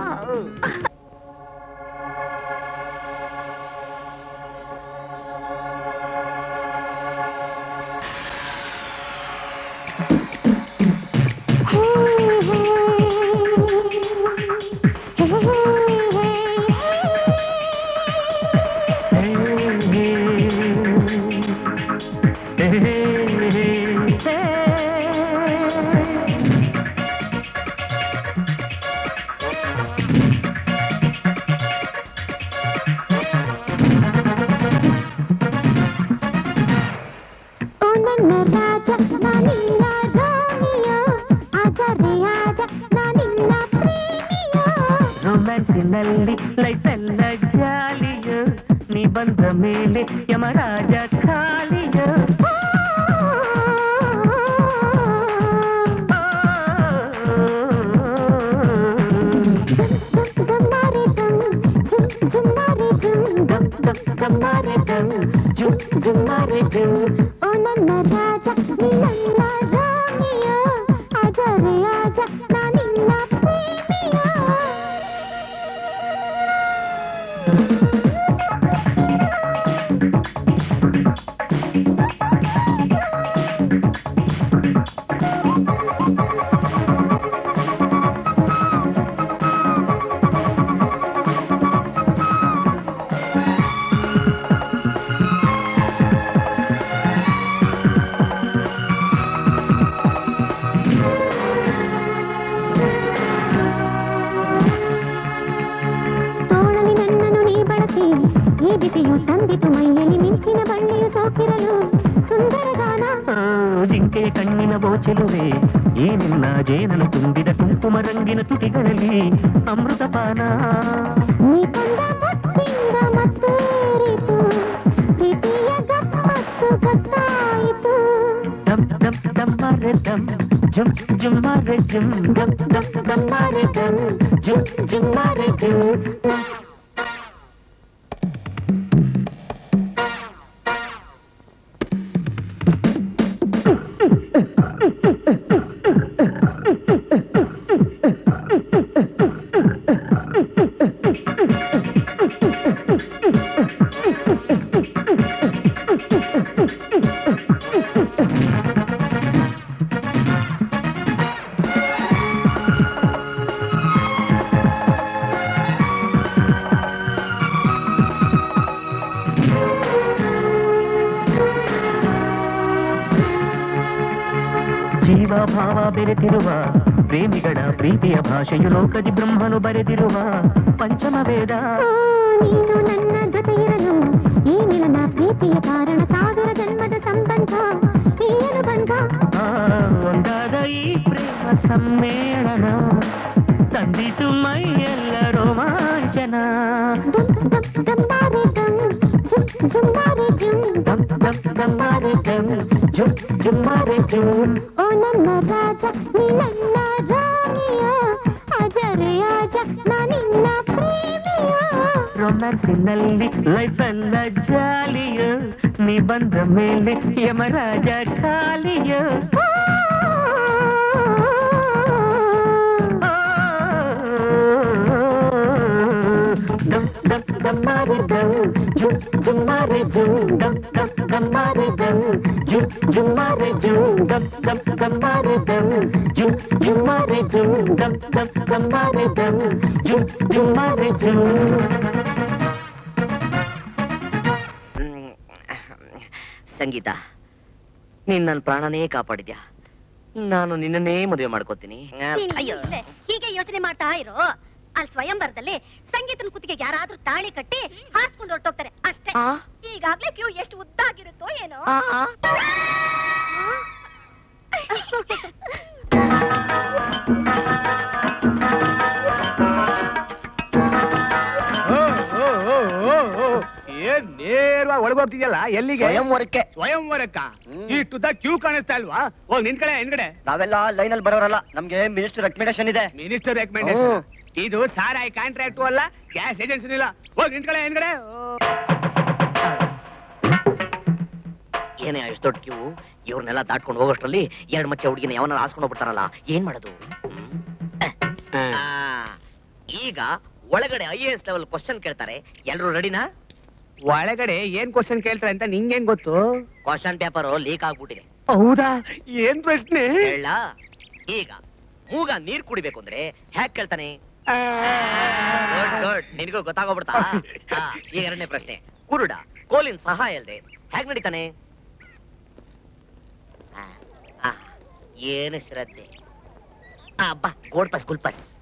ಓ ನನ್ನ ರಾಜ ನಾನಿನ್ನ ರಾಣಿಯ ಆಜ ರೇ ಆಜ ನಾನಿನ್ನ ಪ್ರೇಮಿಯ ರೊಮ್ಯಾನ್ಸಿನಲ್ಲಿ ಲೈಫ್ ಎಲ್ಲ ಜಾಲಿಯು ನೀ ಬಂದ ಮೇಲೆ ಯಮರಾಜ ಖಾಲಿಯು ಗಮ್ಮಾರೆ ಗಮ್ ಜುಮ್ ಜುಮ್ಮಾರೆ ಜುಮ್ ಗಮ್ ಗಮ್ ಗಮ್ಮಾರೆ ಗಮ್ ಜುಮ್ ಜುಮ್ಮಾರೆ ಜುಮ್ ಓ ನನ್ನ ರಾಜ ನೀ ನನ್ನ ರಾಣಿಯ ಆಜ ರೇ ಆಜ ನಾನಿನ್ನ ಪ್ರೇಮಿಯ ತೋಳಲಿ ನನ್ನನ್ನು ನೀ ಬಳಸಿ ಈ ಬಿಸಿಯು ತಂದಿತು ಮೈಯಲ್ಲಿ ಮಿಂಚಿನ ಬಳ್ಳಿಯು ಸೋಕಿರಲು ಸುಂದರ ಗಾನ ಓ, ಜಿಂಕೆಯ ಕಣ್ಣಿನ ಬೋಚಲುವೆ ಈ ನಿನ್ನ ಜೇನನು ತುಂಬಿದ ಕುಂಕುಮ ರಂಗಿನ ತುಟಿಗಳಲ್ಲಿ ಅಮೃತಪಾನ ನೀ ಕಂಡ ಮುತ್ತಿಂದ ಮತ್ತೇರಿತು ಪ್ರೀತಿಯ ಗಮ್ಮತ್ತು ಗೊತ್ತಾಯಿತು ದಮ್ ದಮ್ ದಮ್ಮರೆ ದಮ್ ಜುಮ್ ಜುಮ್ಮಾರೆ ಜುಮ್ ದಮ್ ದಮ್ ದಮ್ಮರೆ ದಮ್ ಜುಮ್ ಜುಮ್ಮಾರೆ ಜುಮ್ ಜೀವ ಭಾವ ಬೆರೆತಿರುವ ಪ್ರೇಮಿಗಳ ಪ್ರೀತಿಯ ಭಾಷೆಯು ಲೋಕದಿ ಬ್ರಹ್ಮನು ಬರೆದಿರುವ ಪಂಚಮ ವೇದ ನೀನು ನನ್ನ ಜೊತೆ ಇರಲು ಈ ನಿಲನ ಪ್ರೀತಿಯ ಕಾರಣ ಸಾವಿರ ಜನ್ಮದ ಸಂಬಂಧ ಈ ಅನುಬಂಧ ಆ, ಒಂದಾದ ಈ ಪ್ರೇಮ ಸಮ್ಮೇಳನ ತಂದಿತು ಮೈಯೆಲ್ಲ ರೋಮಾಂಚನ ದಮ್ಮಾರೆ ದಮ್ ಜುಮ್ ಜುಮ್ಮಾರೆ ಜುಮ್ ದಮ್ ದಮ್ ದಮ್ಮಾರೆ ದಮ್ ಜುಮ್ ಜುಮ್ಮಾರೆ ಜುಮ್ ಓ ನನ್ನ ರಾಜ ನೀ ನನ್ನ ರಾಣಿಯ ಅಜರೆ ಆಜ ನಾನಿನ್ನ ಪ್ರೇಮಿಯ ರೊಮ್ಯಾನ್ಸಿನಲ್ಲಿ ಲೈಫ್ ಎಲ್ಲ ಜಾಲಿಯ ನೀ ಬಂದ ಮೇಲೆ ಯಮರಾಜ ಖಾಲಿಯ ದಮ್ ದಮ್ ದಮ್ಮಾರೆ ದಮ್ ಜುಮ್ ಜುಮ್ಮಾರೆ ಜುಮ್ ದಮ್ ದಮ್ ದಮ್ಮಾರೆ ದಮ್ ಜುಮ್ ಜುಮ್ಮಾರೆ ಜುಮ್ ದಮ್ ದಮ್ ದಮ್ಮಾರೆ ದಮ್ ಜುಮ್ ಜುಮ್ಮಾರೆ ಜುಮ್ ದಮ್ ದಮ್ ದಮ್ಮಾರೆ ದಮ್ ಜುಮ್ ಜುಮ್ಮಾರೆ ಜುಮ್ ಸಂಗೀತ ನೀನ್ ನನ್ನ ಪ್ರಾಣನೇ ಕಾಪಾಡಿದ್ಯಾ ನಾನು ನಿನ್ನನ್ನೇ ಮದುವೆ ಮಾಡ್ಕೋತೀನಿ ನೀನು ಇಲ್ಲೇ ಹೀಗೆ ಯೋಚನೆ ಮಾಡ್ತಾ ಇರೋ ಅಲ್ಲಿ ಸ್ವಯಂವರದಲ್ಲಿ ಸಂಗೀತನ ಕುತ್ತಿಗೆ ಯಾರಾದ್ರೂ ತಾಳಿ ಕಟ್ಟಿ ಹಾರಿಸ್ಕೊಂಡು ಹೊರಟೋಗ್ತಾರೆ ಅಷ್ಟೇ ಈಗಾಗ್ಲೇ ಕ್ಯೂ ಎಷ್ಟು ಉದ್ದ ಆಗಿರುತ್ತೋ ಏನೋ ಏನ್ ನೇರವಾಗಿ ಒಳಗೋಗ್ತಿದ್ಯಲ್ಲ ಎಲ್ಲಿಗೆ ಸ್ವಯಂವರಕ್ಕೆ ಸ್ವಯಂವರಕ್ಕ ಇಷ್ಟುದ್ದ ಕ್ಯೂ ಕಾಣಿಸ್ತಾ ಇಲ್ವಾ ಹೋಗ್ ನಿನ್ ಕಡೆ ಹಿಂದ್ಗಡೆ ನಾವೆಲ್ಲ ಲೈನ್ ಅಲ್ಲಿ ಬರೋರಲ್ಲ ನಮ್ಗೆ ಮಿನಿಸ್ಟರ್ ರೆಕಮೆಂಡೇಶನ್ ಇದೆ ಮಿನಿಸ್ಟರ್ ರೆಕಮೆಂಡೇಶನ್ ಇದು ಸಾರಾಯಿ ಕಾಂಟ್ರಾಕ್ಟ್ ಅಲ್ಲ ಗ್ಯಾಸ್ ಏಜೆನ್ಸಿ ಇಲ್ಲ ಹೋಗ್ ನಿನ್ ಕಡೆ ಹಿಂದ್ಗಡೆ ಏನೇ ಎಷ್ಟು ದೊಡ್ಡ ಕ್ಯೂ ಇವ್ರನ್ನೆಲ್ಲ ದಾಟ್ಕೊಂಡು ಹೋಗೋಷ್ಟ್ರಲ್ಲಿ ಎರಡ್ ಮಚ್ಚೆ ಹುಡುಗಿನ ಯಾವನ್ನ ಹಾಸ್ಕೊಂಡು ಹೋಗ್ಬಿಡ್ತಾರಲ್ಲ ಏನ್ ಮಾಡೋದು ಹ್ಮ್? ಆ, ಈಗ ಒಳಗಡೆ ಐ ಎಸ್ ಲೆವೆಲ್ ಕ್ವಶನ್ ಕೇಳ್ತಾರೆ ಎಲ್ರು ರೆಡಿನಾ ಒಳಗಡೆ ಏನ್ ಕ್ವಶನ್ ಕೇಳ್ತಾರೆ ಅಂತ ನಿಂಗೇನ್ ಗೊತ್ತು ಕ್ವಶನ್ ಪೇಪರ್ ಲೀಕ್ ಆಗ್ಬಿಟ್ಟಿದೆ ಹೌದಾ ಏನ್ ಪ್ರಶ್ನೆ ಹೇಳ ಈಗ ಮೂಗ ನೀರ್ ಕುಡಿಬೇಕು ಅಂದ್ರೆ ಹ್ಯಾಕ್ ಕೇಳ್ತಾನೆ ಗುಡ್ ಗುಡ್ ನಿನಗೂ ಗೊತ್ತಾಗೋಗ್ಬಿಡ್ತಾ ಆ, ಈಗ ಎರಡನೇ ಪ್ರಶ್ನೆ ಕುರುಡ ಕೋಲಿನ ಸಹಾಯ ಅಲ್ದೆ ಹ್ಯಾಕ್ ನಡೀತಾನೆ ಆ, ಆ, ಏನು ಶ್ರದ್ಧೆ ಆ, ಬಾ ಗೋಡ್ ಪಸ್ ಗುಲ್ ಪಸ್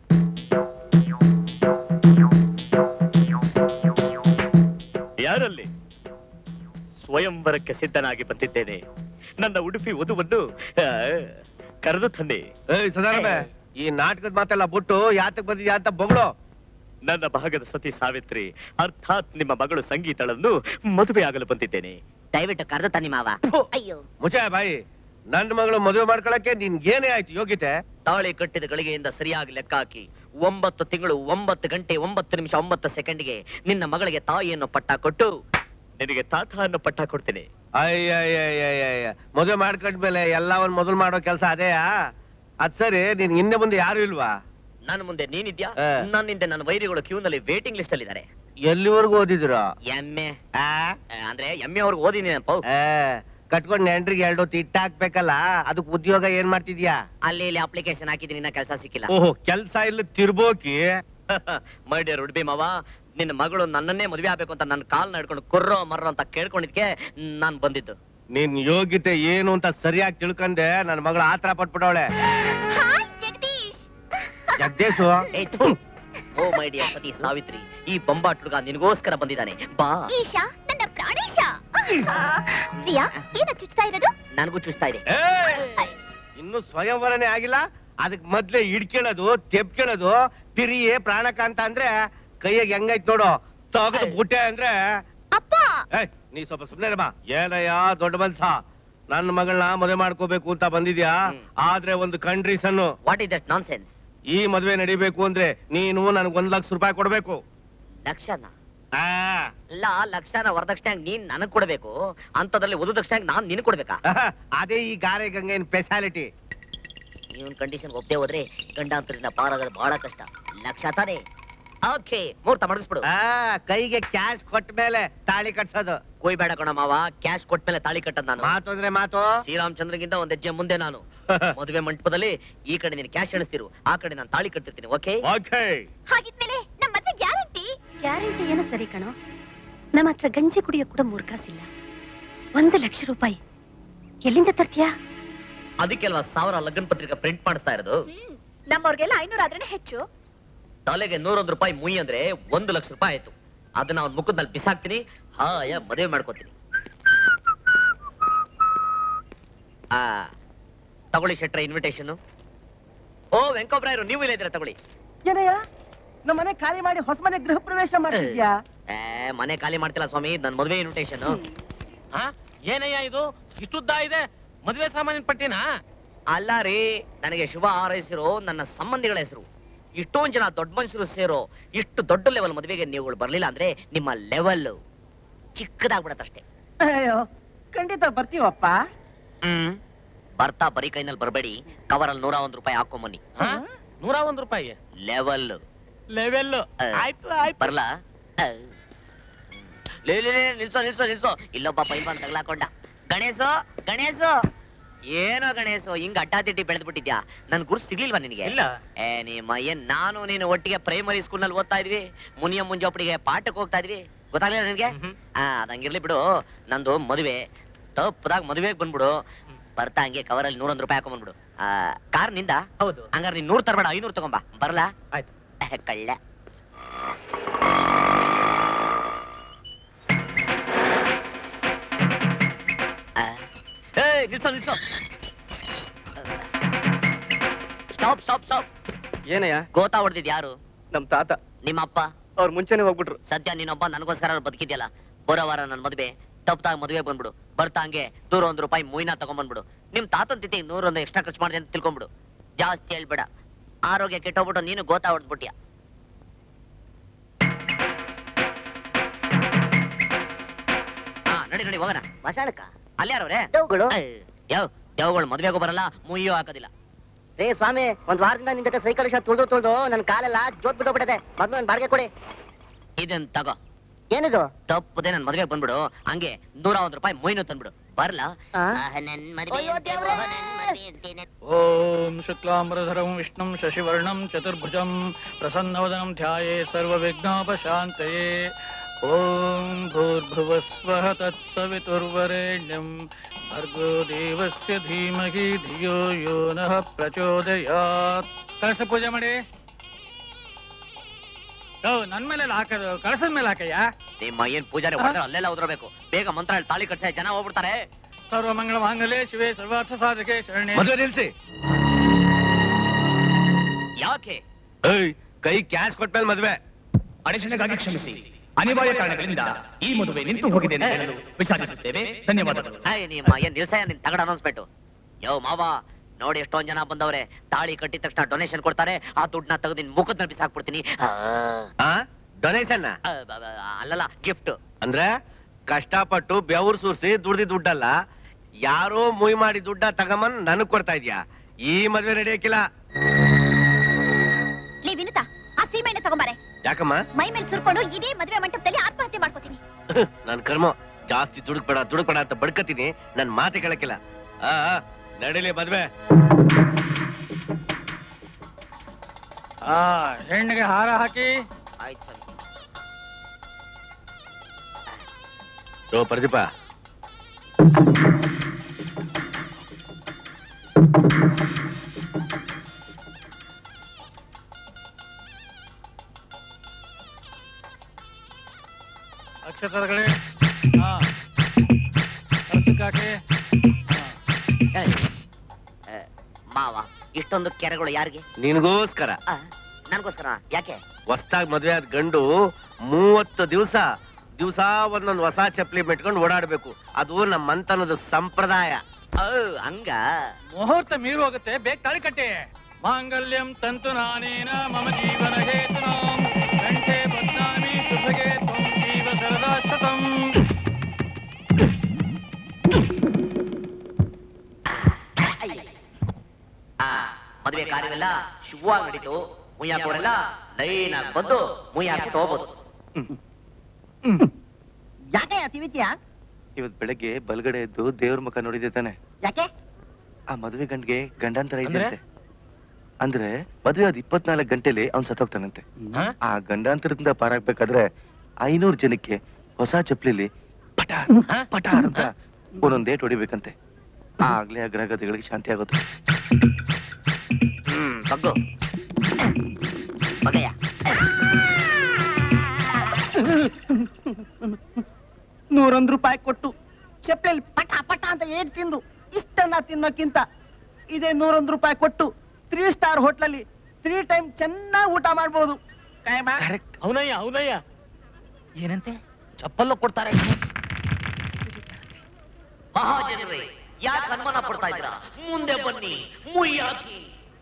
ಯಾರಲ್ಲಿ ಸ್ವಯಂವರಕ್ಕೆ ಸಿದ್ಧನಾಗಿ ಬಂದಿದ್ದೇನೆ ನನ್ನ ಉಡುಪಿ ವಧುವನ್ನು ಆ, ಕರೆದು ತನ್ನಿ ಏಯ್ ಸದಾನಂದ ಈ ನಾಟಕದ ಮಾತೆಲ್ಲ ಬಿಟ್ಟು ಯಾತಕ್ ಬಂದಿದ್ಯಾ ಅಂತ ಬೊಗಳು ನನ್ನ ಭಾಗದ ಸತಿ ಸಾವಿತ್ರಿ ಅರ್ಥಾತ್ ನಿಮ್ಮ ಮಗಳು ಸಂಗೀತಳನ್ನು ಮದುವೆ ಆಗಲು ಬಂದಿದ್ದೇನೆ ದಯವಿಟ್ಟು ಕರೆದು ತನ್ನಿ ಮಾವ ಅಯ್ಯೋ ಮುಚ್ಚ ಬಾಯಿ ನನ್ನ ಮಗಳು ಮದುವೆ ಮಾಡ್ಕೊಳಕ್ಕೆ ನಿನ್ಗೇನೇ ಆಯ್ತು ಯೋಗ್ಯತೆ ತಾಳಿ ಕಟ್ಟಿದ ಗಳಿಗೆಯಿಂದ ಸರಿಯಾಗಿ ಲೆಕ್ಕ ಹಾಕಿ ಒಂಬತ್ತು ತಿಂಗಳು ಒಂಬತ್ತು ಗಂಟೆ ಒಂಬತ್ತು ನಿಮಿಷ ಒಂಬತ್ತು ಸೆಕೆಂಡ್ಗೆ ನಿನ್ನ ಮಗಳಿಗೆ ತಾಯಿಯನ್ನು ಪಟ್ಟ ಕೊಟ್ಟು ನಿನಗೆ ತಾತ ಅನ್ನೋ ಪಟ್ಟ ಕೊಡ್ತೀನಿ ಅಯ್ಯ ಮದುವೆ ಮಾಡ್ಕೊಂಡ್ಮೇಲೆ ಎಲ್ಲ ಒಂದ್ ಮೊದಲು ಮಾಡೋ ಕೆಲಸ ಅದೇಯಾ ಅದ್ ಸರಿ ನಿನ್ ಹಿಂದೆ ಮುಂದೆ ಯಾರು ಇಲ್ವಾ ನನ್ನ ಮುಂದೆ ನೀನಿದ್ಯಾ ಆ. ನನ್ನ ಹಿಂದೆ ನನ್ನ ವೈರಿಗಳು ಕ್ಯೂ ನಲ್ಲಿ ವೇಟಿಂಗ್ ಲಿಸ್ಟ್ ಅಲ್ಲಿ ಇದ್ದಾರೆ ಎಲ್ಲಿವರೆಗೂ ಓದಿದ್ರ ಎಮ್ಮೆ ಅಂದ್ರೆ ಎಮ್ಮೆ ಅವ್ರಿಗೆ ಓದಿನೇನಪ್ಪ ಕಟ್ಕೊಂಡ್ ನೆಂಟ್ರಿಗೆ ಎರಡು ತಿಟ್ಟ ಹಾಕ್ಬೇಕಲ್ಲ ಅದಕ್ ಉದ್ಯೋಗ ಏನ್ ಮಾಡ್ತಿದ್ಯಾ ಅಲ್ಲಿ ಇಲ್ಲಿ ಅಪ್ಲಿಕೇಶನ್ ಹಾಕಿದ್ದೀನಿ ಇನ್ನ ಕೆಲಸ ಸಿಕ್ಕಿಲ್ಲ ಓಹೋ ಕೆಲ್ಸ ಇಲ್ಲ ತಿರ್ಬೋಕಿ ಮೈ ಡಿಯರ್ ಉಡ್ಬಿ ಮಾವ ನಿನ್ನ ಮಗಳು ನನ್ನನ್ನೇ ಮದುವೆ ಆಗ್ಬೇಕು ಅಂತ ನನ್ನ ಕಾಲ್ ನಡ್ಕೊಂಡು ಕುರ್ರೋ ಮರ್ರೋ ಅಂತ ಕೇಳ್ಕೊಂಡಿದ್ಕೆ ನಾನ್ ಬಂದಿದ್ದು ನಿನ್ ಯೋಗ್ಯತೆ ಏನು ಅಂತ ಸರಿಯಾಗಿ ತಿಳ್ಕಂದೆ ನನ್ನ ಮಗಳು ಆತರ ಪಟ್ಬಿಟ್ಟವಳೆ ಜಗದೀಶು ಏ, ಥು. ಓ ಮೈ ಡಿಯರ್ ಸತಿ ಸಾವಿತ್ರಿ ಈ ಬೊಂಬಾಟ್ ಹುಡುಗ ನಿನಗೋಸ್ಕರ ಬಂದಿದ್ದಾನೆ ಬಾ ಈಶಾ ನನ್ನ ಪ್ರಾಣೇಶ ಪ್ರಿಯಾ ಏನ ಚುಚ್ತಾ ಇರೋದು ನನಗೂ ಚುಸ್ತಾ ಇದೆ ಇನ್ನು ಸ್ವಯಂವರನೇ ಆಗಿಲ್ಲ ಅದಕ್ ಮೊದ್ಲೇ ಹಿಡ್ಕೇಳೋದು ತೆಪ್ಕೇಳೋದು ಪಿರಿಯೇ ಪ್ರಾಣಕಾಂತ ಅಂದ್ರೆ ಕೈಯಾಗ ಹೆಂಗೈತ್ ನೋಡು ತಗದು ಬುಟ್ಟೆ ಅಂದ್ರೆ ಏಯ್, ನೀ ಸ್ವಲ್ಪ ಸುಮ್ನೆ ಬಾ ಏನಯ್ಯ ದೊಡ್ಡ ಮನ್ಸ ನನ್ನ ಮಗಳನ್ನ ಮದುವೆ ಮಾಡ್ಕೋಬೇಕು ಅಂತ ಬಂದಿದ್ಯಾ ಆದ್ರೆ ಒಂದು ಕಂಡ್ರೀಸನ್ what is that nonsense ಈ ಮದುವೆ ನಡಿಬೇಕು ಅಂದ್ರೆ ನೀನು ನನಗ್ ಒಂದ್ ಲಕ್ಷ ರೂಪಾಯಿ ಕೊಡ್ಬೇಕು ಲಕ್ಷನ ಆ ಅಲ್ಲ ಲಕ್ಷನ ವರದಕ್ಷಿಣೆ ನೀನ್ ನನಗ್ ಕೊಡ್ಬೇಕು ಅಂತದ್ರಲ್ಲಿ ವಧು ದಕ್ಷಿಣೆ ನಾನ್ ನಿನ್ ಕೊಡ್ಬೇಕಾ ಅದೇ ಈ ಗಾರೆ ಗಂಗೆನ್ ಸ್ಪೆಷಾಲಿಟಿ ಇವನ್ ಕಂಡೀಷನ್ ಒಪ್ಪದೆ ಹೋದ್ರೆ ಗಂಡಾಂತರಿಂದ ಪಾರಾಗೋದು ಬಹಳ ಕಷ್ಟ ಲಕ್ಷ ತಾನೇ ಓಕೆ ಮುಹೂರ್ತ ಮಡಗಿಸ್ಬಿಡು ಆ ಕೈಗೆ ಕ್ಯಾಶ್ ಕೊಟ್ಟ ಮೇಲೆ ತಾಳಿ ಕಟ್ಸೋದು ಕೊಯ್ಬೇಡ ಕಣ ಮಾವ ಕ್ಯಾಶ್ ಕೊಟ್ಮೇಲೆ ತಾಳಿ ಕಟ್ಟದ್ ನಾನು ಮಾತು ಅಂದ್ರೆ ಮಾತು ಶ್ರೀರಾಮಚಂದ್ರಗಿಂತ ಒಂದ್ ಹೆಜ್ಜೆ ಮುಂದೆ ನಾನು ಮದುವೆ ಮಂಟಪದಲ್ಲಿ ಈ ಕಡೆ ನೀನು ಕ್ಯಾಶ್ ಎಣಿಸ್ತಿರು ಆ ಕಡೆ ನಾನು ತಾಳಿ ಕಟ್ತಿರ್ತೀನಿ ಓಕೆ ಓಕೆ ಹಾಗಿದ್ಮೇಲೆ ನಮ್ಮ ಮದ್ವೆ ಗ್ಯಾರಂಟಿ ಗ್ಯಾರಂಟಿ ಏನೋ ಸರಿ ಕಣೋ ನಮ್ಮ ಹತ್ರ ಗಂಜಿ ಕುಡಿಯೋ ಕೂಡ ಮೂರ್ಖಾಸಿಲ್ಲ ಒಂದು ಲಕ್ಷ ರೂಪಾಯಿ ಎಲ್ಲಿಂದ ತರ್ತೀಯಾ ಅದಕ್ಕೆ ಅಲ್ವಾ ಸಾವಿರ ಲಗ್ನ ಪತ್ರಿಕೆ ಪ್ರಿಂಟ್ ಮಾಡಿಸ್ತಾ ಇರೋದು ನಮ್ಮವ್ರಿಗೆಲ್ಲ ಐನೂರು ಆದ್ರೇನೆ ಹೆಚ್ಚು ತಲೆಗೆ ನೂರೊಂದು ರೂಪಾಯಿ ಮುಯಿ ಅಂದ್ರೆ ಒಂದು ಲಕ್ಷ ರೂಪಾಯಿ ಆಯ್ತು ಅದನ್ನ ಅವ್ನ ಮುಖದ ಮೇಲೆ ಬಿಸಾಕ್ತೀನಿ ಹಾಯ ಮದುವೆ ಮಾಡ್ಕೋತೀನಿ ಆ ತಗೊಳ್ಳಿ ಶೆಟ್ರ ಇನ್ವಿಟೇಷನ್ ಓ ವೆಂಕೋಬ್ರಾಯರು ನೀವು ಇಲ್ಲ ಇದ್ರೆ ತಗೊಳ್ಳಿ ಏನಯ್ಯ ನಮ್ಮ ಮನೆ ಖಾಲಿ ಮಾಡಿ ಹೊಸ ಮನೆ ಗೃಹ ಪ್ರವೇಶ ಮಾಡ್ತಿದ್ಯಾ ಏ ಮನೆ ಖಾಲಿ ಮಾಡ್ತಿಲ್ಲ ಸ್ವಾಮಿ ನನ್ ಮದುವೆ ಇನ್ವಿಟೇಷನ್ ಹಾ ಏನಯ್ಯ ಇದು ಇಷ್ಟುದ್ದ ಇದೆ ಮದುವೆ ಸಾಮಾನಿನ ಪಟ್ಟಿನ ಅಲ್ಲ ರೀ ನನಗೆ ಶುಭ ಹಾರೈಸಿರೋ ನನ್ನ ಸಂಬಂಧಿಗಳ ಹೆಸರು ಇಷ್ಟೊಂದ್ ಜನ ದೊಡ್ಡ ಮನುಷ್ಯರು ಸೇರೋ ಇಷ್ಟು ದೊಡ್ಡ ಲೆವೆಲ್ ಮದುವೆಗೆ ನೀವುಗಳು ಬರ್ಲಿಲ್ಲ ಅಂದ್ರೆ ನಿಮ್ಮ ಲೆವೆಲ್ ಚಿಕ್ಕದಾಗ್ಬಿಡತ್ತಷ್ಟೇ ಅಯ್ಯೋ ಖಂಡಿತ ಬರ್ತೀವಪ್ಪ ಹ್ಮ್ ಬರ್ತಾ ಬರೀ ಕೈನಲ್ಲಿ ಬರಬೇಡಿ ಕವರಲ್ಲಿ ನೂರ ಒಂದ್ ರೂಪಾಯಿ ಹಾಕೊಂಬನ್ನಿ ನೂರ ಒಂದ್ ರೂಪಾಯಿ ಲೆವೆಲ್ ಲೆವೆಲ್ ಆಯ್ತು ಆಯ್ತು ಬರ್ಲಾ ಲೇ ಲೇ, ಲೇ, ನಿಲ್ಸೋ ನಿಲ್ಸೋ ನಿಲ್ಸೋ ಇಲ್ಲೊಬ್ಬ ಪೈಲ್ವಾನ್ ತಗ್ಲಾಕೊಂಡ ಗಣೇಶು ಗಣೇಶು ಏನೋ ಗಣೇಶು ಹಿಂಗ್ ಅಡ್ಡಾದಿಡ್ಡಿ ಬೆಳೆದ್ಬಿಟ್ಟಿದ್ಯಾ ನನ್ ಗುರು ಸಿಗ್ಲಿಲ್ವಾ ನಿನಗೆ ಇಲ್ಲ. ಏ ನಿಮ್ಮ ಏನ್ ನಾನು ನೀನು ಒಟ್ಟಿಗೆ ಪ್ರೈಮರಿ ಸ್ಕೂಲ್ ನಲ್ಲಿ ಓದ್ತಾ ಇದ್ವಿ ಮುನಿಯ ಮುಂಜಾಪಡಿಗೆ ಪಾಠಕ್ಕೆ ಹೋಗ್ತಾ ಇದ್ವಿ ಗೊತ್ತಾಗ್ಲಿಲ್ಲ ನಿನ್ಗೆ ಆ ಅದಂಗಿರ್ಲಿ ಬಿಡು ನಂದು ಮದುವೆ ತಪ್ಪದಾಗ ಮದುವೆಗೆ ಬಂದ್ಬಿಡು ಬರ್ತಾ ಹಂಗೆ ಕವರಲ್ಲಿ ನೂರೊಂದು ರೂಪಾಯಿ ಹಾಕೊಂಡ್ಬಿಡು ಆ ಕಾರ್ ನಿಂದ ಹೌದು ಹಂಗಾರೆ ನೀನ್ ನೂರ್ ತರಬೇಡ ಐನೂರು ತಗೊಂಬಾ ಬರ್ಲಾ ಆಯ್ತು ಕಳ್ಳ ಆ, ಏಯ್ ನಿಲ್ಸೋ ನಿಲ್ಸೋ ಸ್ಟಾಪ್ ಸ್ಟಾಪ್ ಸ್ಟಾಪ್ ಏನಯ್ಯ ಗೋತಾ ಹೊಡೆದಿದ್ ಯಾರು ನಮ್ ತಾತ ನಿಮ್ಮಪ್ಪ ಅವ್ರು ಮುಂಚೆನೆ ಹೋಗ್ಬಿಟ್ರು ಸದ್ಯ ನೀನೊಬ್ಬ ನನಗೋಸ್ಕರ ಬದುಕಿದ್ಯಲ್ಲ ಬರೋ ವಾರ ನನ್ ಮದ್ವೆ ತಪ್ಪದಾಗ ಮದುವೆ ಬಂದ್ಬಿಡು ಬರ್ತಾ ಹಂಗೆ ನೂರ ಒಂದ್ ರೂಪಾಯಿ ಮುಯ್ನ ತಗೊಂಡ್ಬಂದ್ಬಿಡು ನಿಮ್ ತಾತನ್ ತಿಥಿಗೆ ನೂರೊಂದು ಎಕ್ಸ್ಟ್ರಾ ಖರ್ಚು ಮಾಡಿದೆ ಅಂತ ತಿಳ್ಕೊಂಬಿಡು ಜಾಸ್ತಿ ಹೇಳ್ಬೇಡ ಆರೋಗ್ಯ ಕೆಟ್ಟೋಗ್ಬಿಟ್ಟು ನೀನು ಗೋತಾ ಹೊಡೆದ್ಬಿಟ್ಯಾ ಹಾ ನಡಿ ನಡಿ ಹೋಗೋಣ ಮಶಾಣಕ್ಕ ಅಲ್ಲಿ ಯಾರವ್ರೆ ದೇವ್ಗಳು ಯಾವ ದೇವಗಳು ಮದ್ವೆಗೂ ಬರಲ್ಲ ಮುಯ್ಯೋ ಹಾಕೋದಿಲ್ಲ ರೇ ಸ್ವಾಮಿ ಒಂದ್ ವಾರದಿಂದ ನಿನ್ ಜೊತೆ ಸೈಕಲ್ ಶಾಪ್ ತುಳ್ದು ತುಳ್ದು ನನ್ ಕಾಲೆಲ್ಲ ಜೋತ್ ಬಿಟ್ಟೋಗ್ಬಿಟ್ಟದೆ ಮೊದ್ಲು ನನ್ ಬಾಡಿಗೆ ಕೊಡಿ ಇದನ್ ತಗೋ ಏನಿದು ತಪ್ಪದೆ ನನ್ ಮದ್ವೆಗೆ ಬಂದ್ಬಿಡು ಹಂಗೆ ನೂರ ಒಂದ್ ರೂಪಾಯಿ ಮೊಯ್ನು ತಂದ್ಬಿಡು ಬರ್ಲಾ ಆಹ, ನನ್ ಮದ್ವೆ ಅಯ್ಯೋ ಅಂತೆ, ದೇವ್ರೇ! ಓ, ನನ್ ಮದ್ವೆ ಅಂತೆ, ನನ್- ಓಂ ಶುಕ್ಲಾಂಬರಧರಂ ವಿಷ್ಣುಂ ಶಶಿವರ್ಣಂ ಚತುರ್ಭುಜಂ ಪ್ರಸನ್ನವದನಂ ಧ್ಯಾಯೇ ಸರ್ವವಿಘ್ನೋಪಶಾಂತಯೇ ಓಂ ಭೂರ್ಭುವಸ್ವಃ ತತ್ಸವಿತುರ್ವರೆಣ್ಯಂ ಭರ್ಗೋ ದೇವಸ್ಯ ಧೀಮಹಿ ಧಿಯೋ ಯೋ ನಃ ಪ್ರಚೋದಯಾತ್ ಕಳಸ ಪೂಜೆ ಮಾಡಿ ಓ ನನ್ ಮೇಲೆ ಹಾಕೋದು ಕಳಸದ ಮೇಲೆ ಹಾಕಯ್ಯ ನಿಮ್ಮ ಏನ್ ಪೂಜಾರಿ ಹೊಡೆದ್ರೆ ಅಲ್ಲೆಲ್ಲ ಉದ್ರಬೇಕು ಬೇಗ ಮಂತ್ರ ಹೇಳಿ ತಾಳಿ ಕಟ್ಸ ಜನ ಹೋಗ್ಬಿಡ್ತಾರೆ ಸರ್ವಮಂಗಳ ಮಾಂಗಲ್ಯ ಶಿವೆ ಸರ್ವಾರ್ಥ ಸಾಧಕೆ ಶರಣೆ ಮದುವೆ ನಿಲ್ಸಿ ಯಾಕೆ ಏಯ್ ಕೈ ಕ್ಯಾಶ್ ಕೊಟ್ಮೇಲೆ ಮದ್ವೆ ಅಡಚಣೆಗಾಗಿ ಕ್ಷಮಿಸಿ ಅನಿವಾರ್ಯ ಕಾರಣಗಳಿಂದ ಈ ಮದುವೆ ನಿಂತು ಹೋಗಿದೆ ಎಂದು ಹೇಳಲು ವಿಚಾರಿಸುತ್ತೇವೆ ಧನ್ಯವಾದಗಳು ಅಯ್ಯ ನಿಮ್ಮ ಏನ್ ನಿಲ್ಸಯ್ಯ ನಿನ್ ತಗಡ ಅನೌನ್ಸ್ಮೆಂಟ್ ಯೋ ಮಾವ ನೋಡಿ ಎಷ್ಟೊಂದ್ ಜನ ಬಂದವ್ರೆ ತಾಳಿ ಕಟ್ಟಿದ ತಕ್ಷಣ ಡೊನೇಷನ್ ಕೊಡ್ತಾರೆ ಆ ದುಡ್ಡನ್ನ ತೆಗೆದು ನಿನ್ ಮುಖದ ಮೇಲೆ ಬಿಸಾಕ್ಬಿಡ್ತೀನಿ ಆ ಡೊನೇಷನ್ ಆ, ಬ- ಬ- ಅಲ್ಲಲ್ಲ ಗಿಫ್ಟ್ ಅಂದ್ರೆ ಕಷ್ಟಪಟ್ಟು ಬೆವರು ಸುರಿಸಿ ದುಡ್ದಿ ದುಡ್ಡಲ್ಲ ಯಾರೋ ಮುಯ್ ಮಾಡಿ ದುಡ್ಡ ತಗೊಂಬಂದ್ ನನಗ್ ಕೊಡ್ತಾ ಇದ್ಯಾ ಈ ಮದ್ವೆ ನಡೆಯಕ್ಕಿಲ್ಲ ಲೇ ವಿನುತಾ ಆ ಸೀಮೆಣ್ಣೆ ತಗೊಂಬಾರೆ ಯಾಕಮ್ಮ ಮೈ ಮೇಲೆ ಸುರ್ಕೊಂಡು ಇದೇ ಮದುವೆ ಮಂಟಪದಲ್ಲಿ ಆತ್ಮಹತ್ಯೆ ಮಾಡ್ಕೋತೀನಿ ನನ್ ಕರ್ಮ ಜಾಸ್ತಿ ದುಡುಕ್ಬೇಡ ದುಡುಕ್ಬೇಡ ಅಂತ ಬಡ್ಕತೀನಿ ನನ್ ಮಾತೆ ಕೇಳಕ್ಕಿಲ್ಲ ಆ ಆ, ನಡೀಲಿ ಮದ್ವೆ ಆ ಹೆಣ್ಣಿಗೆ ಹಾರ ಹಾಕಿ ಆಯ್ತು ಸ್ವಾಮಿ ಓ ಪ್ರದೀಪ ಅಕ್ಷತರಗಳೇ ಹಾ ಕಳಸಕ್ಕೆ ಹಾಕಿ ಏಯ್, ಆ, ಮಾವ ಇಷ್ಟೊಂದು ಕೆರೆಗಳು ಯಾರಿಗೆ ನಿನಗೋಸ್ಕರ ಆ, ನನ್ಗೋಸ್ಕರ ಯಾಕೆ ಹೊಸ್ದಾಗ್ ಮದ್ವೆ ಆದ ಗಂಡು ಮೂವತ್ತು ದಿವಸ ದಿವಸ ಒಂದೊಂದು ಹೊಸ ಚಪ್ಪಲಿ ಮೆಟ್ಕೊಂಡು ಓಡಾಡ್ಬೇಕು ಅದು ನಮ್ಮ ಮಂತನದ ಸಂಪ್ರದಾಯ ಓ, ಹಂಗ ಮುಹೂರ್ತ ಮೀರು ಹೋಗುತ್ತೆ ಬೇಗ ತಾಳಿ ಕಟ್ಟಿ ಮಾಂಗಲ್ಯಂ ತಂತು ನಾನೇನ ಮಮ ಜೀವನ ಹೇತುನಾಂ ಕಂಠೆ ಬದ್ನಾಮಿ ಸುಭಗೆ ತ್ವಂ ಜೀವ ಸರದಾ ಶತಂ ಆ, ಮದುವೆ ಕಾರ್ಯವೆಲ್ಲ ಶುಭವಾಗಿ ನಡೀತು ಮುಯ್ಯ ಹಾಕೋರೆಲ್ಲ ಲೈನ್ ಆಗಿ ಬಂದು ಮುಯ್ಯ ಹಾಕ್ಬಿಟ್ಟು ಹೋಗ್ಬೋದು ಯಾಕೆ ತಿವಿತ್ಯಾ ಇವತ್ ಬೆಳಗ್ಗೆ ಬಲ್ಗಡೆ ಎದ್ದು ದೇವ್ರ ಮುಖ ನೋಡಿದೆ ತಾನೆ ಯಾಕೆ ಆ ಮದುವೆ ಗಂಡ್ಗೆ ಗಂಡಾಂತರ ಅಂದ್ರೆ? ಇದೆಯಂತೆ ಅಂದ್ರೆ ಮದುವೆ ಆದ ಇಪ್ಪತ್ನಾಲ್ಕು ಗಂಟೆಲಿ ಅವ್ನ್ ಸತ್ತೋಗ್ತಾನಂತೆ ಆ ಗಂಡಾಂತರದಿಂದ ಪಾರಾಗ್ಬೇಕಾದ್ರೆ ಐನೂರು ಜನಕ್ಕೆ ಹೊಸ ಚಪ್ಲಿಲಿ ಪಟಾರ್ ಪಟಾರ್ ಅಂತ ಒಂದೊಂದ್ ಡೇಟ್ ಹೊಡಿಬೇಕಂತೆ ಆಗ್ಲೇ ಅಗ್ರಗತಿಗಳಿಗೆ ಶಾಂತಿ ಆಗುತ್ತೆ ಹ್ಮ್ ಬಗ್ಗು ಬಗ್ಗಯ್ಯ ನೂರೊಂದು ರೂಪಾಯಿ ಕೊಟ್ಟು ಚಪ್ಪಲಿ ಪಟ ಪಟ ಅಂತ ಏಟ್ ತಿಂದು ಇಷ್ಟನ್ನ ತಿನ್ನೋಕ್ಕಿಂತ ಇದೇ ನೂರೊಂದು ರೂಪಾಯಿ ಕೊಟ್ಟು ತ್ರೀ ಸ್ಟಾರ್ ಹೋಟ್ಲಲ್ಲಿ ತ್ರೀ ಟೈಮ್ ಚೆನ್ನಾಗಿ ಊಟ ಮಾಡ್ಬೋದು ಕಾಯಮ್ಮ ಅವನಯ್ಯ ಅವನಯ್ಯ ಏನಂತೆ ಚಪ್ಪಲ್ಲು ಕೊಡ್ತಾರೆ ಮಹಾಜನರೇ ಯಾಕೆ ಅನುಮಾನ ಪಡ್ತಾ ಇದ್ದೀರಾ ಮುಂದೆ ಬನ್ನಿ ಮುಯ್ಯಾಕಿ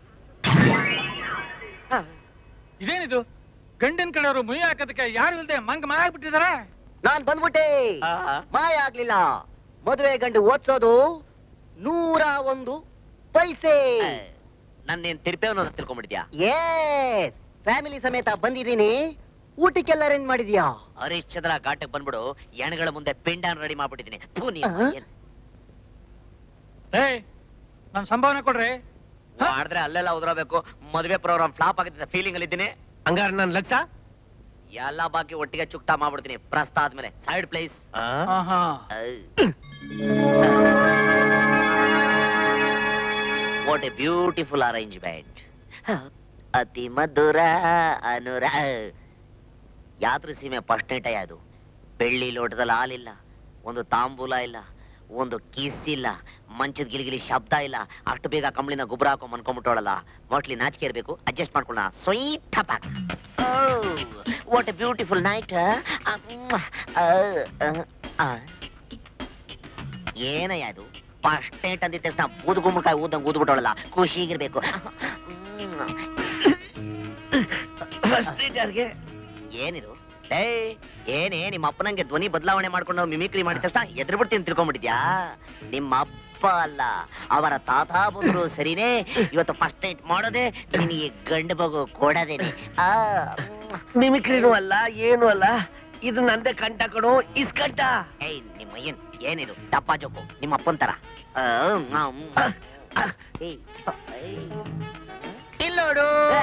ಇದೇನಿದು ಗಂಡಿನ ಕಡೆಯವರು ಮುಯ್ಯ ಹಾಕೋದಕ್ಕೆ ಯಾರು ಇಲ್ದೆ ಮಂಗ ಮಾಡ್ಬಿಟ್ಟಿದಾರೆ ನಾನ್ ಬಂದ್ಬಿಟ್ಟೆ ಮಾಯ ಆಗ್ಲಿಲ್ಲ ಮದುವೆ ಗಂಡು ಓದ್ಸೋದು ನೂರ ಒಂದು ಪೈಸೆ ನನ್ನೇನ್ ತಿರ್ಪೇವನ ತಿಳ್ಕೊಂಡ್ಬಿಟ್ಟಿದ್ಯಾ ಏಸ್ ಫ್ಯಾಮಿಲಿ ಸಮೇತ ಬಂದಿದ್ದೀನಿ ಊಟಕ್ಕೆಲ್ಲ ಅರೇಂಜ್ ಮಾಡಿದ್ಯಾ ಹರಿಶ್ಚಂದ್ರ ಘಾಟಕ್ಕೆ ಬಂದ್ಬಿಡು ಎಣಗಳ ಮುಂದೆ ಪಿಂಡಾನ್ ರೆಡಿ ಮಾಡ್ಬಿಟ್ಟಿದ್ದೀನಿ ಥು, ನೀನ್ ಆಹಾ. ಏನ್ ಏ ನನ್ ಸಂಭಾವನೆ ಕೊಡ್ರಿ ಮಾಡಿದ್ರೆ ಅಲ್ಲೆಲ್ಲ ಉದ್ರಬೇಕು ಮದುವೆ ಪ್ರೋಗ್ರಾಮ್ ಫ್ಲಾಪ್ ಆಗುತ್ತೆ ಫೀಲಿಂಗ್ ಅಲ್ಲಿ ಇದ್ದೀನಿ ಹಂಗಾರೆ ನನ್ ಲಕ್ಷ ಎಲ್ಲಾ ಬಾಕಿ ಒಟ್ಟಿಗೆ ಚುಕ್ತಾ ಮಾಡ್ಬಿಡ್ತೀನಿ ಪ್ರಸ್ತ ಆದ್ಮೇಲೆ ಸೈಡ್ ಪ್ಲೇಸ್ ಆಹಾ. ವಾಟ್ ಎ ಬ್ಯೂಟಿಫುಲ್ ಅರೇಂಜ್ಮೆಂಟ್ ಅತಿ ಮಧುರ ಅನುರ ಯಾತ್ರೆ ಸೀಮೆ ಫಸ್ಟ್ ನೈಟ್ ಅದು ಬೆಳ್ಳಿ ಲೋಟದಲ್ಲಿ ಹಾಲಿಲ್ಲ ಒಂದು ತಾಂಬೂಲ ಇಲ್ಲ ಒಂದು ಕಿಸ್ ಇಲ್ಲ ಮಂಚದ ಗಿಲಿಗಿಲಿ ಶಬ್ದ ಇಲ್ಲ ಅಷ್ಟು ಬೇಗ ಕಂಬಳಿನ ಗೊಬ್ಬರ ಹಾಕೊಂಡ್ ಮನ್ಕೊಂಡ್ಬಿಟ್ಟೋಳಲ್ಲ ಮೋಟ್ಲಿ ನಾಚಿಕೆ ಇರಬೇಕು ಅಡ್ಜಸ್ಟ್ ಮಾಡ್ಕೊಳ್ಳ ಸ್ವೀಟ್ ಟಪಾಕ್ ವಾಟ್ ಎ ಬ್ಯೂಟಿಫುಲ್ ನೈಟ್ ಏನಯ್ಯ ಅದು ಫಸ್ಟ್ ನೈಟ್ ಅಂದಿದ ತಕ್ಷಣ ಬೂದು ಗುಮ್ಮಕಾಯಿ ಊದಂಗ್ ಊದ್ಬಿಟ್ಟೋಳಲ್ಲ ಖುಷಿಗಿರ್ಬೇಕು ಏನಿದು ಏ ಏನೇ ನಿಮ್ಮ ಅಪ್ಪನಂಗೆ ಧ್ವನಿ ಬದಲಾವಣೆ ಮಾಡ್ಕೊಂಡು ಮಿಮಿಕ್ರಿ ಮಾಡಿದ ತಕ್ಷಣ ಎದುರು ಬಿಡ್ತೀನಿ ತಿಳ್ಕೊಂಡ್ಬಿಟ್ಟಿದ್ಯಾ ನಿಮ್ಮ ಅಪ್ಪ ಅಲ್ಲ ಅವರ ತಾತ ಬಂದ್ರು ಸರಿನೇ ಇವತ್ತು ಫಸ್ಟ್ ನೈಟ್ ಮಾಡೋದೇ ನಿನಗೆ ಗಂಡು ಮಗು ಕೊಡದೇನೆ ಆ ಮಿಮಿಕ್ರಿನೂ ಅಲ್ಲ ಏನು ಅಲ್ಲ ಇದು ನಂದೇ ಕಂಟ ಕಣೋ ಇಸ್ಕಂಟ ಏಯ್ ನಿಮ್ಮ ಏನ್ ಏನಿದು ಟಪ್ಪ ಜೋಕು ನಿಮ್ಮ ಅಪ್ಪನ್ ತರ ಆ, ಮ್, ಮ್. ಏಯ್, ಏಯ್. ಇಲ್ಲೋಡು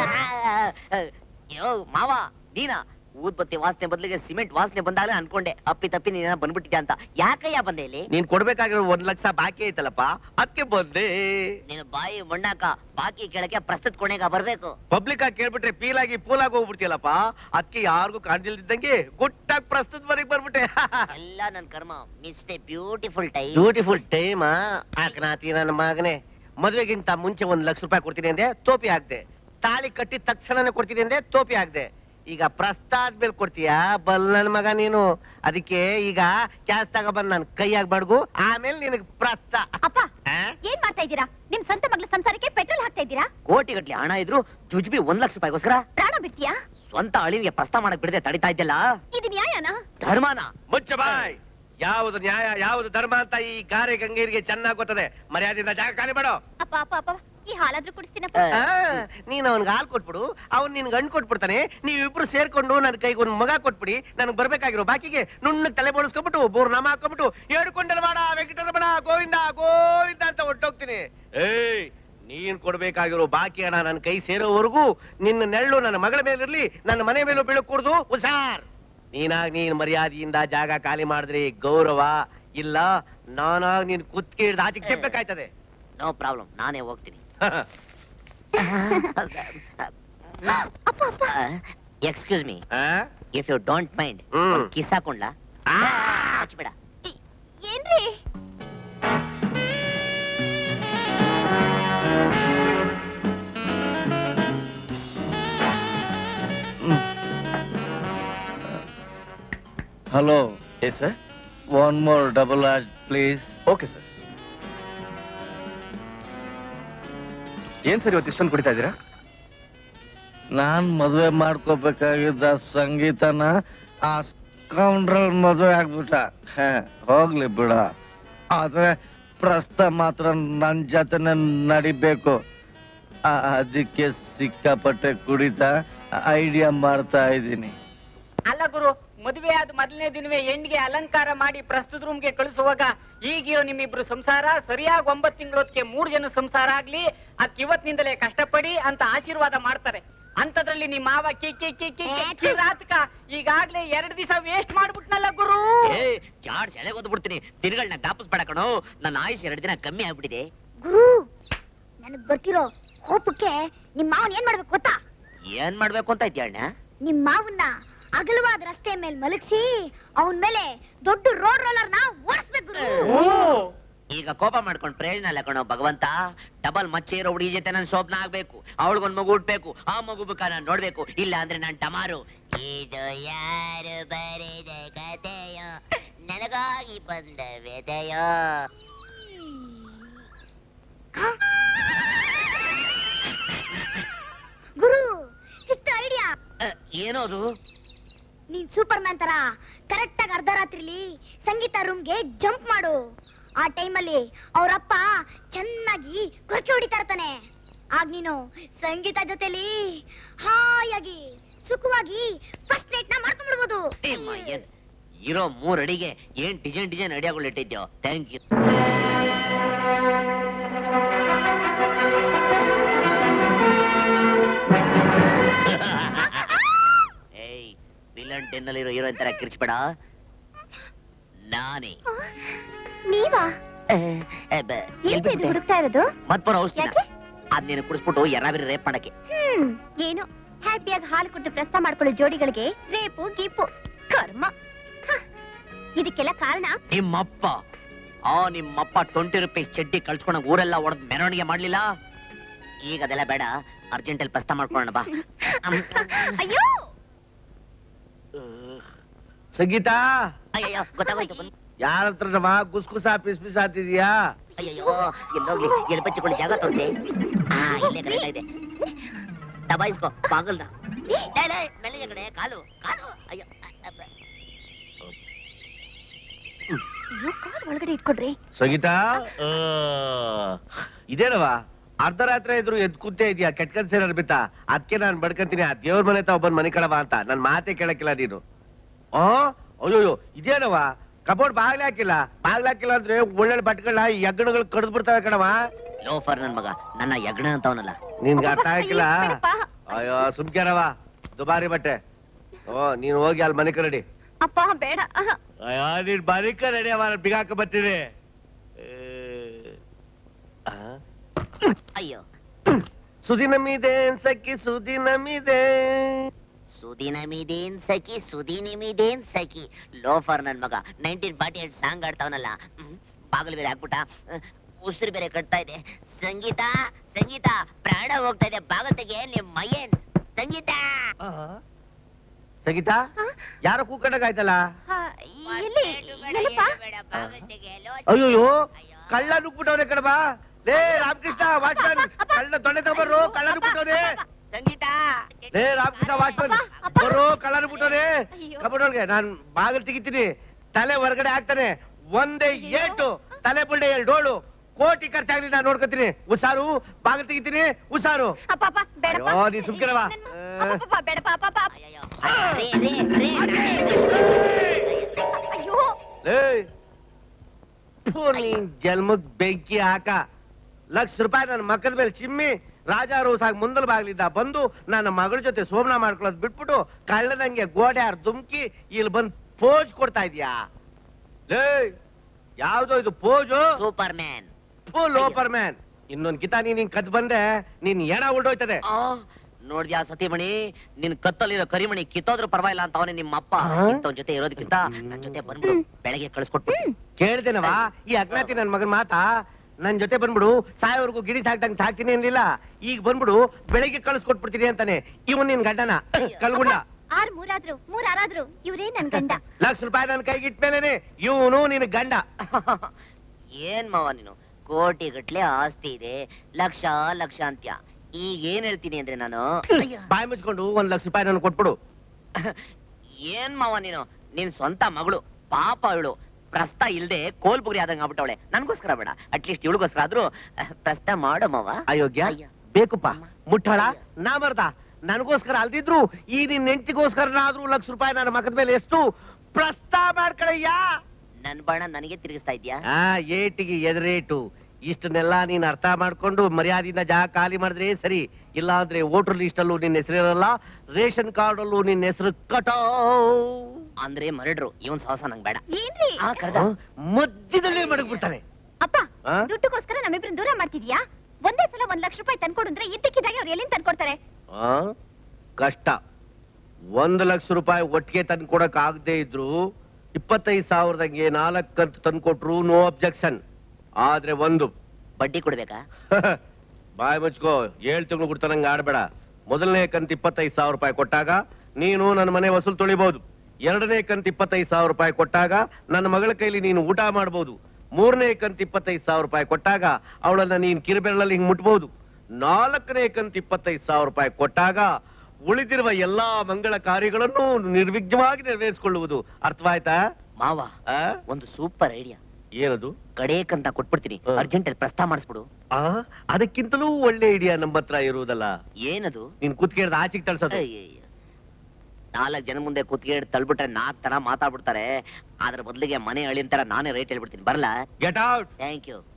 ಯೋ ಮಾವ ನೀನಾ ಊದ್ಬತ್ತಿ ವಾಸನೆ ಬದಲಿಗೆ ಸಿಮೆಂಟ್ ವಾಸನೆ ಬಂದಾಗಲೇ ಅನ್ಕೊಂಡೆ ಅಪ್ಪಿ ತಪ್ಪಿ ನೀನ ಬಂದ್ಬಿಟ್ಟಿದ್ಯಾ ಅಂತ ಯಾಕಯ್ಯ ಬಂದೆ ಇಲ್ಲಿ ನೀನ್ ಕೊಡ್ಬೇಕಾಗಿರೋ ಒಂದ್ ಲಕ್ಷ ಬಾಕಿ ಐತಲ್ಲಪ್ಪ ಅದಕ್ಕೆ ಬಂದೆ ನೀನು ಬಾಯಿ ಮಣ್ಣಾಕ ಬಾಕಿ ಕೇಳಕ್ಕೆ ಪ್ರಸ್ತುತ ಕೊನೆಗ ಬರ್ಬೇಕು ಪಬ್ಲಿಕ್ ಆಗಿ ಕೇಳ್ಬಿಟ್ರೆ ಪೀಲ್ ಆಗಿ ಪೂಲ್ ಆಗಿ ಹೋಗ್ಬಿಡ್ತೀಯಲ್ಲಪ್ಪ ಅದಕ್ಕೆ ಯಾರಿಗೂ ಕಾಣ್ದಿಲ್ದಿದ್ದಂಗೆ ಗುಟ್ಟಾಗಿ ಪ್ರಸ್ತುತ ವರೆಗೆ ಬರ್ಬಿಟ್ಟೆ ಎಲ್ಲ ನನ್ ಕರ್ಮ ಮಿಸ್ಟೇ ಬ್ಯೂಟಿಫುಲ್ ಟೈಮ್ ಬ್ಯೂಟಿಫುಲ್ ಟೈಮ್ ಆಕನಾತಿ ನನ್ನ ಮಗನೇ ಮದ್ವೆಗಿಂತ ಮುಂಚೆ ಒಂದ್ ಲಕ್ಷ ರೂಪಾಯಿ ಕೊಡ್ತೀನಿ ಅಂದೆ ತೋಪಿ ಹಾಕ್ದೆ ತಾಳಿ ಕಟ್ಟಿದ ತಕ್ಷಣನೇ ಕೊಡ್ತೀನಿ ಅಂದೆ ತೋಪಿ ಹಾಕ್ದೆ ಈಗ ಪ್ರಸ್ತ ಆದ್ಮೇಲೆ ಕೊಡ್ತೀಯಾ ಬಲ್ ನನ್ ಮಗ ನೀನು ಅದಕ್ಕೆ ಈಗ ಕ್ಯಾಶ್ ತಗೊಬಂದ್ ನನ್ ಕೈಯಾಗ ಬಡ್ಗು ಆಮೇಲೆ ನಿನಗ್ ಪ್ರಸ್ತ ಅಪ್ಪ ಏನ್ ಮಾಡ್ತಾ ಇದ್ದೀರಾ ನಿಮ್ ಸ್ವಂತ ಮಗಳ ಸಂಸಾರಕ್ಕೆ ಪೆಟ್ರೋಲ್ ಹಾಕ್ತಾ ಇದ್ದೀರಾ ಕೋಟಿ ಗಟ್ಲೆ ಹಣ ಇದ್ರು ಜುಜ್ಬಿ ಒಂದ್ ಲಕ್ಷ ರೂಪಾಯಿಗೋಸ್ಕರ ಪ್ರಾಣ ಬಿಡ್ತೀಯಾ ಸ್ವಂತ ಅಳಿವಿಗೆ ಪ್ರಸ್ತಾವ ಮಾಡಕ್ ಬಿಡದೆ ತಡಿತಾ ಇದ್ದಲ್ಲ ಇದು ನ್ಯಾಯನಾ ಧರ್ಮನ ಮುಚ್ಚ ಬಾಯ್ ಯಾವುದು ನ್ಯಾಯ ಯಾವುದು ಧರ್ಮ ಅಂತ ಈ ಗಾರೆ ಗಂಗೀರಿಗೆ ಚೆನ್ನಾಗ್ ಗೊತ್ತದೆ ಮರ್ಯಾದೆಯಿಂದ ಜಾಗ ಖಾಲಿ ಮಾಡೋ ಅಪ್ಪ ಅಪ್ಪ ಅಪ್ಪ ಈ ಹಾಲಾದ್ರೂ ಕುಡಿಸ್ತೀನಪ್ಪ ಆ, ನೀನ್ ಅವನ್ಗೆ ಹಾಲು ಕೊಟ್ಬಿಡು ಅವ್ನ್ ನಿನ್ ಗಂಡು ಕೊಟ್ಬಿಡ್ತಾನೆ ನೀವಿಬ್ರು ಸೇರ್ಕೊಂಡು ನನ್ ಕೈಗೆ ಒಂದ್ ಮಗ ಕೊಟ್ಬಿಡಿ ನನಗ್ ಬರ್ಬೇಕಾಗಿರೋ ಬಾಕಿಗೆ ನುಣ್ಣಗ್ ತಲೆ ಬೋಳಿಸ್ಕೊಂಡ್ಬಿಟ್ಟು ಬೋರ್ ನಾಮ ಹಾಕೊಂಡ್ಬಿಟ್ಟು ಏಡ್ಕೊಂಡಲ್ ಮಾಡ ವೆಂಕಟರಮಣ ಗೋವಿಂದ ಗೋವಿಂದ ಅಂತ ಹೊಟ್ಟೋಗ್ತೀನಿ ಏಯ್ ನೀನ್ ಕೊಡ್ಬೇಕಾಗಿರೋ ಬಾಕಿ ಹಣ ನನ್ನ ಕೈ ಸೇರೋವರೆಗೂ ನಿನ್ನ ನೆರಳು ನನ್ನ ಮಗಳ ಮೇಲಿರ್ಲಿ ನನ್ನ ಮನೆ ಮೇಲೂ ಬೀಳಕೂಡ್ದು ಹುಷಾರ್ ನೀನಾಗ್ ನೀನ್ ಮರ್ಯಾದೆಯಿಂದ ಜಾಗ ಖಾಲಿ ಮಾಡಿದ್ರಿ ಗೌರವ ಇಲ್ಲ ನಾನಾಗ್ ನೀನ್ ಕುತ್ಕೆ ಹಿಡ್ದು ಆಚೆಗೆ ತೆಪ್ಪಬೇಕಾಯ್ತದೆ ನೋ ಪ್ರಾಬ್ಲಮ್ ನಾನೇ ಹೋಗ್ತೀನಿ excuse me if you don't mind kiss ಹಾಕೊಂಡ್ಲಾ ಹಚ್ಬೇಡ ಏನ್ರಿ hello yes sir one more double large please okay sir ಏನ್ ಸರ್ ಇವತ್ತು ಇಷ್ಟೊಂದು ಕುಡಿತಾ ಇದ್ದೀರಾ ನಾನ್ ಮದುವೆ ಮಾಡ್ಕೋಬೇಕಾಗಿದ್ದ ಸಂಗೀತನ ಆ ಕೌಂಡ್ರಲ್ ಮದುವೆ ಆಗ್ಬಿಟ್ಟ ಹೇ, ಹೋಗ್ಲಿ ಬಿಡ ಆದ್ರೆ ಪ್ರಸ್ತ ಮಾತ್ರ ನನ್ ಜೊತೆನೆ ನಡಿಬೇಕು ಆ- ಅದಕ್ಕೆ ಸಿಕ್ಕಾಪಟ್ಟೆ ಕುಡಿತಾ ಐಡಿಯಾ ಮಾಡ್ತಾ ಇದ್ದೀನಿ ಅಲ್ಲ ಗುರು ಮದುವೆ ಆದ ಮೊದಲನೇ ದಿನವೇ ಹೆಣ್ಣಿಗೆ ಅಲಂಕಾರ ಮಾಡಿ ಪ್ರಸ್ತುತ ರೂಮ್ಗೆ ಕಳಿಸುವಾಗ ಈಗಿರೋ ನಿಮ್ಮಿಬ್ರು ಸಂಸಾರ ಸರಿಯಾಗಿ ಒಂಬತ್ತು ತಿಂಗಳೊತ್ತಿಗೆ ಮೂರು ಜನ ಸಂಸಾರ ಆಗ್ಲಿ ಅದ್ ಇವತ್ತಿನಿಂದಲೇ ಕಷ್ಟಪಡಿ ಅಂತ ಆಶೀರ್ವಾದ ಮಾಡ್ತಾರೆ ಅಂತದ್ರಲ್ಲಿ ನಿಮ್ಮ ಮಾವ ಕಿ ಕಿ ಕಿ ಕಿ ಕಿ ಕಿರಾತಕ ಈಗಾಗ್ಲೇ ಎರಡ್ ದಿವಸ ವೇಸ್ಟ್ ಮಾಡ್ಬಿಟ್ನಲ್ಲ ಗುರು ಏ ಚಾಡ್ ಸೆಳೆ ಬಿಡ್ತೀನಿ ದಿನಗಳನ್ನ ಜ್ಞಾಪಿಸ್ಬೇಡ ಕಣೋ ನನ್ನ ಆಯುಷ್ ಎರಡು ದಿನ ಕಮ್ಮಿ ಆಗ್ಬಿಟ್ಟಿದೆ ಗುರು ನನಗ್ ಬರ್ತಿರೋ ಕೋಪಕ್ಕೆ ನಿಮ್ ಮಾವನ್ ಏನ್ ಮಾಡ್ಬೇಕು ಗೊತ್ತಾ ಏನ್ ಮಾಡ್ಬೇಕು ಅಂತ ಇದ್ಯಾ ಅಣ್ಣ ನಿಮ್ ಮಾವನ್ನ ಅಗಲವಾದ ರಸ್ತೆ ಮೇಲೆ ಮಲಗಿಸಿ ಅವನ್ ಮೇಲೆ ದೊಡ್ಡ ರೋಡ್ ರೋಲರ್ ನ ಓಡಿಸ್ಬೇಕು ಗುರು ಈಗ ಕೋಪ ಮಾಡ್ಕೊಂಡು ಪ್ರಯೋಜನ ಇಲ್ಲ ಕಣೋ ಭಗವಂತ ಡಬಲ್ ಮಚ್ಚೆ ಇರೋ ಹುಡುಗಿ ಜೊತೆ ನಾನು ಶೋಭನ ಆಗ್ಬೇಕು ಅವಳಿಗೊಂದ್ ಮಗು ಹುಟ್ಬೇಕು ಆ ಮಗು ಬೇಕಾ ನಾನು ನೋಡ್ಬೇಕು ಇಲ್ಲ ಅಂದ್ರೆ ನಾನು ಟಮಾರು ಇದು ಯಾರು ಬರೆದ ಕಥೆಯೋ ನನಗಾಗಿ ಬಂದ ವ್ಯದೆಯೋ ಗುರು ಚಿಕ್ಕ ಐಡಿಯಾ ಏನೋದು ನೀನ್ ಸೂಪರ್ ಮ್ಯಾನ್ ತರ ಕರೆಕ್ಟ್ ಆಗಿ ಅರ್ಧ ರಾತ್ರಿಲಿ ಸಂಗೀತ ರೂಮ್ಗೆ ಜಂಪ್ ಮಾಡು ಆ ಟೈಮಲ್ಲಿ ಅವರಪ್ಪ ಚೆನ್ನಾಗಿ ಕೊರಕೆ ಹೊಡಿತಾ ಇರ್ತಾನೆ ಆಗ ನೀನು ಸಂಗೀತ ಜೊತೆಲಿ ಹಾಯಾಗಿ ಸುಖವಾಗಿ ಫಸ್ಟ್ ನೈಟ್ ನ ಮಾಡ್ಕೊಂಡ್ಬಿಡ್ಬೋದು ಏ ಏನ್ ಇರೋ ಮೂರ್ ಅಡಿಗೆ ಏನ್ ಡಿಸೈನ್ ಡಿಸೈನ್ ಐಡಿಯಾಗಳು ಇಟ್ಟಿದ್ಯೋ ಥ್ಯಾಂಕ್ ಯು ಏಯ್ ವಿಲನ್ ಟೆನ್ ಅಲ್ಲಿರೋ ಹೀರೋಯಿನ್ ತರ ಕಿರ್ಚ್ಬೇಡ ನಾನೇ ನೀವಾ ಏ, ಬ- ಎಲ್ ಎಲ್ಲಿ ಇದು ಬಿಟ್ಬಿಟ್ಟೆ? ಹುಡುಕ್ತಾ ಇರೋದು ಮತ್ಪುರ ಔಷಧಿ ಅದ್ ನೀನು ಕುಡಿಸ್ಬಿಟ್ಟು ಎರಾಬಿರಿ ರೇಪ್ ಮಾಡಕ್ಕೆ ಹ್ಮ್ ಏನು ಹ್ಯಾಪಿಯಾಗಿ ಹಾಲು ಕೊಟ್ಟು ಪ್ರಸ್ತಾವ ಮಾಡ್ಕೊಳ್ಳೋ ಜೋಡಿಗಳಿಗೆ ರೇಪು ಗೀಪು ಕರ್ಮ ಹ. ಇದಕ್ಕೆಲ್ಲ ಕಾರಣ ನಿಮ್ಮಪ್ಪ ಆ ನಿಮ್ಮಪ್ಪ ಟ್ವೆಂಟಿ ರುಪೀಸ್ ಚಡ್ಡಿ ಕಳ್ಸ್ಕೊಂಡಾಗ ಊರೆಲ್ಲ ಹೊಡೆದ್ ಮೆರವಣಿಗೆ ಮಾಡ್ಲಿಲ್ಲ ಈಗ ಅದೆಲ್ಲ ಬೇಡ ಅರ್ಜೆಂಟ್ ಅಲ್ಲಿ ಪ್ರಸ್ತಾವ ಮಾಡ್ಕೊಳ್ಳೋಣ ಬಾ ಅಯ್ಯೋ ಸಂಗೀತ ಅಯ್ಯಯ್ಯೋ ಗೊತ್ತಾಗೋಯ್ತು ಬಂದ್ ಯಾರ ಹತ್ರನವ ಗುಸ್ ಗುಸ ಪಿಸ್ ಪಿಸ್ ಆತಿದ್ಯಾ ಅಯ್ಯಯ್ಯೋ ಎಲ್ಲೋಗ್ಲಿ ಎಲ್ಲಿ ಬಚ್ಚಿಕೊಳ್ಳಿ ಜಾಗ ತೋರಿಸಿ ಆ ಇಲ್ಲೇ ಕರೆಕ್ಟ್ ಇದೆ ದಬಾಯಿಸ್ಕೋ ಬಾಗಲ್ದ ಲೇ, ಲೇ, ಮೆಲ್ಲಿಗೆ ಕಡೆ ಕಾಲು ಕಾಲು ಅಯ್ಯೋ ಅಬ್ಬ. ಅಯ್ಯೋ ಕಾಲ್ ಒಳಗಡೆ ಇಟ್ಕೊಡ್ರಿ ಸಂಗೀತ ಆ, ಇದೇನವ ಅರ್ಧ ರಾತ್ರಿ ಇದ್ರು ಎದ್ ಕೂತೇ ಇದೆಯಾ ಕೆಟ್ಟ ಕನ್ಸ್ ಏನಾರು ಬಿತ್ತಾ ಅದಕ್ಕೆ ನಾನ್ ಬಡ್ಕಂತೀನಿ ಆ ದೇವ್ರ ಮನೆ ತಾವ್ ಬಂದ್ ಮನೆ ಕಳವ ಅಂತ ನನ್ ಮಾತೇ ಕೇಳಕ್ಕಿಲ್ಲ ನೀನು ಆ ಅಯ್ಯೋಯ್ಯೋ ಇದೇನವ ಕಬೋರ್ಡ್ ಬಾಗ್ಲ ಹಾಕಿಲ್ಲ ಬಾಗ್ಲ ಹಾಕಿಲ್ಲ ಅಂದ್ರೆ ಒಳ್ಳೆ ಬಟ್ಗಳನ್ನ ಯಗ್ಣಗಳು ಕಡ್ದು ಬಿಡ್ತಾವೆ ಕಣವ ಲೋಫರ್ ನನ್ ಮಗ ನನ್ನ ಯಜ್ಞ ಅಂತವನಲ್ಲ ನಿನ್ಗೆ ಅರ್ಥ ಆಗಿಲ್ಲ ಅಯ್ಯೋ ಸುಮ್ಕ್ಯಾರವ ದುಬಾರಿ ಬಟ್ಟೆ ಓ ನೀನ್ ಹೋಗಿ ಅಲ್ಲಿ ಮನೆ ಕರಡಿ ಅಪ್ಪ ಬೇಡ ಅಹ. ಅಯ್ಯೋ ನೀನ್ ಮನೆ ಕರಡಿ ಅವ ಬಿಗಾಕ ಬರ್ತೀನಿ ಅಯ್ಯೋ ಸುದಿ ನಮ್ಮಿದೆ ಸಕ್ಕಿ ಸುದಿ ನಮ್ಮಿದೆ ಸುದಿನಮಿದೇನ್ ಸಖಿ ಸುದಿನಿಮಿದೇನ್ ಸಖಿ ಲೋಫರ್ ನನ್ ಮಗ ನೈನ್ಟೀನ್ ಫಾರ್ಟಿ ಏಟ್ ಸಾಂಗ್ ಆಡ್ತಾವನಲ್ಲ ಹ್ಮ್, ಬಾಗಿಲು ಬೇರೆ ಹಾಕ್ಬಿಟ್ಟ ಅಹ್, ಉಸಿರು ಬೇರೆ ಕಟ್ತಾ ಇದೆ ಸಂಗೀತ ಸಂಗೀತ ಪ್ರಾಣ ಹೋಗ್ತಾ ಇದೆ ಬಾಗಲ್ ತೆಗೆ ನಿಮ್ ಮಯ್ಯನ್ ಸಂಗೀತ ಸಂಗೀತ ಯಾರೋ ಕೂಕಂಡಾಗಾಯ್ತಲ್ಲ ಹ, ಎಲ್ಲಿ ಎಲ್ಲಪ್ಪ ಅಯ್ಯೋಯ್ಯೋ ಕಳ್ಳ ನುಗ್ಬಿಟ್ಟವ್ರೆ ಕಣಬಾ ಲೇ ರಾಮಕೃಷ್ಣ ವಾಚ್ಮನ್ ಕಳ್ಳ ತೊಳೆ ತಗೊಂಡ್ರು ಕಳ್ಳ ನುಗ್ಬಿಟ್ಟವ್ರೆ ಸಂಗೀತ ಲೇ ರಾಮಕೃಷ್ಣ ವಾಚ್ಮನ್ ಬರೋ ಕಳ್ಳ ನುಗ್ಬಿಟ್ಟವ್ರೆ ಕಬಡ್ಗೆ ನಾನ್ ಬಾಗಿಲು ತೆಗಿತೀನಿ ತಲೆ ಹೊರಗಡೆ ಹಾಕ್ತಾನೆ ಒಂದೇ ಏಟು ತಲೆ ಬುಲ್ಡೆ ಎರಡು ಡೋಳು ಕೋಟಿ ಖರ್ಚಾಗ್ಲಿ ನಾನು ನೋಡ್ಕೊತೀನಿ ಹುಷಾರು ಬಾಗಿಲು ತೆಗಿತೀನಿ ಹುಷಾರು ಅಪ್ಪ ಅಪ್ಪ ಬೇಡಪ್ಪ ಅಯ್ಯೋ ನೀ ಸುಮ್ಕಿರವ ಅಪ್ಪ ಬೇಡಪ್ಪ ಅಪ್ಪ ಅಪ್ಪ ಅಯ್ಯೋ ಲೇ ಥು, ನೀನ್ ಜನ್ಮಕ್ ಬೆಂಕಿ ಹಾಕ ಲಕ್ಷ ರೂಪಾಯಿ ನನ್ನ ಮಕ್ಕದ ಮೇಲೆ ಚಿಮ್ಮಿ ರಾಜ ರೋಸಾಗಿ ಮುಂದಲ್ ಬಾಗ್ಲಿದ್ದ ಬಂದು ನನ್ನ ಮಗಳ ಜೊತೆ ಸೋಮನ ಮಾಡ್ಕೊಳ್ಳೋದು ಬಿಟ್ಬಿಟ್ಟು ಕಳ್ಳದಂಗೆ ಗೋಡೆ ಆರ್ ದುಮ್ಕಿ ಇಲ್ಲಿ ಬಂದ್ ಪೋಜ್ ಕೊಡ್ತಾ ಇದ್ಯಾ ಲೇ ಯಾವ್ದೋ ಇದು ಪೋಜು ಸೂಪರ್ ಮ್ಯಾನ್ ಫುಲ್ ಓಪರ್ ಮ್ಯಾನ್ ಇನ್ನೊಂದ್ ಕಿತ ನೀನ್ ಹಿಂಗ್ ಕದ್ ಬಂದೆ ನೀನ್ ಎಣ ಉಳ್ದೋಯ್ತದೆ ನೋಡ್ದ್ಯಾ ಸತಿಮಣಿ ನಿನ್ ಕತ್ತಲ್ಲಿರೋ ಕರಿಮಣಿ ಕಿತ್ತೋದ್ರು ಪರವಾಗಿಲ್ಲ ಅಂತ ಅವನೇ ನಿಮ್ಮ ಅಪ್ಪ ಇಂಥವನ್ ಜೊತೆ ಇರೋದಕ್ಕಿಂತ ನನ್ ಜೊತೆ ಬಂದ್ಬಿಡು ಬೆಳಗ್ಗೆ ಕಳಿಸ್ಕೊಟ್ಬಿಟ್ಟು ಕೇಳ್ದೇನವ ಈ ಅಜ್ಞಾತಿ ನನ್ ಮಗನ್ ಮಾತಾ ನನ್ ಜೊತೆ ಬಂದ್ಬಿಡು ಸಾಯೋವರೆಗೂ ಗಿಡಿ ಸಾಕ್ದಂಗ್ ಸಾಕ್ತೀನಿ ಅನ್ಲಿಲ್ಲ ಈಗ ಬಂದ್ಬಿಡು ಬೆಳಿಗ್ಗೆ ಕಳಿಸ್ಕೊಟ್ಬಿಡ್ತೀನಿ ಅಂತಾನೆ ಇವನ್ ನಿನ್ ಗಂಡನ ಕಲ್ಗುಂಡ ಆರ್ ಮೂರಾದ್ರು ಮೂರ್ ಆರಾದ್ರು ಇವ್ರೇ ನನ್ ಗಂಡ ಲಕ್ಷ ರೂಪಾಯಿ ನನ್ ಕೈಗೆ ಇಟ್ಮೇಲೆ ಇವನು ನಿನ್ ಗಂಡ ಏನ್ ಮಾವ ನೀನು ಕೋಟಿ ಗಟ್ಲೆ ಆಸ್ತಿ ಇದೆ ಲಕ್ಷ ಲಕ್ಷ ಅಂತ್ಯ ಈಗ ಏನ್ ಹೇಳ್ತೀನಿ ಅಂದ್ರೆ ನಾನು ಬಾಯಿ ಮುಚ್ಕೊಂಡು ಒಂದ್ ಲಕ್ಷ ರೂಪಾಯಿ ನನ್ ಕೊಟ್ಬಿಡು ಏನ್ ಮಾವ ನೀನು ನಿನ್ ಸ್ವಂತ ಮಗಳು ಪಾಪ ಇವಳು ಪ್ರಸ್ತ ಇಲ್ದೆ ಕೋಲ್ಬುಗ್ರಿ ಆದಂಗ ಆಗ್ಬಿಟ್ಟವಳೆ ನನ್ಗೋಸ್ಕರ ಬೇಡ ಅಟ್ಲೀಸ್ಟ್ ಇವಳಿಗೋಸ್ಕರ ಆದ್ರೂ ಅಹ್, ಪ್ರಸ್ತ ಮಾಡು ಮಾವ ಅಯೋಗ್ಯ ಬೇಕುಪ್ಪ ಮುಟ್ಟಾಳ ನಾ ಬರ್ದ ನನಗೋಸ್ಕರ ಅಲ್ದಿದ್ರು ಈ ನಿನ್ ಹೆಂಡತಿಗೋಸ್ಕರನಾದ್ರೂ ಲಕ್ಷ ರೂಪಾಯಿ ನನ್ನ ಮಗದ ಮೇಲೆ ಎಷ್ಟು ಪ್ರಸ್ತಾವ ಮಾಡ್ಕಳಯ್ಯ ನನ್ ಬಾಣ ನನಗೆ ತಿರುಗಿಸ್ತಾ ಇದ್ಯಾ ಆ ಏಟಿಗೆ ಎದುರೇಟು ಇಷ್ಟನ್ನೆಲ್ಲ ನೀನ್ ಅರ್ಥ ಮಾಡ್ಕೊಂಡು ಮರ್ಯಾದೆಯಿಂದ ಜಾಗ ಖಾಲಿ ಮಾಡಿದ್ರೆ ಸರಿ ಇಲ್ಲ ಅಂದ್ರೆ ವೋಟರ್ ಲಿಸ್ಟ್ ಅಲ್ಲೂ ನಿನ್ನ ಹೆಸರಿರಲ್ಲ ರೇಷನ್ ಕಾರ್ಡ್ ಅಲ್ಲೂ ನಿನ್ನ ಹೆಸರು ಕಟೋ ಅಂದ್ರೆ ಮರಡ್ರು ಇವನ್ ಸಾಹಸ ನಂಗ್ ಬೇಡ ಏನ್ರಿ ಆ ಕರ್ದ ಮಧ್ಯದಲ್ಲೇ ಮಡಗ್ಬಿಡ್ತಾರೆ ಅಪ್ಪ ಆ? ದುಡ್ಡುಗೋಸ್ಕರ ನಮ್ಮಿಬ್ರನ್ನ ದೂರ ಮಾಡ್ತಿದ್ಯಾ ಒಂದೇ ಸಲ ಒಂದ್ ಲಕ್ಷ ರೂಪಾಯಿ ತಂದ್ಕೊಡು ಅಂದ್ರೆ ಇದ್ದಕ್ಕಿದ್ದಾಗೆ ಅವ್ರು ಎಲ್ಲಿಂದ ತಂದ್ಕೊಡ್ತಾರೆ ಆ? ಕಷ್ಟ ಒಂದು ಲಕ್ಷ ರೂಪಾಯಿ ಒಟ್ಟಿಗೆ ತಂದು ಕೊಡಕ್ ಆಗದೆ ಇದ್ರು ಇಪ್ಪತ್ತೈದು ಸಾವಿರದಂಗೆ ನಾಲ್ಕು ಕಂತು ತಂದು ಕೊಟ್ರು ನೋ ಅಬ್ಜೆಕ್ಷನ್ ಆದ್ರೆ ಒಂದು ಬಡ್ಡಿ ಕೊಡ್ಬೇಕಾ ಬಾಯ್ ಮುಚ್ಕೋ ಏಳು ತಿಂಗಳು ಕೊಡ್ತಾನಂಗ ಆಡ್ಬೇಡ ಮೊದಲನೇ ಕಂತು ಇಪ್ಪತ್ತೈದು ಸಾವಿರ ರೂಪಾಯಿ ಕೊಟ್ಟಾಗ ನೀನು ನನ್ನ ಮನೆ ವಸೂಲ್ ತೊಳಿಬಹುದು ಎರಡನೇ ಕಂತು ಇಪ್ಪತ್ತೈದು ಸಾವಿರ ರೂಪಾಯಿ ಕೊಟ್ಟಾಗ ನನ್ನ ಮಗಳ ಕೈಲಿ ನೀನು ಊಟ ಮಾಡಬಹುದು ಮೂರನೇ ಕಂತು ಇಪ್ಪತ್ತೈದು ಸಾವಿರ ರೂಪಾಯಿ ಕೊಟ್ಟಾಗ ಅವಳನ್ನ ನೀನ್ ಕಿರುಬೆರಳಲ್ಲಿ ಹಿಂಗ್ ಮುಟ್ಬಹುದು ನಾಲ್ಕನೇ ಕಂತು ಇಪ್ಪತ್ತೈದು ಸಾವಿರ ರೂಪಾಯಿ ಕೊಟ್ಟಾಗ ಉಳಿದಿರುವ ಎಲ್ಲಾ ಮಂಗಳ ಕಾರ್ಯಗಳನ್ನು ನಿರ್ವಿಘ್ನವಾಗಿ ನೆರವೇರಿಸಿಕೊಳ್ಳುವುದು ಅರ್ಥವಾಯ್ತಾ ಮಾವ ಆ? ಒಂದು ಸೂಪರ್ ಐಡಿಯಾ ಏನದು ಕಡೇಕಂತ ಕೊಟ್ಬಿಡ್ತೀನಿ ಅರ್ಜೆಂಟ್ ಅಲ್ಲಿ ಪ್ರಸ್ತಾವ ಮಾಡಿಸ್ಬಿಡು ಆ ಅದಕ್ಕಿಂತಲೂ ಒಳ್ಳೆ ಐಡಿಯಾ ನಮ್ಮ ಹತ್ರ ಇರುವುದಲ್ಲ ಏನದು ನೀನ್ ಕುತ್ಕೇಳ್ದ ಆಚೆಗೆ ತಳ್ಸೋದು ನಾಲ್ಕು ಜನ ಮುಂದೆ ಕುತ್ತಿಗೆ ತಳ್ಬಿಟ್ರೆ ನಾಲ್ಕು ತರ ಮಾತಾಡ್ಬಿಡ್ತಾರೆ ಅದ್ರ ಬದಲಿಗೆ ಮನೆ ಅಳಿನ ತರ ನಾನೇ ರೇಟ್ ಹೇಳ್ಬಿಡ್ತೀನಿ ಬರಲ್ಲ ಗೆಟ್ ಔಟ್ ಥ್ಯಾಂಕ್ ಯು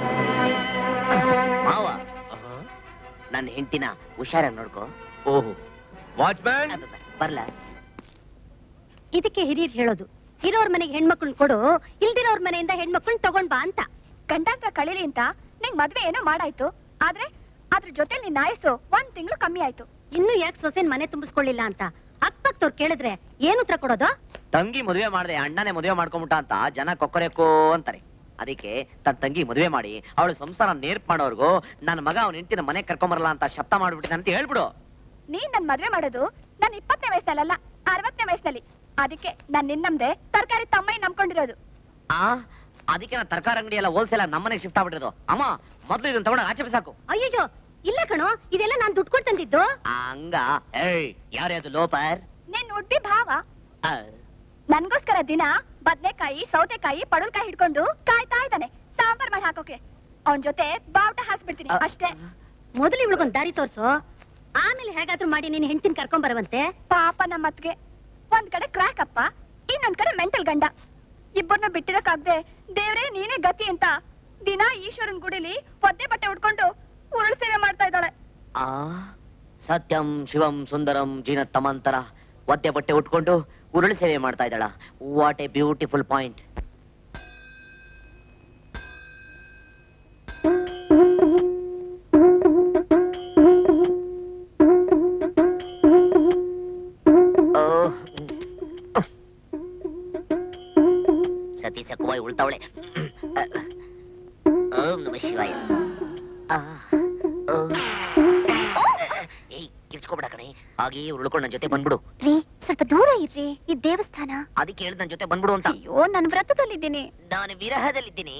ಮಾವ ನನ್ನ ಹೆಂಡತಿನ ಹುಷಾರಾಗಿ ನೋಡ್ಕೋ ಓಹೋ ವಾಚ್ಮ್ಯಾನ್ ಬರ್ಲ ಇದಕ್ಕೆ ಹಿರಿಯರು ಹೇಳೋದು ಇರೋರ್ ಮನೆಗೆ ಹೆಣ್ಮಕ್ಳನ್ನ ಕೊಡು ಇಲ್ದಿರೋರ್ ಮನೆಯಿಂದ ಹೆಣ್ಮಕ್ಳನ್ನ ತಗೊಂಡ್ ಬಾ ಅಂತ ಗಂಡಾಂತರ ಕಳೀಲಿ ಅಂತ ನಿಂಗ್ ಮದ್ವೆ ಏನೋ ಮಾಡಾಯ್ತು ಆದ್ರೆ ಅದ್ರ ಜೊತೆ ನಿನ್ನ ಆಯಸ್ಸು ಒಂದ್ ತಿಂಗಳು ಕಮ್ಮಿ ಆಯ್ತು ಇನ್ನು ಯಾಕೆ ಸೊಸೆನ್ ಮನೆ ತುಂಬಿಸ್ಕೊಳ್ಳಿಲ್ಲ ಅಂತ ಅಕ್ಕಪಕ್ಕದವ್ರು ಕೇಳಿದ್ರೆ ಏನು ಉತ್ತರ ಕೊಡೋದು ತಂಗಿ ಮದುವೆ ಮಾಡ್ದೆ ಅಣ್ಣನೇ ಮದುವೆ ಮಾಡ್ಕೊಂಬಿಟ್ಟ ಅಂತ ಜನ ಕೊಕ್ಕರೆಕ್ಕೋ ಅಂತಾರೆ ಅದಕ್ಕೆ ತನ್ನ ತಂಗಿ ಮದುವೆ ಮಾಡಿ ಅವಳು ಸಂಸಾರ ನೇರ್ಪ್ ಮಾಡೋರ್ಗು ನನ್ನ ಮಗ ಅವನ ಹೆಂಡತಿನ ಮನೆ ಕರ್ಕೊಂಬರಲ್ಲ ಅಂತ ಶಬ್ದ ಮಾಡ್ಬಿಟ್ಟಿದೆ ಅಂತ ಹೇಳ್ಬಿಡು ನೀನ್ ನನ್ ಮದ್ವೆ ಮಾಡೋದು ನನ್ ಇಪ್ಪತ್ತನೇ ವಯಸ್ಸಲ್ಲ ಅರವತ್ತನೇ ವಯಸ್ಸಲ್ಲಿ ಅದಕ್ಕೆ ನಾನ್ ನಿನ್ನಮ್ದೆ ತರಕಾರಿ ತಮ್ಮೈ ನಂಬ್ಕೊಂಡಿರೋದು ಆ ಅದಕ್ಕೆ ನಾ ತರಕಾರಿ ಅಂಗಡಿ ಎಲ್ಲ ಹೋಲ್ಸೇಲ್ ನಮ್ಮನೆಗೆ ಶಿಫ್ಟ್ ಆಗ್ಬಿಟ್ಟಿರೋದು ಅಮ್ಮ ಮೊದ್ಲು ಇದನ್ನ ತಗೊಂಡು ಆಚೆ ಬಿಸಾಕು ಅಯ್ಯಯ್ಯೋ ಇಲ್ಲ ಕಣೋ ಇದೆಲ್ಲ ನಾನ್ ದುಡ್ಡು ಕೊಟ್ಟು ತಂದಿದ್ದು ಹಂಗ ಏಯ್ ಯಾರೇ ಅದು ಲೋಪರ್ ನಿನ್ ಉಡ್ಬಿ ಭಾವ ನನ್ಗೋಸ್ಕರ ದಿನ ಬದ್ನೆಕಾಯಿ ಸೌತೆಕಾಯಿ ಪಡಲ್ಕಾಯಿ ಹಿಡ್ಕೊಂಡು ಕಾಯ್ತಾ ಇದ್ದಾನೆ ಸಾಂಬಾರ್ ಮಾಡಿ ಹಾಕೋಕೆ ಅವನ್ ಜೊತೆ ಬಾವುಟ ಹಾಕ್ಬಿಡ್ತೀನಿ ಅಷ್ಟೇ ಮೊದಲು ಇವಳಿಗೊಂದ್ ದಾರಿ ತೋರ್ಸು ಆಮೇಲೆ ಹೇಗಾದ್ರೂ ಮಾಡಿ ನೀನ್ ಹೆಂಡತಿನ ಕರ್ಕೊಂಡ್ ಬರುವಂತೆ ಪಾಪ ನಮ್ಮ ಅತ್ಗೆ ಒಂದ್ ಕಡೆ ಕ್ರಾಕ್ ಅಪ್ಪ ಇನ್ನೊಂದ್ ಕಡೆ ಮೆಂಟಲ್ ಗಂಡ ಇಬ್ಬರನ್ನ ಬಿಟ್ಟಿರಕ್ಕಾಗ್ದೆ ದೇವ್ರೇ ನೀನೇ ಗತಿ ಅಂತ ದಿನ ಈಶ್ವರನ್ ಗುಡಿಲಿ ಒದ್ದೆ ಬಟ್ಟೆ ಉಟ್ಕೊಂಡು ಉರುಳು ಸೇವೆ ಮಾಡ್ತಾ ಇದ್ದಾಳೆ ಆ ಸತ್ಯಂ ಶಿವಂ ಸುಂದರಂ ಜೀನತ್ತಮಂತರ ಒದ್ದೆ ಬಟ್ಟೆ ಉಟ್ಕೊಂಡು ಉರುಳು ಸೇವೆ ಮಾಡ್ತಾ ಇದ್ದಾಳ ವಾಟ್ ಎ ಬ್ಯೂಟಿಫುಲ್ ಪಾಯಿಂಟ್ ಸತಿ ಸಕುವಾಯಿ ಉಳ್ತಾವಳೆ ಓಂ ನಮ ಶಿವಾಯ ಆ, ಓಂ. ಏಯ್ ಕಿರ್ಚ್ಕೊಬೇಡ ಕಣೆ ಹಾಗೆ ಉಳ್ಕೊಂಡು ನನ್ನ ಜೊತೆ ಬಂದ್ಬಿಡು ರೀ ಸ್ವಲ್ಪ ದೂರ ಇರ್ರಿ ಈ ದೇವಸ್ಥಾನ ಅದಕ್ಕೆ ಹೇಳಿದ್ ನನ್ನ ಜೊತೆ ಬಂದ್ಬಿಡು ಅಂತ ಅಯ್ಯೋ ನಾನು ವ್ರತದಲ್ಲಿದ್ದೀನಿ ನಾನು ವಿರಹದಲ್ಲಿದ್ದೀನಿ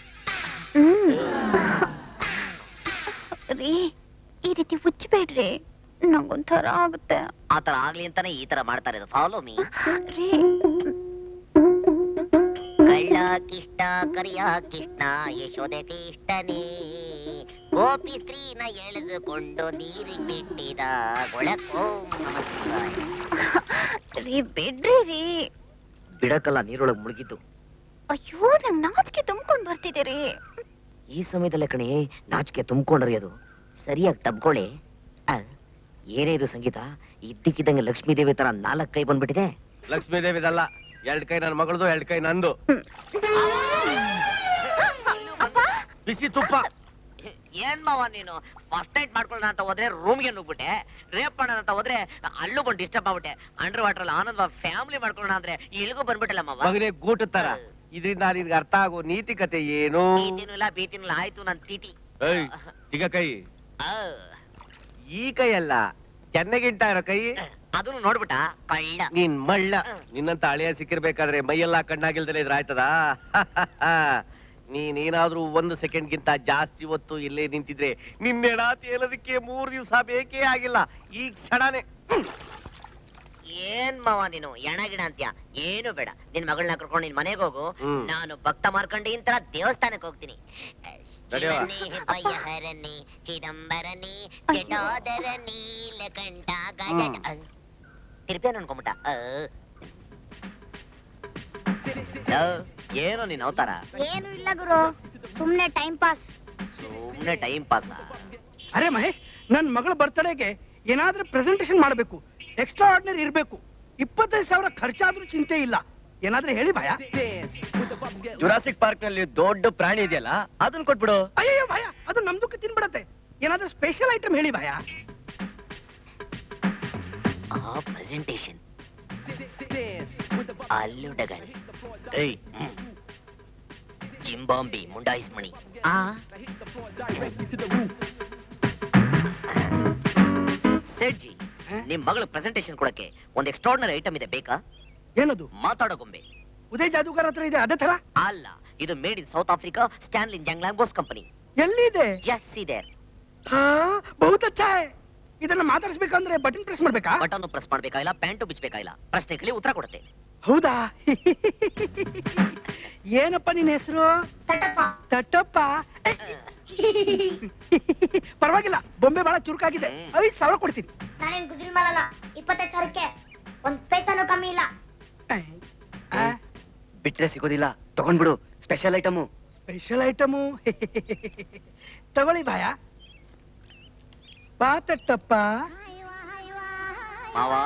ರೀ ಈ ರೀತಿ ಹುಚ್ಚಬೇಡ್ರಿ ನಂಗೊಂಥರ ಆಗುತ್ತೆ ಆ ತರ ಆಗ್ಲಿ ಅಂತಾನೆ ಈ ತರ ಮಾಡ್ತಾ ಇರೋದು ಫಾಲೋ ಮೀ ರೀ ಕಳ್ಳ ಕಿಷ್ಟ ಕರಿಯ ಕೃಷ್ಣ ಯಶೋದೆ ಕೃಷ್ಣನೇ ಗೋಪಿ ಸ್ತ್ರೀನ ಎಳೆದುಕೊಂಡು ನೀರಿಗೆ ಬಿಟ್ಟಿದ ಗೊಳಕೋ ರೀ ಬಿಡ್ರಿ ರೀ ಬಿಡಕಲ್ಲ ನೀರೊಳಗ್ ಮುಳುಗಿದ್ದು ಅಯ್ಯೋ ನಂಗ್ ನಾಚಿಕೆ ತುಂಬ್ಕೊಂಡ್ ಬರ್ತಿದ್ದೀರಿ ಈ ಸಮಯದಲ್ಲೇ ಕಣೆ ನಾಚಿಕೆ ತುಂಬಿಕೊಂಡ್ರಿ ಅದು ಸರಿಯಾಗಿ ತಬ್ಕೊಳ್ಳಿ ಆ, ಏನೇ ಇದು ಸಂಗೀತ ಇದ್ದಕ್ಕಿದ್ದಂಗೆ ಲಕ್ಷ್ಮೀ ದೇವಿ ತರ ನಾಲ್ಕು ಕೈ ಬಂದ್ಬಿಟ್ಟಿದೆ ಲಕ್ಷ್ಮೀ ದೇವಿದಲ್ಲ ಎರಡ್ ಕೈ ನನ್ನ ಮಗಳದು ಎರಡ್ ಕೈ ನಂದು ಬಿಸಿ ತುಪ್ಪ ಏನ್ ಮಾವ ನೀನು ಫಸ್ಟ್ ನೈಟ್ ಮಾಡ್ಕೊಳ್ಳೋಣ ಅಂತ ಹೋದ್ರೆ ರೂಮ್ಗೆ ನುಗ್ಬಿಟ್ಟೆ ರೇಪ್ ಮಾಡೋಣ ಅಂತ ಹೋದ್ರೆ ಅಲ್ಲೂ ಬಂದು ಡಿಸ್ಟರ್ಬ್ ಆಗ್ಬಿಟ್ಟೆ ಅಂಡರ್ ವಾಟರ್ ಅಲ್ಲಿ ಆನಂದ ಫ್ಯಾಮಿಲಿ ಮಾಡ್ಕೊಳ್ಳೋಣ ಅಂದ್ರೆ ಇಲ್ಲಿಗೂ ಬಂದ್ಬಿಟ್ಟಲ್ಲ ಮಾವ ಮಗನೇ ಗೂಟ ತರ ಇದರಿಂದ ನಿನ್ಗೆ ಅರ್ಥ ಆಗೋ ನೀತಿ ಕತೆ ಏನು ಬೀತಿನೂ ಇಲ್ಲ ಬೀತಿನೂ ಇಲ್ಲ ಆಯ್ತು ನನ್ ತೀಟಿ ಏಯ್ ಈಗ ಕೈ ಆ, ಈ ಕೈ ಅಲ್ಲ ಚೆನ್ನಾಗಿಂಟ ಇರೋ ಕೈ ಅದನ್ನು ನೋಡ್ಬಿಟ್ಟ ಕಳ್ಳ ನೀನ್ ಮಳ್ಳ ನಿನ್ನಂತ ಅಳಿಯ ಸಿಕ್ಕಿರ್ಬೇಕಾದ್ರೆ ಮೈಯೆಲ್ಲ ಕಣ್ಣಾಗಿಲ್ದಲೆ ಇದ್ರ ಆಯ್ತದ ನೀನೇನಾದ್ರೂ ಒಂದು ಸೆಕೆಂಡ್ಗಿಂತ ಜಾಸ್ತಿ ಹೊತ್ತು ಇಲ್ಲೇ ನಿಂತಿದ್ರೆ ನಿನ್ನೆಡಾತಿ ಹೇಳೋದಕ್ಕೆ ಮೂರ್ ದಿವಸ ಬೇಕೇ ಆಗಿಲ್ಲ ಈ ಕ್ಷಣನೇ ಏನ್ ಮಾವ ನೀನು ಎಣ ಗಿಡ ಅಂತ್ಯ ಏನು ಬೇಡ ನಿನ್ ಮಗಳನ್ನ ಕರ್ಕೊಂಡು ನಿನ್ ಮನೆಗೆ ಹೋಗು ಹ್ಮ್. ನಾನು ಭಕ್ತ ಮಾರ್ಕೊಂಡು ಇಂತರ ದೇವಸ್ಥಾನಕ್ಕೆ ಹೋಗ್ತೀನಿ ನಡೆಯವ್ವ. ಶಿವನೇ ಭಯಹರನೇ ಚಿದಂಬರನೇ ಜಟಾಧರ ನೀಲಕಂಠ ಹ್ಮ್. ಗಜ ತಿರುಪಿ ಅನ್ಕೊಂಬಿಟ್ಟ ಏನೋ ನೀನ್ ಅವತಾರ ಏನು ಇಲ್ಲ ಗುರು ಸುಮ್ನೆ ಟೈಮ್ ಪಾಸ್ ಸುಮ್ನೆ ಟೈಮ್ ಪಾಸ್ ಅರೆ ಮಹೇಶ್ ನನ್ನ ಮಗಳ ಬರ್ತಡೆಗೆ ಏನಾದ್ರೂ ಪ್ರೆಸೆಂಟೇಶನ್ ಮಾಡಬೇಕು ಎಕ್ಸ್ಟ್ರಾ ಆರ್ಡಿನರಿ ಇರಬೇಕು ಇಪ್ಪತ್ತೈದು ಸಾವಿರ ಖರ್ಚಾದ್ರೂ ಚಿಂತೆ ಇಲ್ಲ ಏನಾದ್ರೂ ಹೇಳಿ ಭಯ ಜುರಾಸಿಕ್ ಪಾರ್ಕ್ ನಲ್ಲಿ ದೊಡ್ಡ ಪ್ರಾಣಿ ಇದೆಯಲ್ಲ ಅದನ್ನ ಕೊಟ್ಬಿಡು ಅಯ್ಯೋ ಭಯ ಅದು ನಮ್ದಕ್ಕೆ ತಿನ್ಬಿಡತ್ತೆ ಏನಾದ್ರೂ ಸ್ಪೆಷಲ್ ಐಟಮ್ ಹೇಳಿ ಭಯ ಆ ಪ್ರೆಸೆಂಟೇಶನ್ ಅಲ್ಲುಡಗಲ್ ಏಯ್ ಹ್ಮ್. ಜಿಂಬಾಂಬಿ ಮುಂಡಾಯಿಸ್ ಮಣಿ ಆ ಸೆಡ್ಜಿ ನಿಮ್ ಮಗಳು ಪ್ರೆಸೆಂಟೇಶನ್ ಕೊಡಕ್ಕೆ ಒಂದ್ ಎಕ್ಸ್ಟ್ರಾರ್ಡಿನರಿ ಐಟಮ್ ಇದೆ ಬೇಕಾ ಏನದು ಮಾತಾಡೋ ಗೊಂಬೆ ಉದಯ್ ಜಾದೂಗಾರ್ ಹತ್ರ ಇದೆ ಅದೇ ತರ ಅಲ್ಲ ಇದು ಮೇಡ್ ಇನ್ ಸೌತ್ ಆಫ್ರಿಕಾ ಸ್ಟ್ಯಾನ್ಲಿನ್ ಜಂಗ್ಲಾಂಗೋಸ್ ಕಂಪನಿ ಎಲ್ಲಿದೆ ಎಸ್ ಇದೆ ಹಾ ಬಹುತ್ ಅಚ್ಚಾ ಹೈ ಇದನ್ನ ಮಾತಾಡಿಸ್ಬೇಕಂದ್ರೆ ಬಟನ್ ಪ್ರೆಸ್ ಮಾಡ್ಬೇಕಾ ಬಟನ್ ಪ್ರೆಸ್ ಮಾಡ್ಬೇಕಾ ಇಲ್ಲ ಪ್ಯಾಂಟು ಬಿಚ್ಚಬೇಕಾ ಇಲ್ಲ ಪ್ರಶ್ನೆ ಕೇಳಿ ಉತ್ತರ ಕೊಡುತ್ತೆ ಹೌದಾ ಏನಪ್ಪ ನಿನ್ ಹೆಸರು ತಟ್ಟಪ್ಪ ಪರವಾಗಿಲ್ಲ ಬೊಂಬೆ ಬಹಳ ಚುರುಕಾಗಿದೆ ಐದ್ ಸಾವಿರ ಕೊಡ್ತೀನಿ ನಾನೇನ್ ಗುಜರಿ ಮಾಡಲ್ಲ ಇಪ್ಪತ್ತೈದು ಸಾವಿರಕ್ಕೆ ಒಂದ್ ಪೈಸಾನು ಕಮ್ಮಿ ಇಲ್ಲ ಬಿಟ್ರೆ ಸಿಗೋದಿಲ್ಲ ತಗೊಂಡ್ಬಿಡು ಸ್ಪೆಷಲ್ ಐಟಮು ಸ್ಪೆಷಲ್ ಐಟಮು ತಗೊಳ್ಳಿ ಬಾಯ ಬಾ ತಟ್ಟಪ್ಪ ಮಾವಾ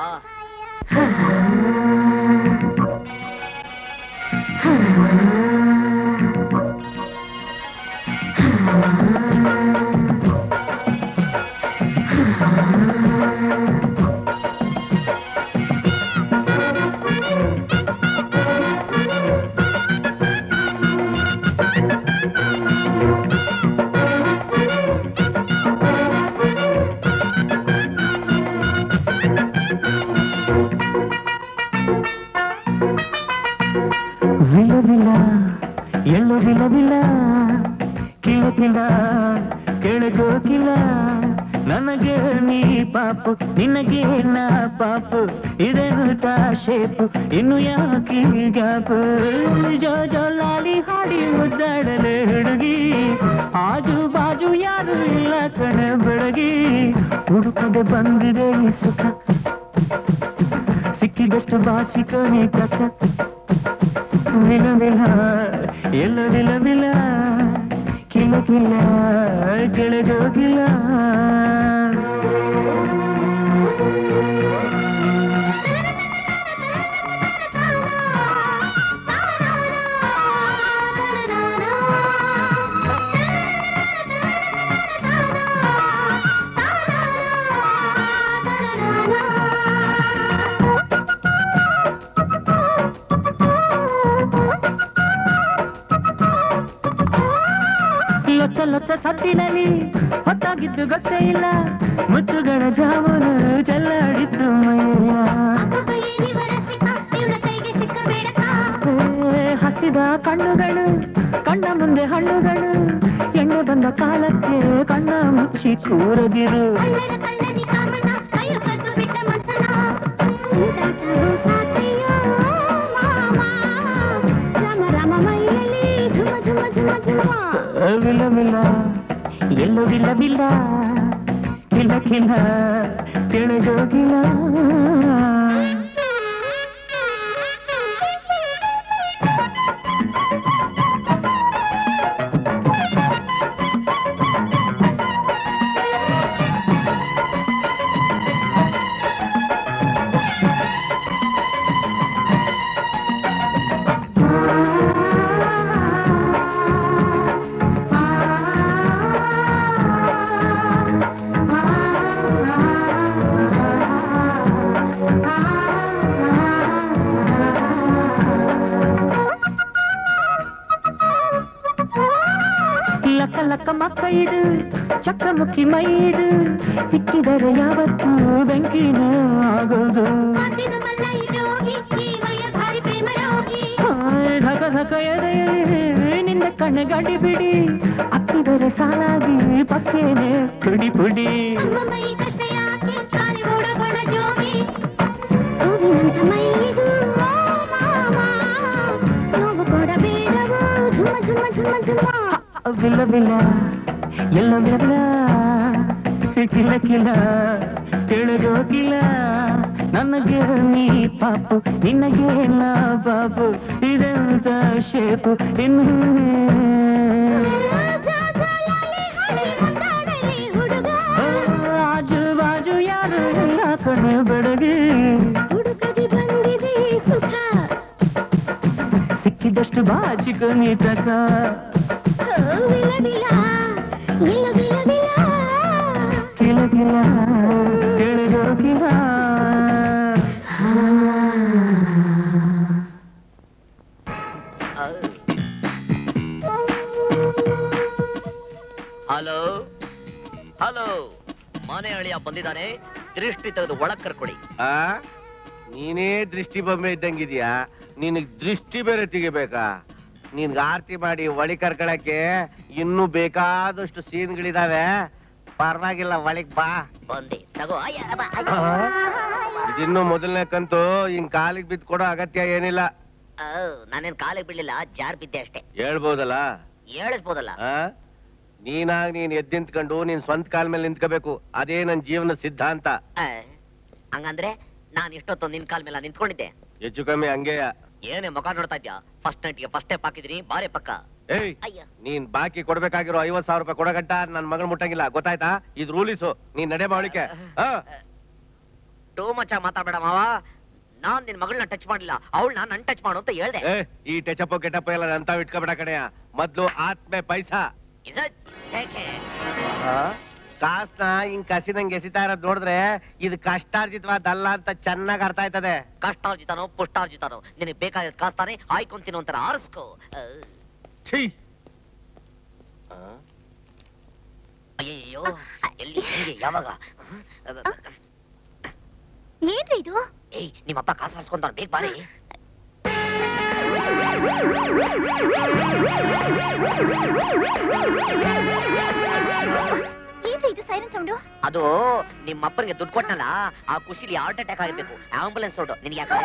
ವಿಲ ವಿಲ ಎಳ್ಳು ವಿಲ ವಿಲ ಕಿಲ ಕಿಲ ಕೆಳಗೋಕಿಲ ನನಗೆ ನೀ ಪಾಪು ನಿನಗೆ ನಾ ಪಾಪು ಇದೆಂತ ಶೇಪು ಇನ್ನು ಯಾಕೆ ಗ್ಯಾಪು ಜೋ ಜೋ ಲಾಲಿ ಹಾಡಿ ಮುದ್ದಾಡಲೆ ಹುಡುಗಿ ಆಜು ಬಾಜು ಯಾರು ಇಲ್ಲ ಕಣ ಬೆಳಗಿ ಹುಡುಕದೆ ಬಂದಿದೆ ಈ ಸುಖ ಸಿಕ್ಕಿದಷ್ಟು ಬಾಚಿಕ ನೀ ಕಕ್ಕ ವಿಲ ವಿಲ ಎಲ್ಲ ವಿಲ ವಿಲ ಕಿಲ ಕಿಲ ಕೆಳಗೋಗಿಲ್ಲ ಲೊಚ್ಚ ಲೊಚ್ಚ ಸದ್ದಿನಲ್ಲಿ ಹೊತ್ತಾಗಿದ್ದು ಗೊತ್ತೇ ಇಲ್ಲ ಮುತ್ತುಗಳ ಜಾಮೂನು ಚೆಲ್ಲಾಡಿತ್ತು ಮೈಯ ಏ, ಹಸಿದ ಕಣ್ಣುಗಳು ಕಣ್ಣ ಮುಂದೆ ಹಣ್ಣುಗಳು ಎಣ್ಣೆ ಬಂದ ಕಾಲಕ್ಕೆ ಕಣ್ಣ ಮುಚ್ಚಿ ಕೂರದಿರು ವಿಲ ವಿಲ ಎಲ್ಲೋ ವಿಲ ವಿಲ ಕಿಲ ಕಿಲ ಕೆಳಗೋಗಿಲ್ಲ ಲಕ್ಕ ಲಕ್ಕ ಮಕ್ಕ ಇದು ಚಕ್ರಮುಖಿ ಮೈ ಇದು ತಿಕ್ಕಿದರೆ ಯಾವತ್ತೂ ಬೆಂಕಿನ ಆಗೋದು ಹಾಯ್ ಧಕ ಧಕ ಎದೆಯಲ್ಲಿ ನಿನ್ನ ಕಣ್ಣು ಗಡಿ ಬಿಡಿ ಅಕ್ಕಿದರೆ ಸಾಲಾಗಿ ಪಕ್ಕೇನೆ ಪುಡಿ ಪುಡಿ ವಿಲ್ಲ ವಿಲ್ಲ ಎಲ್ಲ ವಿಲ್ಲ ಕಿಲ ಕಿಲ ಕೆಳಗೋಗಿಲ್ಲ ನನಗೆ ನೀ ಪಾಪು ನಿನಗೆ ನಾ ಬಾಬು ಇದೆಂತ ಶೇಪು ಇನ್ನು ಎಲ್ಲ ಕಡೆ ಬೆಡಗಿ ಹುಡುಕದೆ ಬಂದಿದೆ ಸುಖ ಸಿಕ್ಕಿದಷ್ಟು ಬಾಚಿಕೊ ನೀ ತಕ ಓ, ವಿಲ ವಿಲ ವಿಲ ವಿಲ ವಿಲ ಕಿಲ ಕಿಲ ಕೆಳಗೋ ಕಿಲ ಹಲೋ ಹಲೋ ಮನೆ ಅಳಿಯ ಬಂದಿದ್ದಾನೆ ದೃಷ್ಟಿ ತೆಗೆದು ಒಳಗ್ ಕರ್ಕೊಡಿ ಆ ನೀನೇ ದೃಷ್ಟಿ ಬೊಮ್ಮೆ ಇದ್ದಂಗಿದ್ಯಾ ನಿನಗ್ ದೃಷ್ಟಿ ಬೇರೆ ತೆಗಿಬೇಕಾ ನಿನ್ಗೆ ಆರತಿ ಮಾಡಿ ಒಳಿ ಕರ್ಕೊಳಕ್ಕೆ ಇನ್ನೂ ಬೇಕಾದಷ್ಟು ಸೀನ್ಗಳಿದಾವೆ ಪರವಾಗಿಲ್ಲ ಒಳಗ್ ಬಾ ಬಂದೆ ತಗೋ ಅಯ್ಯ, ಅಬ್ಬ, ಇದಿನ್ನು ಮೊದಲನೇ ಕಂತು ಹಿಂಗ್ ಕಾಲಿಗೆ ಬಿದ್ದು ಕೊಡೋ ಅಗತ್ಯ ಏನಿಲ್ಲ ಆ, ನಾನೇನ್ ಕಾಲಿಗೆ ಬೀಳಿಲ್ಲ ಜಾರ್ ಬಿದ್ದೆ ಅಷ್ಟೇ ಹೇಳ್ಬೋದಲ್ಲ ಹೇಳಿಸ್ಬೋದಲ್ಲ ಆ ನೀನಾಗ್ ನೀನ್ ಎದ್ದು ನಿಂತ್ಕೊಂಡು ನೀನ್ ಸ್ವಂತ ಕಾಲ್ ಮೇಲೆ ನಿಂತ್ಕೋಬೇಕು ಅದೇ ನನ್ ಜೀವನ ಸಿದ್ಧಾಂತ ಆ, ಹಂಗಂದ್ರೆ ನಾನ್ ಇಷ್ಟೊತ್ತು ನಿನ್ ಕಾಲ್ ಮೇಲೆ ನಿಂತ್ಕೊಂಡಿದ್ದೆ ಹೆಚ್ಚು ಕಮ್ಮಿ ಹಂಗೆಯ ಏನೇ ಮುಖ ನೋಡ್ತಾ ಇದ್ಯಾ ಫಸ್ಟ್ ನೈಟ್ಗೆ ಫಸ್ಟ್ ಸ್ಟೆಪ್ ಹಾಕಿದೀನಿ ಬಾರೆ ಪಕ್ಕ ಏಯ್ ಅಯ್ಯ ನೀನ್ ಬಾಕಿ ಕೊಡ್ಬೇಕಾಗಿರೋ ಐವತ್ ಸಾವಿರ ರೂಪಾಯಿ ಕೊಡಗಂಟ ನನ್ ಮಗಳು ಮುಟ್ಟಂಗಿಲ್ಲ ಗೊತ್ತಾಯ್ತಾ ಇದು ರೂಲಿಸು ನೀನ್ ನಡೆ ಬಾಳಿಕೆ ಟೂ ಮಚ ಮಾತಾಡ್ಬೇಡ ಮಾವ ನಾನ್ ನಿನ್ ಮಗಳನ್ನ ಟಚ್ ಮಾಡಿಲ್ಲ ಅವಳನ್ನ ನನ್ ಟಚ್ ಮಾಡು ಅಂತ ಹೇಳ್ದೆ ಏ ಈ ಟೆಚಪ್ ಕೆಟಪ್ ಎಲ್ಲ ನಂತಾವ್ ಇಟ್ಕೊಬೇಡ ಕಡೆಯ ಮೊದ್ಲು ಆತ್ಮೆ ಪೈಸಾ Is it? Take it. ಕಾಸ್ನ ಹಿಂಗ್ ಕಸಿದಂಗ್ ಎಸಿತಾ ಇರೋದ್ ನೋಡಿದ್ರೆ ಇದು ಕಷ್ಟಾರ್ಜಿತವಾದಲ್ಲ ಅಂತ ಚೆನ್ನಾಗ್ ಅರ್ಥ ಆಯ್ತದೆ ಕಷ್ಟಾರ್ಜಿತನೋ ಪುಷ್ಟಾರ್ಜಿತನೋ ನಿನಗೆ ಬೇಕಾದ ಕಾಸ್ತಾನೆ ಆಯ್ಕೊಂತೀನಿ ಒಂಥರ ಆರಿಸ್ಕೋ ಆ, ಛೀ ಅಯ್ಯಯ್ಯೋ ಎಲ್ಲಿ ಹೆಂಗೆ ಯಾವಾಗ ಏನ್ರಿ ಇದು ಏಯ್ ನಿಮ್ಮಪ್ಪ ಕಾಸು ಹರ್ಸ್ಕೊಂತಾನ ಬೇಗ ಬಾರಿ ಏನ್ರಿ ಇದು ಸೈರನ್ ಸೌಂಡು ಅದು ನಿಮ್ಮ ಅಪ್ಪನಿಗೆ ದುಡ್ಡು ಕೊಟ್ಟನಲ್ಲ ಆ ಖುಷಿಲಿ ಹಾರ್ಟ್ ಅಟ್ಯಾಕ್ ಆಗಿರ್ಬೇಕು ಆಂಬುಲೆನ್ಸ್ ಹೊಡು ನಿನ್ಗೆ ಯಾಕೆ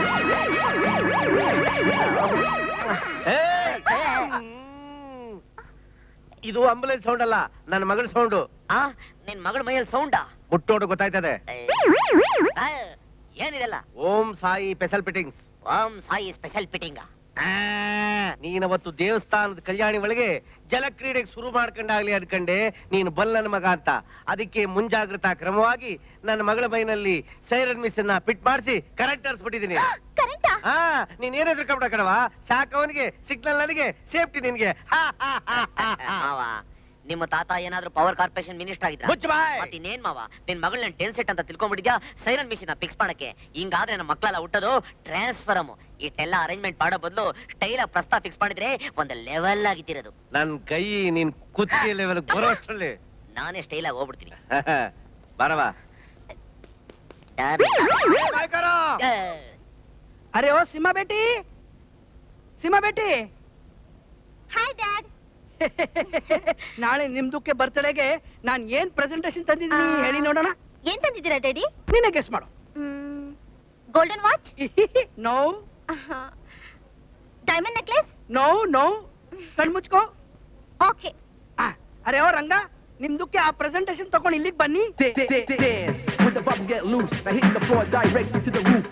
ಇದು ಆಂಬುಲೆನ್ಸ್ ಸೌಂಡ್ ಅಲ್ಲ ನನ್ನ ಮಗಳ ಸೌಂಡು ಆ ನಿನ್ ಮಗಳ ಮೈಯಲ್ಲಿ ಸೌಂಡಾ ಮುಟ್ಟೋಡು ಗೊತ್ತಾಯ್ತದೆ ಏನಿದೆಲ್ಲ Om Sai special fittings Om Sai special fitting ನೀನವತ್ತು ದೇವಸ್ಥಾನದ ಕಲ್ಯಾಣಿ ಒಳಗೆ ಜಲಕ್ರೀಡೆಗೆ ಶುರು ಮಾಡ್ಕೊಂಡಾಗ್ಲಿ ಅನ್ಕಂಡೆ ನೀನು ಬಲ್ಲನ ಮಗ ಅಂತ ಅದಕ್ಕೆ ಮುಂಜಾಗ್ರತಾ ಕ್ರಮವಾಗಿ ನನ್ನ ಮಗಳ ಮೈನಲ್ಲಿ ಸೈರನ್ ಮಿಸ್ ಅನ್ನ ಫಿಟ್ ಮಾಡಿಸಿ ಕರೆಂಟ್ ಹರಿಸ್ಬಿಟ್ಟಿದ್ದೀನಿ ಹಾ ನೀನ್ ಏನ್ ಹೆದರ್ಕೊಂಬಿಡ ಕಣವ ಸಾಕ್ ಅವನಿಗೆ ಸಿಗ್ನಲ್ ನನಗೆ ಸೇಫ್ಟಿ ನಿನ್ಗೆ ಹಾ, ಹಾ, ಹಾ, ಹಾ, ಹಾ. ಮಾವ ನಿಮ್ಮ ತಾತ ಏನಾದ್ರೂ ಪವರ್ ಕಾರ್ಪೊರೇಷನ್ ಮಿನಿಸ್ಟರ್ ಆಗಿದ್ರ ಮುಚ್ಚ್ ಬಾಯ್. ಮತ್ ಇನ್ನೇನ್ ಮಾವ ನಿನ್ ಮಗಳನ್ನ ಟೆನ್ ಸೆಟ್ ಅಂತ ತಿಳ್ಕೊಂಡ್ಬಿಟ್ಟಿದ್ಯಾ ಸೈರನ್ ಮಿಷಿನ್ ಫಿಕ್ಸ್ ಮಾಡಕ್ಕೆ ಹಿಂಗಾದ್ರೆ ನಮ್ಮ ಮಕ್ಕಳೆಲ್ಲ ಹುಟ್ಟೋದು ಟ್ರಾನ್ಸ್ಫರಮ್ ಇಷ್ಟೆಲ್ಲ ಅರೇಂಜ್ಮೆಂಟ್ ಮಾಡೋ ಬದಲು ಸ್ಟೈಲ್ ಪ್ರಸ್ತಾವ ಫಿಕ್ಸ್ ಮಾಡಿದ್ರೆ ಒಂದು ಲೆವೆಲ್ ಆಗಿತ್ತಿರೋದು ನನ್ ಕೈ ನೀನ್ ಕುತ್ತಿಗೆ ಲೆವೆಲ್ ಬರೋಷ್ಟರಲ್ಲಿ ನಾನೇ ಸ್ಟೈಲ್ ಆಗಿ ಹೋಗ್ಬಿಡ್ತೀನಿ ಬರವಾ ಅರೆ ಓ ಸಿಂಹ ಬೇಟಿ ಸಿಂಹ ಬೇಟಿ ಹಾಯ್ ಡ್ಯಾಡ್ ನಾಳೆ ನಿಮ್ದಕ್ಕೆ ಬರ್ತಡೆಗೆ ನಾನ್ ಏನ್ ಪ್ರೆಸೆಂಟೇಶನ್ ತಂದಿದ್ದೀನಿ ಹೇಳಿ ನೋಡೋಣ ಏನ್ ತಂದಿದ್ದೀರಾ ಡ್ಯಾಡಿ ನೀನೇ ಗೆಸ್ ಮಾಡು golden watch no diamond necklace no no ಕಣ್ಮುಚ್ಕೋ ಓಕೆ ಅರೆ ಓ ರಂಗ ನಿಮ್ದಕ್ಕೆ ಆ ಪ್ರೆಸೆಂಟೇಶನ್ ತಗೊಂಡು ಇಲ್ಲಿಗೆ ಬನ್ನಿ Dance when the bubble get loose. Now hit the floor directly to the roof.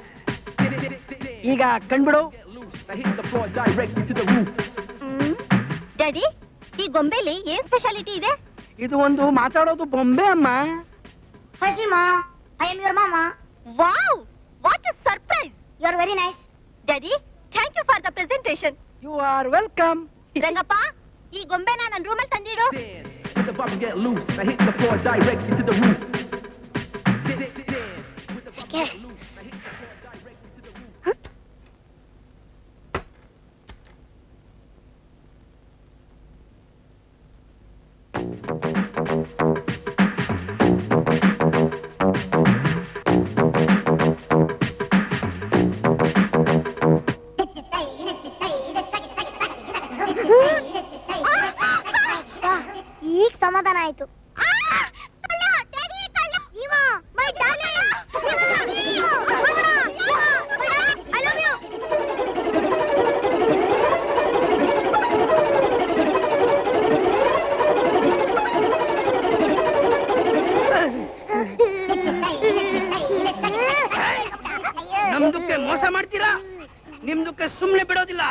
ಈಗ ಕಣ್ಬಿಡು Now hit the floor directly to the roof. Daddy ಈ ಗೊಂಬೆಲಿ ಏನ್ ಸ್ಪೆಷಾಲಿಟಿ ಇದೆ ಇದು ಒಂದು ಮಾತಾಡೋದು ಬೊಂಬೆ ಅಮ್ಮ ಹಸಿಮಾ I am your mama wow what a surprise you are very nice daddy thank you for the presentation you are welcome Rangappa ಈ ಗೊಂಬೆನ ನನ್ನ ರೂಮಲ್ಲಿ ತಂದಿಡು When the bubble get loose. Now hit the floor directly to the roof. ಈಗ ಸಮಾಧಾನ ಆಯ್ತು ನಮ್ದಕ್ಕೆ ಮೋಸ ಮಾಡ್ತೀರಾ ನಿಮ್ದಕ್ಕೆ ಸುಮ್ನೆ ಬಿಡೋದಿಲ್ಲ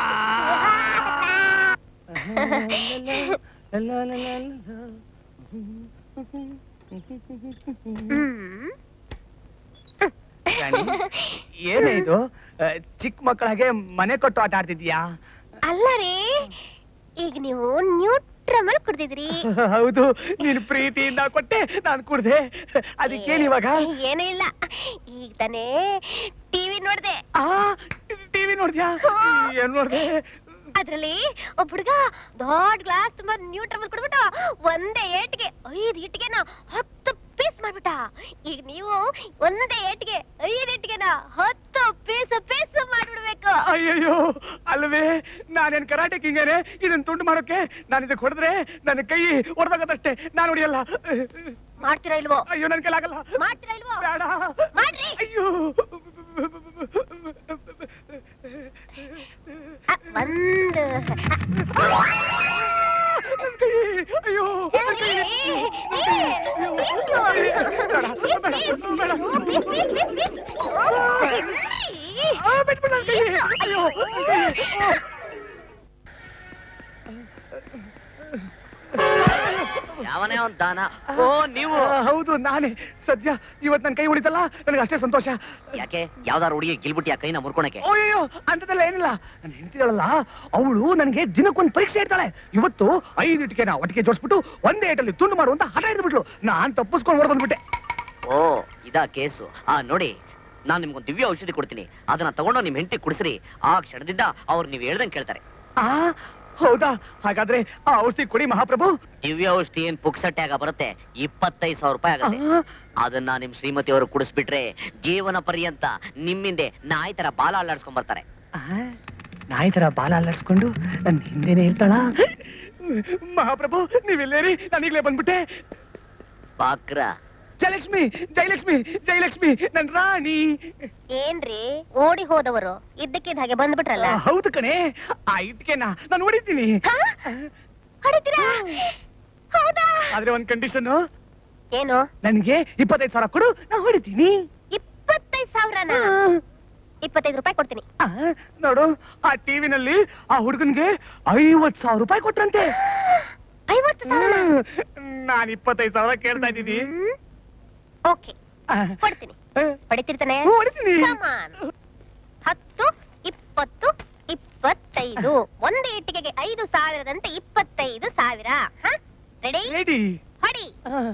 ರಾಣಿ ಏನೇ ಇದು ಆ, ಚಿಕ್ಕ ಮಕ್ಕಳಾಗೆ ಮನೆ ಕೊಟ್ಟು ಆಟ ಆಡ್ತಿದ್ಯಾ ಅಲ್ಲ ರೀ ಈಗ ನೀವು ನ್ಯೂಟ್ರಮಲ್ ಕುಡ್ದಿದ್ರಿ ಹೌದು ನೀನು ಪ್ರೀತಿಯಿಂದ ಕೊಟ್ಟೆ ನಾನು ಕುಡ್ದೆ ಅದಕ್ಕೇನ್ ಇವಾಗ ಏನೂ ಇಲ್ಲ ಈಗ ತಾನೇ ಟಿವಿ ನೋಡ್ದೆ ಟಿವಿ ನೋಡ್ದ್ಯಾ ಏನ್ ನೋಡ್ದೆ ಅದ್ರಲ್ಲಿ ಒಬ್ಬ ಹುಡುಗ ದೊಡ್ಡ ಗ್ಲಾಸ್ ತುಂಬಾ ನ್ಯೂಟ್ರಮಲ್ ಕುಡ್ಬಿಟ್ಟು ಒಂದೇ ಏಟ್ಗೆ ಐದು ಇಟ್ಟಿಗೆನ ಹತ್ತು ಪೀಸ್ ಮಾಡ್ಬಿಟ್ಟ ಈಗ ನೀವು ಒಂದೇ ಏಟ್ಗೆ ಐದು ಇಟ್ಟಿಗೆನ ಹತ್ತು ಪೀಸ್ ಪೀಸ್ ಮಾಡ್ಬಿಡ್ಬೇಕು ಅಯ್ಯಯ್ಯೋ ಅಲ್ವೇ ನಾನೇನ್ ಕರಾಟೆ ಕಿಂಗೇನೆ ಇದನ್ನ ತುಂಡು ಮಾಡೋಕೆ ನಾನು ಇದಕ್ಕೆ ಹೊಡೆದ್ರೆ ನನ್ನ ಕೈ ಹೊಡೆದಾಗದಷ್ಟೇ ನಾನು ಹೊಡಿಯಲ್ಲ ಮಾಡ್ತೀರಾ ಇಲ್ವೋ ಅಯ್ಯೋ ನನ್ ಕೈಲಾಗಲ್ಲ ಮಾಡ್ತೀರಾ ಇಲ್ವೋ ಬೇಡ ಮಾಡ್ರಿ ಅಯ್ಯೋ ಅ, ಒಂದು ಅಯ್ಯೋ ಯಾವನೇ ಒಂದ್ ದಾನ ಓ ನೀವು ಹೌದು ನಾನೇ ಸದ್ಯ ಇವತ್ ನನ್ ಕೈ ಉಳಿತಲ್ಲ ನನಗೆ ಅಷ್ಟೇ ಸಂತೋಷ ಯಾಕೆ ಯಾವ್ದಾರು ಹುಡುಗಿ ಗಿಲ್ಬಿಟ್ಟಿ ಆ ಕೈನ ಮುರ್ಕೊಳಕ್ಕೆ ಅಯ್ಯೋ ಅಂತದೆಲ್ಲ ಏನಿಲ್ಲ ನನ್ನ ಹೆಂಡತಿಗಳಲ್ಲ ಅವಳು ನನಗೆ ದಿನಕ್ಕೊಂದು ಪರೀಕ್ಷೆ ಇರ್ತಾಳೆ ಇವತ್ತು ಐದು ಇಟ್ಟಿಗೆ ನಾ ಒಟ್ಟಿಗೆ ಜೋಡಿಸ್ಬಿಟ್ಟು ಒಂದೇ ಏಟಲ್ಲಿ ತುಂಡು ಮಾಡುವಂತ ಹಠ ಹಿಡಿದ್ಬಿಟ್ಲು ನಾನ್ ತಪ್ಪಿಸ್ಕೊಂಡು ಹೊರ ಬಂದ್ಬಿಟ್ಟೆ ಓ ಇದಾ ಕೇಸು ಆ ನೋಡಿ ನಾನ್ ನಿಮ್ಗೊಂದು ದಿವ್ಯ ಔಷಧಿ ಕೊಡ್ತೀನಿ ಅದನ್ನ ತಗೊಂಡು ನಿಮ್ ಹೆಂಡತಿ ಕುಡಿಸ್ರಿ ಆ ಕ್ಷಣದಿಂದ ಅವ್ರು ನೀವ್ ಹೇಳ್ದಂಗ್ ಕೇಳ್ತಾರೆ ಆ ಹೌದಾ ಹಾಗಾದ್ರೆ ಆ ಔಷಧಿ ಕೊಡಿ ಮಹಾಪ್ರಭು ದಿವ್ಯ ಔಷಧಿ ಏನ್ ಪುಕ್ಸಟ್ಟೆ ಆಗ ಬರುತ್ತೆ ಇಪ್ಪತ್ತೈದು ಸಾವಿರ ರೂಪಾಯಿ ಆಗುತ್ತೆ ಅದನ್ನ ನಿಮ್ ಶ್ರೀಮತಿ ಅವರು ಕುಡಿಸ್ಬಿಟ್ರೆ ಜೀವನ ಪರ್ಯಂತ ನಿಮ್ಮಿಂದೆ ನಾಯಿ ತರ ಬಾಲ ಅಲ್ಲಾಡ್ಸ್ಕೊಂಡ್ ಬರ್ತಾರೆ ನಾಯಿ ತರ ಬಾಲ ಅಲ್ಲಾಡ್ಸ್ಕೊಂಡು ನನ್ ಹಿಂದೆನೆ ಇರ್ತಾಳ ಮಹಾಪ್ರಭು ನೀವೆಲ್ಲೇರಿ ನಾನೀಗ್ಲೇ ಬಂದ್ಬಿಟ್ಟೆ ಬಾಕ್ರ ಜಯಲಕ್ಷ್ಮಿ ಜಯಲಕ್ಷ್ಮಿ ಜಯಲಕ್ಷ್ಮಿ ನನ್ ರಾಣಿ ಏನ್ರಿ ಓಡಿ ಹೋದವರು ಇದ್ದಕ್ಕಿದ್ದ ಹಾಗೆ ಬಂದ್ಬಿಟ್ರಲ್ಲ ಆ, ಹೌದು ಕಣೆ ಆ ಇಟ್ಕೆನ ನಾನು ಹೊಡಿತೀನಿ ಹೊಡಿತೀರಾ ಹೌದಾ ಆದ್ರೆ ಒಂದ್ ಕಂಡೀಷನ್ ಏನು ನನ್ಗೆ ಇಪ್ಪತ್ತೈದು ಸಾವಿರ ಕೊಡು ನಾ ಹೊಡಿತೀನಿ ಇಪ್ಪತ್ತೈದು ಸಾವಿರನ ಇಪ್ಪತ್ತೈದು ರೂಪಾಯಿ ಕೊಡ್ತೀನಿ ಆ, ನೋಡು ಆ ಟಿವಿನಲ್ಲಿ ಆ ಹುಡುಗನ್ಗೆ ಐವತ್ ಸಾವಿರ ರೂಪಾಯಿ ಕೊಟ್ರಂತೆ ಐವತ್ತು ಸಾವಿರ ನಾನ್ ಇಪ್ಪತ್ತೈದು ಸಾವಿರ ಕೇಳ್ತಾ ಇದ್ದೀನಿ ಓಕೆ ಕೊಡ್ತೀನಿ ಹೊಡಿತಿರ್ತಾನೆ ಹೊಡಿತೀನಿ. Come on. ಹತ್ತು ಇಪ್ಪತ್ತು ಇಪ್ಪತ್ತೈದು ಒಂದು ಇಟ್ಟಿಗೆಗೆ ಐದು ಸಾವಿರದಂತೆ ಇಪ್ಪತ್ತೈದು ಸಾವಿರ ರೆಡಿ ರೆಡಿ ಹೊಡಿ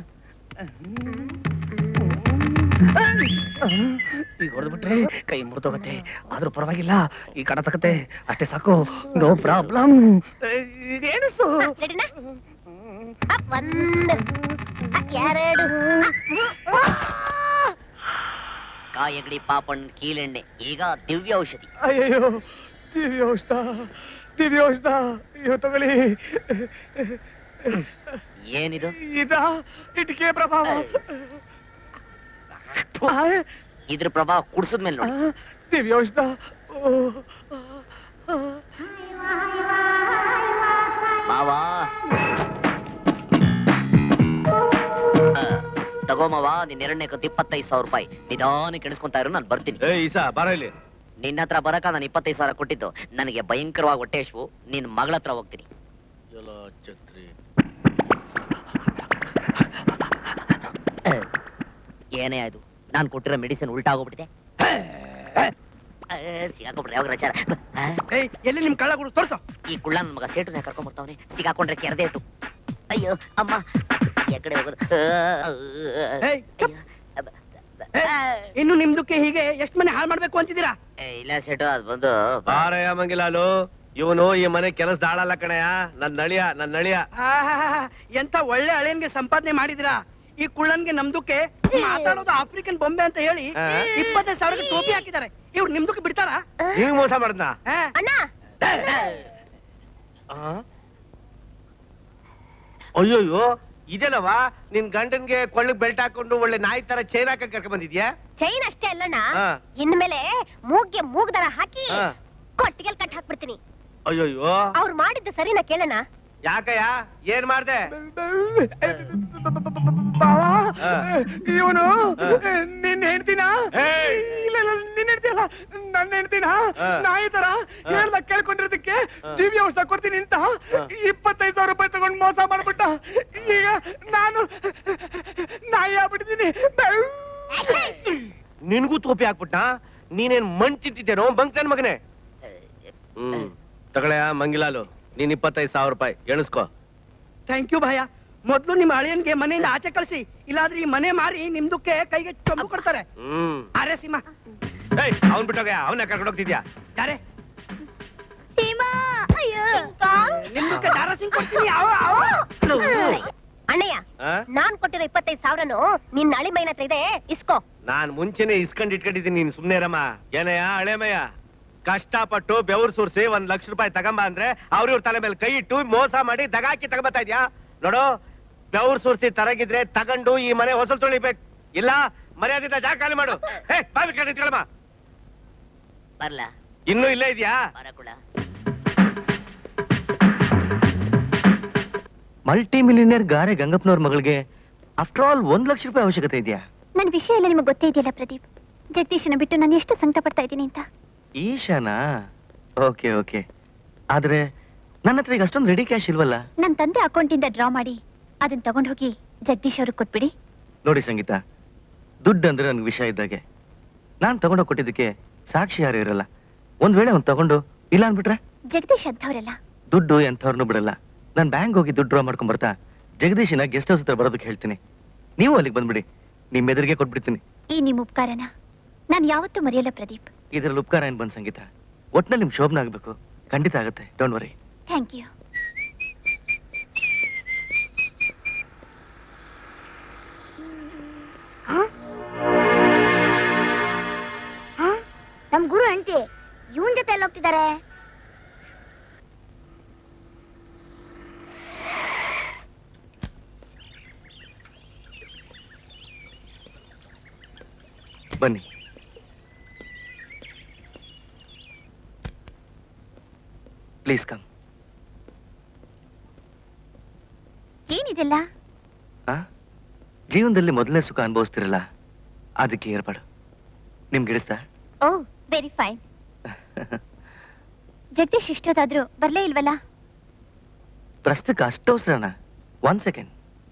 ಈಗ ಹೊಡೆದ್ಬಿಟ್ರೆ ಕೈ ಮುರಿದೋಗತ್ತೆ ಆದ್ರೂ ಪರವಾಗಿಲ್ಲ ಈ ಕಣ ತಗತ್ತೆ ಅಷ್ಟೇ ಸಾಕು ನೋ ಪ್ರಾಬ್ಲಮ್ ಏನಿಸು ರೆಡಿನಾ ಅಪ್, ಒಂದು ಅಪ್, ಎರಡು ಕಾಯಗಡಿ ಪಾಪಣ್ ಕೀಲೆಣ್ಣೆ ಈಗ ದಿವ್ಯ ಔಷಧಿ ಅಯ್ಯಯ್ಯೋ ದಿವ್ಯ ಔಷಧ ದಿವ್ಯ ಔಷಧ ಅಯ್ಯೋ ತಗೊಳ್ಳಿ ಏನಿದು ಇದ ಇಟ್ಕೆ ಪ್ರಭಾವ ಇದ್ರ ಪ್ರಭಾವ ಕುಡ್ಸದ್ಮೇಲೆ ನೋಡಿ ದಿವ್ಯ ಔಷಧ ಓ, ಮಾವಾ ಆ, ತಗೋ ಮಾವ ನಿನ್ ಎರಡನೇ ಕತ್ತು ಇಪ್ಪತ್ತೈದು ಸಾವಿರ ರೂಪಾಯಿ ನಿಧಾನಕ್ಕೆ ಎಣಿಸ್ಕೊಂತಾ ಇರು ನಾನು ಬರ್ತೀನಿ ಈಸಾ ಬರ ಇಲ್ಲಿ ನಿನ್ನ ಹತ್ರ ಬರಕ ನಾನು ಇಪ್ಪತ್ತೈದು ಸಾವಿರ ಕೊಟ್ಟಿದ್ದು ನನಗೆ ಭಯಂಕರವಾಗಿ ಹೊಟ್ಟೆ ಹಶ್ವು ನಿನ್ ಮಗಳ ಹತ್ರ ಹೋಗ್ತೀನಿ ಏನೇ ಆಯ್ತು ನಾನು ಕೊಟ್ಟಿರೋ ಮೆಡಿಸಿನ್ ಉಲ್ಟಾ ಆಗೋಗ್ಬಿಟ್ಟಿದೆ ಸಿಗಾಕೊಂಡ್ರೆ ಯಾವಾಗ ರಚಾರ ಎಲ್ಲಿ ನಿಮ್ ಕಳ್ಳ ಗುರು ತೋರ್ಸು ಈ ಕುಳ್ಳ ನನ್ ಮಗ ಸೇಟುನ ಕರ್ಕೊಂಡ್ ಬರ್ತಾವನೆ ಸಿಗಾಕೊಂಡ್ರೆ ಕೆರದೆ ಇಟ್ಟು ಅಯ್ಯೋ ಅಮ್ಮ ಎಕಡೆ ಹೋಗೋದು ಏಯ್, ಚುಪ್. ಇನ್ನು ನಿಮ್ದಕ್ಕೆ ಹೀಗೆ ಎಷ್ಟ್ ಮನೆ ಹಾಳು ಮಾಡ್ಬೇಕು ಅಂತಿದ್ದೀರಾ ಏ, ಇಲ್ಲ ಸೇಟು ಅದು ಬಂದು ಬಾರಯ್ಯ ಮಂಗಿಲಾಲು ಇವನು ಈ ಮನೆ ಕೆಲಸದ ಆಳಲ್ಲ ಕಣಯ್ಯ ನನ್ ನಳಿಯ ನನ್ ನಳಿಯ ಆಹಾಹಾಹಾ, ಎಂತ ಒಳ್ಳೆ ಹಳೆಯನ್ಗೆ ಸಂಪಾದನೆ ಮಾಡಿದಿರಾ ಈ ಕುಳ್ಳನ್ಗೆ ನಮ್ದಕ್ಕೆ ಮಾತಾಡೋದು ಆಫ್ರಿಕನ್ ಬೊಂಬೆ ಅಂತ ಹೇಳಿ ಆ? ಇಪ್ಪತ್ತೈದು ಸಾವಿರಕ್ಕೆ ಟೋಪಿ ಹಾಕಿದ್ದಾರೆ ಇವ್ರು ನಿಮ್ದಕ್ಕೆ ಬಿಡ್ತಾರಾ ನೀವ್ ಮೋಸ ಮಾಡ್ದ ಆ? ಅಣ್ಣ ಅಯ್ಯೋಯ್ಯೋ ಇದೆಲ್ಲವಾ ನಿನ್ ಗಂಡನ್ಗೆ ಕೊಳ್ಳಕ್ ಬೆಲ್ಟ್ ಹಾಕೊಂಡು ಒಳ್ಳೆ ನಾಯಿ ತರ ಚೈನ್ ಹಾಕಕ್ ಕರ್ಕೊಂಡ್ ಬಂದಿದ್ಯಾ ಚೈನ್ ಅಷ್ಟೇ ಅಲ್ಲಣ್ಣ ಹಾ. ಇನ್ಮೇಲೆ ಮೂಗ್ಗೆ ಮೂಗ್ ದರ ಹಾಕಿ ಹಾ. ಕೊಟ್ಟಿಗೆಲ್ ಕಟ್ ಹಾಕ್ಬಿಡ್ತೀನಿ ಅಯ್ಯೋಯ್ಯೋ ಅವ್ರು ಮಾಡಿದ್ದು ಸರಿನಾ ಕೇಳೋಣ ಯಾಕಯ್ಯ ಏನ್ ಮಾಡ್ದೆ ಇವನು ನಿನ್ನ ಹೆಂಡ್ತಿನ ಇಲ್ಲ ಇಲ್ಲ ನಿನ್ನ ಹೆಂಡ್ತಿ ಅಲ್ಲ ನನ್ನ ಹೆಂಡ್ತಿನ ನಾಯಿ ತರ ಹೇಳ್ದ ಕೇಳ್ಕೊಂಡಿರೋದಕ್ಕೆ ದಿವ್ಯ ಔಷಧ ಕೊಡ್ತೀನಿ ಅಂತ ಇಪ್ಪತ್ತೈದು ಸಾವಿರ ರೂಪಾಯಿ ತಗೊಂಡು ಮೋಸ ಮಾಡ್ಬಿಟ್ಟ ಈಗ ನಾನು ನಾಯಿ ಆಗ್ಬಿಟ್ಟಿದ್ದೀನಿ ನಿನ್ಗೂ ತೋಪಿ ಹಾಕ್ಬಿಟ್ಟ ನೀನೇನ್ ಮಣ್ ತಿಂತಿದ್ದೇನೋ ಬಂಕ್ ನನ್ ಮಗನೇ ಹ್ಮ್ ತಗೊಳ್ಳೆಯ ಮಂಗಿಲಾಲು ನೀನ್ ಇಪ್ಪತ್ತೈದು ಸಾವಿರ ರೂಪಾಯಿ ಎಣಿಸ್ಕೋ ಥ್ಯಾಂಕ್ ಯು ಭಯ ಮೊದ್ಲು ನಿಮ್ಮ ಅಳಿಯನ್ಗೆ ಮನೆಯಿಂದ ಆಚೆ ಕಳಿಸಿ ಇಲ್ಲಾದ್ರೆ ಈ ಮನೆ ಮಾರಿ ನಿಮ್ದಕ್ಕೆ ಕೈಗೆ ಚೊಂಬು ಕೊಡ್ತಾರೆ ಹ್ಮ್ ಅರೆ ಸೀಮಾ ಏಯ್ ಅವ್ನ್ ಬಿಟ್ಟೋಗ ಅವನ್ನ ಕರ್ಕೊಂಡು ಹೋಗ್ತಿದ್ಯಾ ಯಾರೇ ಸೀಮಾ ಅಯ್ಯೋ ನಿಮ್ದಕ್ಕೆ ದಾರ ಸಿಂಗ್ ಕೊಡ್ತೀನಿ ಅವ ಅವ ಅಣ್ಣಯ್ಯ ಆ? ನಾನ್ ಕೊಟ್ಟಿರೋ ಇಪ್ಪತ್ತೈದು ಸಾವಿರನು ನಿನ್ನ ಅಳಿ ಮೈನ ಹತ್ರ ಇದೆ ಇಸ್ಕೋ ನಾನ್ ಮುಂಚೆನೆ ಇಸ್ಕೊಂಡ್ ಇಟ್ಕೊಂಡಿದ್ದೀನಿ ನೀನ್ ಸುಮ್ನೆ ರಮ್ಮ ಏನಯ್ಯ ಹಳೆಮಯ್ಯ ಕಷ್ಟಪಟ್ಟು ಬೆವರು ಸುರ್ಸಿ ಒಂದ್ ಲಕ್ಷ ರೂಪಾಯಿ ತಗೊಂಬ ಅಂದ್ರೆ ಅವ್ರ ಇವ್ರ ತಲೆ ಮೇಲೆ ಕೈ ಇಟ್ಟು ಮೋಸ ಮಾಡಿ ದಗಾಕಿ ತಗೊಂಬತ್ತಾ ಇದ್ಯಾ ನೋಡು ಬೆವರು ಸುರ್ಸಿ ತರಗಿದ್ರೆ ತಗೊಂಡು ಈ ಮನೆ ಹೊಸಲ್ ತೊಳಿಬೇಕು ಇಲ್ಲ ಮರ್ಯಾದಿಂದ ಜಾಗ ಖಾಲಿ ಮಾಡು ಹೇ ಬಾವಿ ಕಡೆ ನಿಂತ್ಕೊಳಮ್ಮ ಬರ್ಲ ಇನ್ನೂ ಇಲ್ಲೇ ಇದ್ಯಾ ಬರಕುಳ ಮಲ್ಟಿ ಮಿಲಿಯನರ್ ಗಾರೆ ಗಂಗಪ್ಪನವ್ರ ಮಗಳಿಗೆ ಆಫ್ಟರ್ ಆಲ್ ಒಂದ್ ಲಕ್ಷ ರೂಪಾಯಿ ಅವಶ್ಯಕತೆ ಇದೆಯಾ ನನ್ ವಿಷಯ ಎಲ್ಲ ನಿಮಗೆ ಗೊತ್ತೇ ಇದೆಯಲ್ಲ ಪ್ರದೀಪ್ ಜಗದೀಶನ ಬಿಟ್ಟು ನಾನು ಎಷ್ಟು ಸಂಕಟ ಪಡ್ತಾ ಇದ್ದೀನಿ ಅಂತ ಈಶಾನಾ ಓಕೆ ಓಕೆ ಆದ್ರೆ ನನ್ನ ಹತ್ರ ಈಗ ಅಷ್ಟೊಂದು ರೆಡಿ ಕ್ಯಾಶ್ ಇಲ್ವಲ್ಲ ನನ್ ತಂದೆ ಅಕೌಂಟಿಂದ ಡ್ರಾ ಮಾಡಿ ಅದನ್ನ ತಗೊಂಡ್ ಹೋಗಿ ಜಗದೀಶ್ ಅವ್ರಿಗೆ ಕೊಟ್ಬಿಡಿ ನೋಡಿ ಸಂಗೀತ ದುಡ್ಡು ಅಂದ್ರೆ ನನ್ಗೆ ವಿಷಯ ಇದ್ದಾಗೆ ನಾನ್ ತಗೊಂಡೋಗಿ ಕೊಟ್ಟಿದ್ದಕ್ಕೆ ಸಾಕ್ಷಿ ಯಾರು ಇರಲ್ಲ ಒಂದ್ ವೇಳೆ ಅವ್ನು ತಗೊಂಡು ಇಲ್ಲ ಅನ್ಬಿಟ್ರೆ ಜಗದೀಶ್ ಅಂಥವ್ರಲ್ಲ ದುಡ್ಡು ಎಂಥವ್ರನ್ನೂ ಬಿಡಲ್ಲ ನಾನು ಬ್ಯಾಂಕ್ ಹೋಗಿ ದುಡ್ಡು ಡ್ರಾ ಮಾಡ್ಕೊಂಡ್ ಬರ್ತಾ ಜಗದೀಶಿನ ಗೆಸ್ಟ್ ಹೌಸ್ ಹತ್ರ ಬರೋದಕ್ಕೆ ಹೇಳ್ತೀನಿ ನೀವು ಅಲ್ಲಿಗೆ ಬಂದ್ಬಿಡಿ ನಿಮ್ಮ ಎದುರಿಗೆ ಕೊಟ್ಬಿಡ್ತೀನಿ ಈ ನಿಮ್ ಉಪಕಾರನ ನಾನ್ ಯಾವತ್ತೂ ಮರೆಯಲ್ಲ ಪ್ರದೀಪ್ ಇದ್ರಲ್ಲಿ ಉಪಕಾರ ಏನ್ ಬಂದ್ ಸಂಗೀತ ಒಟ್ನಲ್ಲಿ ನಿಮ್ ಶೋಭನ ಆಗ್ಬೇಕು ಖಂಡಿತ ಆಗುತ್ತೆ ಡೋಂಟ್ ವರಿ ಥ್ಯಾಂಕ್ ಯು ನಮ್ ಗುರು ಅಂಟಿ ಇವನ್ ಜೊತೆ ಎಲ್ಲ ಹೋಗ್ತಿದ್ದಾರೆ ಬನ್ನಿ ಪ್ಲೀಸ್ ಕಮ್ ಏನಿದೆಲ್ಲ ಜೀವನದಲ್ಲಿ ಮೊದಲನೇ ಸುಖ ಅನುಭವಿಸ್ತಿರಲ್ಲ ಅದಕ್ಕೆ ಏರ್ಪಾಡು ನಿಮ್ಗೆ ಇಡಿಸ್ತಾ ಓ ವೆರಿ ಫೈನ್ ಜಗದೀಶ್ ಇಷ್ಟೊತ್ತಾದ್ರೂ ಬರ್ಲೇ ಇಲ್ವಲ್ಲ ಪ್ರಸ್ತುತ ಅಷ್ಟವಸರಣ ಒನ್ ಸೆಕೆಂಡ್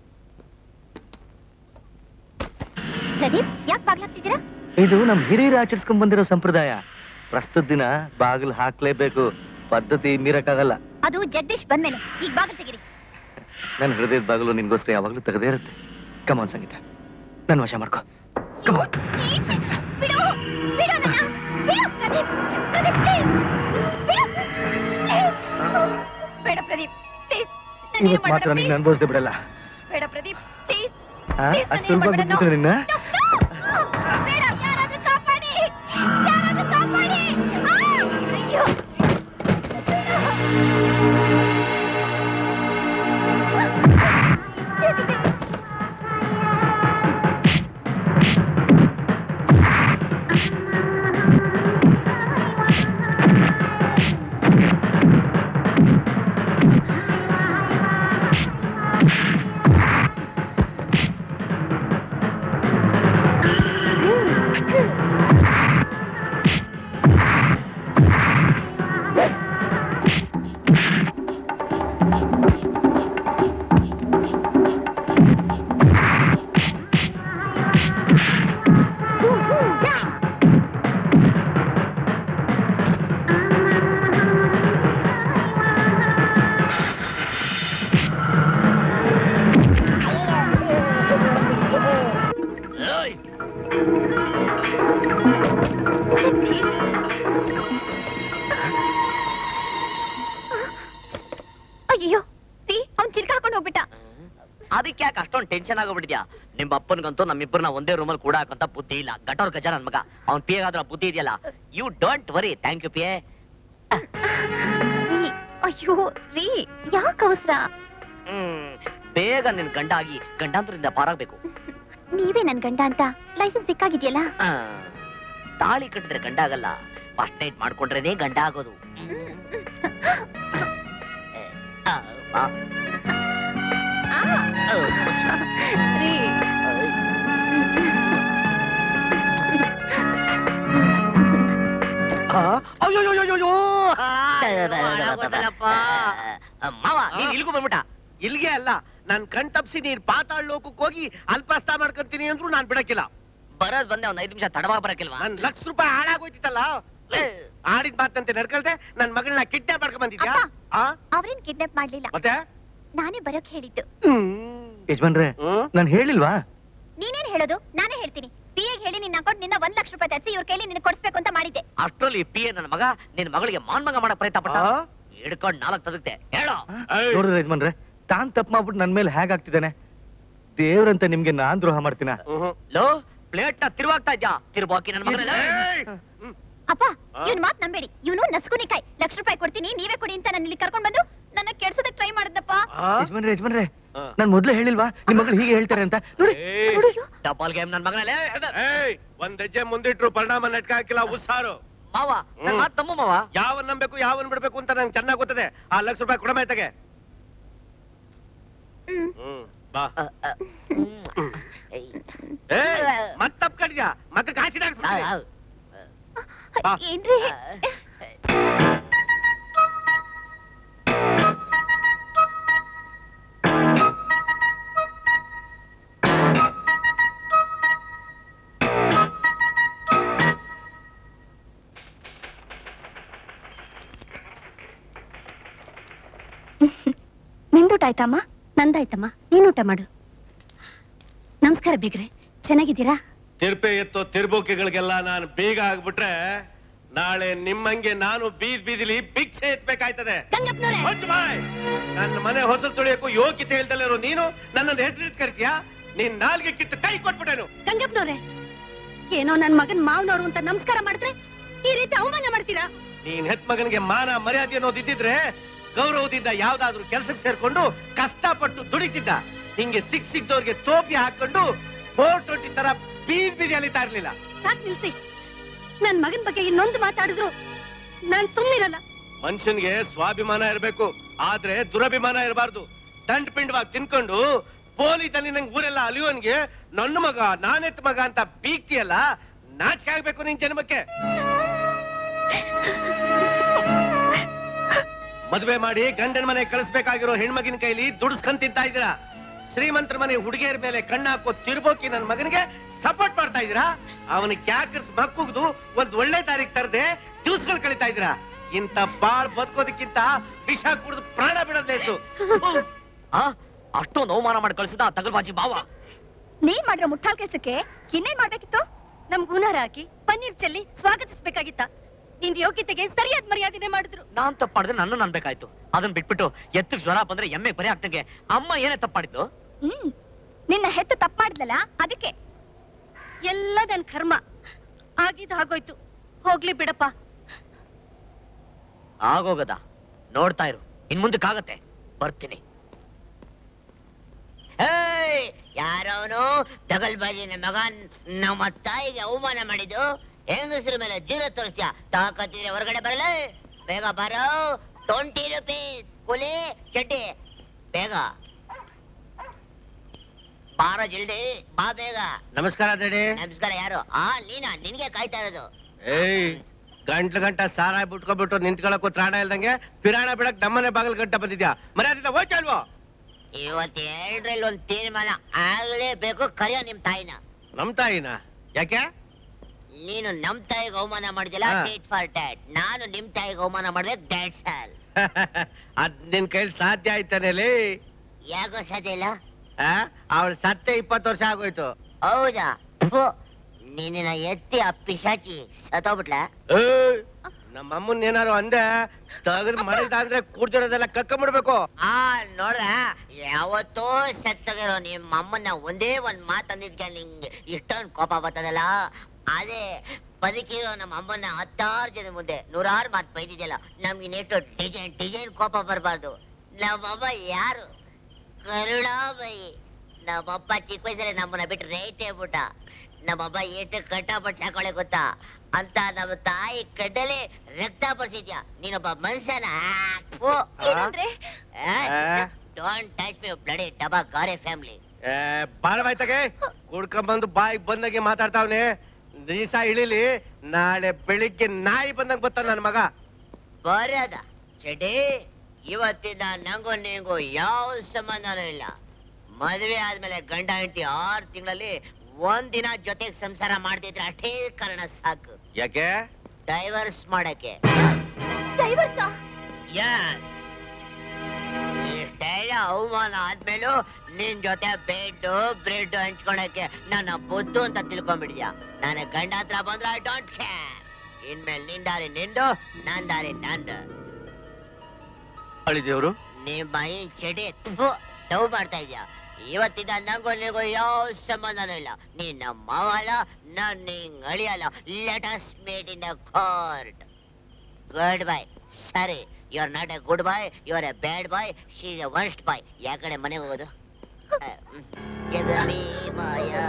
ಪ್ರದೀಪ್ ಯಾಕೆ ಬಾಗ್ಲಾಗ್ತಿದ್ದೀರಾ ಇದು ನಮ್ ಹಿರಿಯರು ಆಚರಿಸ್ಕೊಂಡ್ ಬಂದಿರೋ ಸಂಪ್ರದಾಯ ಪ್ರಸ್ತುತ ದಿನ ಬಾಗಿಲು ಹಾಕ್ಲೇಬೇಕು ಪದ್ಧತಿ ಮೀರಕ್ಕಾಗಲ್ಲ ಅದು ಜಗದೀಶ್ ಬಂದ್ಮೇಲೆ ಈಗ ಬಾಗಿಲು ತೆಗಿರಿ ನನ್ನ ಹೃದಯದ ಬಾಗಿಲು ನಿನ್ಗೋಸ್ಕರ ಯಾವಾಗ್ಲೂ ತೆಗೆದೇ ಇರುತ್ತೆ ಕಮಾನ್ ಸಂಗೀತ ನನ್ ವಶ ಮಾಡ್ಕೋ ಕಮಾನ್ ಬಿಡು ಬಿಡು ನನ್ನ ಬಿಡು ಪ್ರದೀಪ್ ಪ್ರದೀಪ್ ಪ್ಲೀಸ್ ಬಿಡು Please. ಬೇಡ ಪ್ರದೀಪ್ ಪ್ಲೀಸ್ ಇವತ್ತು ಮಾತ್ರ ನೀನ್ ಅನ್ಭವಿಸ್ದೆ ಬಿಡಲ್ಲ ಬೇಡ ಪ್ರದೀಪ್ ಪ್ಲೀಸ್ ಆ? ಅಷ್ಟ್ ಸುಲಭ ಬಿದ್ಬಿಟ್ರೆ ನಿನ್ನ ಬೇಡ ಯಾರಾದ್ರೂ ಕಾಪಾಡಿ ಯಾರಾದ್ರೂ ಕಾಪಾಡಿ ಆ! ಅಯ್ಯೋ ಅಯ್ಯೋ ರೀ ಅವ್ನ್ ಚಿಲ್ಕ ಹಾಕೊಂಡು ಹೋಗ್ಬಿಟ್ಟ ಅದಕ್ಕೆ ಯಾಕೆ ಅಷ್ಟೊಂದು ಟೆನ್ಷನ್ ಆಗೋಗ್ಬಿಟ್ಟಿದ್ಯಾ ನಿಮ್ಮ ಅಪ್ಪನ್ಗಂತೂ ನಮ್ಮಿಬ್ಬರನ್ನ ಒಂದೇ ರೂಮಲ್ಲಿ ಕೂಡ ಹಾಕಂತ ಬುದ್ಧಿ ಇಲ್ಲ ಗಟೋರ್ ಗಜ ನನ್ ಮಗ ಅವ್ನ್ ಪಿ ಆದ್ರ ಬುದ್ಧಿ ಇದೆಯಲ್ಲ you don't worry thank you P A ರೀ ಅಯ್ಯೋ ರೀ ಯಾಕೆ ಅವಸರ ಹ್ಮ್ ಬೇಗ ನಿನ್ ಗಂಡ ಆಗಿ ಗಂಡಾಂತರದಿಂದ ಪಾರಾಗ್ಬೇಕು ನೀವೇ ನನ್ ಗಂಡ ಅಂತ ಲೈಸೆನ್ಸ್ ಸಿಕ್ಕಾಗಿದ್ಯಲ್ಲ ಆ, ತಾಳಿ ಕಟ್ಟಿದ್ರೆ ಗಂಡ ಆಗಲ್ಲ ಫಸ್ಟ್ ನೈಟ್ ಮಾಡ್ಕೊಂಡ್ರೇನೆ ಗಂಡ ಆಗೋದು ಆ, ಆ. ರೀ ಅಯ್ಯೋಯ್ಯೋಯ್ಯೋ ಮಾವ ನೀನ್ ಇಲ್ಗೂ ಬಂದ್ಬಿಟ್ಟ ಇಲ್ಗೆ ಅಲ್ಲ ನಾನ್ ಕಣ್ ತಪ್ಸಿ ನೀನ್ ಪಾತಾಳ್ ಲೋಕಕ್ಕೆ ಹೋಗಿ ಅಲ್ಪಸ್ತ ಮಾಡ್ಕೊಂತೀನಿ ಅಂದ್ರು ನಾನ್ ಬಿಡಕ್ಕಿಲ್ಲ ಬರೋದ್ ಬಂದೆ ಒಂದ್ ಐದ್ ನಿಮಿಷ ತಡವಾ ಬರಕಿಲ್ವಾ ನನ್ ಲಕ್ಷ ರೂಪಾಯಿ ಹಾಳಾಗೋಯ್ತಿತ್ತಲ್ಲ ಆಡಿದ ಮಾತಂತೆ ನಡ್ಕೊಳ್ದೆ ನನ್ ಮಗಳನ್ನ ಕಿಡ್ನಾಪ್ ಮಾಡ್ಕೊಂಡ್ ಬಂದಿದ್ಯಾ ಆ? ಅವ್ರೇನ್ ಕಿಡ್ನಾಪ್ ಮಾಡ್ಲಿಲ್ಲ ಮತ್ತೆ ನಾನೇ ಬರೋಕ್ ಹೇಳಿದ್ದು ಯಜಮಾನ್ರೆ ನಾನ್ ಹೇಳಿಲ್ವಾ ನೀನೇನ್ ಹೇಳೋದು ನಾನೇ ಹೇಳ್ತೀನಿ ಪಿಎಗ್ ಹೇಳಿ ನಿನ್ನ ಅಕೌಂಟ್ ನಿಂದ ಒಂದ್ ಲಕ್ಷ ರೂಪಾಯಿ ತರಿಸಿ ಇವ್ರ ಕೈಲಿ ನಿನ್ ಕೊಡ್ಸ್ಬೇಕು ಅಂತ ಮಾಡಿದ್ದೆ ಅಷ್ಟ್ರಲ್ಲಿ ಪಿ ಎ ನನ್ನ ಮಗ ನಿನ್ ಮಗಳಿಗೆ ಮಾನ್ಮಗ ಮಾಡಕ್ ಪ್ರಯತ್ನ ಪಟ್ಟ ಹಿಡ್ಕೊಂಡ್ ನಾಲ್ಕ್ ತದಕ್ತೆ ಹೇಳೋ ನೋಡ್ರಿ ಯಜಮಾನ್ರೆ ತಾನ್ ತಪ್ಪು ಮಾಡ್ಬಿಟ್ಟು ನನ್ ಮೇಲೆ ಹೇಗಾಗ್ತಿದ್ದಾನೆ ದೇವ್ರಂತ ನಿಮ್ಗೆ ನಾನ್ ದ್ರೋಹ ಮಾಡ್ತೀನ ಲೋ ಪ್ಲೇಟ್ ನ ತಿರುವಾಗ್ತಾ ಇದ್ಯಾ ತಿರುವಾಕಿ ನನ್ನ ಮಗನ ಅಪ್ಪ ಇವ್ನ್ ಮಾತ್ ನಂಬೇಡಿ ಇವನು ನಸ್ಕುನಿಕಾಯ್ ಲಕ್ಷ ರೂಪಾಯಿ ಕೊಡ್ತೀನಿ ನೀವೇ ಕೊಡಿ ಅಂತ ನನ್ನ ಇಲ್ಲಿ ಕರ್ಕೊಂಡ್ ಬಂದು ನನ್ನ ಕೆಡ್ಸೋದಕ್ ಟ್ರೈ ಮಾಡಿದ್ದಪ್ಪ ಯಜಮಾನ್ರೆ ಯಜಮಾನ್ರೆ ನಾನ್ ಮೊದ್ಲೇ ಹೇಳಿಲ್ವಾ ನಿಮ್ ಮಗಳು ಹೀಗೆ ಹೇಳ್ತಾರೆ ಅಂತ ನೋಡಿ ಡಬಲ್ ಗೇಮ್ ನನ್ ಮಗನಲ್ಲೇ ಏಯ್ ಒಂದ್ ಹೆಜ್ಜೆ ಮುಂದಿಟ್ರು ಪರಿಣಾಮ ನೆಟ್ಕ ಹಾಕಿಲ್ಲ ಉಸ್ಸಾರು ಮಾವ ನನ್ ಮಾತ್ ತಮ್ಮ ಮಾವ ಯಾವನ್ ನಂಬೇಕು ಯಾವನ್ ಬಿಡ್ಬೇಕು ಅಂತ ನಂಗೆ ಚೆನ್ನಾಗ್ ಗೊತ್ತದೆ ಆ ಲಕ್ಷ ರೂಪಾಯಿ ಕೊಡಮೆ ತಗೆ ಹ್ಮ್ ಬಾ ಏ ಮತ್ ತಪ್ಕೊಂಡಿದ್ಯಾ ಮಕ್ಕ ಕಾಸಿಡ ಏನ್ರಿ ನಿಂದೂಟ ಆಯ್ತಮ್ಮ ನಂದಾಯ್ತಮ್ಮ ನೀನ್ ಊಟ ಮಾಡು ನಮಸ್ಕಾರ ಬೀಗ್ರೆ ಚೆನ್ನಾಗಿದ್ದೀರಾ ತಿರ್ಪೆ ಎತ್ತೋ ತಿರ್ಬೋಕಿಗಳಿಗೆಲ್ಲ ನಾನು ಬೀಗ ಆಗ್ಬಿಟ್ರೆ ನಾಳೆ ನಿಮ್ಮಂಗೆ ನಾನು ಬೀದ್ ಬೀದಿಲಿ ಭಿಕ್ಷೆ ಎತ್ಬೇಕಾಯ್ತದೆ ಹೊಚ್ಚ್ ಬಾಯ್. ನನ್ನ ಮನೆ ಹೊಸಲು ತುಳಿಯಕ್ಕೂ ಯೋಗ್ಯತೆ ಹೇಳ್ದಲ್ಲಿರೋ ನೀನು ನನ್ನನ್ನು ಹೆಸರಿಟ್ ಕರಿತೀಯಾ ನೀನ್ ನಾಲ್ಗೆ ಕಿತ್ತು ಕೈ ಕೊಟ್ಬಿಟ್ಟೇನು ಗಂಗಪ್ಪನವ್ರೆ ಏನೋ ನನ್ ಮಗನ್ ಮಾವನವ್ರು ಅಂತ ನಮಸ್ಕಾರ ಮಾಡಿದ್ರೆ ಈ ರೀತಿ ಅವಮಾನ ಮಾಡ್ತೀರಾ ನೀನ್ ಹೆತ್ ಮಗನಿಗೆ ಮಾನ ಮರ್ಯಾದೆ ಅನ್ನೋದು ಇದ್ದಿದ್ರೆ ಗೌರವದಿಂದ ಯಾವ್ದಾದ್ರು ಕೆಲ್ಸಕ್ಕೆ ಸೇರ್ಕೊಂಡು ಕಷ್ಟಪಟ್ಟು ದುಡಿತಿದ್ದ ಹಿಂಗೆ ಸಿಕ್ ಸಿಕ್ದವ್ರಿಗೆ ತೋಪಿ ಹಾಕೊಂಡು ಫೋರ್ ಟ್ವೆಂಟಿ ತರ ಬೀದ್ ಬೀದಿ ಅಲಿತಾ ಇರ್ಲಿಲ್ಲ ಸಾಕ್ ನಿಲ್ಸಿ ನನ್ ಮಗನ್ ಬಗ್ಗೆ ಇನ್ನೊಂದು ಮಾತಾಡಿದ್ರು ನಾನ್ ಸುಮ್ನಿರಲ್ಲ ಮನುಷ್ಯನ್ಗೆ ಸ್ವಾಭಿಮಾನ ಇರಬೇಕು ಆದ್ರೆ ದುರಭಿಮಾನ ಇರಬಾರ್ದು ದಂಡ್ ಪಿಂಡವಾಗಿ ತಿನ್ಕೊಂಡು ಪೋಲಿದಲ್ಲಿ ನಂಗೆ ಊರೆಲ್ಲ ಅಲಿಯೋನ್ಗೆ ನನ್ನ ಮಗ ನಾನೆತ್ ಮಗ ಅಂತ ಬೀಗ್ತಿಯಲ್ಲ ನಾಚಿಕೆ ಆಗ್ಬೇಕು ನಿನ್ ಜನ್ಮಕ್ಕೆ ಮದುವೆ ಮಾಡಿ ಗಂಡನ ಮನೆ ಕಳಿಸ್ಬೇಕಾಗಿರೋ ಹೆಣ್ಮಗಿನ ಕೈಲಿ ದುಡಿಸ್ಕೊಂಡ್ ತಿಂತಾ ಇದ್ದೀರಾ ಶ್ರೀಮಂತರ ಮನೆ ಹುಡುಗಿಯರ ಮೇಲೆ ಕಣ್ಣಾಕೋ ತಿರ್ಬೋಕಿ ನನ್ ಮಗನಿಗೆ ಸಪೋರ್ಟ್ ಮಾಡ್ತಾ ಇದ್ದೀರಾ ಅವನಿಗೆ ಕ್ಯಾಕರ್ಸ್ ಮಕ್ಕುಗ್ದು ಒಂದ್ ಒಳ್ಳೆ ತಾರೀಕ್ ತರದೆ ದಿವಸಗಳು ಕಳಿತಾ ಇದ್ದೀರಾ ಇಂತ ಬಾಳ್ ಬದುಕೋದಕ್ಕಿಂತ ವಿಷ ಕುಡಿದು ಪ್ರಾಣ ಬಿಡೋದೇಸು ಅಷ್ಟೊಂದು ಅವಮಾನ ಮಾಡಿ ಕಳ್ಸಿದ ತಗಲ್ಬಾಜಿ ಬಾವ ನೀನ್ ಮಾಡಿರೋ ಮುಟ್ಟಾಳ್ ಕೆಲ್ಸಕ್ಕೆ ಇನ್ನೇನ್ ಮಾಡ್ಬೇಕಿತ್ತು ನಮ್ ಗುಣಾರ ಹಾಕಿ ಪನ್ನೀರ್ ಚೆಲ್ಲಿ ಸ್ವಾಗತಿಸ್ಬೇಕಾಗಿತ್ತ ನಿನ್ ಯೋಗ್ಯತೆಗೆ ಸರಿಯಾದ ಮರ್ಯಾದೆನೆ ಮಾಡಿದ್ರು ನಾನ್ ತಪ್ಪು ಮಾಡಿದ್ರೆ ನನ್ನ ಅನ್ಬೇಕಾಯ್ತು ಅದನ್ನ ಬಿಟ್ಬಿಟ್ಟು ಎತ್ತಿಗೆ ಜ್ವರ ಬಂದ್ರೆ ಎಮ್ಮೆ ಬರೀ ಆಗ್ತಂಗೆ ಅಮ್ಮ ಏನೇ ತಪ್ಪು ಮಾಡಿದ್ದು ಹ್ಮ್ ನಿನ್ನ ಹೆತ್ತು ತಪ್ಪು ಮಾಡಿದ್ಲಲ್ಲ ಅದಕ್ಕೆ ಎಲ್ಲ ನನ್ ಕರ್ಮ ಆಗಿದ್ ಆಗೋಯ್ತು ಹೋಗ್ಲಿ ಬಿಡಪ್ಪ ಆಗೋಗದ ನೋಡ್ತಾ ಇರು ಇನ್ ಮುಂದಕ್ಕಾಗತ್ತೆ ಬರ್ತೀನಿ ಏಯ್ ಯಾರವನು ತಗಲ್ಬಾಜಿನ ಮಗ ನಮ್ಮ ತಾಯಿಗೆ ಅವಮಾನ ಮಾಡಿದ್ದು ಹೆಂಗಸರ ಮೇಲೆ ಜೀರ ತೋರಿಸ್ತೀಯ ತಾಕತ್ತಿದ್ರೆ ಹೊರಗಡೆ ಬರಲ್ಲ ಬೇಗ ಬರೋ ಟ್ವೆಂಟಿ ರುಪೀಸ್ ಕುಲಿ ಚಡ್ಡಿ ಬೇಗ ಬಾರೋ ಜಲ್ದಿ ಬಾ ಬೇಗ ನಮಸ್ಕಾರ ಡ್ಯಾಡಿ ನಮಸ್ಕಾರ ಯಾರು ಆ ನೀನಾ ನಿನ್ಗೆ ಕಾಯ್ತಾ ಇರೋದು ಏಯ್ ಗಂಟ್ಲು ಗಂಟ ಸಾರ ಬಿಟ್ಕೊಬಿಟ್ಟು ನಿಂತ್ಕೊಳಕ್ಕೂ ತ್ರಾಣ ಇಲ್ದಂಗೆ ಪಿರಾಣ ಬಿಡಕ್ ನಮ್ಮನೆ ಬಾಗಲ್ ಗಂಟ ಬಂದಿದ್ಯಾ ಮರ್ಯಾದಿಂದ ಹೋಯ್ತಲ್ವೋ ಇವತ್ತು ಎರಡರಲ್ಲಿ ಒಂದು ತೀರ್ಮಾನ ಆಗ್ಲೇಬೇಕು ಕರೆಯೋ ನಿಮ್ ತಾಯಿನ ನಮ್ ತಾಯಿನ ಯಾಕೆ ನೀನು ನಮ್ ತಾಯಿಗೆ ಅವಮಾನ ಮಾಡಿದಿಲ್ಲ ಹಾ. ಡೇಟ್ ಫಾರ್ ಡ್ಯಾಟ್ ನಾನು ನಿಮ್ ತಾಯಿಗೆ ಅವಮಾನ ಮಾಡಿದ್ರೆ ಡ್ಯಾಟ್ ಸಾಲ್ ಅದ್ ನಿನ್ ಕೈಲಿ ಸಾಧ್ಯ ಆಯ್ತಾನೇಲಿ ಯಾಕೋ ಸಾಧ್ಯ ಇಲ್ಲ ಅವಳ ಸತ್ತೆ ಇಪ್ಪತ್ತು ವರ್ಷ ಆಗೋಯ್ತು ಹೌದಾ ಫು, ನಿನ್ನ ಎತ್ತಿ ಆ ಪಿಶಾಚಿ ಸತ್ತೋಗ್ಬಿಟ್ಲ ಏಯ್, ನಮ್ಮ ಅಮ್ಮನ್ ಏನಾರು ಅಂದೆ ತಗದ್ ಮಾಡಿದಾದ್ರೆ ಕೂಡ್ದಿರೋದೆಲ್ಲ ಕಕ್ಕಂಬಿಡ್ಬೇಕು ಆ ನೋಡ್ರ ಯಾವತ್ತೋ ಸತ್ತಗಿರೋ ನಿಮ್ಮ ಅಮ್ಮನ್ನ ಒಂದೇ ಒಂದ್ ಮಾತು ಅಂದಿದ್ಕೆ ನಿಂಗೆ ಇಷ್ಟೊಂದು ಕೋಪ ಬರ್ತದಲ್ಲ ಅದೇ ಬದುಕಿರೋ ನಮ್ಮ ಅಮ್ಮನ್ನ ಹತ್ತಾರು ಜನ ಮುಂದೆ ನೂರಾರು ಮಾತು ಬೈದಿದ್ಯಲ್ಲ ನಮ್ಗೆ ನೆಟ್ಟು ಡಿಸೈನ್ ಡಿಸೈನ್ ಕೋಪ ಬರಬಾರ್ದು ನಮ್ಮಮ್ಮ ಯಾರು ಕರುಣಾಬಯಿ ನಮ್ಮಪ್ಪ ಚಿಕ್ಕ ವಯಸ್ಸಲ್ಲಿ ನಮ್ಮನ್ನ ಬಿಟ್ಟು ರೇಟೇ ಬಿಟ್ಟ ನಮ್ಮಮ್ಮ ಎಷ್ಟು ಕಟ್ಟಪಟ್ಟು ಸಾಕೊಳ್ಳೆ ಗೊತ್ತಾ ಅಂತ ನಮ್ಮ ತಾಯಿ ಕಡ್ಡಲೆ ರಕ್ತ ಬರ್ಸಿದ್ಯಾ ನೀನೊಬ್ಬ ಮನುಷ್ಯನ ಡೋಂಟ್ ಟಚ್ ಮಿ ಬ್ಲಡಿ ಡಬಾ ಗಾರೆ ಫ್ಯಾಮಿಲಿ ಬಾಳವಾಯ್ತಾಗೆ ಕುಡ್ಕೊಂಬಂದು ಬಾಯಿಗೆ ಬಂದಂಗೆ ಮಾತಾಡ್ತಾವ್ನೆ ನೀಸ ಇಳಿಲಿ ನಾಳೆ ಬೆಳಿಗ್ಗೆ ನಾಯಿ ಬಂದಂಗ್ ಬರ್ತಾನ ನನ್ ಮಗ ಬರದ ಚಡಿ ಇವತ್ತಿಂದ ನಂಗೂ ನಿಂಗೂ ಯಾವ ಸಂಬಂಧನೂ ಇಲ್ಲ ಮದುವೆ ಆದ್ಮೇಲೆ ಗಂಡ ಹೆಂಡತಿ ಆರು ತಿಂಗಳಲ್ಲಿ ಒಂದಿನ ಜೊತೆಗ್ ಸಂಸಾರ ಮಾಡ್ತಿದ್ರೆ ಅಷ್ಟೇ ಕಾರಣ ಸಾಕು ಯಾಕೆ ಡೈವರ್ಸ್ ಮಾಡಕ್ಕೆ ಡೈವರ್ಸಾ ಯಸ್ ಇಷ್ಟೆಲ್ಲ ಅವಮಾನ ಆದ್ಮೇಲೂ ನಿನ್ ಜೊತೆ ಬೆಡ್ ಬ್ರೆಡ್ ಹಂಚ್ಕೊಳಕ್ಕೆ ನನ್ನ ಬುದ್ದು ಅಂತ ತಿಳ್ಕೊಂಡ್ಬಿಡ್ಯಾ ನನ್ನ ಗಂಡ ಹತ್ರ ಬಂದ್ರೆ ಐ ಡೋಂಟ್ ಕೇರ್ ಇನ್ಮೇಲೆ ನಿನ್ ದಾರಿ ನಿಂದು ನನ್ ದಾರಿ ನಂದು ಅಳಿದೇವ್ರು ನಿಮ್ಮ ಈ ಚಡಿ ಡವ್ ಮಾಡ್ತಾ ಇದ್ಯಾ ಇವತ್ತಿಂದ ನಂಗೂ ನಿಗೂ ಯಾವ ಸಂಬಂಧನೂ ಇಲ್ಲ ನೀನ್ ನಮ್ಮ ಮಾವ ಅಲ್ಲ ನಾನ್ ನಿಂಗ್ ಅಳಿಯಲ್ಲ let us meet in the court good boy ಸರಿ you are not a good boy you are a bad boy she is a worst boy ಯಾ ಕಡೆ ಮನೆಗೆ ಹೋಗೋದು ಅಹ್, ಹ್ಮ್. ಜಗಮೇ ಮಾಯಾ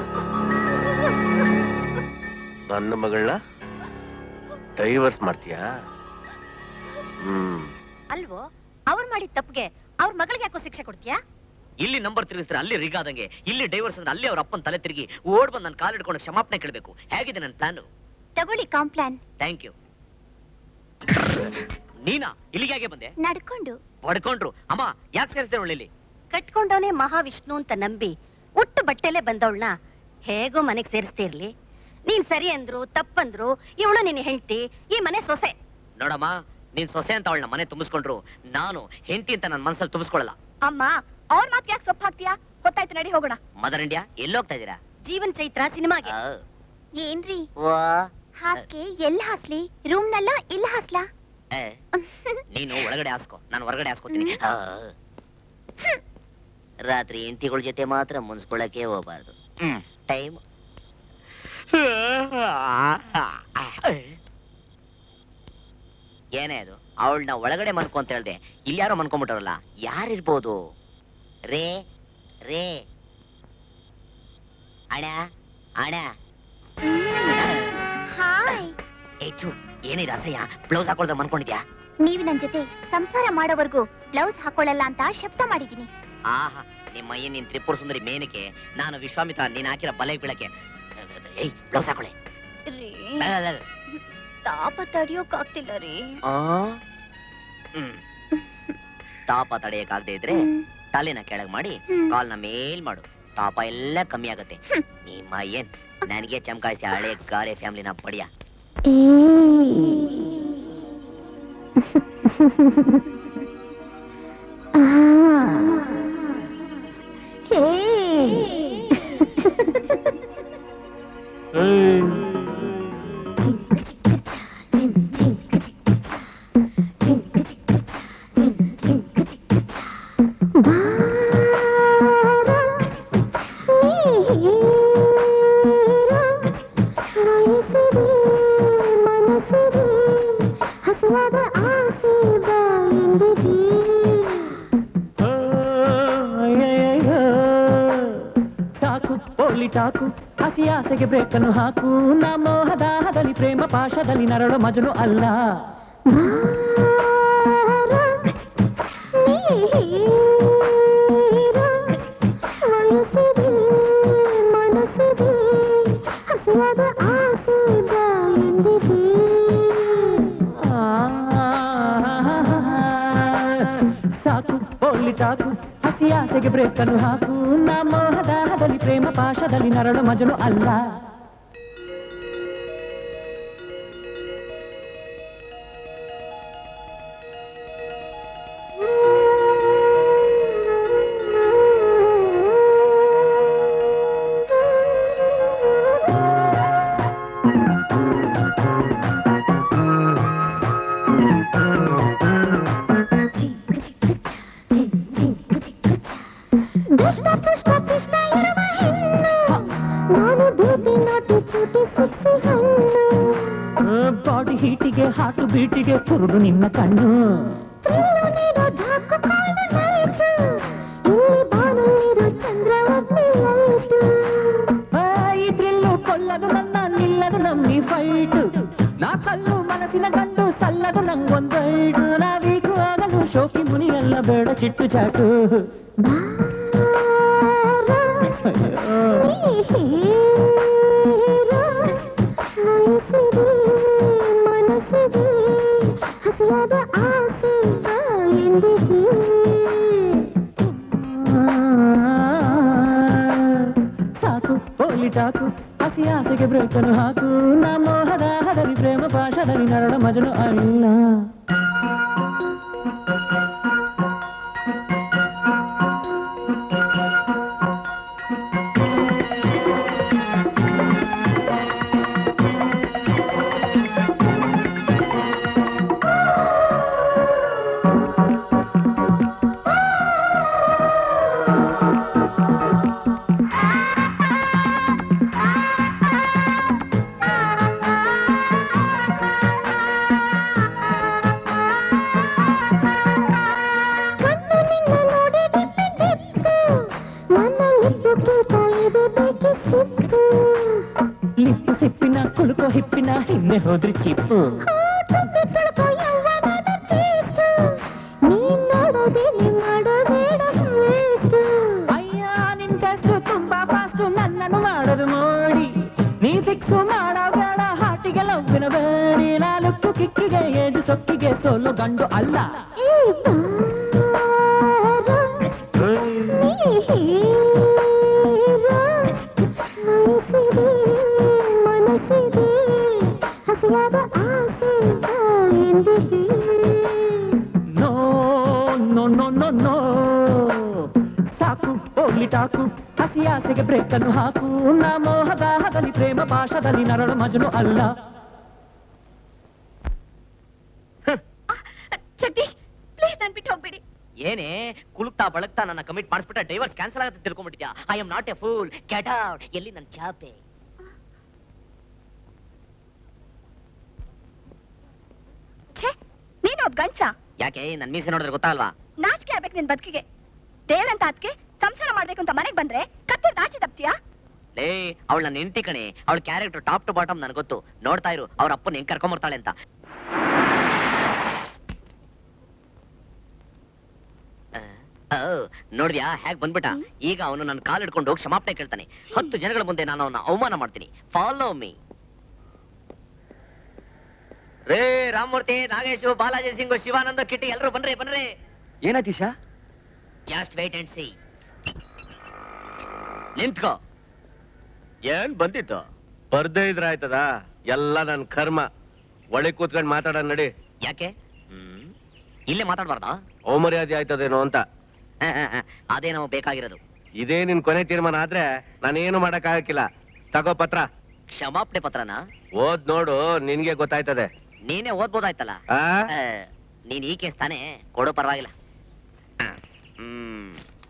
ನನ್ನ ಮಗಳನ್ನ ಡೈವರ್ಸ್ ಮಾಡ್ತೀಯಾ ಹ್ಮ್ ಅಲ್ವೋ ಅವ್ರು ಮಾಡಿದ ತಪ್ಪಿಗೆ ಅವ್ರ ಮಗಳಿಗೆ ಯಾಕೋ ಶಿಕ್ಷೆ ಕೊಡ್ತೀಯಾ ಇಲ್ಲಿ ನಂಬರ್ ತಿರುಗಿಸ್ತಾರೆ ಅಲ್ಲಿ ರಿಗಾದಂಗೆ ಇಲ್ಲಿ ಡೈವರ್ಸ್ ಅಂದ್ರೆ ಅಲ್ಲಿ ಅವ್ರ ಅಪ್ಪನ ತಲೆ ತಿರುಗಿ ಓಡ್ ಬಂದು ನನ್ನ ಕಾಲು ಹಿಡ್ಕೊಂಡು ಕ್ಷಮಾಪಣೆ ಕೇಳಬೇಕು ಹೇಗಿದೆ ನನ್ನ ಪ್ಲಾನ್ ತಗೊಳ್ಳಿ ಕಾಂಪ್ಲಾನ್ ಥ್ಯಾಂಕ್ ಯು ನೀನಾ ಇಲ್ಲಿಗೆ ಹೇಗೆ ಬಂದೆ ನಡ್ಕೊಂಡು ಪಡ್ಕೊಂಡ್ರು ಅಮ್ಮ ಯಾಕೆ ಸೇರಿಸ್ದೆ ಒಳ್ಳೆಲಿ ಕಟ್ಕೊಂಡವನೇ ಮಹಾವಿಷ್ಣು ಅಂತ ನಂಬಿ ಉಟ್ಟು ಬಟ್ಟೆಲೆ ಬಂದವಳನ್ನ ಹೇಗೋ ಮನೆಗ್ ಸೇರಿಸ್ತಿರ್ಲಿ ನೀನ್ ಸರಿ ಅಂದ್ರು ತಪ್ಪಂದ್ರು ಇವಳು ನಿನ್ನ ಹೆಂಡತಿ ಈ ಮನೆ ಸೊಸೆ ನೋಡಮ್ಮ ನೀನ್ ಸೊಸೆ ಅಂತ ಅವಳನ್ನ ಮನೆ ತುಂಬಿಸ್ಕೊಂಡ್ರು ನಾನು ಹೆಂಡತಿ ಅಂತ ನನ್ನ ಮನಸ್ಸಲ್ಲಿ ತುಂಬಿಸ್ಕೊಳ್ಳಲ್ಲ ಅಮ್ಮ ಅವ್ರ ಮಾತ್ ಯಾಕೆ ಸೊಪ್ಪು ಹಾಕ್ತೀಯಾ ಗೊತ್ತಾಯ್ತು ನಡಿ ಹೋಗೋಣ ಮದರ್ ಇಂಡಿಯಾ ಎಲ್ಲೋಗ್ತಾ ಇದ್ದೀರಾ ಜೀವನ್ ಚೈತ್ರ ಸಿನಿಮಾಗೆ ಏನ್ರಿ ವಾ ಹಾಸ್ಗೆ ಎಲ್ ಹಾಸ್ಲಿ ರೂಮ್ ನಲ್ಲ ಇಲ್ಲ ಹಾಸ್ಲಾ ಏ, ನೀನು ಒಳಗಡೆ ಹಾಸ್ಕೋ ನಾನು ಹೊರಗಡೆ ಹಾಸ್ಕೋತೀನಿ ಆ. ರಾತ್ರಿ ಹೆಂಡತಿಗಳ ಜೊತೆ ಮಾತ್ರ ಮುನ್ಸ್ಕೊಳಕ್ಕೆ ಹೋಗ್ಬಾರ್ದು ಟೈಮ್ ಏನೇ ಅದು ಅವಳನ್ನ ಒಳಗಡೆ ಮನ್ಕೊ ಅಂತ ಹೇಳ್ದೆ ಇಲ್ಲಿ ಯಾರೋ ಮನ್ಕೊಂಬಿಟ್ಟಾರಲ್ಲ ಯಾರಿರ್ಬೋದು ರೇ ರೇ ಅಣ್ಣ ಅಣ್ಣ ಹಾಯ್ ಏಚು ಏನಿದೆ ಅಸಹ್ಯ ಬ್ಲೌಸ್ ಹಾಕೊಳ್ದ ಮನ್ಕೊಂಡಿದ್ಯಾ ನೀವು ನನ್ ಜೊತೆ ಸಂಸಾರ ಮಾಡೋವರೆಗೂ ಬ್ಲೌಸ್ ಹಾಕೊಳ್ಳಲ್ಲ ಅಂತ ಶಬ್ದ ಮಾಡಿದೀನಿ ಆಹಾ ನಿಮ್ಮ ಅಯ್ಯ ನೀನ್ ತ್ರಿಪುರ ಸುಂದರಿ ಮೇನಕ್ಕೆ ನಾನು ವಿಶ್ವಾಮಿತ್ರ ನೀನ್ ಹಾಕಿರೋ ಬಲೆ ಬೀಳಕ್ಕೆ ಏಯ್ ಬ್ಲೌಸ್ ಹಾಕೊಳ್ಳಿ ರೀ ಅಲ್ಲ, ಅಲ್ಲ, ಅಲ್ಲ. ತಾಪ ತಡಿಯೋಕ್ ಆಗ್ತಿಲ್ಲ ರೀ ಆ? ಹ್ಮ್. ತಾಪ ತಡೆಯಕ್ಕಾಗದೆ ಇದ್ರೆ ತಲೆನ ಕೆಳಗ್ ಮಾಡಿ ಕಾಲ್ನ ಮೇಲ್ ಮಾಡು ತಾಪ ಎಲ್ಲ ಕಮ್ಮಿ ಆಗತ್ತೆ ನಿಮ್ಮ ಏನ್ ನನಗೆ ಚಮಕಾಯಿಸಿ ಹಳೆ ಗಾರೆ ಫ್ಯಾಮಿಲಿನ ಪಡಿಯ ಹಸುವಾದ ಆಸೆ ಬಾಯಿಂದಿದೆ ಸಾಕು ಓಲಿ ಟಾಕು ಹಸಿ ಆಸೆಗೆ ಬೇಕನ್ನು ಹಾಕು ನಾ ಮೋಹದಾಹದಲ್ಲಿ ಪ್ರೇಮ ಪಾಶದಲ್ಲಿ ನರಳು ಮಜನು ಅಲ್ಲ ವಯಸ್ಸಿದೆ ಮನಸ್ಸಿದೆ ಹಸುವಾದ ಆಸೆ ಬಾಯಿಂದಿದೆ ಸಾಕು ಓಲಿ ಟಾಕು ಹಸಿ ಆಸೆಗೆ ಬ್ರೇಕನ್ನು ಹಾಕು ನಾ ಮೋಹದಾಹದಲ್ಲಿ ಪ್ರೇಮ ಪಾಶದಲ್ಲಿ ನರಳು ಮಜನು ಅಲ್ಲ ದುಷ್ಟ ದುಷ್ಟ ಕೃಷ್ಣ ಇರುವ ಹೆಣ್ಣು ನಾನು ಭೇಟಿ ನಾಟಿ ಚೂಟಿ ಸಿಕ್ಸಿ ಹಣ್ಣು ಬಾಡಿ ಹೀಟಿಗೆ ಹಾಟು ಬೀಟಿಗೆ ಕುರುಡು ನಿನ್ನ ಕಣ್ಣು ತಿನ್ನು ನೀರು ಧಾಕು ಕಾಲು ನೈಟು ಇಲ್ಲಿ ಬಾನಲ್ಲಿರೋ ಚಂದ್ರ ಒಬ್ಬನೇ ಲೈಟು ಆ, ಈ ಥ್ರಿಲ್ಲು ಕೊಲ್ಲದು ನನ್ನ ನಿಲ್ಲದು ನಮ್ಮಿ ಫೈಟು ನಾ ಕಲ್ಲು ಮನಸ್ಸಿನ ಗಂಡು ಸಲ್ಲದು ನಂಗೊಂದೈಡು ನಾವೀಗೂ ಆಗಲು ಶೋಕಿ ಮುನಿಯಲ್ಲ ಬೇಡ ಚಿಟ್ಟು ಚಾಟು ವಯಸ್ಸಿದೆ ಮನಸ್ಸಿದೆ ಹಸಿಯಾದ ಆಸೆ ಎಂದಿದೆ ಸಾಕು ಓಲಿ ಟಾಕು ಹಸಿ ಆಸೆಗೆ ಬ್ರೇಕನ್ನು ಹಾಕು ನಾ ಮೋಹದ ಹದರಿ ಪ್ರೇಮ ಪಾಶದಲ್ಲಿ ನರಳ ಮಜನು ಅಲ್ಲ ಲಿಪ್ಪು ಸಿಪ್ಪಿನ ಕುಳುಕೋ ಹಿಪ್ಪಿನ ಹಿಂದೆ ಹೋದ್ರಿ ಚಿಪ್ಪು ಅಯ್ಯ ನಿನ್ ಟೆಸ್ಟ್ ತುಂಬಾ ಫಾಸ್ಟ್ ನನ್ನನ್ನು ಮಾಡೋದು ಮೋಡಿ ನೀ ಫಿಕ್ಸ್ ಮಾಡೋ ಬೇಡ ಹಾಟಿಗೆ ಲವ್ವಿನ ಬೇಡಿ ನಾಲ್ಕು ಕಿಕ್ಕಿಗೆ ಏಜು ಸೊಕ್ಕಿಗೆ ಸೋಲು ಗಂಡು ಅಲ್ಲ no no no no no ಸಾಕು ಹೋಗ್ಲಿ ಟಾಕು ಹಸಿ ಆಸೆಗೆ ಬ್ರೇಕ್ ಅನ್ನು ಹಾಕು ನಾ ಮೋಹದ ಹಗಲಿ ಪ್ರೇಮ ಪಾಶದಲ್ಲಿ ನರಳು ಮಜನು ಅಲ್ಲ ಜಗದೀಶ್ ಪ್ಲೀಸ್ ನನ್ ಬಿಟ್ಟು ಹೋಗ್ಬೇಡಿ ಏನೇ ಕುಳುಕ್ತಾ ಬಳಕ್ತಾ ನನ್ನ ಕಮಿಟ್ ಮಾಡಿಸ್ಬಿಟ್ಟ ಡೈವರ್ಸ್ ಕ್ಯಾನ್ಸಲ್ ಆಗುತ್ತೆ ತಿಳ್ಕೊಂಡ್ಬಿಟ್ಟಿದ್ಯಾ I am not a fool get out ಎಲ್ಲಿ ನನ್ನ ಚಾಪೆ ಛೇ ನೀನು ಒಬ್ಬ ಗಂಡ್ಸ ಯಾಕೆ ನನ್ ಮೀಸೆ ನೋಡಿದ್ರೆ ಗೊತ್ತಾಲ್ವಾ ನಾಚಿಕೆ ಆಗ್ಬೇಕು ನಿನ್ ಬದುಕಿಗೆ ದೇವ್ರಂತ ಅದಕ್ಕೆ ಸಂಸಾರ ಮಾಡ್ಬೇಕು ಅಂತ ಮನೆಗ್ ಬಂದ್ರೆ ಕತ್ತೆ ನಾಚಿ ತಪ್ತೀಯಾ ಲೇ ಅವಳ ನನ್ನ ಹೆಂಡತಿ ಕಣೆ ಅವಳ ಕ್ಯಾರೆಕ್ಟರ್ ಟಾಪ್ ಟು ಬಾಟಮ್ ನನಗೆ ಗೊತ್ತು ನೋಡ್ತಾ ಇರು ಅವ್ರ ಅಪ್ಪನ ಹೆಂಗ್ ಕರ್ಕೊಂಬರ್ತಾಳೆ ಅಂತ ಆ, ಓ, ನೋಡ್ದ್ಯಾ ಹೇಗ್ ಬಂದ್ಬಿಟ್ಟ ಈಗ ಅವನು ನನ್ನ ಕಾಲ್ ಹಿಡ್ಕೊಂಡು ಹೋಗಿ ಕ್ಷಮಾಪಣೆ ಕೇಳ್ತಾನೆ ಹತ್ತು ಜನಗಳ ಮುಂದೆ ನಾನು ಅವನ ಅವಮಾನ ಮಾಡ್ತೀನಿ ಫಾಲೋ ಮೀ ರೇ ರಾಮಮೂರ್ತಿ ನಾಗೇಶು ಬಾಲಾಜಿ ಸಿಂಗ್ ಶಿವಾನಂದ ಕಿಟ್ಟಿ ಎಲ್ಲರೂ ಬನ್ರಿ ಬನ್ರಿ ಏನಾಯ್ತೀಶಾ ಜಸ್ಟ್ ವೇಟ್ ಅಂಡ್ ಸಿ ನಿಂತ್ಕೋ ಏನ್ ಬಂದಿತ್ತು ಬರ್ದೇ ಇದ್ರ ಆಯ್ತದ ಎಲ್ಲ ನನ್ ಕರ್ಮ ಒಳಗೆ ಕೂತ್ಕೊಂಡ್ ಮಾತಾಡ ನಡಿ ಯಾಕೆ ಹ್ಮ್ ಇಲ್ಲೇ ಮಾತಾಡ್ಬಾರ್ದಾ ಅವಮರ್ಯಾದೆ ಆಯ್ತದೇನೋ ಅಂತ ಹ, ಹ, ಹ. ಅದೇ ನಾವು ಬೇಕಾಗಿರೋದು ಇದೇ ನಿನ್ ಕೊನೆ ತೀರ್ಮಾನ ಆದ್ರೆ ನಾನೇನು ಮಾಡಕ್ ಆಗಕ್ಕಿಲ್ಲ ತಗೋ ಪತ್ರ ಕ್ಷಮಾಪಣೆ ಪತ್ರನ ಓದ್ ನೋಡು ನಿನ್ಗೆ ಗೊತ್ತಾಯ್ತದೆ ನೀನೇ ಓದ್ಬೋದಾಯ್ತಲ್ಲ ಆ? ಆ, ನೀನ್ ಈ ಕೇಸ್ ತಾನೇ ಕೊಡೋ ಪರವಾಗಿಲ್ಲ ಆ, ಹ್ಮ್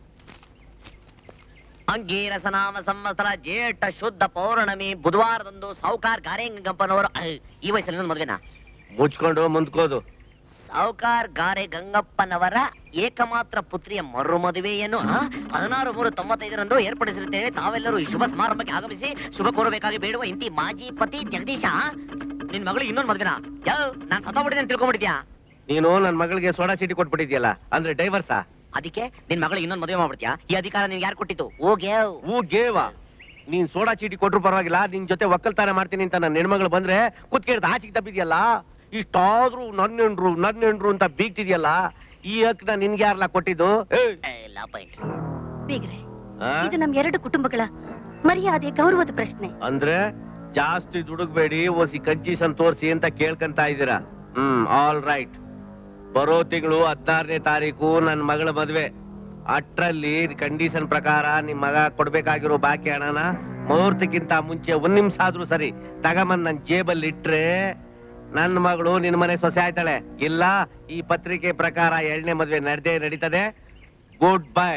ಅಂಗೀರಸನಾಮ ಸಂವತ್ಸರ ಜೇಠ ಶುದ್ಧ ಪೌರ್ಣಮಿ ಬುಧವಾರದಂದು ಸಾವುಕಾರ್ ಗಾರೆಗಂಗಪ್ಪನವರು ಅಹ್, ಈ ವಯಸ್ಸಲ್ಲಿ ನನ್ನ ಮದುವೆನಾ ಮುಚ್ಕೊಂಡು ಮುಂದ್ಕೋದು ಸಾವುಕಾರ್ ಗಾರೆ ಗಂಗಪ್ಪನವರ ಏಕಮಾತ್ರ ಪುತ್ರಿಯ ಮರು ಮದುವೆಯನ್ನು ಆ, ಹದಿನಾರು ಮೂರು ತೊಂಬತ್ತೈದರಂದು ಏರ್ಪಡಿಸಿರುತ್ತೇವೆ ತಾವೆಲ್ಲರೂ ಈ ಶುಭ ಸಮಾರಂಭಕ್ಕೆ ಆಗಮಿಸಿ ಶುಭ ಕೋರಬೇಕಾಗಿ ಬೇಡುವ ಇಂತಿ ಮಾಜಿ ಪತಿ ಜಗದೀಶ ನಿನ್ ಮಗಳಿಗೆ ಇನ್ನೊಂದು ಮದ್ವೆನಾ ಯಾವ ನಾನ್ ಸತ್ತೋಗ್ಬಿಟ್ಟಿದ್ದೇನೆ ತಿಳ್ಕೊಂಡ್ಬಿಟ್ಟಿದ್ಯಾ ನೀನು ನನ್ ಮಗಳಿಗೆ ಸೋಡಾ ಚೀಟಿ ಕೊಟ್ಬಿಟ್ಟಿದ್ಯಲ್ಲ ಅಂದ್ರೆ ಡೈವರ್ಸಾ ಅದಕ್ಕೆ ನಿನ್ ಮಗಳಿಗೆ ಇನ್ನೊಂದು ಮದುವೆ ಮಾಡ್ಬಿಡ್ತೀಯಾ ಈ ಅಧಿಕಾರ ನಿನ್ಗೆ ಯಾರು ಕೊಟ್ಟಿತ್ತು ಓಗ್ಯಾವ್ ಹೂ ಗೇವಾ ನೀನ್ ಸೋಡಾ ಚೀಟಿ ಕೊಟ್ರು ಪರವಾಗಿಲ್ಲ ನಿನ್ ಜೊತೆ ಒಕ್ಕಲ್ತಾನ ಮಾಡ್ತೀನಿ ಅಂತ ನನ್ನ ಹೆಣ್ಮಗಳು ಬಂದ್ರೆ ಕುತ್ಕೇಳ್ದ ಆಚೆಗೆ ತಪ್ಪಿದ್ಯಲ್ಲ ಇಷ್ಟಾದ್ರೂ ನನ್ನ ಹೆಂಡ್ರು ನನ್ನ ಹೆಂಡ್ರು ಅಂತ ಬೀಗ್ತಿದ್ಯಲ್ಲ ಈ ಹಕ್ನ ನಿನ್ಗೆ ಯಾರಲ್ಲ ಕೊಟ್ಟಿದ್ದು ಏಯ್! ಬೀಗ್ರೆ ಆ? ಇದು ನಮ್ ಎರಡು ಕುಟುಂಬಗಳ ಮರ್ಯಾದೆ ಗೌರವದ ಪ್ರಶ್ನೆ ಅಂದ್ರೆ ಜಾಸ್ತಿ ದುಡುಗ್ಬೇಡಿ ಓಸಿ ಕಂಚೀಸನ್ ತೋರ್ಸಿ ಅಂತ ಕೇಳ್ಕಂತ ಇದ್ದೀರಾ ಹ್ಮ್ ಆಲ್ ರೈಟ್ ಬರೋ ತಿಂಗಳು ಹದಿನಾರನೇ ತಾರೀಕು ನನ್ ಮಗಳ ಮದ್ವೆ ಅಟ್ರಲ್ಲಿ ಕಂಡೀಷನ್ ಪ್ರಕಾರ ನಿಮ್ ಮಗ ಕೊಡ್ಬೇಕಾಗಿರೋ ಬಾಕಿ ಹಣನ ಮುಹೂರ್ತಕ್ಕಿಂತ ಮುಂಚೆ ಒಂದ್ ನಿಮಿಷ ಆದ್ರೂ ಸರಿ ತಗಮನ್ ನನ್ ಜೇಬಲ್ಲಿ ಇಟ್ರೆ ನನ್ನ ಮಗಳು ನಿನ್ ಮನೆ ಸೊಸೆ ಆಯ್ತಾಳೆ ಇಲ್ಲ ಈ ಪತ್ರಿಕೆ ಪ್ರಕಾರ ಎರಡನೇ ಮದ್ವೆ ನಡೆದೇ ನಡೀತದೆ ಗುಡ್ ಬೈ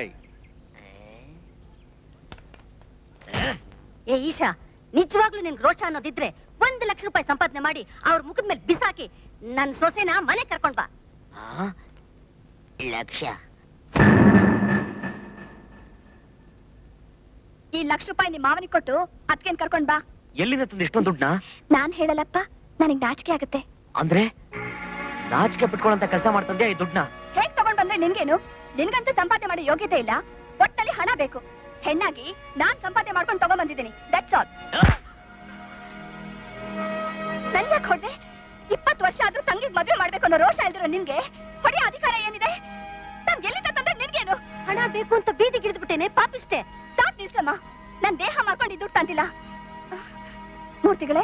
ಏ ಈಶಾ ನಿಜವಾಗ್ಲೂ ನಿನ್ ರೋಷ ಅನ್ನೋದಿದ್ರೆ ಒಂದ್ ಲಕ್ಷ ರೂಪಾಯಿ ಸಂಪಾದನೆ ಮಾಡಿ ಅವ್ರ ಮುಖದ ಮೇಲೆ ಬಿಸಾಕಿ ನನ್ ಸೊಸೆನ ಮನೆ ಕರ್ಕೊಂಡ್ ಬಾ ಲಕ್ಷ ಈ ಲಕ್ಷ ರೂಪಾಯಿ ನಿಮ್ ಮಾವನಿಗೆ ಕೊಟ್ಟು ಅದ್ಕೇನ್ ಕರ್ಕೊಂಡ್ ಬಾ ಎಲ್ಲಿಂದ ತಂದು ಇಷ್ಟೊಂದು ದುಡ್ಡನ್ನ ನಾನ್ ಹೇಳಲ್ಲಪ್ಪ ನನಗ್ ನಾಚಿಕೆ ಆಗುತ್ತೆ ಅಂದ್ರೆ ನಾಚಿಕೆ ಬಿಟ್ಕೊಳ್ಳಂತ ಕೆಲಸ ಮಾಡ್ತಂದೆ ಈ ದುಡ್ಡನ್ನ ಹೇಗ್ ತಗೊಂಡ್ ಬಂದ್ರೆ ನಿನ್ಗೇನು ನಿನ್ಗಂತೂ ಸಂಪಾದನೆ ಮಾಡೋ ಯೋಗ್ಯತೆ ಇಲ್ಲ ಒಟ್ಟಲ್ಲಿ ಹಣ ಬೇಕು ಹೆಣ್ಣಾಗಿ ನಾನ್ ಸಂಪಾದನೆ ಮಾಡ್ಕೊಂಡು ತಗೊಂಡ್ ಬಂದಿದ್ದೀನಿ ದಟ್ಸ್ ಆಲ್ ನನ್ ಯಾಕೆ ಹೊಡ್ದೆ ಇಪ್ಪತ್ತು ವರ್ಷ ಆದ್ರೂ ತಂಗಿಗ್ ಮದುವೆ ಮಾಡ್ಬೇಕು ಅನ್ನೋ ರೋಷ ಇಲ್ದಿರೋ ನಿನ್ಗೆ ಹೊಡೆಯೋ ಅಧಿಕಾರ ಏನಿದೆ ನಾನ್ ಎಲ್ಲಿಂದ ತಂದ್ರೆ ನಿನ್ಗೇನು ಹಣ ಬೇಕು ಅಂತ ಬೀದಿಗೆ ಇಳಿದ್ಬಿಟ್ಟೇನೆ ಪಾಪಿಷ್ಟೇ ಸಾಕ್ ನಿಲ್ಸಮ್ಮ ನನ್ ದೇಹ ಮಾರ್ಕೊಂಡು ದುಡ್ಡು ತಂದಿಲ್ಲ ಮೂರ್ತಿಗಳೇ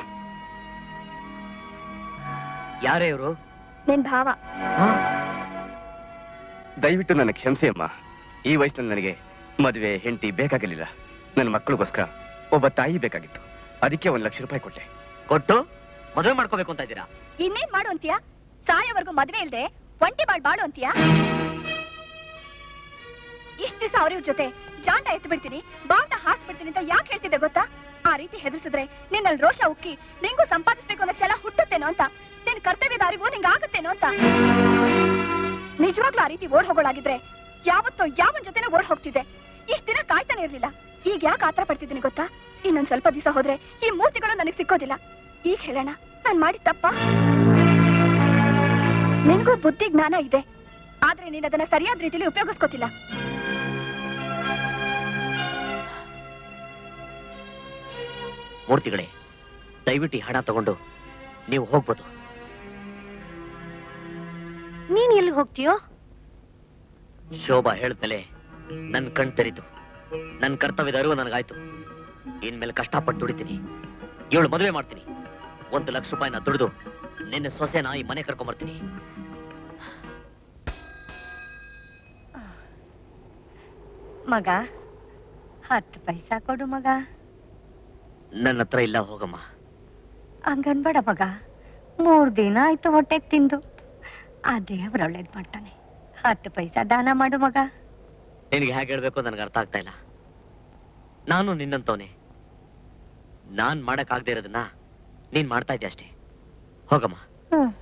ಯಾರೇ ಇವರು ನಿನ್ ಭಾವ ದಯವಿಟ್ಟು ನನ್ನ ಕ್ಷಮಿಸಿ ಅಮ್ಮ ಈ ವಯಸ್ಸಿನಲ್ಲಿ ನನಗೆ ಮದುವೆ ಹೆಂಡತಿ ಬೇಕಾಗಲಿಲ್ಲ ನನ್ನ ಮಕ್ಕಳಿಗೋಸ್ಕರ ಒಬ್ಬ ತಾಯಿ ಬೇಕಾಗಿತ್ತು ಅದಕ್ಕೆ ಒಂದ್ ಲಕ್ಷ ರೂಪಾಯಿ ಕೊಟ್ಟೆ ಕೊಟ್ಟು ಮದುವೆ ಮಾಡ್ಕೋಬೇಕು ಅಂತ ಇದ್ದೀರಾ ಇನ್ನೇನ್ ಮಾಡು ಅಂತೀಯ ಸಾಯೋವರೆಗೂ ಮದ್ವೆ ಇಲ್ದೆ ಒಂಟಿ ಬಾಳ್ ಬಾಳು ಅಂತೀಯ ಇಷ್ಟ ದಿವಸ ಅವ್ರ ಜೊತೆ ಜಾಂಡ ಎತ್ತು ಬಿಡ್ತೀನಿ ಬಾಂಡ ಹಾಕ್ಸ್ಬಿಡ್ತೀನಿ ಅಂತ ಯಾಕೆ ಹೇಳ್ತಿದ್ದೆ ಗೊತ್ತಾ ಆ ರೀತಿ ಹೆದರ್ಸಿದ್ರೆ ನಿನ್ನಲ್ಲಿ ರೋಷ ಉಕ್ಕಿ ನಿಂಗೂ ಸಂಪಾದಿಸ್ಬೇಕು ಅನ್ನೋ ಛಲ ಹುಟ್ಟುತ್ತೇನೋ ಅಂತ ನಿನ್ ಕರ್ತವ್ಯದ ಅರಿವು ನಿಂಗೆ ಆಗುತ್ತೇನೋ ಅಂತ ನಿಜವಾಗ್ಲೂ ಆ ರೀತಿ ಓಡ್ ಹೋಗೋಳಾಗಿದ್ರೆ ಯಾವತ್ತೋ ಯಾವನ್ ಜೊತೆನೋ ಓಡ್ ಹೋಗ್ತಿದ್ದೆ ಇಷ್ಟ ದಿನ ಕಾಯ್ತಾನೆ ಇರ್ಲಿಲ್ಲ ಈಗ ಯಾಕೆ ಆತರ ಪಡ್ತಿದ್ದೀನಿ ಗೊತ್ತಾ ಇನ್ನೊಂದ್ ಸ್ವಲ್ಪ ದಿವಸ ಹೋದ್ರೆ ಈ ಮೂರ್ತಿಗಳು ನನಗೆ ಸಿಕ್ಕೋದಿಲ್ಲ ಈಗ ಹೇಳೋಣ ನಾನ್ ಮಾಡಿ ತಪ್ಪ ನಿನಗೂ ಬುದ್ಧಿ ಜ್ಞಾನ ಇದೆ ಆದ್ರೆ ನೀನ್ ಅದನ್ನ ಸರಿಯಾದ ರೀತಿಯಲ್ಲಿ ಉಪಯೋಗಿಸ್ಕೋತಿಲ್ಲ ಮೂರ್ತಿಗಳೇ ದಯವಿಟ್ಟು ಈ ಹಣ ತಗೊಂಡು ನೀವು ಹೋಗ್ಬೋದು ನೀನ್ ಎಲ್ಲಿ ಹೋಗ್ತೀಯೋ ಶೋಭಾ ಹೇಳಿದ್ಮೇಲೆ ನನ್ ಕಣ್ ತೆರೀತು ನನ್ ಕರ್ತವ್ಯದ ಅರಿವು ನನಗಾಯ್ತು ಇನ್ಮೇಲೆ ಕಷ್ಟಪಟ್ಟು ದುಡಿತೀನಿ ಇವಳು ಮದುವೆ ಮಾಡ್ತೀನಿ ಒಂದು ಲಕ್ಷ ರೂಪಾಯಿನ ದುಡಿದು ನಿನ್ನೆ ಸೊಸೆನ ಈ ಮನೆ ಕರ್ಕೊಂಬರ್ತೀನಿ ಮಗ ಹತ್ತು ಪೈಸಾ ಕೊಡು ಮಗ ನನ್ನ ಹತ್ರ ಇಲ್ಲ ಹೋಗಮ್ಮ ಹಂಗನ್ಬೇಡ ಮಗ ಮೂರ್ ದಿನ ಆಯ್ತು ಹೊಟ್ಟೆಗ್ ತಿಂದು ಆ ದೇವ್ರ ಒಳ್ಳೇದ್ ಮಾಡ್ತಾನೆ ಹತ್ತು ಪೈಸಾ ದಾನ ಮಾಡು ಮಗ ನಿನಗೆ ಹೇಗೆ ಹೇಳ್ಬೇಕು ನನಗೆ ಅರ್ಥ ಆಗ್ತಾ ಇಲ್ಲ ನಾನು ನಿನ್ನಂತವನೇ ನಾನ್ ಮಾಡಕ್ಕಾಗದೇ ಇರೋದನ್ನ ನೀನ್ ಮಾಡ್ತಾ ಇದ್ದೆ ಅಷ್ಟೇ ಹೋಗಮ್ಮ ಹ್ಮ್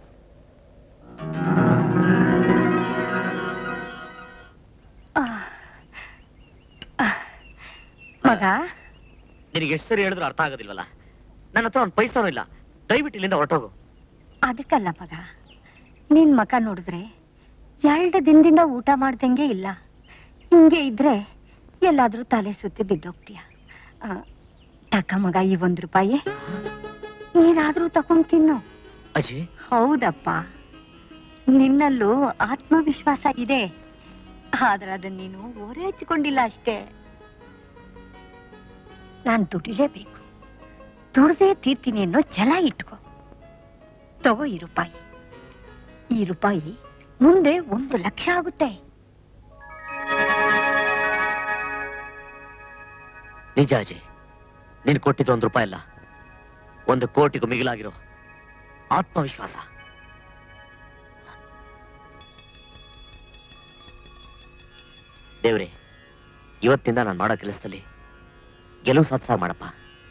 ಆ. ಆ. ಮಗ ನಿನಗೆ ಎಷ್ಟು ಸರಿ ಹೇಳಿದ್ರು ಅರ್ಥ ಆಗೋದಿಲ್ವಲ್ಲ ನನ್ನ ಹತ್ರ ಒಂದು ಪೈಸಾನೂ ಇಲ್ಲ ದಯವಿಟ್ಟು ಇಲ್ಲಿಂದ ಹೊರಟೋಗು ಅದಕ್ಕಲ್ಲ ಮಗ ನಿನ್ ಮಕ ನೋಡಿದ್ರೆ ಎರಡು ದಿನದಿಂದ ಊಟ ಮಾಡ್ದಂಗೆ ಇಲ್ಲ ಹಿಂಗೆ ಇದ್ರೆ ಎಲ್ಲಾದ್ರೂ ತಲೆ ಸುತ್ತಿ ಬಿದ್ದೋಗ್ತೀಯ ಆ, ತಕ್ಕ ಮಗ ಈ ಒಂದ್ ರೂಪಾಯಿ ಏನಾದ್ರೂ ತಕೊಂಡ್ ತಿನ್ನು ಅಜಯ್ ಹೌದಪ್ಪ ನಿನ್ನಲ್ಲೂ ಆತ್ಮವಿಶ್ವಾಸ ಇದೆ ಆದ್ರೆ ಅದನ್ನ ನೀನು ಓರೆ ಹಚ್ಕೊಂಡಿಲ್ಲ ಅಷ್ಟೇ ನಾನ್ ದುಡಿಲೇಬೇಕು ದುಡ್ದೇ ತೀರ್ತೀನಿ ಅನ್ನೋ ಛಲ ಇಟ್ಕೋ ತಗೋ ಈ ರೂಪಾಯಿ ಈ ರೂಪಾಯಿ ಮುಂದೆ ಒಂದು ಲಕ್ಷ ಆಗುತ್ತೆ ನಿಜ ಅಜಯ್ ನೀನು ಕೊಟ್ಟಿದ್ದು ಒಂದು ರೂಪಾಯಿ ಅಲ್ಲ ಒಂದು ಕೋಟಿಗೂ ಮಿಗಿಲಾಗಿರೋ ಆತ್ಮವಿಶ್ವಾಸ ದೇವ್ರೆ ಇವತ್ತಿಂದ ನಾನು ಮಾಡೋ ಕೆಲಸದಲ್ಲಿ ಗೆಲುವು ಸಾಧಿಸ ಮಾಡಪ್ಪ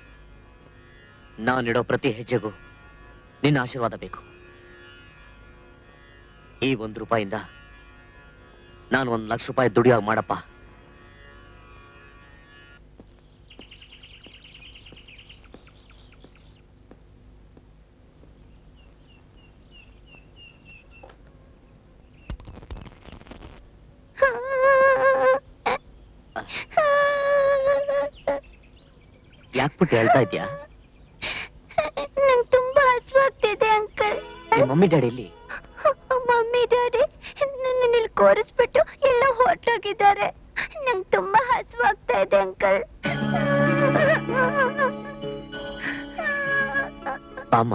ನಾನಿಡೋ ಪ್ರತಿ ಹೆಜ್ಜೆಗೂ ನಿನ್ನ ಆಶೀರ್ವಾದ ಬೇಕು ಈ ಒಂದು ರೂಪಾಯಿಂದ ನಾನು ಒಂದು ಲಕ್ಷ ರೂಪಾಯಿ ದುಡಿಯಾಗ ಮಾಡಪ್ಪ ಯಾಕ್ಬಿಟ್ಟು ಹೇಳ್ತಾ ಇದ್ಯಾ ನಂಗೆ ತುಂಬಾ ಹಸುವಾಗ್ತಿದೆ ಅಂಕಲ್ ನಿಮ್ಮ ಮಮ್ಮಿ ಡ್ಯಾಡಿ ಇಲ್ಲಿ ಮಮ್ಮಿ ಡ್ಯಾಡಿ ನನ್ನ ಇಲ್ಲಿ ಕೋರಿಸ್ಬಿಟ್ಟು ಎಲ್ಲ ಹೊರಟೋಗಿದ್ದಾರೆ ನಂಗೆ ತುಂಬಾ ಹಸುವಾಗ್ತಾ ಇದೆ ಅಂಕಲ್ ಅಮ್ಮ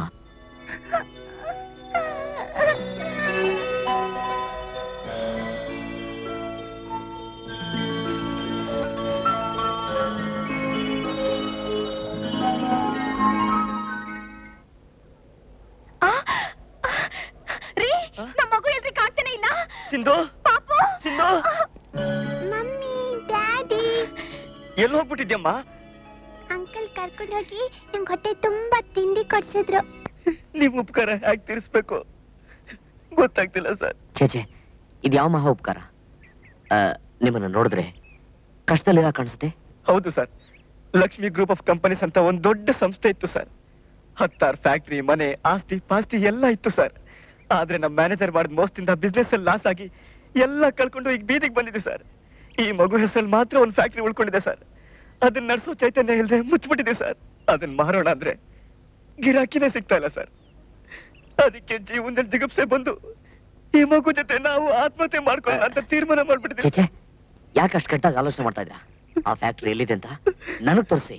ರೀ ನಮ್ಮ ಮಗು ಎಲ್ರಿ ಕಾಣ್ತಾನೆ ಇಲ್ಲ ಸಿಂಧು ಪಾಪು ಸಿಂಧು ಮಮ್ಮಿ ಡ್ಯಾಡಿ ಎಲ್ಲಿ ಹೋಗ್ಬಿಟ್ಟಿದ್ಯಮ್ಮ ಅಂಕಲ್ ಕರ್ಕೊಂಡೋಗಿ ನಂಗೆ ಹೊಟ್ಟೆ ತುಂಬಾ ತಿಂಡಿ ಕೊಡ್ಸಿದ್ರು ನಿಮ್ ಉಪಕಾರ ಹ್ಯಾಕ್ ತೀರಿಸ್ಬೇಕು ಗೊತ್ತಾಗ್ತಿಲ್ಲ ಸರ್ ಛೇ ಛೇ ಇದು ಯಾವ ಮಹಾ ಉಪಕಾರ ಆ, ನಿಮ್ಮನ್ನ ನೋಡಿದ್ರೆ ಕಷ್ಟದಲ್ಲಿರ ಕಾಣಿಸುತ್ತೆ ಹೌದು sir Lakshmi group of companies ಅಂತ ಒಂದ್ ದೊಡ್ಡ ಸಂಸ್ಥೆ ಇತ್ತು ಸರ್ ಹತ್ತಾರು ಫ್ಯಾಕ್ಟ್ರಿ ಮನೆ ಆಸ್ತಿ ಪಾಸ್ತಿ ಎಲ್ಲ ಇತ್ತು ಸರ್ ಆದ್ರೆ ನಮ್ ಮ್ಯಾನೇಜರ್ ಮಾಡಿದ ಮೋಸದಿಂದ ಬಿಸ್ನೆಸ್ ಅಲ್ಲಿ ಲಾಸ್ ಆಗಿ ಎಲ್ಲ ಕಳ್ಕೊಂಡು ಈಗ ಬೀದಿಗೆ ಬಂದಿದೆ ಸರ್ ಈ ಮಗು ಹೆಸರಲ್ಲಿ ಮಾತ್ರ ಒಂದ್ ಫ್ಯಾಕ್ಟ್ರಿ ಉಳ್ಕೊಂಡಿದೆ ಸರ್ ಅದನ್ನ ನಡ್ಸೋ ಚೈತನ್ಯ ಇಲ್ಲದೆ ಮುಚ್ಚಿಬಿಟ್ಟಿದೆ ಸರ್ ಅದನ್ನ ಮಾರೋಣ ಅಂದ್ರೆ ಗಿರಾಕಿನೇ ಸಿಗ್ತಾ ಇಲ್ಲ ಸರ್ ಅದಕ್ಕೆ ಜೀವನದಲ್ಲಿ ದಿಗಪ್ಸೆ ಬಂದು ಈ ಮಗು ಜೊತೆ ನಾವು ಆತ್ಮಹತ್ಯೆ ಮಾಡ್ಕೊಳ್ಳೋಣ ಅಂತ ತೀರ್ಮಾನ ಮಾಡ್ಬಿಟ್ಟಿದ್ದೀವಿ ಛೇ ಛೇ ಯಾಕೆ ಅಷ್ಟು ಕೆಟ್ಟಾಗ ಆಲೋಚನೆ ಮಾಡ್ತಾ ಇದ್ದೀರಾ ಆ ಫ್ಯಾಕ್ಟ್ರಿ ಎಲ್ಲಿದೆ ಅಂತ ನನಗ್ ತೋರಿಸಿ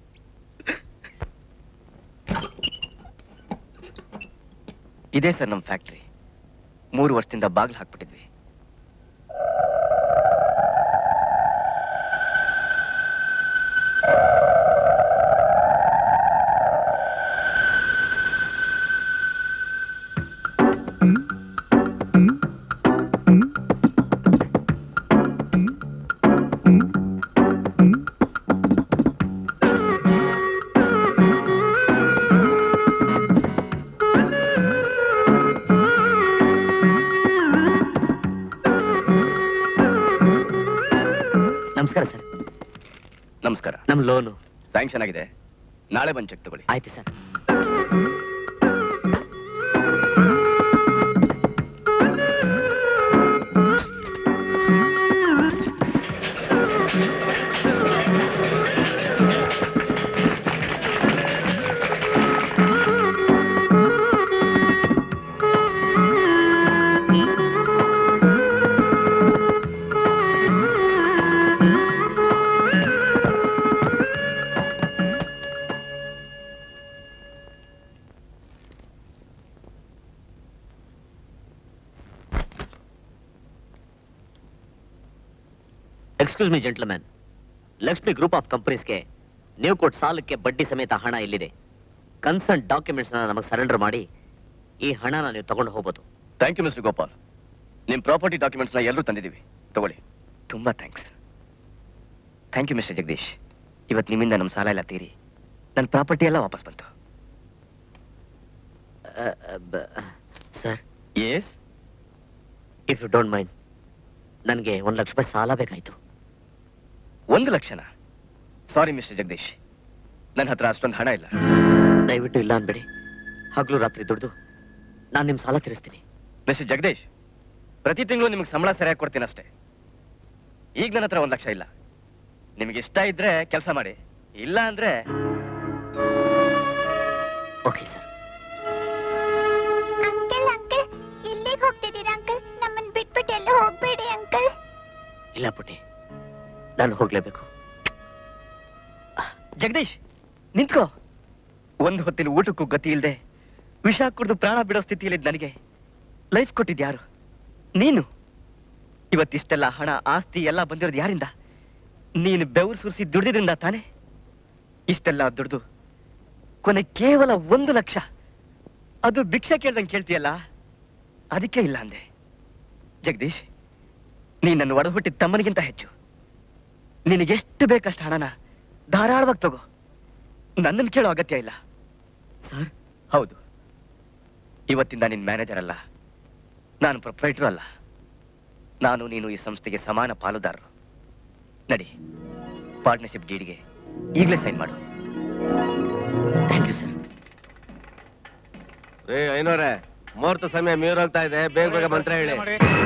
ಇದೇ ಸರ್ ನಮ್ಮ ಫ್ಯಾಕ್ಟ್ರಿ ಮೂರು ವರ್ಷದಿಂದ ಬಾಗಿಲು ಹಾಕ್ಬಿಟ್ಟಿದ್ವಿ ನಮಸ್ಕಾರ ಸರ್ ನಮಸ್ಕಾರ ನಮ್ ಲೋನು ಸ್ಯಾಂಕ್ಷನ್ ಆಗಿದೆ ನಾಳೆ ಬಂದು ಚೆಕ್ ತಗೊಳ್ಳಿ ಆಯ್ತು sir excuse me gentleman Lakshmi group of ಕಂಪನೀಸ್ಗೆ ನೀವು ಕೊಟ್ಟ ಸಾಲಕ್ಕೆ ಬಡ್ಡಿ ಸಮೇತ ಹಣ ಇಲ್ಲಿದೆ ಕನ್ಸರ್ನ್ ಡಾಕ್ಯುಮೆಂಟ್ಸ್ ನಮಗೆ ಸರೆಂಡರ್ ಮಾಡಿ ಈ ಹಣನ ನೀವು ತಗೊಂಡು ಹೋಗ್ಬೋದು ಥ್ಯಾಂಕ್ ಯು ಮಿಸ್ಟರ್ ಗೋಪಾಲ್ ನಿಮ್ಮ ಪ್ರಾಪರ್ಟಿ ಡಾಕ್ಯುಮೆಂಟ್ಸ್ನ ಎಲ್ಲರೂ ತಂದಿದ್ದೀವಿ ತಗೊಳ್ಳಿ ತುಂಬಾ thanks thank you mister Jagadish ಇವತ್ತು ನಿಮ್ಮಿಂದ ನಮ್ಮ ಸಾಲ ಎಲ್ಲ ತೀರಿ ನನ್ನ ಪ್ರಾಪರ್ಟಿ ಎಲ್ಲ ವಾಪಸ್ ಬಂತು sir yes if you don't mind ನನಗೆ ಒಂದು ಲಕ್ಷ ರೂಪಾಯಿ ಸಾಲ ಬೇಕಾಯ್ತು ಒಂದು ಲಕ್ಷನ ಸಾರಿ ಮಿಸ್ಟರ್ ಜಗದೀಶ್ ನನ್ನ ಹತ್ರ ಅಷ್ಟೊಂದು ಹಣ ಇಲ್ಲ ದಯವಿಟ್ಟು ಇಲ್ಲ ಅನ್ಬೇಡಿ ಹಗಲು ರಾತ್ರಿ ದುಡ್ದು ನಾನು ನಿಮ್ಮ ಸಾಲ ತೀರಿಸ್ತೀನಿ ಮಿಸ್ಟರ್ ಜಗದೀಶ್ ಪ್ರತಿ ತಿಂಗಳು ನಿಮಗೆ ಸಂಬಳ ಸರಿಯಾಗಿ ಕೊಡ್ತೀನಿ ಅಷ್ಟೇ ಈಗ ನನ್ನ ಹತ್ರ ಒಂದು ಲಕ್ಷ ಇಲ್ಲ ನಿಮಗೆ ಇಷ್ಟ ಇದ್ರೆ ಕೆಲಸ ಮಾಡಿ ಇಲ್ಲ ಅಂದ್ರೆ ಓಕೆ ಸರ್ ಅಂಕಲ್ ಅಂಕಲ್ ಎಲ್ಲಿಗೆ ಹೋಗ್ತಿದ್ದೀರಾ ಅಂಕಲ್ ನಮ್ಮನ್ನ ಬಿಟ್ಬಿಟ್ಟು ಎಲ್ಲ ಹೋಗ್ಬೇಡಿ ಅಂಕಲ್ ಇಲ್ಲ ಪುಟ್ಟಿ ನಾನು ಹೋಗ್ಲೇಬೇಕು ಜಗದೀಶ್ ನಿಂತ್ಕೋ ಒಂದು ಹೊತ್ತಿನ ಊಟಕ್ಕೂ ಗತಿ ಇಲ್ಲದೆ ವಿಷ ಕುಡಿದು ಪ್ರಾಣ ಬಿಡೋ ಸ್ಥಿತಿಯಲ್ಲಿದ್ದ ನನಗೆ ಲೈಫ್ ಕೊಟ್ಟಿದ್ಯಾರು ನೀನು ಇವತ್ತಿಷ್ಟೆಲ್ಲ ಹಣ ಆಸ್ತಿ ಎಲ್ಲ ಬಂದಿರೋದು ಯಾರಿಂದ ನೀನು ಬೆವರು ಸುರಿಸಿ ದುಡ್ದಿದ್ರಿಂದ ತಾನೆ ಇಷ್ಟೆಲ್ಲ ದುಡ್ದು ಕೊನೆ ಕೇವಲ ಒಂದು ಲಕ್ಷ ಅದು ಭಿಕ್ಷೆ ಕೇಳ್ದಂಗೆ ಕೇಳ್ತೀಯಲ್ಲ ಅದಕ್ಕೆ ಇಲ್ಲ ಅಂದೆ ಜಗದೀಶ್ ನೀನ್ ನನ್ನ ಒಡ ಹುಟ್ಟಿದ ತಮ್ಮನಿಗಿಂತ ಹೆಚ್ಚು ನಿನಗೆಷ್ಟು ಬೇಕಷ್ಟು ಹಣನ ಧಾರಾಳವಾಗಿ ತಗೋ ನನ್ನನ್ನು ಕೇಳೋ ಅಗತ್ಯ ಇಲ್ಲ ಸರ್ ಹೌದು ಇವತ್ತಿಂದ ನಿನ್ ಮ್ಯಾನೇಜರ್ ಅಲ್ಲ ನಾನು ಪ್ರೊಪ್ರೈಟರ್ ಅಲ್ಲ ನಾನು ನೀನು ಈ ಸಂಸ್ಥೆಗೆ ಸಮಾನ ಪಾಲುದಾರರು ನಡಿ ಪಾರ್ಟ್ನರ್ಶಿಪ್ ಡೀಡ್ಗೆ ಈಗಲೇ ಸೈನ್ ಮಾಡು ಥ್ಯಾಂಕ್ ಯು ಸರ್ ರೇ ಐನೋರೆ ಮುಹೂರ್ತ ಸಮಯ ಮೀರೋಗ್ತಾ ಇದೆ ಬೇಗ ಬೇಗ ಮಂತ್ರ ಹೇಳಿ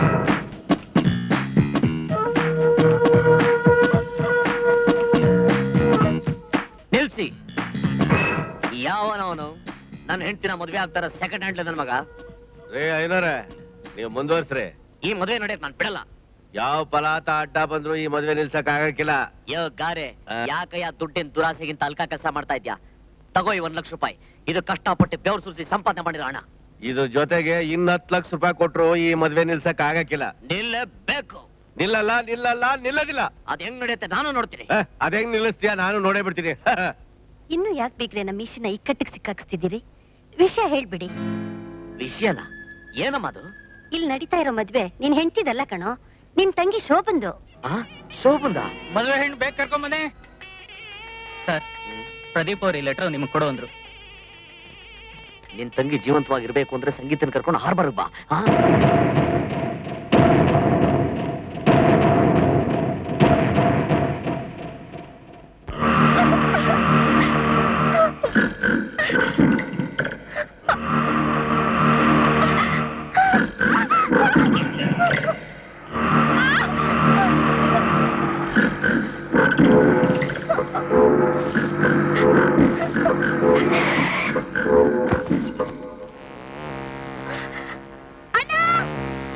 ನಿಲ್ಸಿ ಯಾವನವನು ನನ್ನ ಹೆಂಡತಿನ ಮದುವೆ ಆಗ್ತಾರ ಸೆಕೆಂಡ್ ಹ್ಯಾಂಡ್ ನನ್ನ ಮಗ ರೇ ಐನೋರೆ ನೀವು ಮುಂದುವರ್ಸ್ರಿ ಈ ಮದುವೆ ನಡೆಯಕ್ ನಾನು ಬಿಡಲ್ಲ ಯಾವ ಪಲಾತ ಅಡ್ಡ ಬಂದ್ರು ಈ ಮದ್ವೆ ನಿಲ್ಸಕ್ ಆಗಕ್ಕಿಲ್ಲ ಯೋ ಗಾರೆ ಯಾಕಯ್ಯ ದುಡ್ಡಿನ ದುರಾಸೆಗಿಂತ ಅಲ್ಕ ಕೆಲಸ ಮಾಡ್ತಾ ಇದ್ಯಾ ತಗೋ ಈ ಒಂದ್ ಲಕ್ಷ ರೂಪಾಯಿ ಇದು ಕಷ್ಟಪಟ್ಟು ಬೆವ್ರು ಸುರಿಸಿ ಸಂಪಾದನೆ ಮಾಡಿರೋ ಹಣ ಇದು ಜೊತೆಗೆ ಇನ್ನ ಹತ್ತು ಲಕ್ಷ ರೂಪಾಯಿ ಕೊಟ್ರು ಈ ಮದ್ವೆ ನಿಲ್ಸಕ್ ಆಗಕ್ಕಿಲ್ಲ ನಿಲ್ಲಬೇಕು ನಿಲ್ಲಲ್ಲ ನಿಲ್ಲಲ್ಲ ನಿಲ್ಲದಿಲ್ಲ ಅದ್ ಹೆಂಗ್ ನಡೆಯುತ್ತೆ ನಾನು ನೋಡ್ತೀನಿ ಏ, ಅದೇಂಗ್ ನಿಲ್ಲಿಸ್ತೀಯ ನಾನು ನೋಡೇ ಬಿಡ್ತೀನಿ ಇನ್ನು ಯಾಕೆ ಬೇಕ್ರೆ ನಮ್ಮ ಮೀಶಿನ ಇಕ್ಕಟ್ಟಿಗೆ ಸಿಕ್ಕಾಕ್ಸ್ತಿದ್ದೀರಿ ವಿಷಯ ಹೇಳ್ಬಿಡಿ ವಿಷಯನ ಏನಮ್ಮ ಅದು ಇಲ್ಲಿ ನಡೀತಾ ಇರೋ ಮದ್ವೆ ನಿನ್ ಹೆಂಡ್ತಿದಲ್ಲ ಕಣೋ ನಿನ್ ತಂಗಿ ಶೋಭಂದು ಶೋಭಂದ ಮದುವೆ ಹೆಣ್ಣು ಬೇಕು ಕರ್ಕೊಂಬನ್ನಿ ಸರ್ ಪ್ರದೀಪ್ ಅವ್ರ ಈ ಲೆಟರ್ ನಿಮ್ಗೆ ಕೊಡು ಅಂದ್ರು ನಿನ್ ತಂಗಿ ಜೀವಂತವಾಗಿರ್ಬೇಕು ಅಂದ್ರೆ ಸಂಗೀತನ ಕರ್ಕೊಂಡು ಹಾರ್ಬರ್ ಬಾ ಆ? ಅಣ್ಣ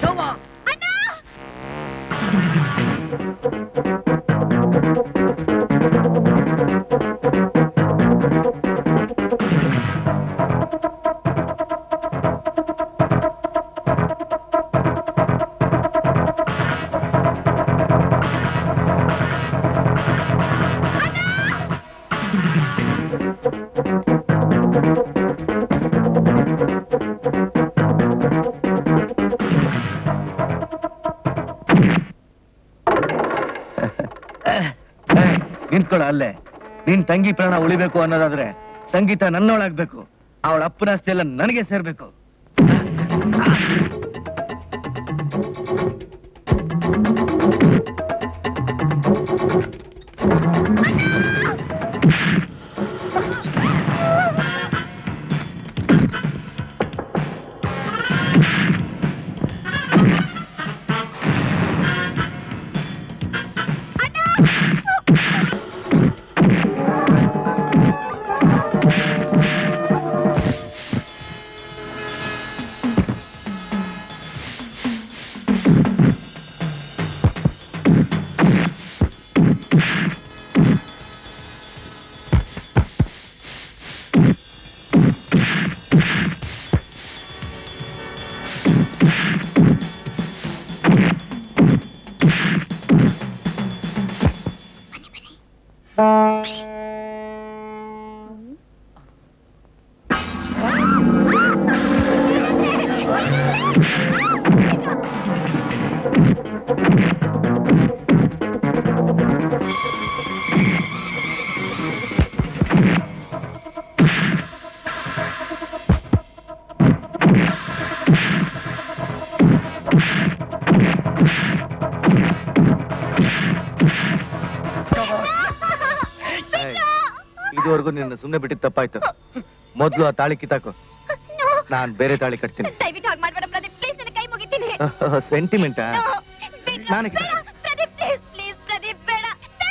ನಿಂತ್ಕೊಳ್ಳ ಅಲ್ಲೇ ನಿನ್ ತಂಗಿ ಪ್ರಾಣ ಉಳಿಬೇಕು ಅನ್ನೋದಾದ್ರೆ ಸಂಗೀತ ನನ್ನೊಳಾಗ್ಬೇಕು ಅವಳ ಅಪ್ಪನ ಆಸ್ತಿ ಎಲ್ಲ ನನಗೆ ಸೇರ್ಬೇಕು ಇದುವರೆಗೂ ನಿನ್ನ ಸುಮ್ಮನೆ ಬಿಟ್ಟಿದ್ ತಪ್ಪಾಯ್ತು ಮೊದ್ಲು ಆ ತಾಳಿ ಕಿತ್ತಾಕು ನಾನ್ ಬೇರೆ ತಾಳಿ ಕಟ್ತೀನಿ ದಯವಿಟ್ಟು ಹಾಗೆ ಮಾಡ್ಬೇಡ ಪ್ರದೀಪ್ ಪ್ಲೀಸ್ ನಿನ್ನ ಕೈ ಮುಗಿತೀನಿ ಸೆಂಟಿಮೆಂಟಾ ನಾನು ನಾನೇ ಪ್ರದೀಪ್ ಪ್ಲೀಸ್ ಪ್ಲೀಸ್ ಪ್ರದೀಪ್ ಬೇಡ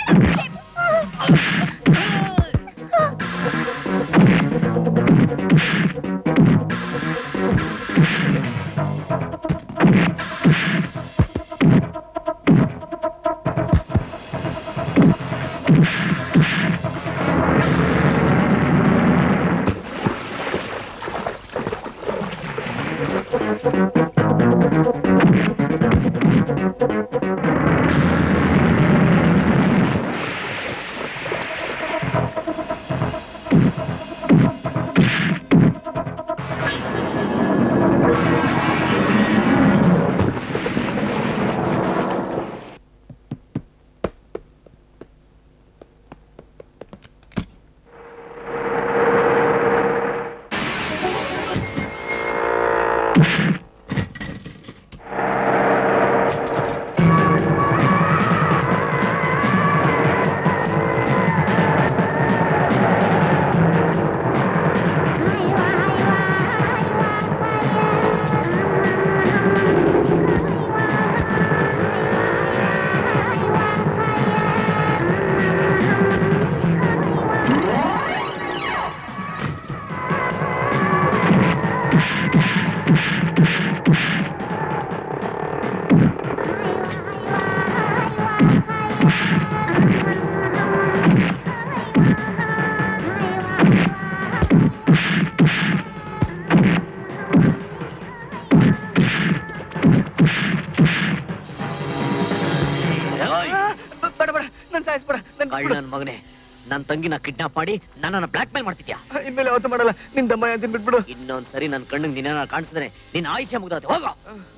ಬೇಡ ಬೇಡ ನನ್ ಸಾಯಿಸ್ಬೇಡ ನನ್ ಕಳ್ಳ ನನ್ ಮಗನೇ ನನ್ ತಂಗಿನ ಕಿಡ್ನಾಪ್ ಮಾಡಿ ನನ್ನನ್ನ ಬ್ಲಾಕ್ ಮೇಲ್ ಮಾಡ್ತಿದ್ಯಾ ಇನ್ಮೇಲೆ ಯಾವತ್ತೂ ಮಾಡಲ್ಲ ನಿನ್ ದಮ್ಮ ಅಂತ ಬಿಟ್ಬಿಡು ಇನ್ನೊಂದ್ ಸರಿ ನನ್ ಕಣ್ಣಿಗೆ ನಿನ್ನ ಕಾಣಿಸಿದ್ರೆ ನಿನ್ನ ಆಯುಷ್ಯ ಮುಗ್ದಾತೆ ಹೋಗೋ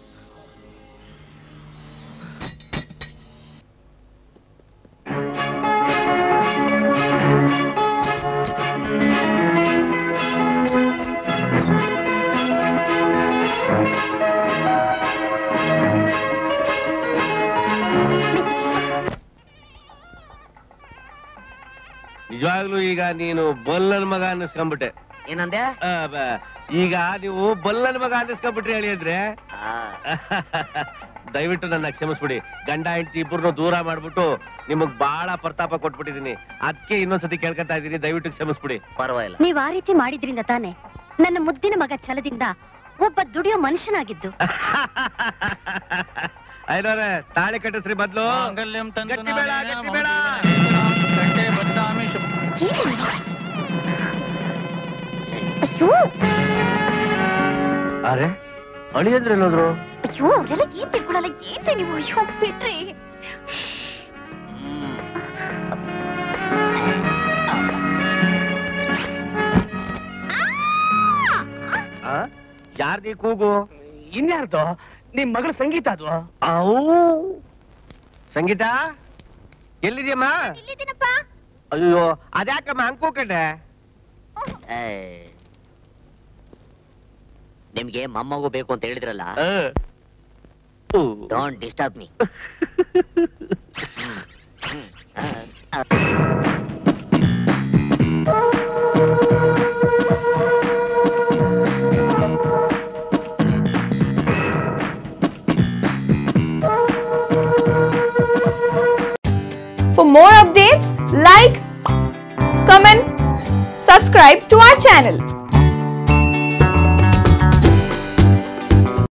ನಿಜವಾಗ್ಲೂ ಈಗ ನೀನು ಬಲ್ಲನ್ ಮಗ ಅನ್ನಿಸ್ಕೊಂಡ್ಬಿಟ್ಟೆ ಏನಂದೆ ಆ, ಬ- ಈಗ ನೀವು ಬಲ್ಲನ್ ಮಗ ಅನ್ನಿಸ್ಕೊಂಡ್ಬಿಟ್ರಿ ಹೇಳಿ ಅಂದ್ರೆ ದಯವಿಟ್ಟು ನನ್ನ ಕ್ಷಮಿಸ್ಬಿಡಿ ಗಂಡ ಹೆಂಡತಿ ಇಬ್ಬರನ್ನು ದೂರ ಮಾಡ್ಬಿಟ್ಟು ನಿಮಗ್ ಬಹಳ ಪ್ರತಾಪ ಕೊಟ್ಬಿಟ್ಟಿದೀನಿ ಅದಕ್ಕೆ ಇನ್ನೊಂದ್ಸತಿ ಕೇಳ್ಕೊತಾ ಇದೀನಿ ದಯವಿಟ್ಟು ಕ್ಷಮಿಸ್ಬಿಡಿ ಪರವಾಗಿಲ್ಲ ನೀವ್ ಆ ರೀತಿ ಮಾಡಿದ್ರಿಂದ ತಾನೆ ನನ್ನ ಮುದ್ದಿನ ಮಗ ಛಲದಿಂದ ಒಬ್ಬ ದುಡಿಯೋ ಮನುಷ್ಯನಾಗಿದ್ದು ಐನೋರೆ ತಾಳಿ ಕಟ್ಟಿಸ್ರಿ ಬದ್ಲು ಮಾಂಗಲ್ಯಂ ತಂತು ಗಟ್ಟಿ ಬೇಡ, ನಾನೇನ ಗಟ್ಟಿ ಮಮ ಬೇಡ. ಜೀವನೇ ಕಂಠೆ ಬದ್ಧಾಮಿ ಶುಭ- ಅಯ್ಯೋ ಅರೆ ಅಳಿಯಂದ್ರೆ ಎಲ್ಲೋದ್ರು ಅಯ್ಯೋ ಅವರೆಲ್ಲ ಏನ್ ತಿಳ್ಕೊಳಲ್ಲ ಏನ್ರಿ ನೀವು ಅಯ್ಯೋ ಬಿಡ್ರಿ ಆ? ಯಾರ್ದಿ ಕೂಗು ಇನ್ಯಾರ್ದು ನಿಮ್ ಮಗಳ ಸಂಗೀತ ಅದು ಅವು ಸಂಗೀತ ಎಲ್ಲಿದ್ಯಮ್ಮ ಅಯ್ಯೋ ಅದ್ಯಾಕಮ್ಮ ಅಂಕು ಕಡೆ ನಿಮ್ಗೆ ಮೊಮ್ಮಗು ಬೇಕು ಅಂತ ಹೇಳಿದ್ರಲ್ಲ don't disturb me For more updates, like, comment, subscribe to our channel.